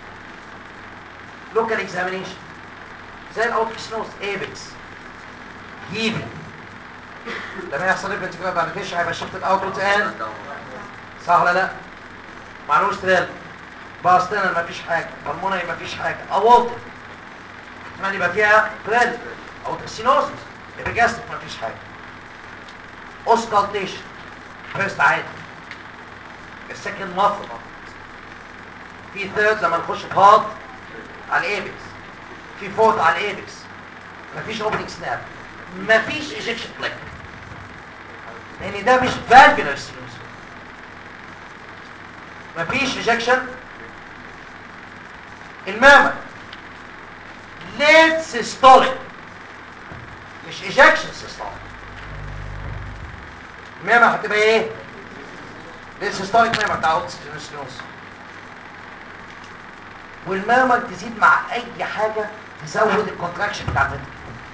local examination زي الاوتوكسينوز ايبكس هيفي لما يحصل ايه بنتكلم بعد كده هيبقى شفت الاوتبوت ان صح ولا لا معلوش تريل باستنر مفيش حاجه هرموني مفيش حاجه اولتد احتمال يبقى فيها تريل او تكسينوز ابيجاستيك مفيش حاجه اوسكالتيشن فيرست عادي السكند مطلب في ثيرد لما نخش في هارد على الايبكس في فورت على الايبكس مفيش اوبننج سناب مفيش ايجكشن بلاك لان ده مش فالفولار ستينوز مفيش ايجكشن الماما ليت سيستوليك مش ايجكشن سيستوليك الماما هتبقى ايه ليت سيستوليك ماما بتاع ستينوز والماما تزيد مع اي حاجه تزود الكونتراكشن بتاع الفنتركل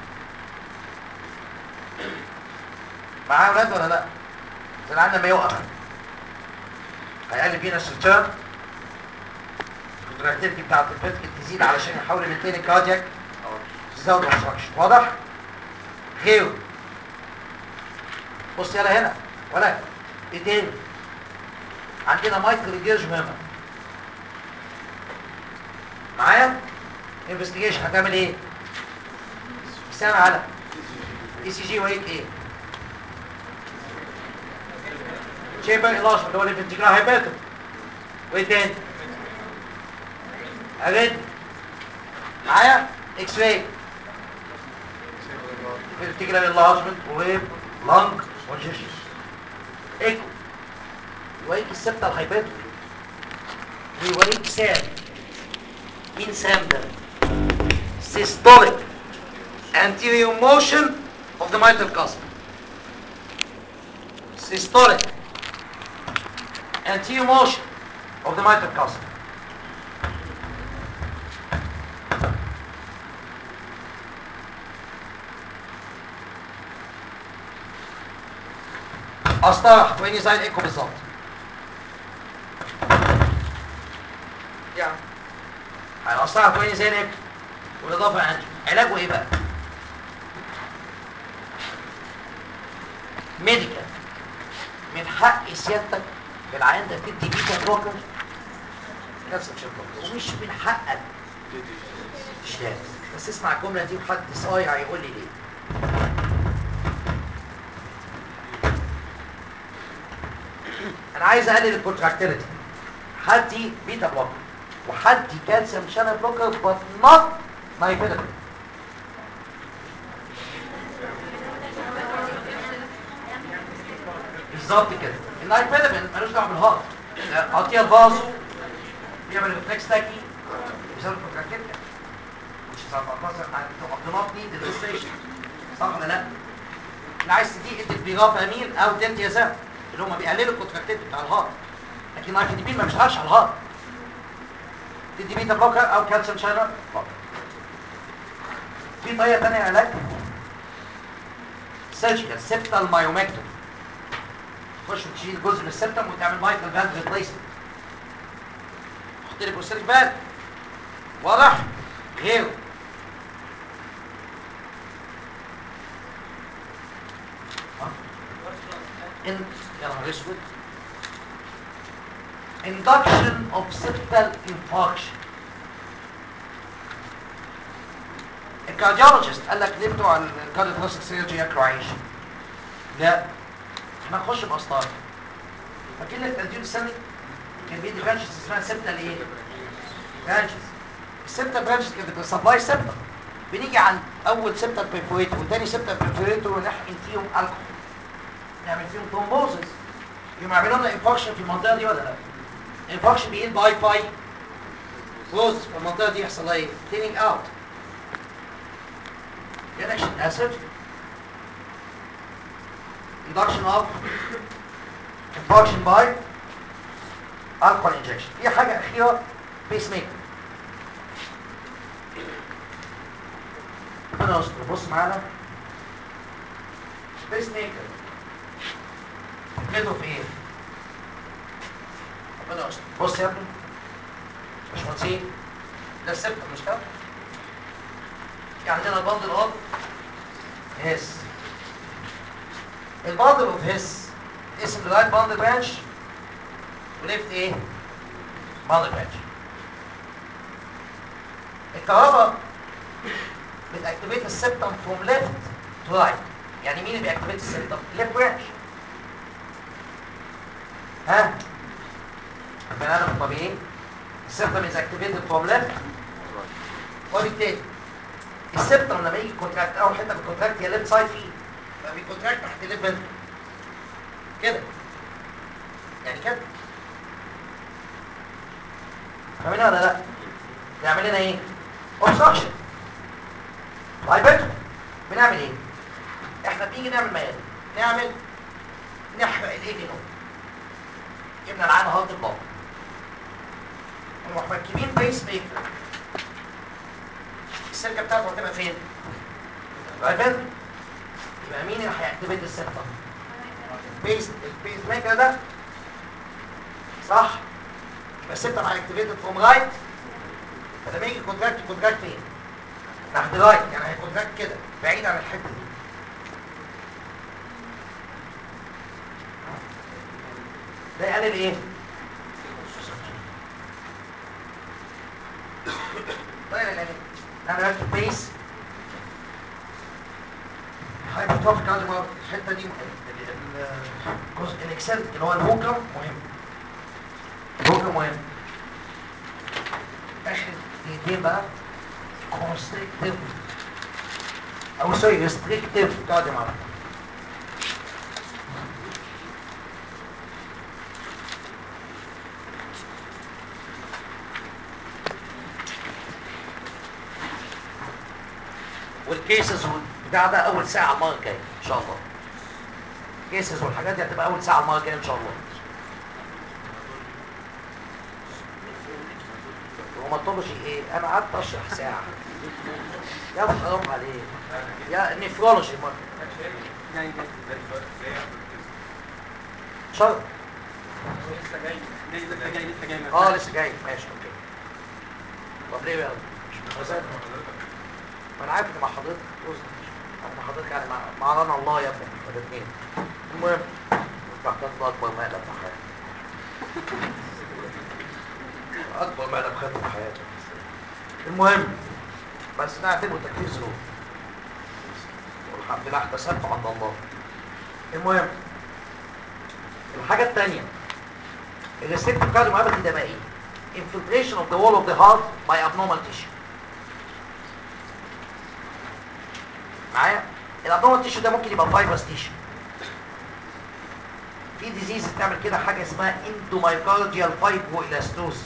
معايا يا ولاد ولا لا زي العيال لما يقف هيقلب بينا السيرتيرن الكونتراكتيفيتي بتاعت الفنتركل تزيد علشان يحاول يمنتين الكاردياك تزود الكونتراكشن واضح غيره بص يلا هنا ولا ايه تاني عندنا مايكرو ريجيرج مهمه معايا انفستيجيشن هتعمل ايه سامع على اي سي جي ويت ايه شيبر الاش اللي هو الانفنتيكولار هايبرتون وايه تاني اريد معايا اكس راي انفنتيكولار انلارجمنت ويب لانج وجيشن ايكو يوريك السبتة الهايبرتون ويوريك سام مين سام ده systolic anterior motion of the mitral cusp systolic anterior motion of the mitral cusp قسطرة هتلاقيني زي الايكو بالظبط يعني القسطرة هتلاقيني زي الايكو والاضافه عندي علاجه ايه بقى ميديكال من حق سيادتك في العيان ده تدي بيتا بلوكر كالسيوم بلوكر ومش من حقك مش لازم بس اسمع الجمله دي وحد صايع يقول لي ليه انا عايز اقلل الكونتراكتيليتي هدي بيتا بلوكر وهدي كالسيوم شانل بلوكر but not نايفيدابل بالظبط كده النايفيدابل ملوش دعوه بالهارت اعطيها الفازو بيعمل ريفلكس تاكي بسبب الكونتراكتيليتي مش do not need the station صح ولا لا؟ اللي عايز تديه ادي بيغاف امين او دنتيازام اللي هم بيقللوا الكونتراكتيليتي بتاع الهارت لكن النايفيدابين ما بيشتغلش على الهارت تدي بيتا بلوكر او كالسيوم شانل بلوكر في طريقه ثانيه علاج سيرجيكال سيبتال مايومكتومي تخش وتشيل جزء من السيبتم وتعمل مايكرو فالف ريبليسمنت تحط لي بروستاتيك فالف واضح غيره ان يا نهار اسود induction of septal infarction الكارديولوجيست قال لك ليه بتوع الكارديوثوراسيك سيرجي ياكلوا عيش لا احنا نخش باسطار فاكر لك تنزيل السنه كان بيدي برانشز اسمها سبتال ايه برانشز السبتال برانشز كانت بتسبلاي سبتال بنيجي عند اول سبتال بريفوريتور وتاني سبتال بريفوريتور ونحقن فيهم الكحول نعمل فيهم ترومبوزس يقوم يعملوا لنا انفكشن في المنطقه دي ولا لا انفكشن بايه باي باي بوز في المنطقه دي يحصل لها ايه كليننج اوت reduction acid induction of infarction by alcohol injection في حاجة أخيرة بيس ميكر ربنا يستر بص معانا بيس ميكر فكرته في ايه؟ ربنا يستر بص يا ابني مش مهندسين ده السبتة مش كده؟ في عندنا بندل اوف هيس البندل اوف هيس اسم الرايت باندل برانش وليفت ايه باندل برانش الكهرباء بتاكتيفيت السبتم فروم ليفت تو رايت يعني مين اللي بيأكتيفيت السبتم ليفت برانش ها البني ادم الطبيعي السبتم از اكتيفيتد فروم ليفت وبالتالي السبتم لما يجي كونتراكت اول حته في الكونتراكت هي ليفت سايد فيه يبقى بيكونتراكت تحت ليفت كده يعني كده فاهمين ولا لا بيعمل لنا ايه اوبستراكشن هايبر بنعمل ايه احنا بنيجي نعمل ميادة نعمل نحرق الايه دي نقطة جبنا العين هارد بلوك ونروح مركبين بيس ميكر السلكه بتاعته هتبقى فين؟ رايفل يبقى مين اللي هيعتمد السلكه؟ بيس البيس ميكر ده صح؟ يبقى السلكه هيعتمد فروم رايت فلما يجي كونتراكت كونتراكت فين؟ ناحيه رايت يعني هيكونتراكت كده بعيد عن الحته دي ده يقلل ايه؟ طيب يعني انا راكب بيس هايبرتروفيك كارديو الحته دي الجزء الاكسنتريك اللي هو الهوكم مهم الهوكم مهم اخر دقيقتين بقى كونستريكتيف او سوري ريستريكتيف كارديو والكيسز والبتاع ده اول ساعه المره الجايه ان شاء الله الكيسز والحاجات دي هتبقى اول ساعه المره الجايه ان شاء الله هو ما طلبش ايه انا قعدت اشرح ساعه يا ابو حرام عليك يا نفرولوجي ما جاي جاي شرط لسه جاي جاي لسه جاي لسه جاي اه لسه جاي ماشي اوكي طب ليه بقى مش مزاج ما انا عارف ان مع حضرتك جزء انا مع حضرتك يعني مع مع رنا الله يا ابني احنا الاثنين المهم بعتقد ده اكبر مقلب في حياتي اكبر مقلب خدته في حياتي المهم بس نعتبره تكفير ذنوب والحمد لله احتسبت عند الله المهم الحاجه الثانيه الريستريكتيف كارديوميوباثي ده بقى ايه infiltration of the wall of the heart by abnormal tissue معايا الابنورمال تيشو ده ممكن يبقى فايبرس تيشو في ديزيز بتعمل كده حاجه اسمها اندومايكارديال فايبرويلاستوسيس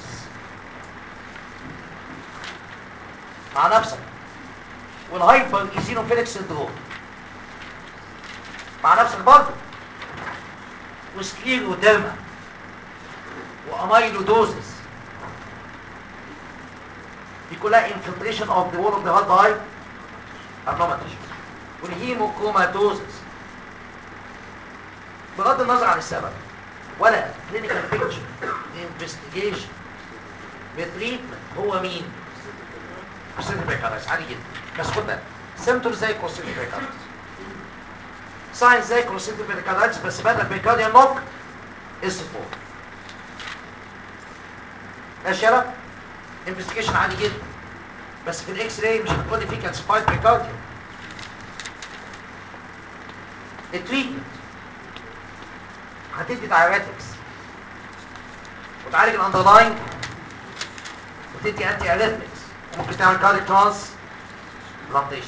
مع نفسك والهايبر ايزينوفيليك سندروم مع نفسك برضه وسكليروديرما واميلودوزس دي كلها infiltration of the wall of the heart by abnormal tissue والهيموكروماتوزس بغض النظر عن السبب ولا كلينيكال بيكتشر انفستيجيشن بتريتمنت هو مين كوستيتيف بريكاردايتس عادي جدا بس خد بالك سيمتومز زي كوستيتيف بريكاردايتس ساينز زي كوستيتيف بريكاردايتس بس بدل بريكارديال نوك اس 4 ماشي يلا انفستيجيشن عادي جدا بس في الاكس راي مش هتقول لي في كالسيفايد بريكارديوم التريتمنت هتدي دايوريتكس وتعالج الاندرلاين وتدي انتي اريثمكس وممكن تعمل كارديك ترانس بلانتيشن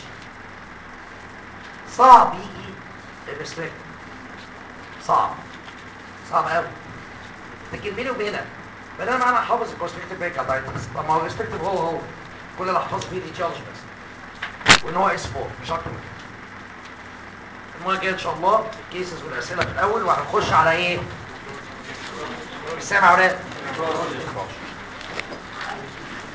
صعب يجي الريستريكت صعب صعب قوي لكن بيني وبينك بدل ما انا احافظ الكونستريكتيف بريكاردايتس طب ما هو الريستريكتيف هو هو كل اللي احفظه فيه الايتيولوجي بس وان هو اس 4 مش اكتر من كده المره الجايه ان شاء الله الكيسز والاسئله في الاول وهنخش على ايه؟ مش سامع يا ولاد؟